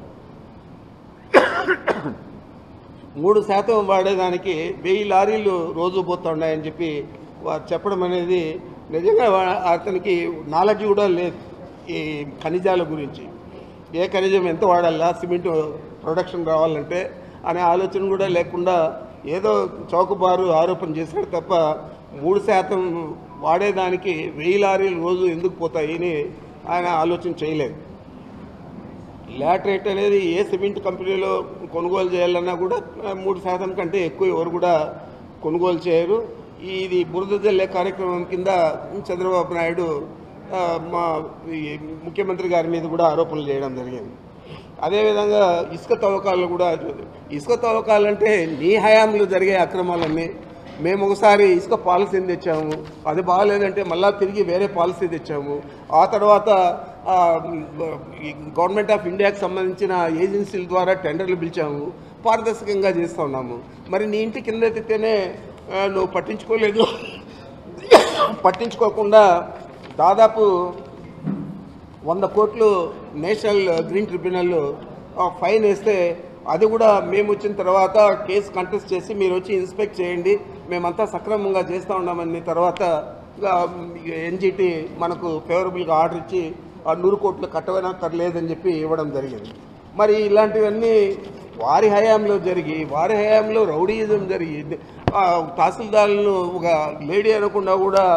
మూడు శాతం వాడేదానికి వెయ్యి లారీలు రోజు పోతున్నాయని చెప్పి వారు చెప్పడం అనేది నిజంగా వా- అతనికి నాలెడ్జ్ కూడా లేదు ఈ ఖనిజాల గురించి ఏ ఖనిజం ఎంత వాడాలా సిమెంట్ ప్రొడక్షన్ రావాలంటే అనే ఆలోచన కూడా లేకుండా ఏదో చౌకబారు ఆరోపణ చేశాడు తప్ప మూడు శాతం వాడేదానికి వెయ్యి లారీలు రోజు ఎందుకు పోతాయి అని ఆయన ఆలోచన చేయలేదు లాటరేట్ అనేది ఏ సిమెంట్ కంపెనీలో కొనుగోలు చేయాలన్నా కూడా ఆ, మూడు శాతం కంటే ఎక్కువ ఎవరు కూడా కొనుగోలు చేయరు ఇది బురద జల్లే కార్యక్రమం కింద చంద్రబాబు నాయుడు ఆ, మా ఈ ముఖ్యమంత్రి గారి మీద కూడా ఆరోపణలు చేయడం జరిగింది అదేవిధంగా ఇసుక తవ్వకాలు కూడా ఇసుక తవ్వకాలంటే నీ హయాంలో జరిగే అక్రమాలన్నీ మేము ఒకసారి ఇసుక పాలసీని తెచ్చాము అది బాగాలేదంటే మళ్ళా తిరిగి వేరే పాలసీ తెచ్చాము ఆ తర్వాత ఆ, ఈ గవర్నమెంట్ ఆఫ్ ఇండియాకి సంబంధించిన ఏజెన్సీల ద్వారా టెండర్లు పిలిచాము పారదర్శకంగా చేస్తూ ఉన్నాము మరి నీ ఇంటి కింద ఎత్తితేనే ఆ, నువ్వు పట్టించుకోలేదు పట్టించుకోకుండా దాదాపు వంద కోట్లు నేషనల్ గ్రీన్ ట్రిబ్యునల్ ఆ, ఫైన్ వేస్తే అది కూడా మేము వచ్చిన తర్వాత కేసు కంటెస్ట్ చేసి మీరు వచ్చి ఇన్స్పెక్ట్ చేయండి మేమంతా సక్రమంగా చేస్తూ ఉన్నామని తర్వాత ఎన్జిటి మనకు ఫేవరబుల్గా ఆర్డర్ ఇచ్చి ఆ నూరు కోట్లు కట్టవనక్కర్లేదని చెప్పి ఇవ్వడం జరిగింది మరి ఇలాంటివన్నీ వారి హయాంలో జరిగి వారి హయాంలో రౌడీయిజం జరిగి ఆ, తహసీల్దార్లను ఒక లేడీ అనకుండా కూడా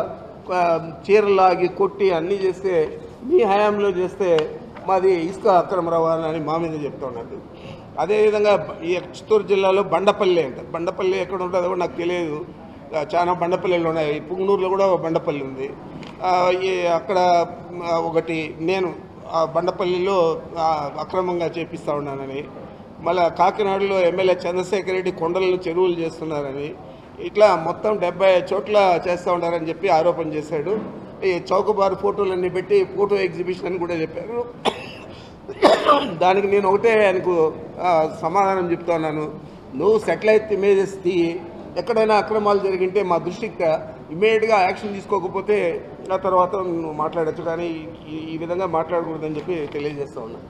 ఆ, చీరలు లాగి కొట్టి అన్నీ చేస్తే మీ హయాంలో చేస్తే మాది ఇసుక అక్రమ రవాణా అని మా మీద చెప్తా ఉన్నారు అదేవిధంగా ఈ చిత్తూరు జిల్లాలో బండపల్లి అంట బండపల్లి ఎక్కడ ఉంటుందో కూడా నాకు తెలియదు ఆ, చాలా బండపల్లిలు ఉన్నాయి పుంగనూరులో కూడా ఒక బండపల్లి ఉంది ఆ, ఈ అక్కడ ఆ, ఒకటి నేను ఆ బండపల్లిలో ఆ, అక్రమంగా చేపిస్తా ఉన్నానని మళ్ళా కాకినాడలో ఎమ్మెల్యే చంద్రశేఖర్ రెడ్డి కొండలను చెరువులు చేస్తున్నారని ఇట్లా మొత్తం డెబ్బై చోట్ల చేస్తూ ఉన్నారని చెప్పి ఆరోపణ చేశాడు ఈ చౌకబారు ఫోటోలన్నీ పెట్టి ఫోటో ఎగ్జిబిషన్ అని కూడా చెప్పారు దానికి నేను ఒకటే ఆయనకు ఆ, సమాధానం చెప్తున్నాను నువ్వు సెటిలైట్ ఇమేజెస్ తీయి ఎక్కడైనా అక్రమాలు జరిగింటే మా దృష్టికి ఇమీడియట్గా యాక్షన్ తీసుకోకపోతే ఆ తర్వాత నువ్వు మాట్లాడచ్చు కానీ ఈ- ఈ విధంగా మాట్లాడకూడదని చెప్పి తెలియజేస్తా ఉన్నాను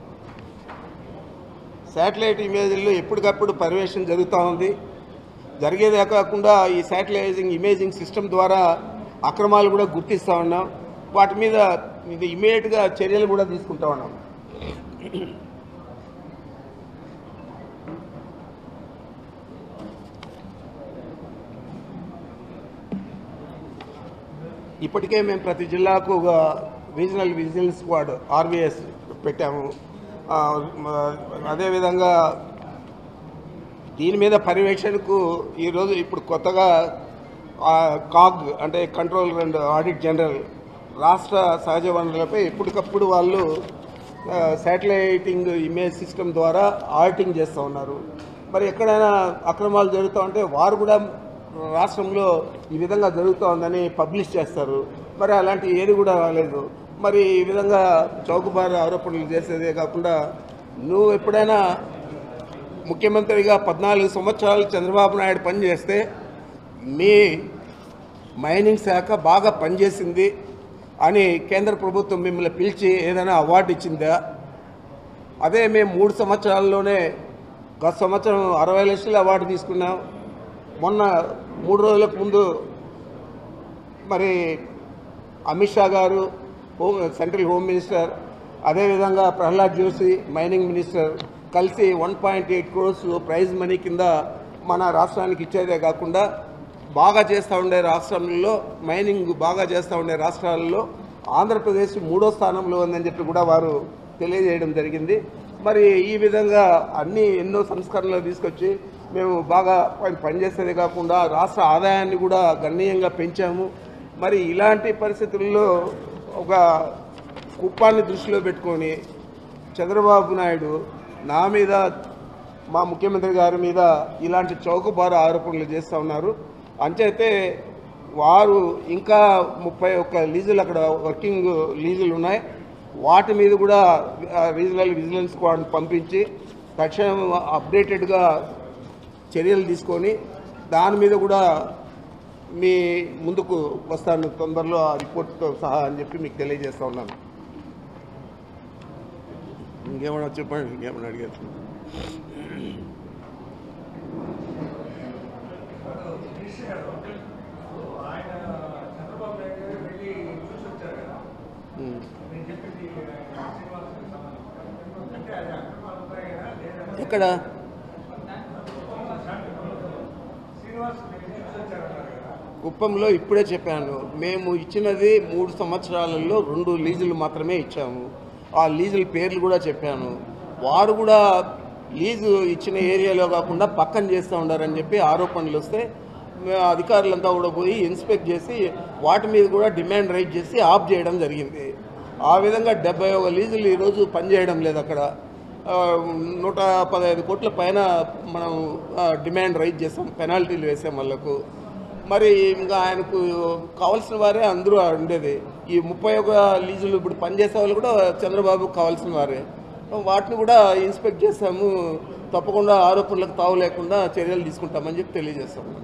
శాటిలైట్ ఇమేజ్ల్లో ఎప్పటికప్పుడు పర్యవేక్షణ జరుగుతూ ఉంది జరిగేదే కాకుండా ఈ శాటిలైజింగ్ ఇమేజింగ్ సిస్టమ్ ద్వారా అక్రమాలు కూడా గుర్తిస్తూ ఉన్నాం వాటి మీద ఇది ఇమీడియట్గా చర్యలు కూడా తీసుకుంటా ఉన్నాం ఇప్పటికే మేము ప్రతి జిల్లాకు ఒక రీజనల్ విజిలెన్స్ స్క్వాడ్ ఆర్వీఎస్ పెట్టాము ఆ, మ- అదేవిధంగా దీని మీద పర్యవేక్షణకు ఈరోజు ఇప్పుడు కొత్తగా ఆ, కాగ్ అంటే కంట్రోల్ అండ్ ఆడిట్ జనరల్ రాష్ట్ర సహజ వనరులపై ఎప్పటికప్పుడు వాళ్ళు ఆ, శాటిలైటింగ్ ఇమేజ్ సిస్టమ్ ద్వారా ఆడిటింగ్ చేస్తూ ఉన్నారు మరి ఎక్కడైనా అక్రమాలు జరుగుతూ ఉంటే వారు కూడా రాష్ట్రంలో ఈ విధంగా జరుగుతూ ఉందని పబ్లిష్ చేస్తారు మరి అలాంటి ఏది కూడా రాలేదు మరి ఈ విధంగా చౌకబారు ఆరోపణలు చేసేదే కాకుండా నువ్వు ఎప్పుడైనా ముఖ్యమంత్రిగా పద్నాలుగు సంవత్సరాలు చంద్రబాబు నాయుడు పనిచేస్తే మీ మైనింగ్ శాఖ బాగా పనిచేసింది అని కేంద్ర ప్రభుత్వం మిమ్మల్ని పిలిచి ఏదైనా అవార్డు ఇచ్చిందా అదే మేము మూడు సంవత్సరాల్లోనే గత సంవత్సరం అరవై లక్షల అవార్డు తీసుకున్నాం మొన్న మూడు రోజులకు ముందు మరి అమిత్ షా గారు హోమ్ సెంట్రల్ హోమ్ మినిస్టర్ అదేవిధంగా ప్రహ్లాద్ జోషి మైనింగ్ మినిస్టర్ కలిసి one point eight crores prize money కింద మన రాష్ట్రానికి ఇచ్చేదే కాకుండా బాగా చేస్తూ ఉండే రాష్ట్రంలో మైనింగ్ బాగా చేస్తూ ఉండే రాష్ట్రాలలో ఆంధ్రప్రదేశ్ మూడో స్థానంలో ఉందని చెప్పి కూడా వారు తెలియజేయడం జరిగింది మరి ఈ విధంగా అన్ని ఎన్నో సంస్కరణలు తీసుకొచ్చి మేము బాగా పని- పనిచేసేదే కాకుండా రాష్ట్ర ఆదాయాన్ని కూడా గణనీయంగా పెంచాము మరి ఇలాంటి పరిస్థితుల్లో ఒక కుప్పాన్ని దృష్టిలో పెట్టుకొని చంద్రబాబు నాయుడు నా మీద మా ముఖ్యమంత్రి గారి మీద ఇలాంటి చౌకబారు ఆరోపణలు చేస్తూ ఉన్నారు అంచైతే వారు ఇంకా ముప్పై ఒక్క లీజులు అక్కడ వర్కింగ్ లీజులు ఉన్నాయి వాటి మీద కూడా ఆ, రీజనల్ విజిలెన్స్ స్క్వాడ్ పంపించి తక్షణం అప్డేటెడ్గా చర్యలు తీసుకొని దాని మీద కూడా మీ ముందుకు వస్తాను తొందరలో ఆ రిపోర్ట్తో సహా అని చెప్పి మీకు తెలియజేస్తా ఉన్నాను ఇంకేమన్నా చెప్పండి ఇంకేమన్నా అడిగారు గిరీష్ గారు ఆయన చంద్రబాబు నాయుడు గారు వెళ్ళి చూసి వచ్చారు కదా ఉమ్. నేను చెప్పింది శ్రీనివాస్ సంబంధం అంటే అది అక్రమాలు ఉన్నాయా లేదా ఎక్కడ శ్రీనివాస్ వెళ్ళి చూసి వచ్చారన్నారు కదా కుప్పంలో ఇప్పుడే చెప్పాను మేము ఇచ్చినది మూడు సంవత్సరాలలో రెండు లీజులు మాత్రమే ఇచ్చాము ఆ లీజుల పేర్లు కూడా చెప్పాను వారు కూడా లీజు ఇచ్చిన ఏరియాలో కాకుండా పక్కన చేస్తూ ఉండారని చెప్పి ఆరోపణలు వస్తే మేము అధికారులంతా కూడా పోయి ఇన్స్పెక్ట్ చేసి వాటి మీద కూడా డిమాండ్ రైజ్ చేసి ఆఫ్ చేయడం జరిగింది ఆ విధంగా డెబ్బై ఒక లీజులు ఈరోజు పనిచేయడం లేదు అక్కడ ఆ, నూట పదహైదు కోట్ల పైన మనం ఆ, డిమాండ్ రైజ్ చేసాం పెనాల్టీలు వేసాం వాళ్ళకు మరి ఇంకా ఆయనకు కావాల్సిన వారే అందరూ ఉండేది ఈ ముప్పై ఒక లీజులు ఇప్పుడు పనిచేసే వాళ్ళు కూడా చంద్రబాబుకు కావాల్సిన వారే వాటిని కూడా ఇన్స్పెక్ట్ చేస్తాము తప్పకుండా ఆరోపణలకు తావు లేకుండా చర్యలు తీసుకుంటామని చెప్పి తెలియజేస్తాము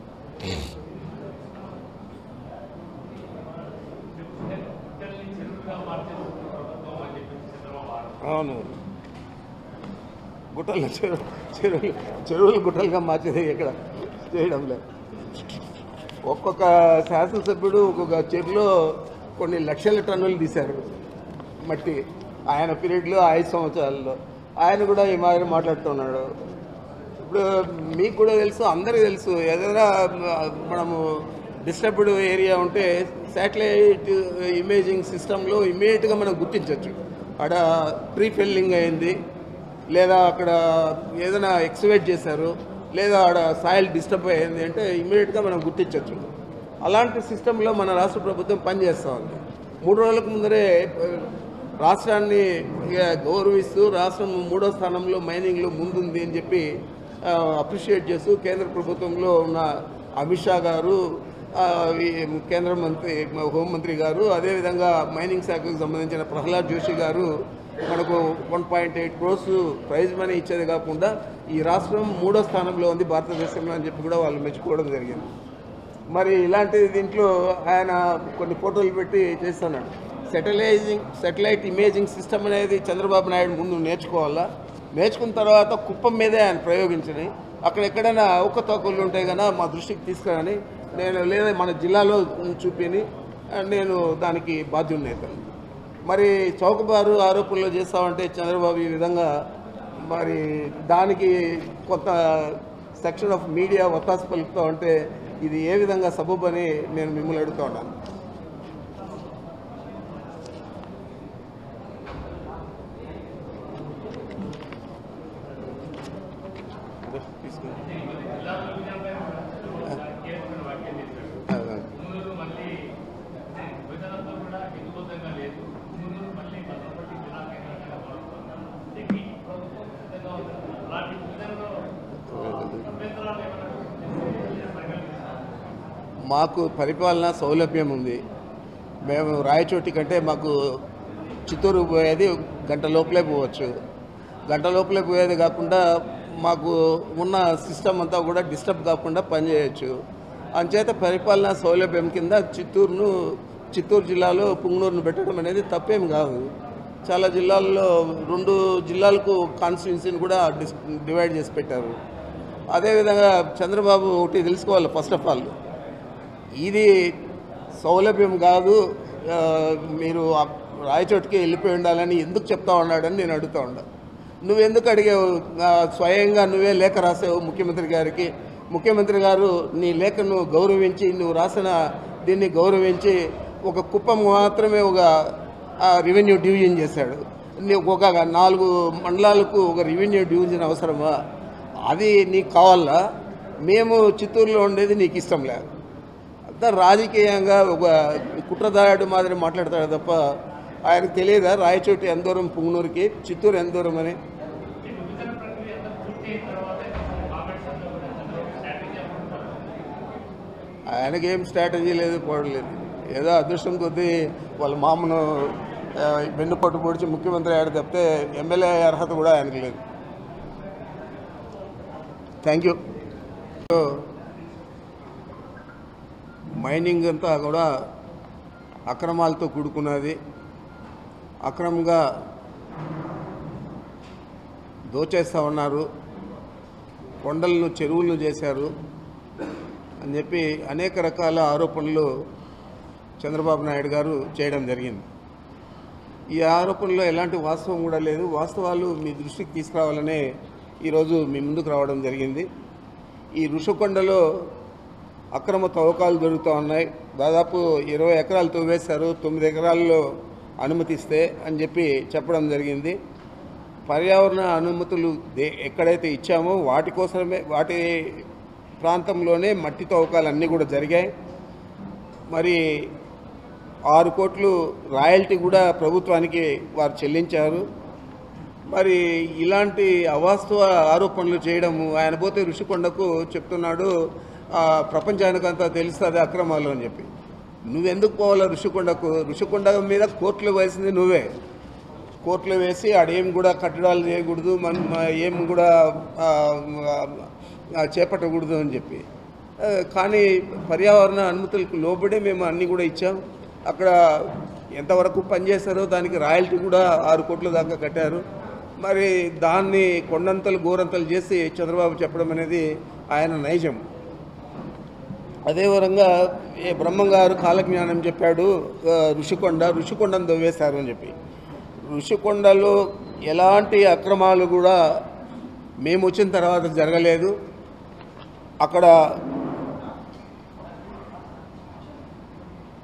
గుట్టల్ని చెరువుగా మార్చేస్తుంది ప్రభుత్వం అని చెప్పేసి చంద్రబాబు ఆరోపణ. అవును గుట్టలు చెరువు చెరువులు చెరువులు గుట్టలుగా మార్చేది ఇక్కడ చేయడం లేదు ఒక్కొక్క శాసనసభ్యుడు ఒక్కొక్క చెరువులో కొన్ని లక్షల టన్నులు తీశారు మట్టి ఆయన పీరియడ్లో ఐదు సంవత్సరాల్లో ఆయన కూడా ఈ మాదిరి మాట్లాడుతున్నాడు ఇప్పుడు మీకు కూడా తెలుసు అందరికీ తెలుసు ఏదైనా మనము డిస్టర్బ్డ్ ఏరియా ఉంటే శాటిలైట్ ఇమేజింగ్ సిస్టంలో ఇమీడియట్గా మనం గుర్తించవచ్చు అక్కడ ప్రీ ఫిల్లింగ్ అయింది లేదా అక్కడ ఏదైనా ఎక్స్వేట్ చేశారు లేదా ఆడ సాయిల్ డిస్టర్బ్ అయింది అంటే ఇమీడియట్గా మనం గుర్తించవచ్చు అలాంటి సిస్టంలో మన రాష్ట్ర ప్రభుత్వం పనిచేస్తూ ఉంది మూడు రోజులకు ముందరే ఆ, రాష్ట్రాన్ని ఇక గౌరవిస్తూ రాష్ట్రం మూడో స్థానంలో మైనింగ్లో ముందుంది అని చెప్పి అప్రిషియేట్ చేస్తూ కేంద్ర ప్రభుత్వంలో ఉన్న అమిత్ షా గారు ఆ, ఈ కేంద్ర మంత్రి హోంమంత్రి గారు అదేవిధంగా మైనింగ్ శాఖకు సంబంధించిన ప్రహ్లాద్ జోషి గారు మనకు one point eight crores prize money ఇచ్చేది కాకుండా ఈ రాష్ట్రం మూడో స్థానంలో ఉంది భారతదేశంలో అని చెప్పి కూడా వాళ్ళు మెచ్చుకోవడం జరిగింది మరి ఇలాంటి దీంట్లో ఆయన కొన్ని ఫోటోలు పెట్టి చేస్తున్నాడు సెటిలైజింగ్ సెటిలైట్ ఇమేజింగ్ సిస్టమ్ అనేది చంద్రబాబు నాయుడు ముందు నేర్చుకోవాలా నేర్చుకున్న తర్వాత కుప్పం మీదే ఆయన ప్రయోగించని అక్కడ ఎక్కడైనా ఒక్క తోకలు ఉంటాయి కన్నా మా దృష్టికి తీసుకురాని నేను లేదా మన జిల్లాలో చూపిని నేను దానికి బాధ్యున్నైతాను మరి చౌకబారు ఆరోపణలు చేస్తామంటే చంద్రబాబు ఈ విధంగా మరి దానికి కొంత సెక్షన్ ఆఫ్ మీడియా ఒత్తాసు పలుకుతూ ఉంటే ఇది ఏ విధంగా సబబు అని నేను మిమ్మల్ని అడుగుతా ఉన్నాను మున్నూరు మళ్ళీ విధానంతో కూడా హేతుబద్ధంగా లేదు మున్నూరు మళ్ళీ భద్రపట్టి జిల్లా కేంద్రంగా మారుతున్నారు దీనికి ప్రభుత్వం సిద్ధంగా ఉంది అలాంటి విధానంలో అభ్యంతరాలు ఏమైనా పరిగణిస్తారు మాకు పరిపాలన సౌలభ్యం ఉంది మేము రాయచోటి కంటే మాకు చిత్తూరు పోయేది గంట లోపలే పోవచ్చు గంట లోపలే పోయేది కాకుండా మాకు ఉన్న సిస్టమ్ అంతా కూడా డిస్టర్బ్ కాకుండా పనిచేయచ్చు అంచేత పరిపాలన సౌలభ్యం కింద చిత్తూరును చిత్తూరు జిల్లాలో పుంగనూరును పెట్టడం అనేది తప్పేం కాదు చాలా జిల్లాల్లో రెండు జిల్లాలకు కాన్స్టిట్యున్సీని కూడా డిస్ డివైడ్ చేసి పెట్టారు అదేవిధంగా చంద్రబాబు ఒకటి తెలుసుకోవాలి ఫస్ట్ ఆఫ్ ఆల్ ఇది సౌలభ్యం కాదు ఆ, మీరు ఆ రాయచోటికి వెళ్ళిపోయి ఉండాలని ఎందుకు చెప్తా ఉన్నాడని నేను అడుగుతా ఉన్నా నువ్వు ఎందుకు అడిగావు ఆ, స్వయంగా నువ్వే లేఖ రాసావు ముఖ్యమంత్రి గారికి ముఖ్యమంత్రి గారు నీ లేఖను గౌరవించి నువ్వు రాసిన దీన్ని గౌరవించి ఒక కుప్పం మాత్రమే ఒక రెవెన్యూ డివిజన్ చేశాడు నీ ఒక నాలుగు మండలాలకు ఒక రెవెన్యూ డివిజన్ అవసరమా అది నీకు కావాలా మేము చిత్తూరులో ఉండేది నీకు ఇష్టం లేదు అంతా రాజకీయంగా ఒక కుట్రదారుడు మాదిరి మాట్లాడతాడు తప్ప ఆయనకు తెలియదా రాయచోటి ఎంత దూరం పుంగనూరుకి చిత్తూరు ఎంత దూరం అని ఈ విభజన ప్రక్రియ అంతా పూర్తి అయిన తర్వాతే కామెంట్స్ అంతా కూడా చంద్రబాబు స్ట్రాటజీ అనుకుంటారు ఆయనకేం స్ట్రాటజీ లేదు పోవట్లేదు ఏదో అదృష్టం కొద్దీ వాళ్ళ మామను ఆ, వెన్నుపోటు పొడిచి ముఖ్యమంత్రి అయ్యాడు తప్పితే ఎమ్మెల్యే అర్హత కూడా ఆయనకు లేదు థ్యాంక్ యూ మైనింగ్ అంతా కూడా అక్రమాలతో కూడుకున్నది అక్రమంగా దోచేస్తూ ఉన్నారు కొండలను చెరువులను చేశారు అని చెప్పి అనేక రకాల ఆరోపణలు చంద్రబాబు నాయుడు గారు చేయడం జరిగింది ఈ ఆరోపణలో ఎలాంటి వాస్తవం కూడా లేదు వాస్తవాలు మీ దృష్టికి తీసుకురావాలనే ఈరోజు మీ ముందుకు రావడం జరిగింది ఈ ఋషికొండలో అక్రమ తవ్వకాలు జరుగుతూ ఉన్నాయి దాదాపు ఇరవై ఎకరాలు తవ్వేశారు తొమ్మిది ఎకరాల్లో అనుమతిస్తే అని చెప్పి చెప్పడం జరిగింది పర్యావరణ అనుమతులు దే- ఎక్కడైతే ఇచ్చామో వాటి కోసమే వాటి ప్రాంతంలోనే మట్టి తవ్వకాలు అన్నీ కూడా జరిగాయి మరి ఆరు కోట్లు రాయల్టీ కూడా ప్రభుత్వానికి వారు చెల్లించారు మరి ఇలాంటి అవాస్తవ ఆరోపణలు చేయడము ఆయన పోతే ఋషికొండకు చెప్తున్నాడు ఆ, ప్రపంచానికంతా తెలుస్తుంది అక్రమాలు అని చెప్పి నువ్వెందుకు పోవాలా ఋషికొండకు ఋషికొండ మీద కోర్టులు వేసింది నువ్వే కోర్టులో వేసి ఆడేం కూడా కట్టడాలు చేయకూడదు మన మ- ఏం కూడా ఆ, ఆ, చేపట్టకూడదు అని చెప్పి ఆ, కానీ పర్యావరణ అనుమతులకు లోబడే మేము అన్నీ కూడా ఇచ్చాం అక్కడ ఎంతవరకు పనిచేస్తారో దానికి రాయల్టీ కూడా ఆరు కోట్ల దాకా కట్టారు మరి దాన్ని కొండంతలు గోరంతలు చేసి చంద్రబాబు చెప్పడం అనేది ఆయన నైజం అదే విధంగా ఏ బ్రహ్మంగారు కాలజ్ఞానం చెప్పాడు ఆ, ఋషికొండ ఋషికొండను దవ్వేశారు అని చెప్పి ఋషికొండలో ఎలాంటి అక్రమాలు కూడా మేము వచ్చిన తర్వాత జరగలేదు అక్కడ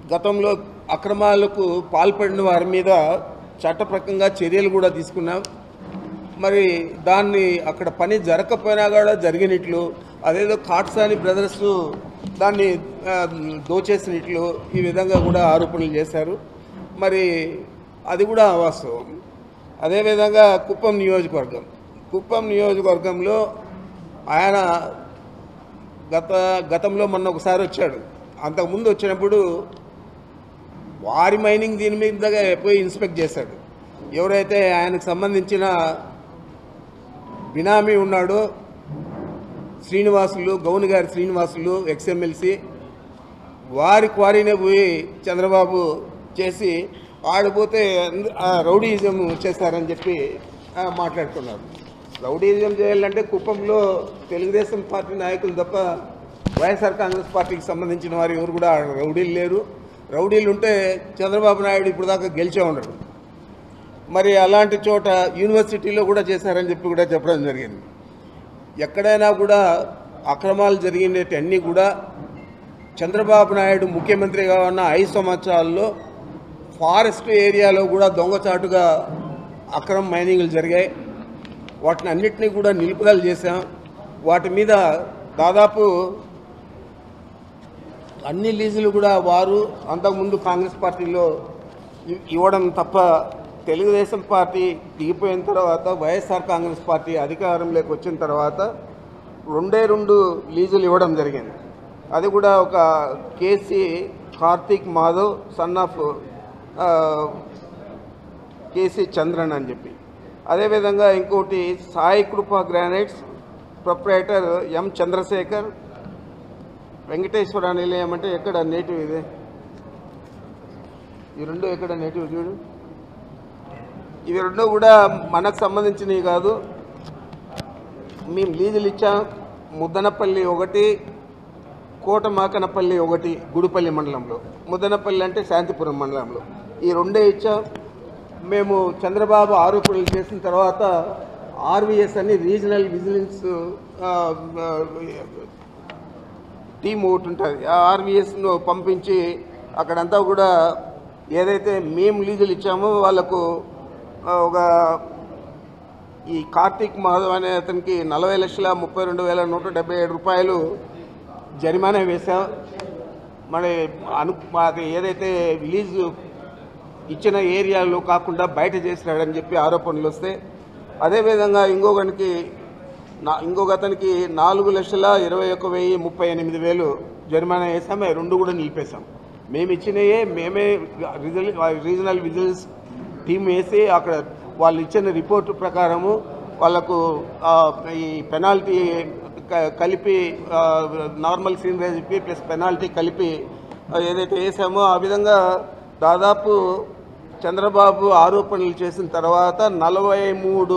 గతంలో అక్రమాలకు పాల్పడిన వారి మీద చట్టప్రకంగా చర్యలు కూడా తీసుకున్నాం మరి దాన్ని అక్కడ పని జరగకపోయినా కూడా జరిగినట్లు అదేదో కాట్సాని బ్రదర్స్ దాన్ని ఆ, దోచేసినట్లు ఈ విధంగా కూడా ఆరోపణలు చేశారు మరి అది కూడా అవాస్తవం అదేవిధంగా కుప్పం నియోజకవర్గం కుప్పం నియోజకవర్గంలో ఆయన గత గతంలో మొన్న ఒకసారి వచ్చాడు అంతకుముందు వచ్చినప్పుడు వారి మైనింగ్ దీని మీదగా పోయి ఇన్స్పెక్ట్ చేశాడు ఎవరైతే ఆయనకు సంబంధించిన బినామీ ఉన్నాడో శ్రీనివాసులు గౌని గారి శ్రీనివాసులు ఎక్స్ఎమ్మెల్సీ వారి క్వారీనే పోయి చంద్రబాబు చేసి ఆడిపోతే అంద- ఆ రౌడీయిజం చేశారని చెప్పి ఆ, మాట్లాడుతున్నారు రౌడీయిజం చేయాలంటే కుప్పంలో తెలుగుదేశం పార్టీ నాయకులు తప్ప వైఎస్ఆర్ కాంగ్రెస్ పార్టీకి సంబంధించిన వారు ఎవరు కూడా రౌడీలు లేరు రౌడీలు ఉంటే చంద్రబాబు నాయుడు ఇప్పుడు దాకా గెలిచే ఉండడు మరి అలాంటి చోట యూనివర్సిటీలో కూడా చేశారని చెప్పి కూడా చెప్పడం జరిగింది ఎక్కడైనా కూడా అక్రమాలు జరిగినట్టు అన్నీ కూడా చంద్రబాబు నాయుడు ముఖ్యమంత్రిగా ఉన్న ఐదు సంవత్సరాల్లో ఫారెస్ట్ ఏరియాలో కూడా దొంగచాటుగా అక్రమ మైనింగ్లు జరిగాయి వాటిని అన్నిటినీ కూడా నిలుపుదల చేశాం వాటి మీద దాదాపు అన్ని లీజులు కూడా వారు అంతకుముందు కాంగ్రెస్ పార్టీలో ఇ- ఇవ్వడం తప్ప తెలుగుదేశం పార్టీ దిగిపోయిన తర్వాత వైఎస్ఆర్ కాంగ్రెస్ పార్టీ అధికారంలోకి వచ్చిన తర్వాత రెండే రెండు లీజులు ఇవ్వడం జరిగింది అది కూడా ఒక KC Karthik Madhav son of ఆ, కేసీ చంద్రన్ అని చెప్పి అదేవిధంగా ఇంకోటి సాయి కృప granites proprietor M Chandrasekhar Venkateswara Nilayam అంటే ఎక్కడ నేటివ్ ఇది ఈ రెండు ఎక్కడ నేటివ్ చూడు ఇవి రెండు కూడా మనకు సంబంధించినవి కాదు మేము లీజులు ఇచ్చాం ముద్దనపల్లి ఒకటి కోటమాకనపల్లి ఒకటి గుడిపల్లి మండలంలో ముద్దనపల్లి అంటే శాంతిపురం మండలంలో ఈ రెండే ఇచ్చాం మేము చంద్రబాబు ఆరోపణలు చేసిన తర్వాత ఆర్వీఎస్ అని రీజనల్ విజిలెన్స్ ఆ, ఆ, టీం ఒకటి ఉంటుంది ఆ ఆర్వీఎస్ను పంపించి అక్కడంతా కూడా ఏదైతే మేము లీజులు ఇచ్చామో వాళ్ళకు ఆ, ఒక ఈ కార్తీక్ మాధవ్ అనే అతనికి నలభై లక్షల ముప్పై రెండు వేల నూట డెబ్బై ఏడు రూపాయలు జరిమానా వేశాం మరి అను మాకు ఏదైతే లీజు ఇచ్చిన ఏరియాలో కాకుండా బయట చేసినాడని చెప్పి ఆరోపణలు వస్తే అదేవిధంగా ఇంకొకనికి నా ఇంకొక అతనికి నాలుగు లక్షల ఇరవై ఒక్క వెయ్యి ముప్పై ఎనిమిది వేలు జరిమానా వేసాం అవి రెండు కూడా నిలిపేశాం మేము ఇచ్చినయే మేమే రీజనల్ రీజనల్ విజిలెన్స్ టీం వేసి అక్కడ వాళ్ళు ఇచ్చిన రిపోర్టు ప్రకారము వాళ్ళకు ఆ, ఈ పెనాల్టీ క- కలిపి ఆ, నార్మల్ సీన్ రేజ్కి ప్లస్ పెనాల్టీ కలిపి ఆ, ఏదైతే వేసామో ఆ విధంగా దాదాపు చంద్రబాబు ఆరోపణలు చేసిన తర్వాత నలభై మూడు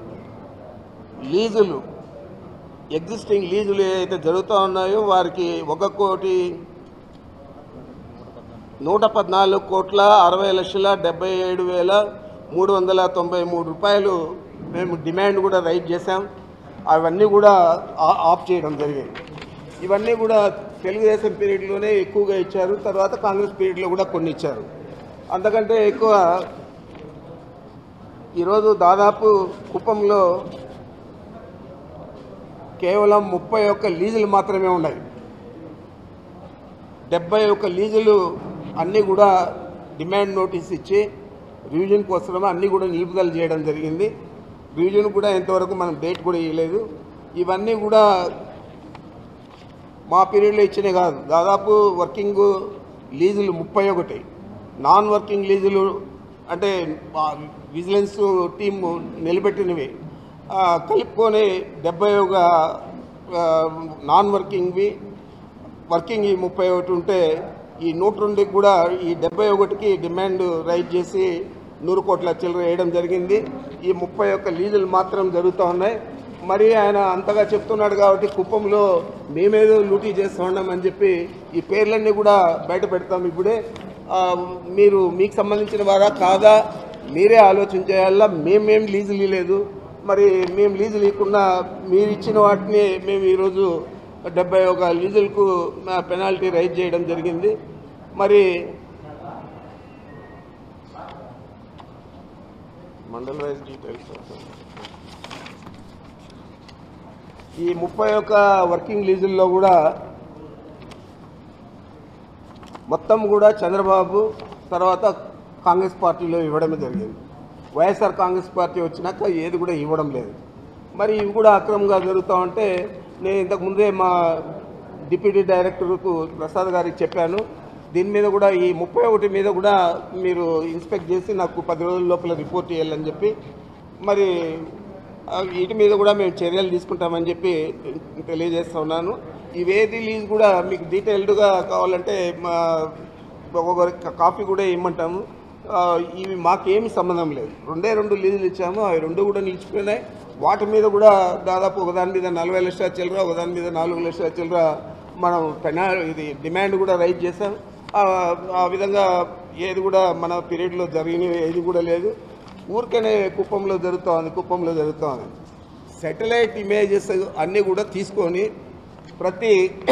లీజులు ఎగ్జిస్టింగ్ లీజులు ఏదైతే జరుగుతూ ఉన్నాయో వారికి ఒక కోటి నూట పద్నాలుగు కోట్ల అరవై లక్షల డెబ్బై ఏడు వేల మూడు వందల తొంభై మూడు రూపాయలు మేము డిమాండ్ కూడా రైట్ చేశాం అవన్నీ కూడా ఆ- ఆఫ్ చేయడం జరిగింది ఇవన్నీ కూడా తెలుగుదేశం పీరియడ్లోనే ఎక్కువగా ఇచ్చారు తర్వాత కాంగ్రెస్ పీరియడ్లో కూడా కొన్ని ఇచ్చారు అంతకంటే ఎక్కువ ఈరోజు దాదాపు కుప్పంలో కేవలం ముప్పై ఒక్క లీజులు మాత్రమే ఉన్నాయి డెబ్బై ఒక్క లీజులు అన్నీ కూడా డిమాండ్ నోటీస్ ఇచ్చి రివిజన్ కోసం అన్నీ కూడా నిలుపుదల చేయడం జరిగింది రివిజన్ కూడా ఇంతవరకు మనం డేట్ కూడా ఇవ్వలేదు ఇవన్నీ కూడా మా పీరియడ్లో ఇచ్చినవి కాదు దాదాపు వర్కింగ్ లీజులు ముప్పై ఒకటి నాన్ వర్కింగ్ లీజులు అంటే ఆ విజిలెన్స్ టీం నిలబెట్టినవి ఆ, కలుపుకొని డెబ్బై ఒక ఆ, నాన్ వర్కింగ్వి వర్కింగ్ ఈ ముప్పై ఒకటి ఉంటే ఈ నూట రెండుకి కూడా ఈ డెబ్బై ఒకటికి డిమాండ్ రైట్ చేసి నూరు కోట్ల చిల్లర వేయడం జరిగింది ఈ ముప్పై ఒక్క లీజులు మాత్రం జరుగుతూ ఉన్నాయి మరి ఆయన అంతగా చెప్తున్నాడు కాబట్టి కుప్పంలో మేమేదో లూటీ చేస్తూ ఉన్నామని చెప్పి ఈ పేర్లన్నీ కూడా బయట పెడతాం ఇప్పుడే ఆ, మీరు మీకు సంబంధించిన వారా కాదా మీరే ఆలోచన చేయాలా మేమేం లీజులు ఇవ్వలేదు మరి మేము లీజులు ఇవ్వకుండా మీరు ఇచ్చిన వాటిని మేము ఈరోజు డెబ్బై ఒక లీజులకు పెనాల్టీ రైజ్ చేయడం జరిగింది మరి మండల్ వైజ్ డీటెయిల్స్ ఈ ముప్పై ఒక్క వర్కింగ్ లీజుల్లో కూడా మొత్తం కూడా చంద్రబాబు తర్వాత కాంగ్రెస్ పార్టీలో ఇవ్వడమే జరిగింది వైఎస్ఆర్ కాంగ్రెస్ పార్టీ వచ్చినాక ఏది కూడా ఇవ్వడం లేదు మరి ఇవి కూడా అక్రమంగా జరుగుతూ ఉంటే నేను ఇంతకు ముందే మా డిప్యూటీ డైరెక్టర్కు ప్రసాద్ గారికి చెప్పాను దీని మీద కూడా ఈ ముప్పై ఒకటి మీద కూడా మీరు ఇన్స్పెక్ట్ చేసి నాకు పది రోజుల లోపల రిపోర్ట్ చేయాలని చెప్పి మరి ఆ, వీటి మీద కూడా మేము చర్యలు తీసుకుంటామని చెప్పి తెలియజేస్తా ఉన్నాను ఇవేది లీజ్ కూడా మీకు డీటెయిల్డ్గా కావాలంటే మా ఒక్కొక్కరి కాపీ కూడా ఇమ్మంటాము ఆ, ఇవి మాకేమి సంబంధం లేదు రెండే రెండు లీజులు ఇచ్చాము అవి రెండు కూడా నిలిచిపోయినాయి వాటి మీద కూడా దాదాపు ఒకదాని మీద నలభై లక్షల చిల్లర ఒకదాని మీద నాలుగు లక్షల చిల్లర మనం పెనా ఇది డిమాండ్ కూడా రైజ్ చేసాం ఆ, ఆ విధంగా ఏది కూడా మన పీరియడ్లో జరిగినవి ఏది కూడా లేదు ఊరికనే కుప్పంలో జరుగుతూ ఉంది కుప్పంలో జరుగుతూ ఉంది సెటిలైట్ ఇమేజెస్ అన్నీ కూడా తీసుకొని ప్రతి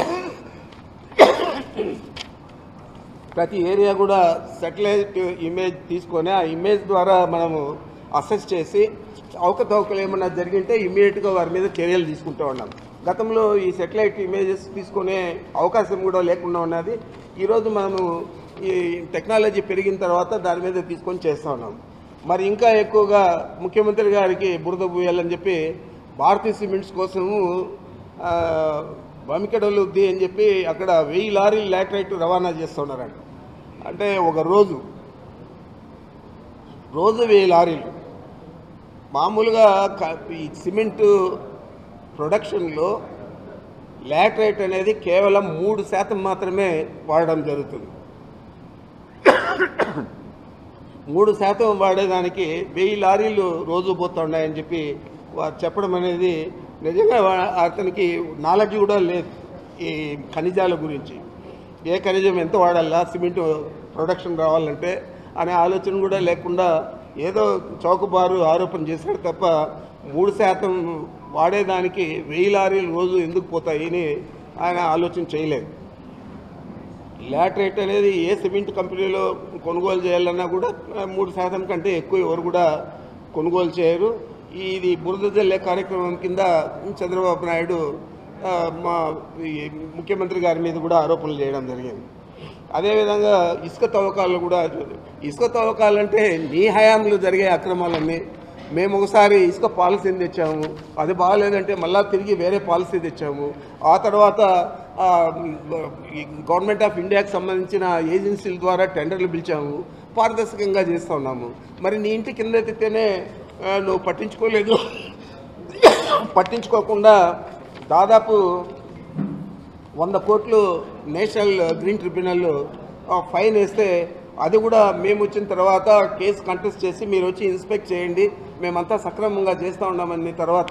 ప్రతి ఏరియా కూడా సెటిలైట్ ఇమేజ్ తీసుకొని ఆ ఇమేజ్ ద్వారా మనము అసెస్ చేసి అవకతవకలు ఏమన్నా జరిగింటే ఇమీడియట్గా వారి మీద చర్యలు తీసుకుంటూ ఉన్నాం గతంలో ఈ సెటిలైట్ ఇమేజెస్ తీసుకునే అవకాశం కూడా లేకుండా ఉన్నది ఈరోజు మనము ఈ టెక్నాలజీ పెరిగిన తర్వాత దాని మీద తీసుకొని చేస్తూ ఉన్నాం మరి ఇంకా ఎక్కువగా ముఖ్యమంత్రి గారికి బురద పూయాలని చెప్పి భారతీయ సిమెంట్స్ కోసము ఆ, బమికడలుద్ది అని చెప్పి అక్కడ వెయ్యి లారీలు లాటరైట్ రవాణా చేస్తున్నారంట అంటే ఒక రోజు రోజు వెయ్యి లారీలు మామూలుగా క- ఈ సిమెంట్ ప్రొడక్షన్లో లాటరైట్ అనేది కేవలం మూడు శాతం మాత్రమే వాడడం జరుగుతుంది మూడు శాతం వాడేదానికి వెయ్యి లారీలు రోజు పోతున్నాయని చెప్పి వారు చెప్పడం అనేది నిజంగా వా- అతనికి నాలెడ్జ్ కూడా లేదు ఈ ఖనిజాల గురించి ఏ ఖనిజం ఎంత వాడాలా సిమెంట్ ప్రొడక్షన్ రావాలంటే అనే ఆలోచన కూడా లేకుండా ఏదో చౌకబారు ఆరోపణ చేశాడు తప్ప మూడు శాతం వాడేదానికి వెయ్యి లారీలు రోజు ఎందుకు పోతాయి అని ఆయన ఆలోచన చేయలేదు లాటరేట్ అనేది ఏ సిమెంట్ కంపెనీలో కొనుగోలు చేయాలన్నా కూడా ఆ, మూడు శాతం కంటే ఎక్కువ ఎవరు కూడా కొనుగోలు చేయరు ఇది బురద జల్లే కార్యక్రమం కింద చంద్రబాబు నాయుడు ఆ, మా ఈ ముఖ్యమంత్రి గారి మీద కూడా ఆరోపణలు చేయడం జరిగింది అదేవిధంగా ఇసుక తవ్వకాలు కూడా ఇసుక తవ్వకాలంటే నీ హయాంలో జరిగే అక్రమాలన్నీ మేము ఒకసారి ఇసుక పాలసీని తెచ్చాము అది బాగాలేదంటే మళ్ళా తిరిగి వేరే పాలసీ తెచ్చాము ఆ తర్వాత ఆ, ఈ గవర్నమెంట్ ఆఫ్ ఇండియాకి సంబంధించిన ఏజెన్సీల ద్వారా టెండర్లు పిలిచాము పారదర్శకంగా చేస్తూ ఉన్నాము మరి నీ ఇంటి కింద ఎత్తితేనే ఆ, నువ్వు పట్టించుకోలేదు పట్టించుకోకుండా దాదాపు వంద కోట్లు నేషనల్ గ్రీన్ ట్రిబ్యునల్ ఆ, ఫైన్ వేస్తే అది కూడా మేము వచ్చిన తర్వాత కేసు కంటెస్ట్ చేసి మీరు వచ్చి ఇన్స్పెక్ట్ చేయండి మేమంతా సక్రమంగా చేస్తూ ఉన్నామని తర్వాత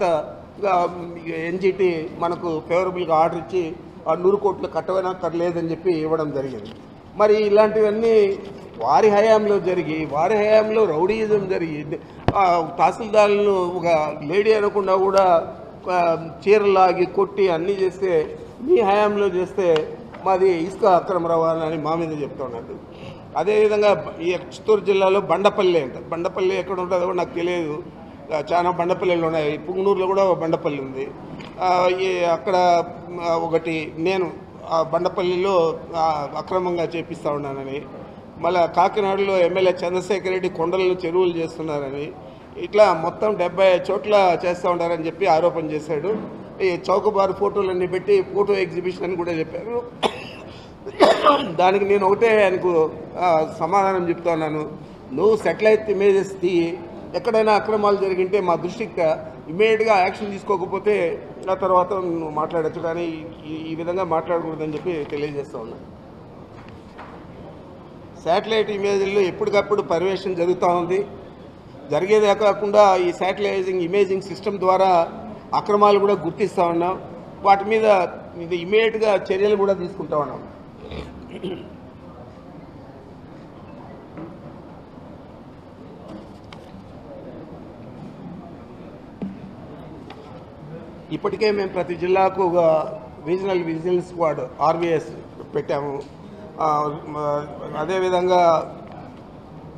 ఎన్జిటి మనకు ఫేవరబుల్గా ఆర్డర్ ఇచ్చి ఆ నూరు కోట్లు కట్టవనక్కర్లేదని చెప్పి ఇవ్వడం జరిగింది మరి ఇలాంటివన్నీ వారి హయాంలో జరిగి వారి హయాంలో రౌడీయిజం జరిగి ఆ, తహసీల్దార్లను ఒక లేడీ అనకుండా కూడా ఆ, చీరలాగి కొట్టి అన్నీ చేస్తే మీ హయాంలో చేస్తే మాది ఇసుక అక్రమ రవాణా అని మా మీద చెప్తున్నాడు అదేవిధంగా ఈ చిత్తూరు జిల్లాలో బండపల్లి అంట బండపల్లి ఎక్కడ ఉంటుందో కూడా నాకు తెలియదు ఆ, చాలా బండపల్లిలు ఉన్నాయి పుంగనూరులో కూడా ఒక బండపల్లి ఉంది ఆ, ఈ అక్కడ ఆ, ఒకటి నేను ఆ బండపల్లిలో ఆ, అక్రమంగా చేపిస్తా ఉన్నానని మళ్ళా కాకినాడలో ఎమ్మెల్యే చంద్రశేఖర్ రెడ్డి కొండలను చెరువులు చేస్తున్నారని ఇట్లా మొత్తం డెబ్బై చోట్ల చేస్తూ ఉంటారని చెప్పి ఆరోపణ చేశాడు ఈ చౌకబారు ఫోటోలన్నీ పెట్టి ఫోటో ఎగ్జిబిషన్ అని కూడా చెప్పారు దానికి నేను ఒకటే ఆయనకు ఆ, సమాధానం చెప్తా ఉన్నాను నువ్వు సెటిలైట్ ఇమేజెస్ తీయి ఎక్కడైనా అక్రమాలు జరిగింటే మా దృష్టికి ఇమీడియట్గా యాక్షన్ తీసుకోకపోతే ఆ తర్వాత నువ్వు మాట్లాడచ్చు కానీ ఈ- ఈ విధంగా మాట్లాడకూడదని చెప్పి తెలియజేస్తా ఉన్నాను శాటిలైట్ ఇమేజ్ల్లో ఎప్పటికప్పుడు పర్యవేక్షణ జరుగుతూ ఉంది జరిగేదే కాకుండా ఈ శాటిలైజింగ్ ఇమేజింగ్ సిస్టమ్ ద్వారా అక్రమాలు కూడా గుర్తిస్తూ ఉన్నాం వాటి మీద ఇది ఇమీడియట్గా చర్యలు కూడా తీసుకుంటా ఉన్నాం ఇప్పటికే మేము ప్రతి జిల్లాకు ఒక రీజనల్ విజిలెన్స్ స్క్వాడ్ ఆర్వీఎస్ పెట్టాము ఆ, మ- అదేవిధంగా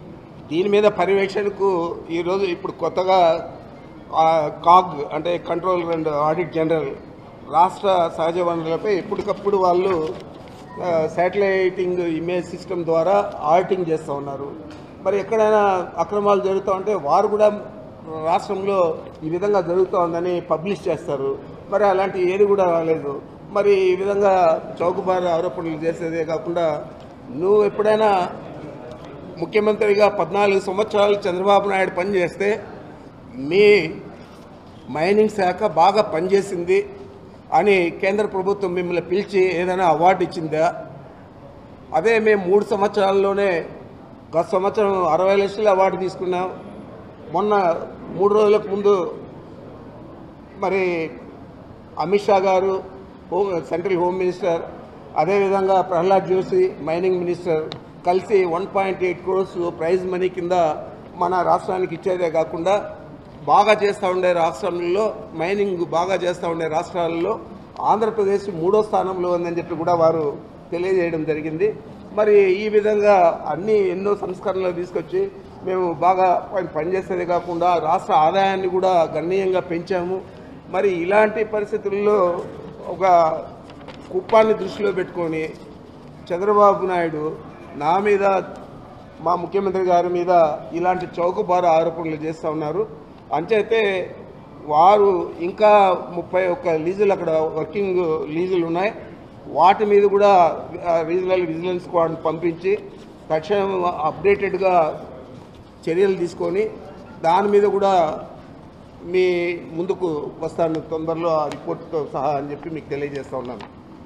దీని మీద పర్యవేక్షణకు ఈరోజు ఇప్పుడు కొత్తగా ఆ, కాగ్ అంటే కంట్రోల్ అండ్ ఆడిట్ జనరల్ రాష్ట్ర సహజ వనరులపై ఎప్పటికప్పుడు వాళ్ళు ఆ, శాటిలైటింగ్ ఇమేజ్ సిస్టమ్ ద్వారా ఆడిటింగ్ చేస్తూ ఉన్నారు మరి ఎక్కడైనా అక్రమాలు జరుగుతూ ఉంటే వారు కూడా రాష్ట్రంలో ఈ విధంగా జరుగుతూ ఉందని పబ్లిష్ చేస్తారు మరి అలాంటి ఏది కూడా రాలేదు మరి ఈ విధంగా చౌకబారు ఆరోపణలు చేసేదే కాకుండా నువ్వు ఎప్పుడైనా ముఖ్యమంత్రిగా పద్నాలుగు సంవత్సరాలు చంద్రబాబు నాయుడు పనిచేస్తే మీ మైనింగ్ శాఖ బాగా పనిచేసింది అని కేంద్ర ప్రభుత్వం మిమ్మల్ని పిలిచి ఏదైనా అవార్డు ఇచ్చిందా అదే మేము మూడు సంవత్సరాల్లోనే గత సంవత్సరం అరవై లక్షల అవార్డు తీసుకున్నాం మొన్న మూడు రోజులకు ముందు మరి అమిత్ షా గారు హోమ్ సెంట్రల్ హోమ్ మినిస్టర్ అదేవిధంగా ప్రహ్లాద్ జోషి మైనింగ్ మినిస్టర్ కలిసి one point eight crores prize money కింద మన రాష్ట్రానికి ఇచ్చేదే కాకుండా బాగా చేస్తూ ఉండే రాష్ట్రంలో మైనింగ్ బాగా చేస్తూ ఉండే రాష్ట్రాలలో ఆంధ్రప్రదేశ్ మూడో స్థానంలో ఉందని చెప్పి కూడా వారు తెలియజేయడం జరిగింది మరి ఈ విధంగా అన్ని ఎన్నో సంస్కరణలు తీసుకొచ్చి మేము బాగా పని- పనిచేసేదే కాకుండా రాష్ట్ర ఆదాయాన్ని కూడా గణనీయంగా పెంచాము మరి ఇలాంటి పరిస్థితుల్లో ఒక కుప్పాన్ని దృష్టిలో పెట్టుకొని చంద్రబాబు నాయుడు నా మీద మా ముఖ్యమంత్రి గారి మీద ఇలాంటి చౌకబారు ఆరోపణలు చేస్తూ ఉన్నారు అంచేతే వారు ఇంకా ముప్పై ఒక్క లీజులు అక్కడ వర్కింగ్ లీజులు ఉన్నాయి వాటి మీద కూడా ఆ, రీజనల్ విజిలెన్స్ స్క్వాడ్ పంపించి తక్షణం అప్డేటెడ్గా చర్యలు తీసుకొని దాని మీద కూడా మీ ముందుకు వస్తాను తొందరలో ఆ రిపోర్ట్తో సహా అని చెప్పి మీకు తెలియజేస్తా ఉన్నాను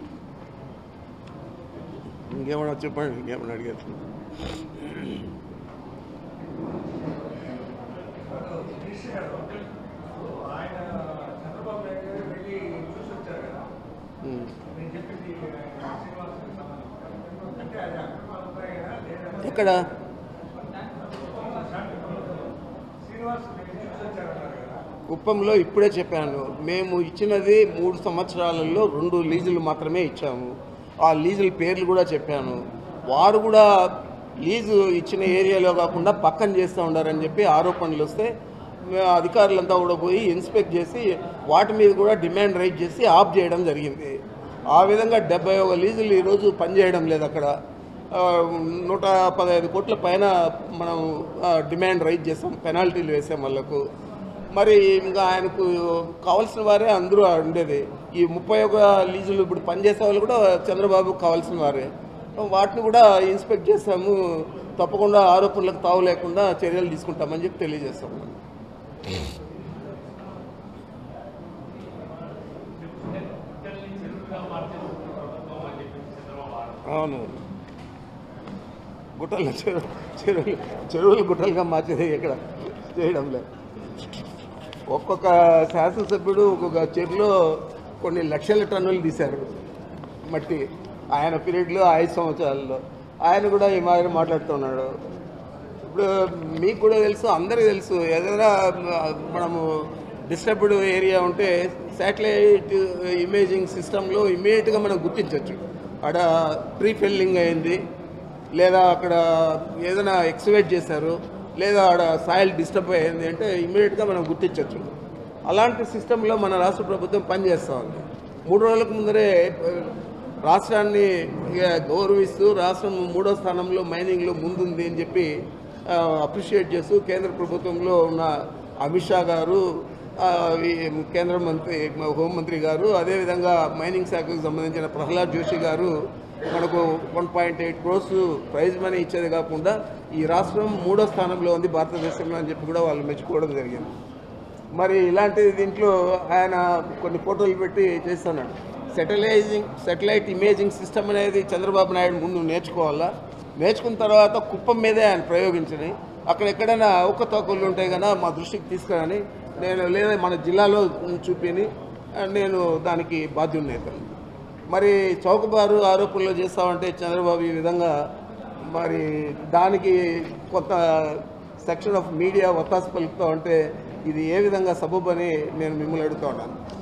ఇంకేమన్నా చెప్పండి ఇంకేమన్నా అడిగారు గిరీష్ గారు ఆయన చంద్రబాబు నాయుడు గారు వెళ్ళి చూసి వచ్చారు కదా ఉమ్. నేను చెప్పింది శ్రీనివాస్ అంటే అది అక్రమాలు ఉన్నాయా లేదా ఎక్కడ శ్రీనివాస్ వెళ్ళి చూసి వచ్చారన్నారు కదా కుప్పంలో ఇప్పుడే చెప్పాను మేము ఇచ్చినది మూడు సంవత్సరాలలో రెండు లీజులు మాత్రమే ఇచ్చాము ఆ లీజుల పేర్లు కూడా చెప్పాను వారు కూడా లీజు ఇచ్చిన ఏరియాలో కాకుండా పక్కన చేస్తూ ఉండారని చెప్పి ఆరోపణలు వస్తే మేము అధికారులంతా కూడా పోయి ఇన్స్పెక్ట్ చేసి వాటి మీద కూడా డిమాండ్ రైజ్ చేసి ఆఫ్ చేయడం జరిగింది ఆ విధంగా డెబ్బై ఒక లీజులు ఈరోజు పనిచేయడం లేదు అక్కడ ఆ, నూట పదహైదు కోట్ల పైన మనం ఆ, డిమాండ్ రైజ్ చేసాం పెనాల్టీలు వేసాం వాళ్ళకు మరి ఇంకా ఆయనకు కావాల్సిన వారే అందరూ ఉండేది ఈ ముప్పై ఒక లీజులు ఇప్పుడు పనిచేసే వాళ్ళు కూడా చంద్రబాబుకు కావాల్సిన వారే వాటిని కూడా ఇన్స్పెక్ట్ చేస్తాము తప్పకుండా ఆరోపణలకు తావు లేకుండా చర్యలు తీసుకుంటామని చెప్పి తెలియజేస్తాము గుట్టల్ని చెరువుగా మార్చేస్తుంది ప్రభుత్వం అని చెప్పి చంద్రబాబు ఆరోపణ. అవును గుట్టలు చెరువు చెరువులు చెరువులు గుట్టలుగా మార్చేది ఇక్కడ చేయడం లేదు ఒక్కొక్క శాసనసభ్యుడు ఒక్కొక్క చెరువులో కొన్ని లక్షల టన్నులు తీశారు మట్టి ఆయన పీరియడ్లో ఐదు సంవత్సరాల్లో ఆయన కూడా ఈ మాదిరి మాట్లాడుతున్నాడు ఇప్పుడు మీకు కూడా తెలుసు అందరికీ తెలుసు ఏదైనా మనము డిస్టర్బ్డ్ ఏరియా ఉంటే శాటిలైట్ ఇమేజింగ్ సిస్టంలో ఇమీడియట్గా మనం గుర్తించవచ్చు అక్కడ ప్రీ ఫిల్లింగ్ అయింది లేదా అక్కడ ఏదైనా ఎక్స్వేట్ చేశారు లేదా ఆడ సాయిల్ డిస్టర్బ్ అయింది అంటే ఇమీడియట్గా మనం గుర్తించవచ్చు అలాంటి సిస్టంలో మన రాష్ట్ర ప్రభుత్వం పనిచేస్తూ ఉంది మూడు రోజులకు ముందరే ఆ, రాష్ట్రాన్ని ఇక గౌరవిస్తూ రాష్ట్రం మూడో స్థానంలో మైనింగ్లో ముందుంది అని చెప్పి అప్రిషియేట్ చేస్తూ కేంద్ర ప్రభుత్వంలో ఉన్న అమిత్ షా గారు ఆ, ఈ కేంద్ర మంత్రి హోంమంత్రి గారు అదేవిధంగా మైనింగ్ శాఖకు సంబంధించిన ప్రహ్లాద్ జోషి గారు మనకు one point eight crores prize money ఇచ్చేది కాకుండా ఈ రాష్ట్రం మూడో స్థానంలో ఉంది భారతదేశంలో అని చెప్పి కూడా వాళ్ళు మెచ్చుకోవడం జరిగింది మరి ఇలాంటి దీంట్లో ఆయన కొన్ని ఫోటోలు పెట్టి చేస్తున్నాడు సెటిలైజింగ్ సెటిలైట్ ఇమేజింగ్ సిస్టమ్ అనేది చంద్రబాబు నాయుడు ముందు నేర్చుకోవాలా నేర్చుకున్న తర్వాత కుప్పం మీదే ఆయన ప్రయోగించని అక్కడ ఎక్కడైనా అవకతవకలు ఉంటాయి కదా మా దృష్టికి తీసుకురాని నేను లేదా మన జిల్లాలో చూపిని నేను దానికి బాధ్యున్నైతాను మరి చౌకబారు ఆరోపణలు చేస్తామంటే చంద్రబాబు ఈ విధంగా మరి దానికి కొంత సెక్షన్ ఆఫ్ మీడియా ఒత్తాసు పలుకుతా ఉంటే ఇది ఏ విధంగా సబబు అని నేను మిమ్మల్ని అడుగుతా ఉన్నాను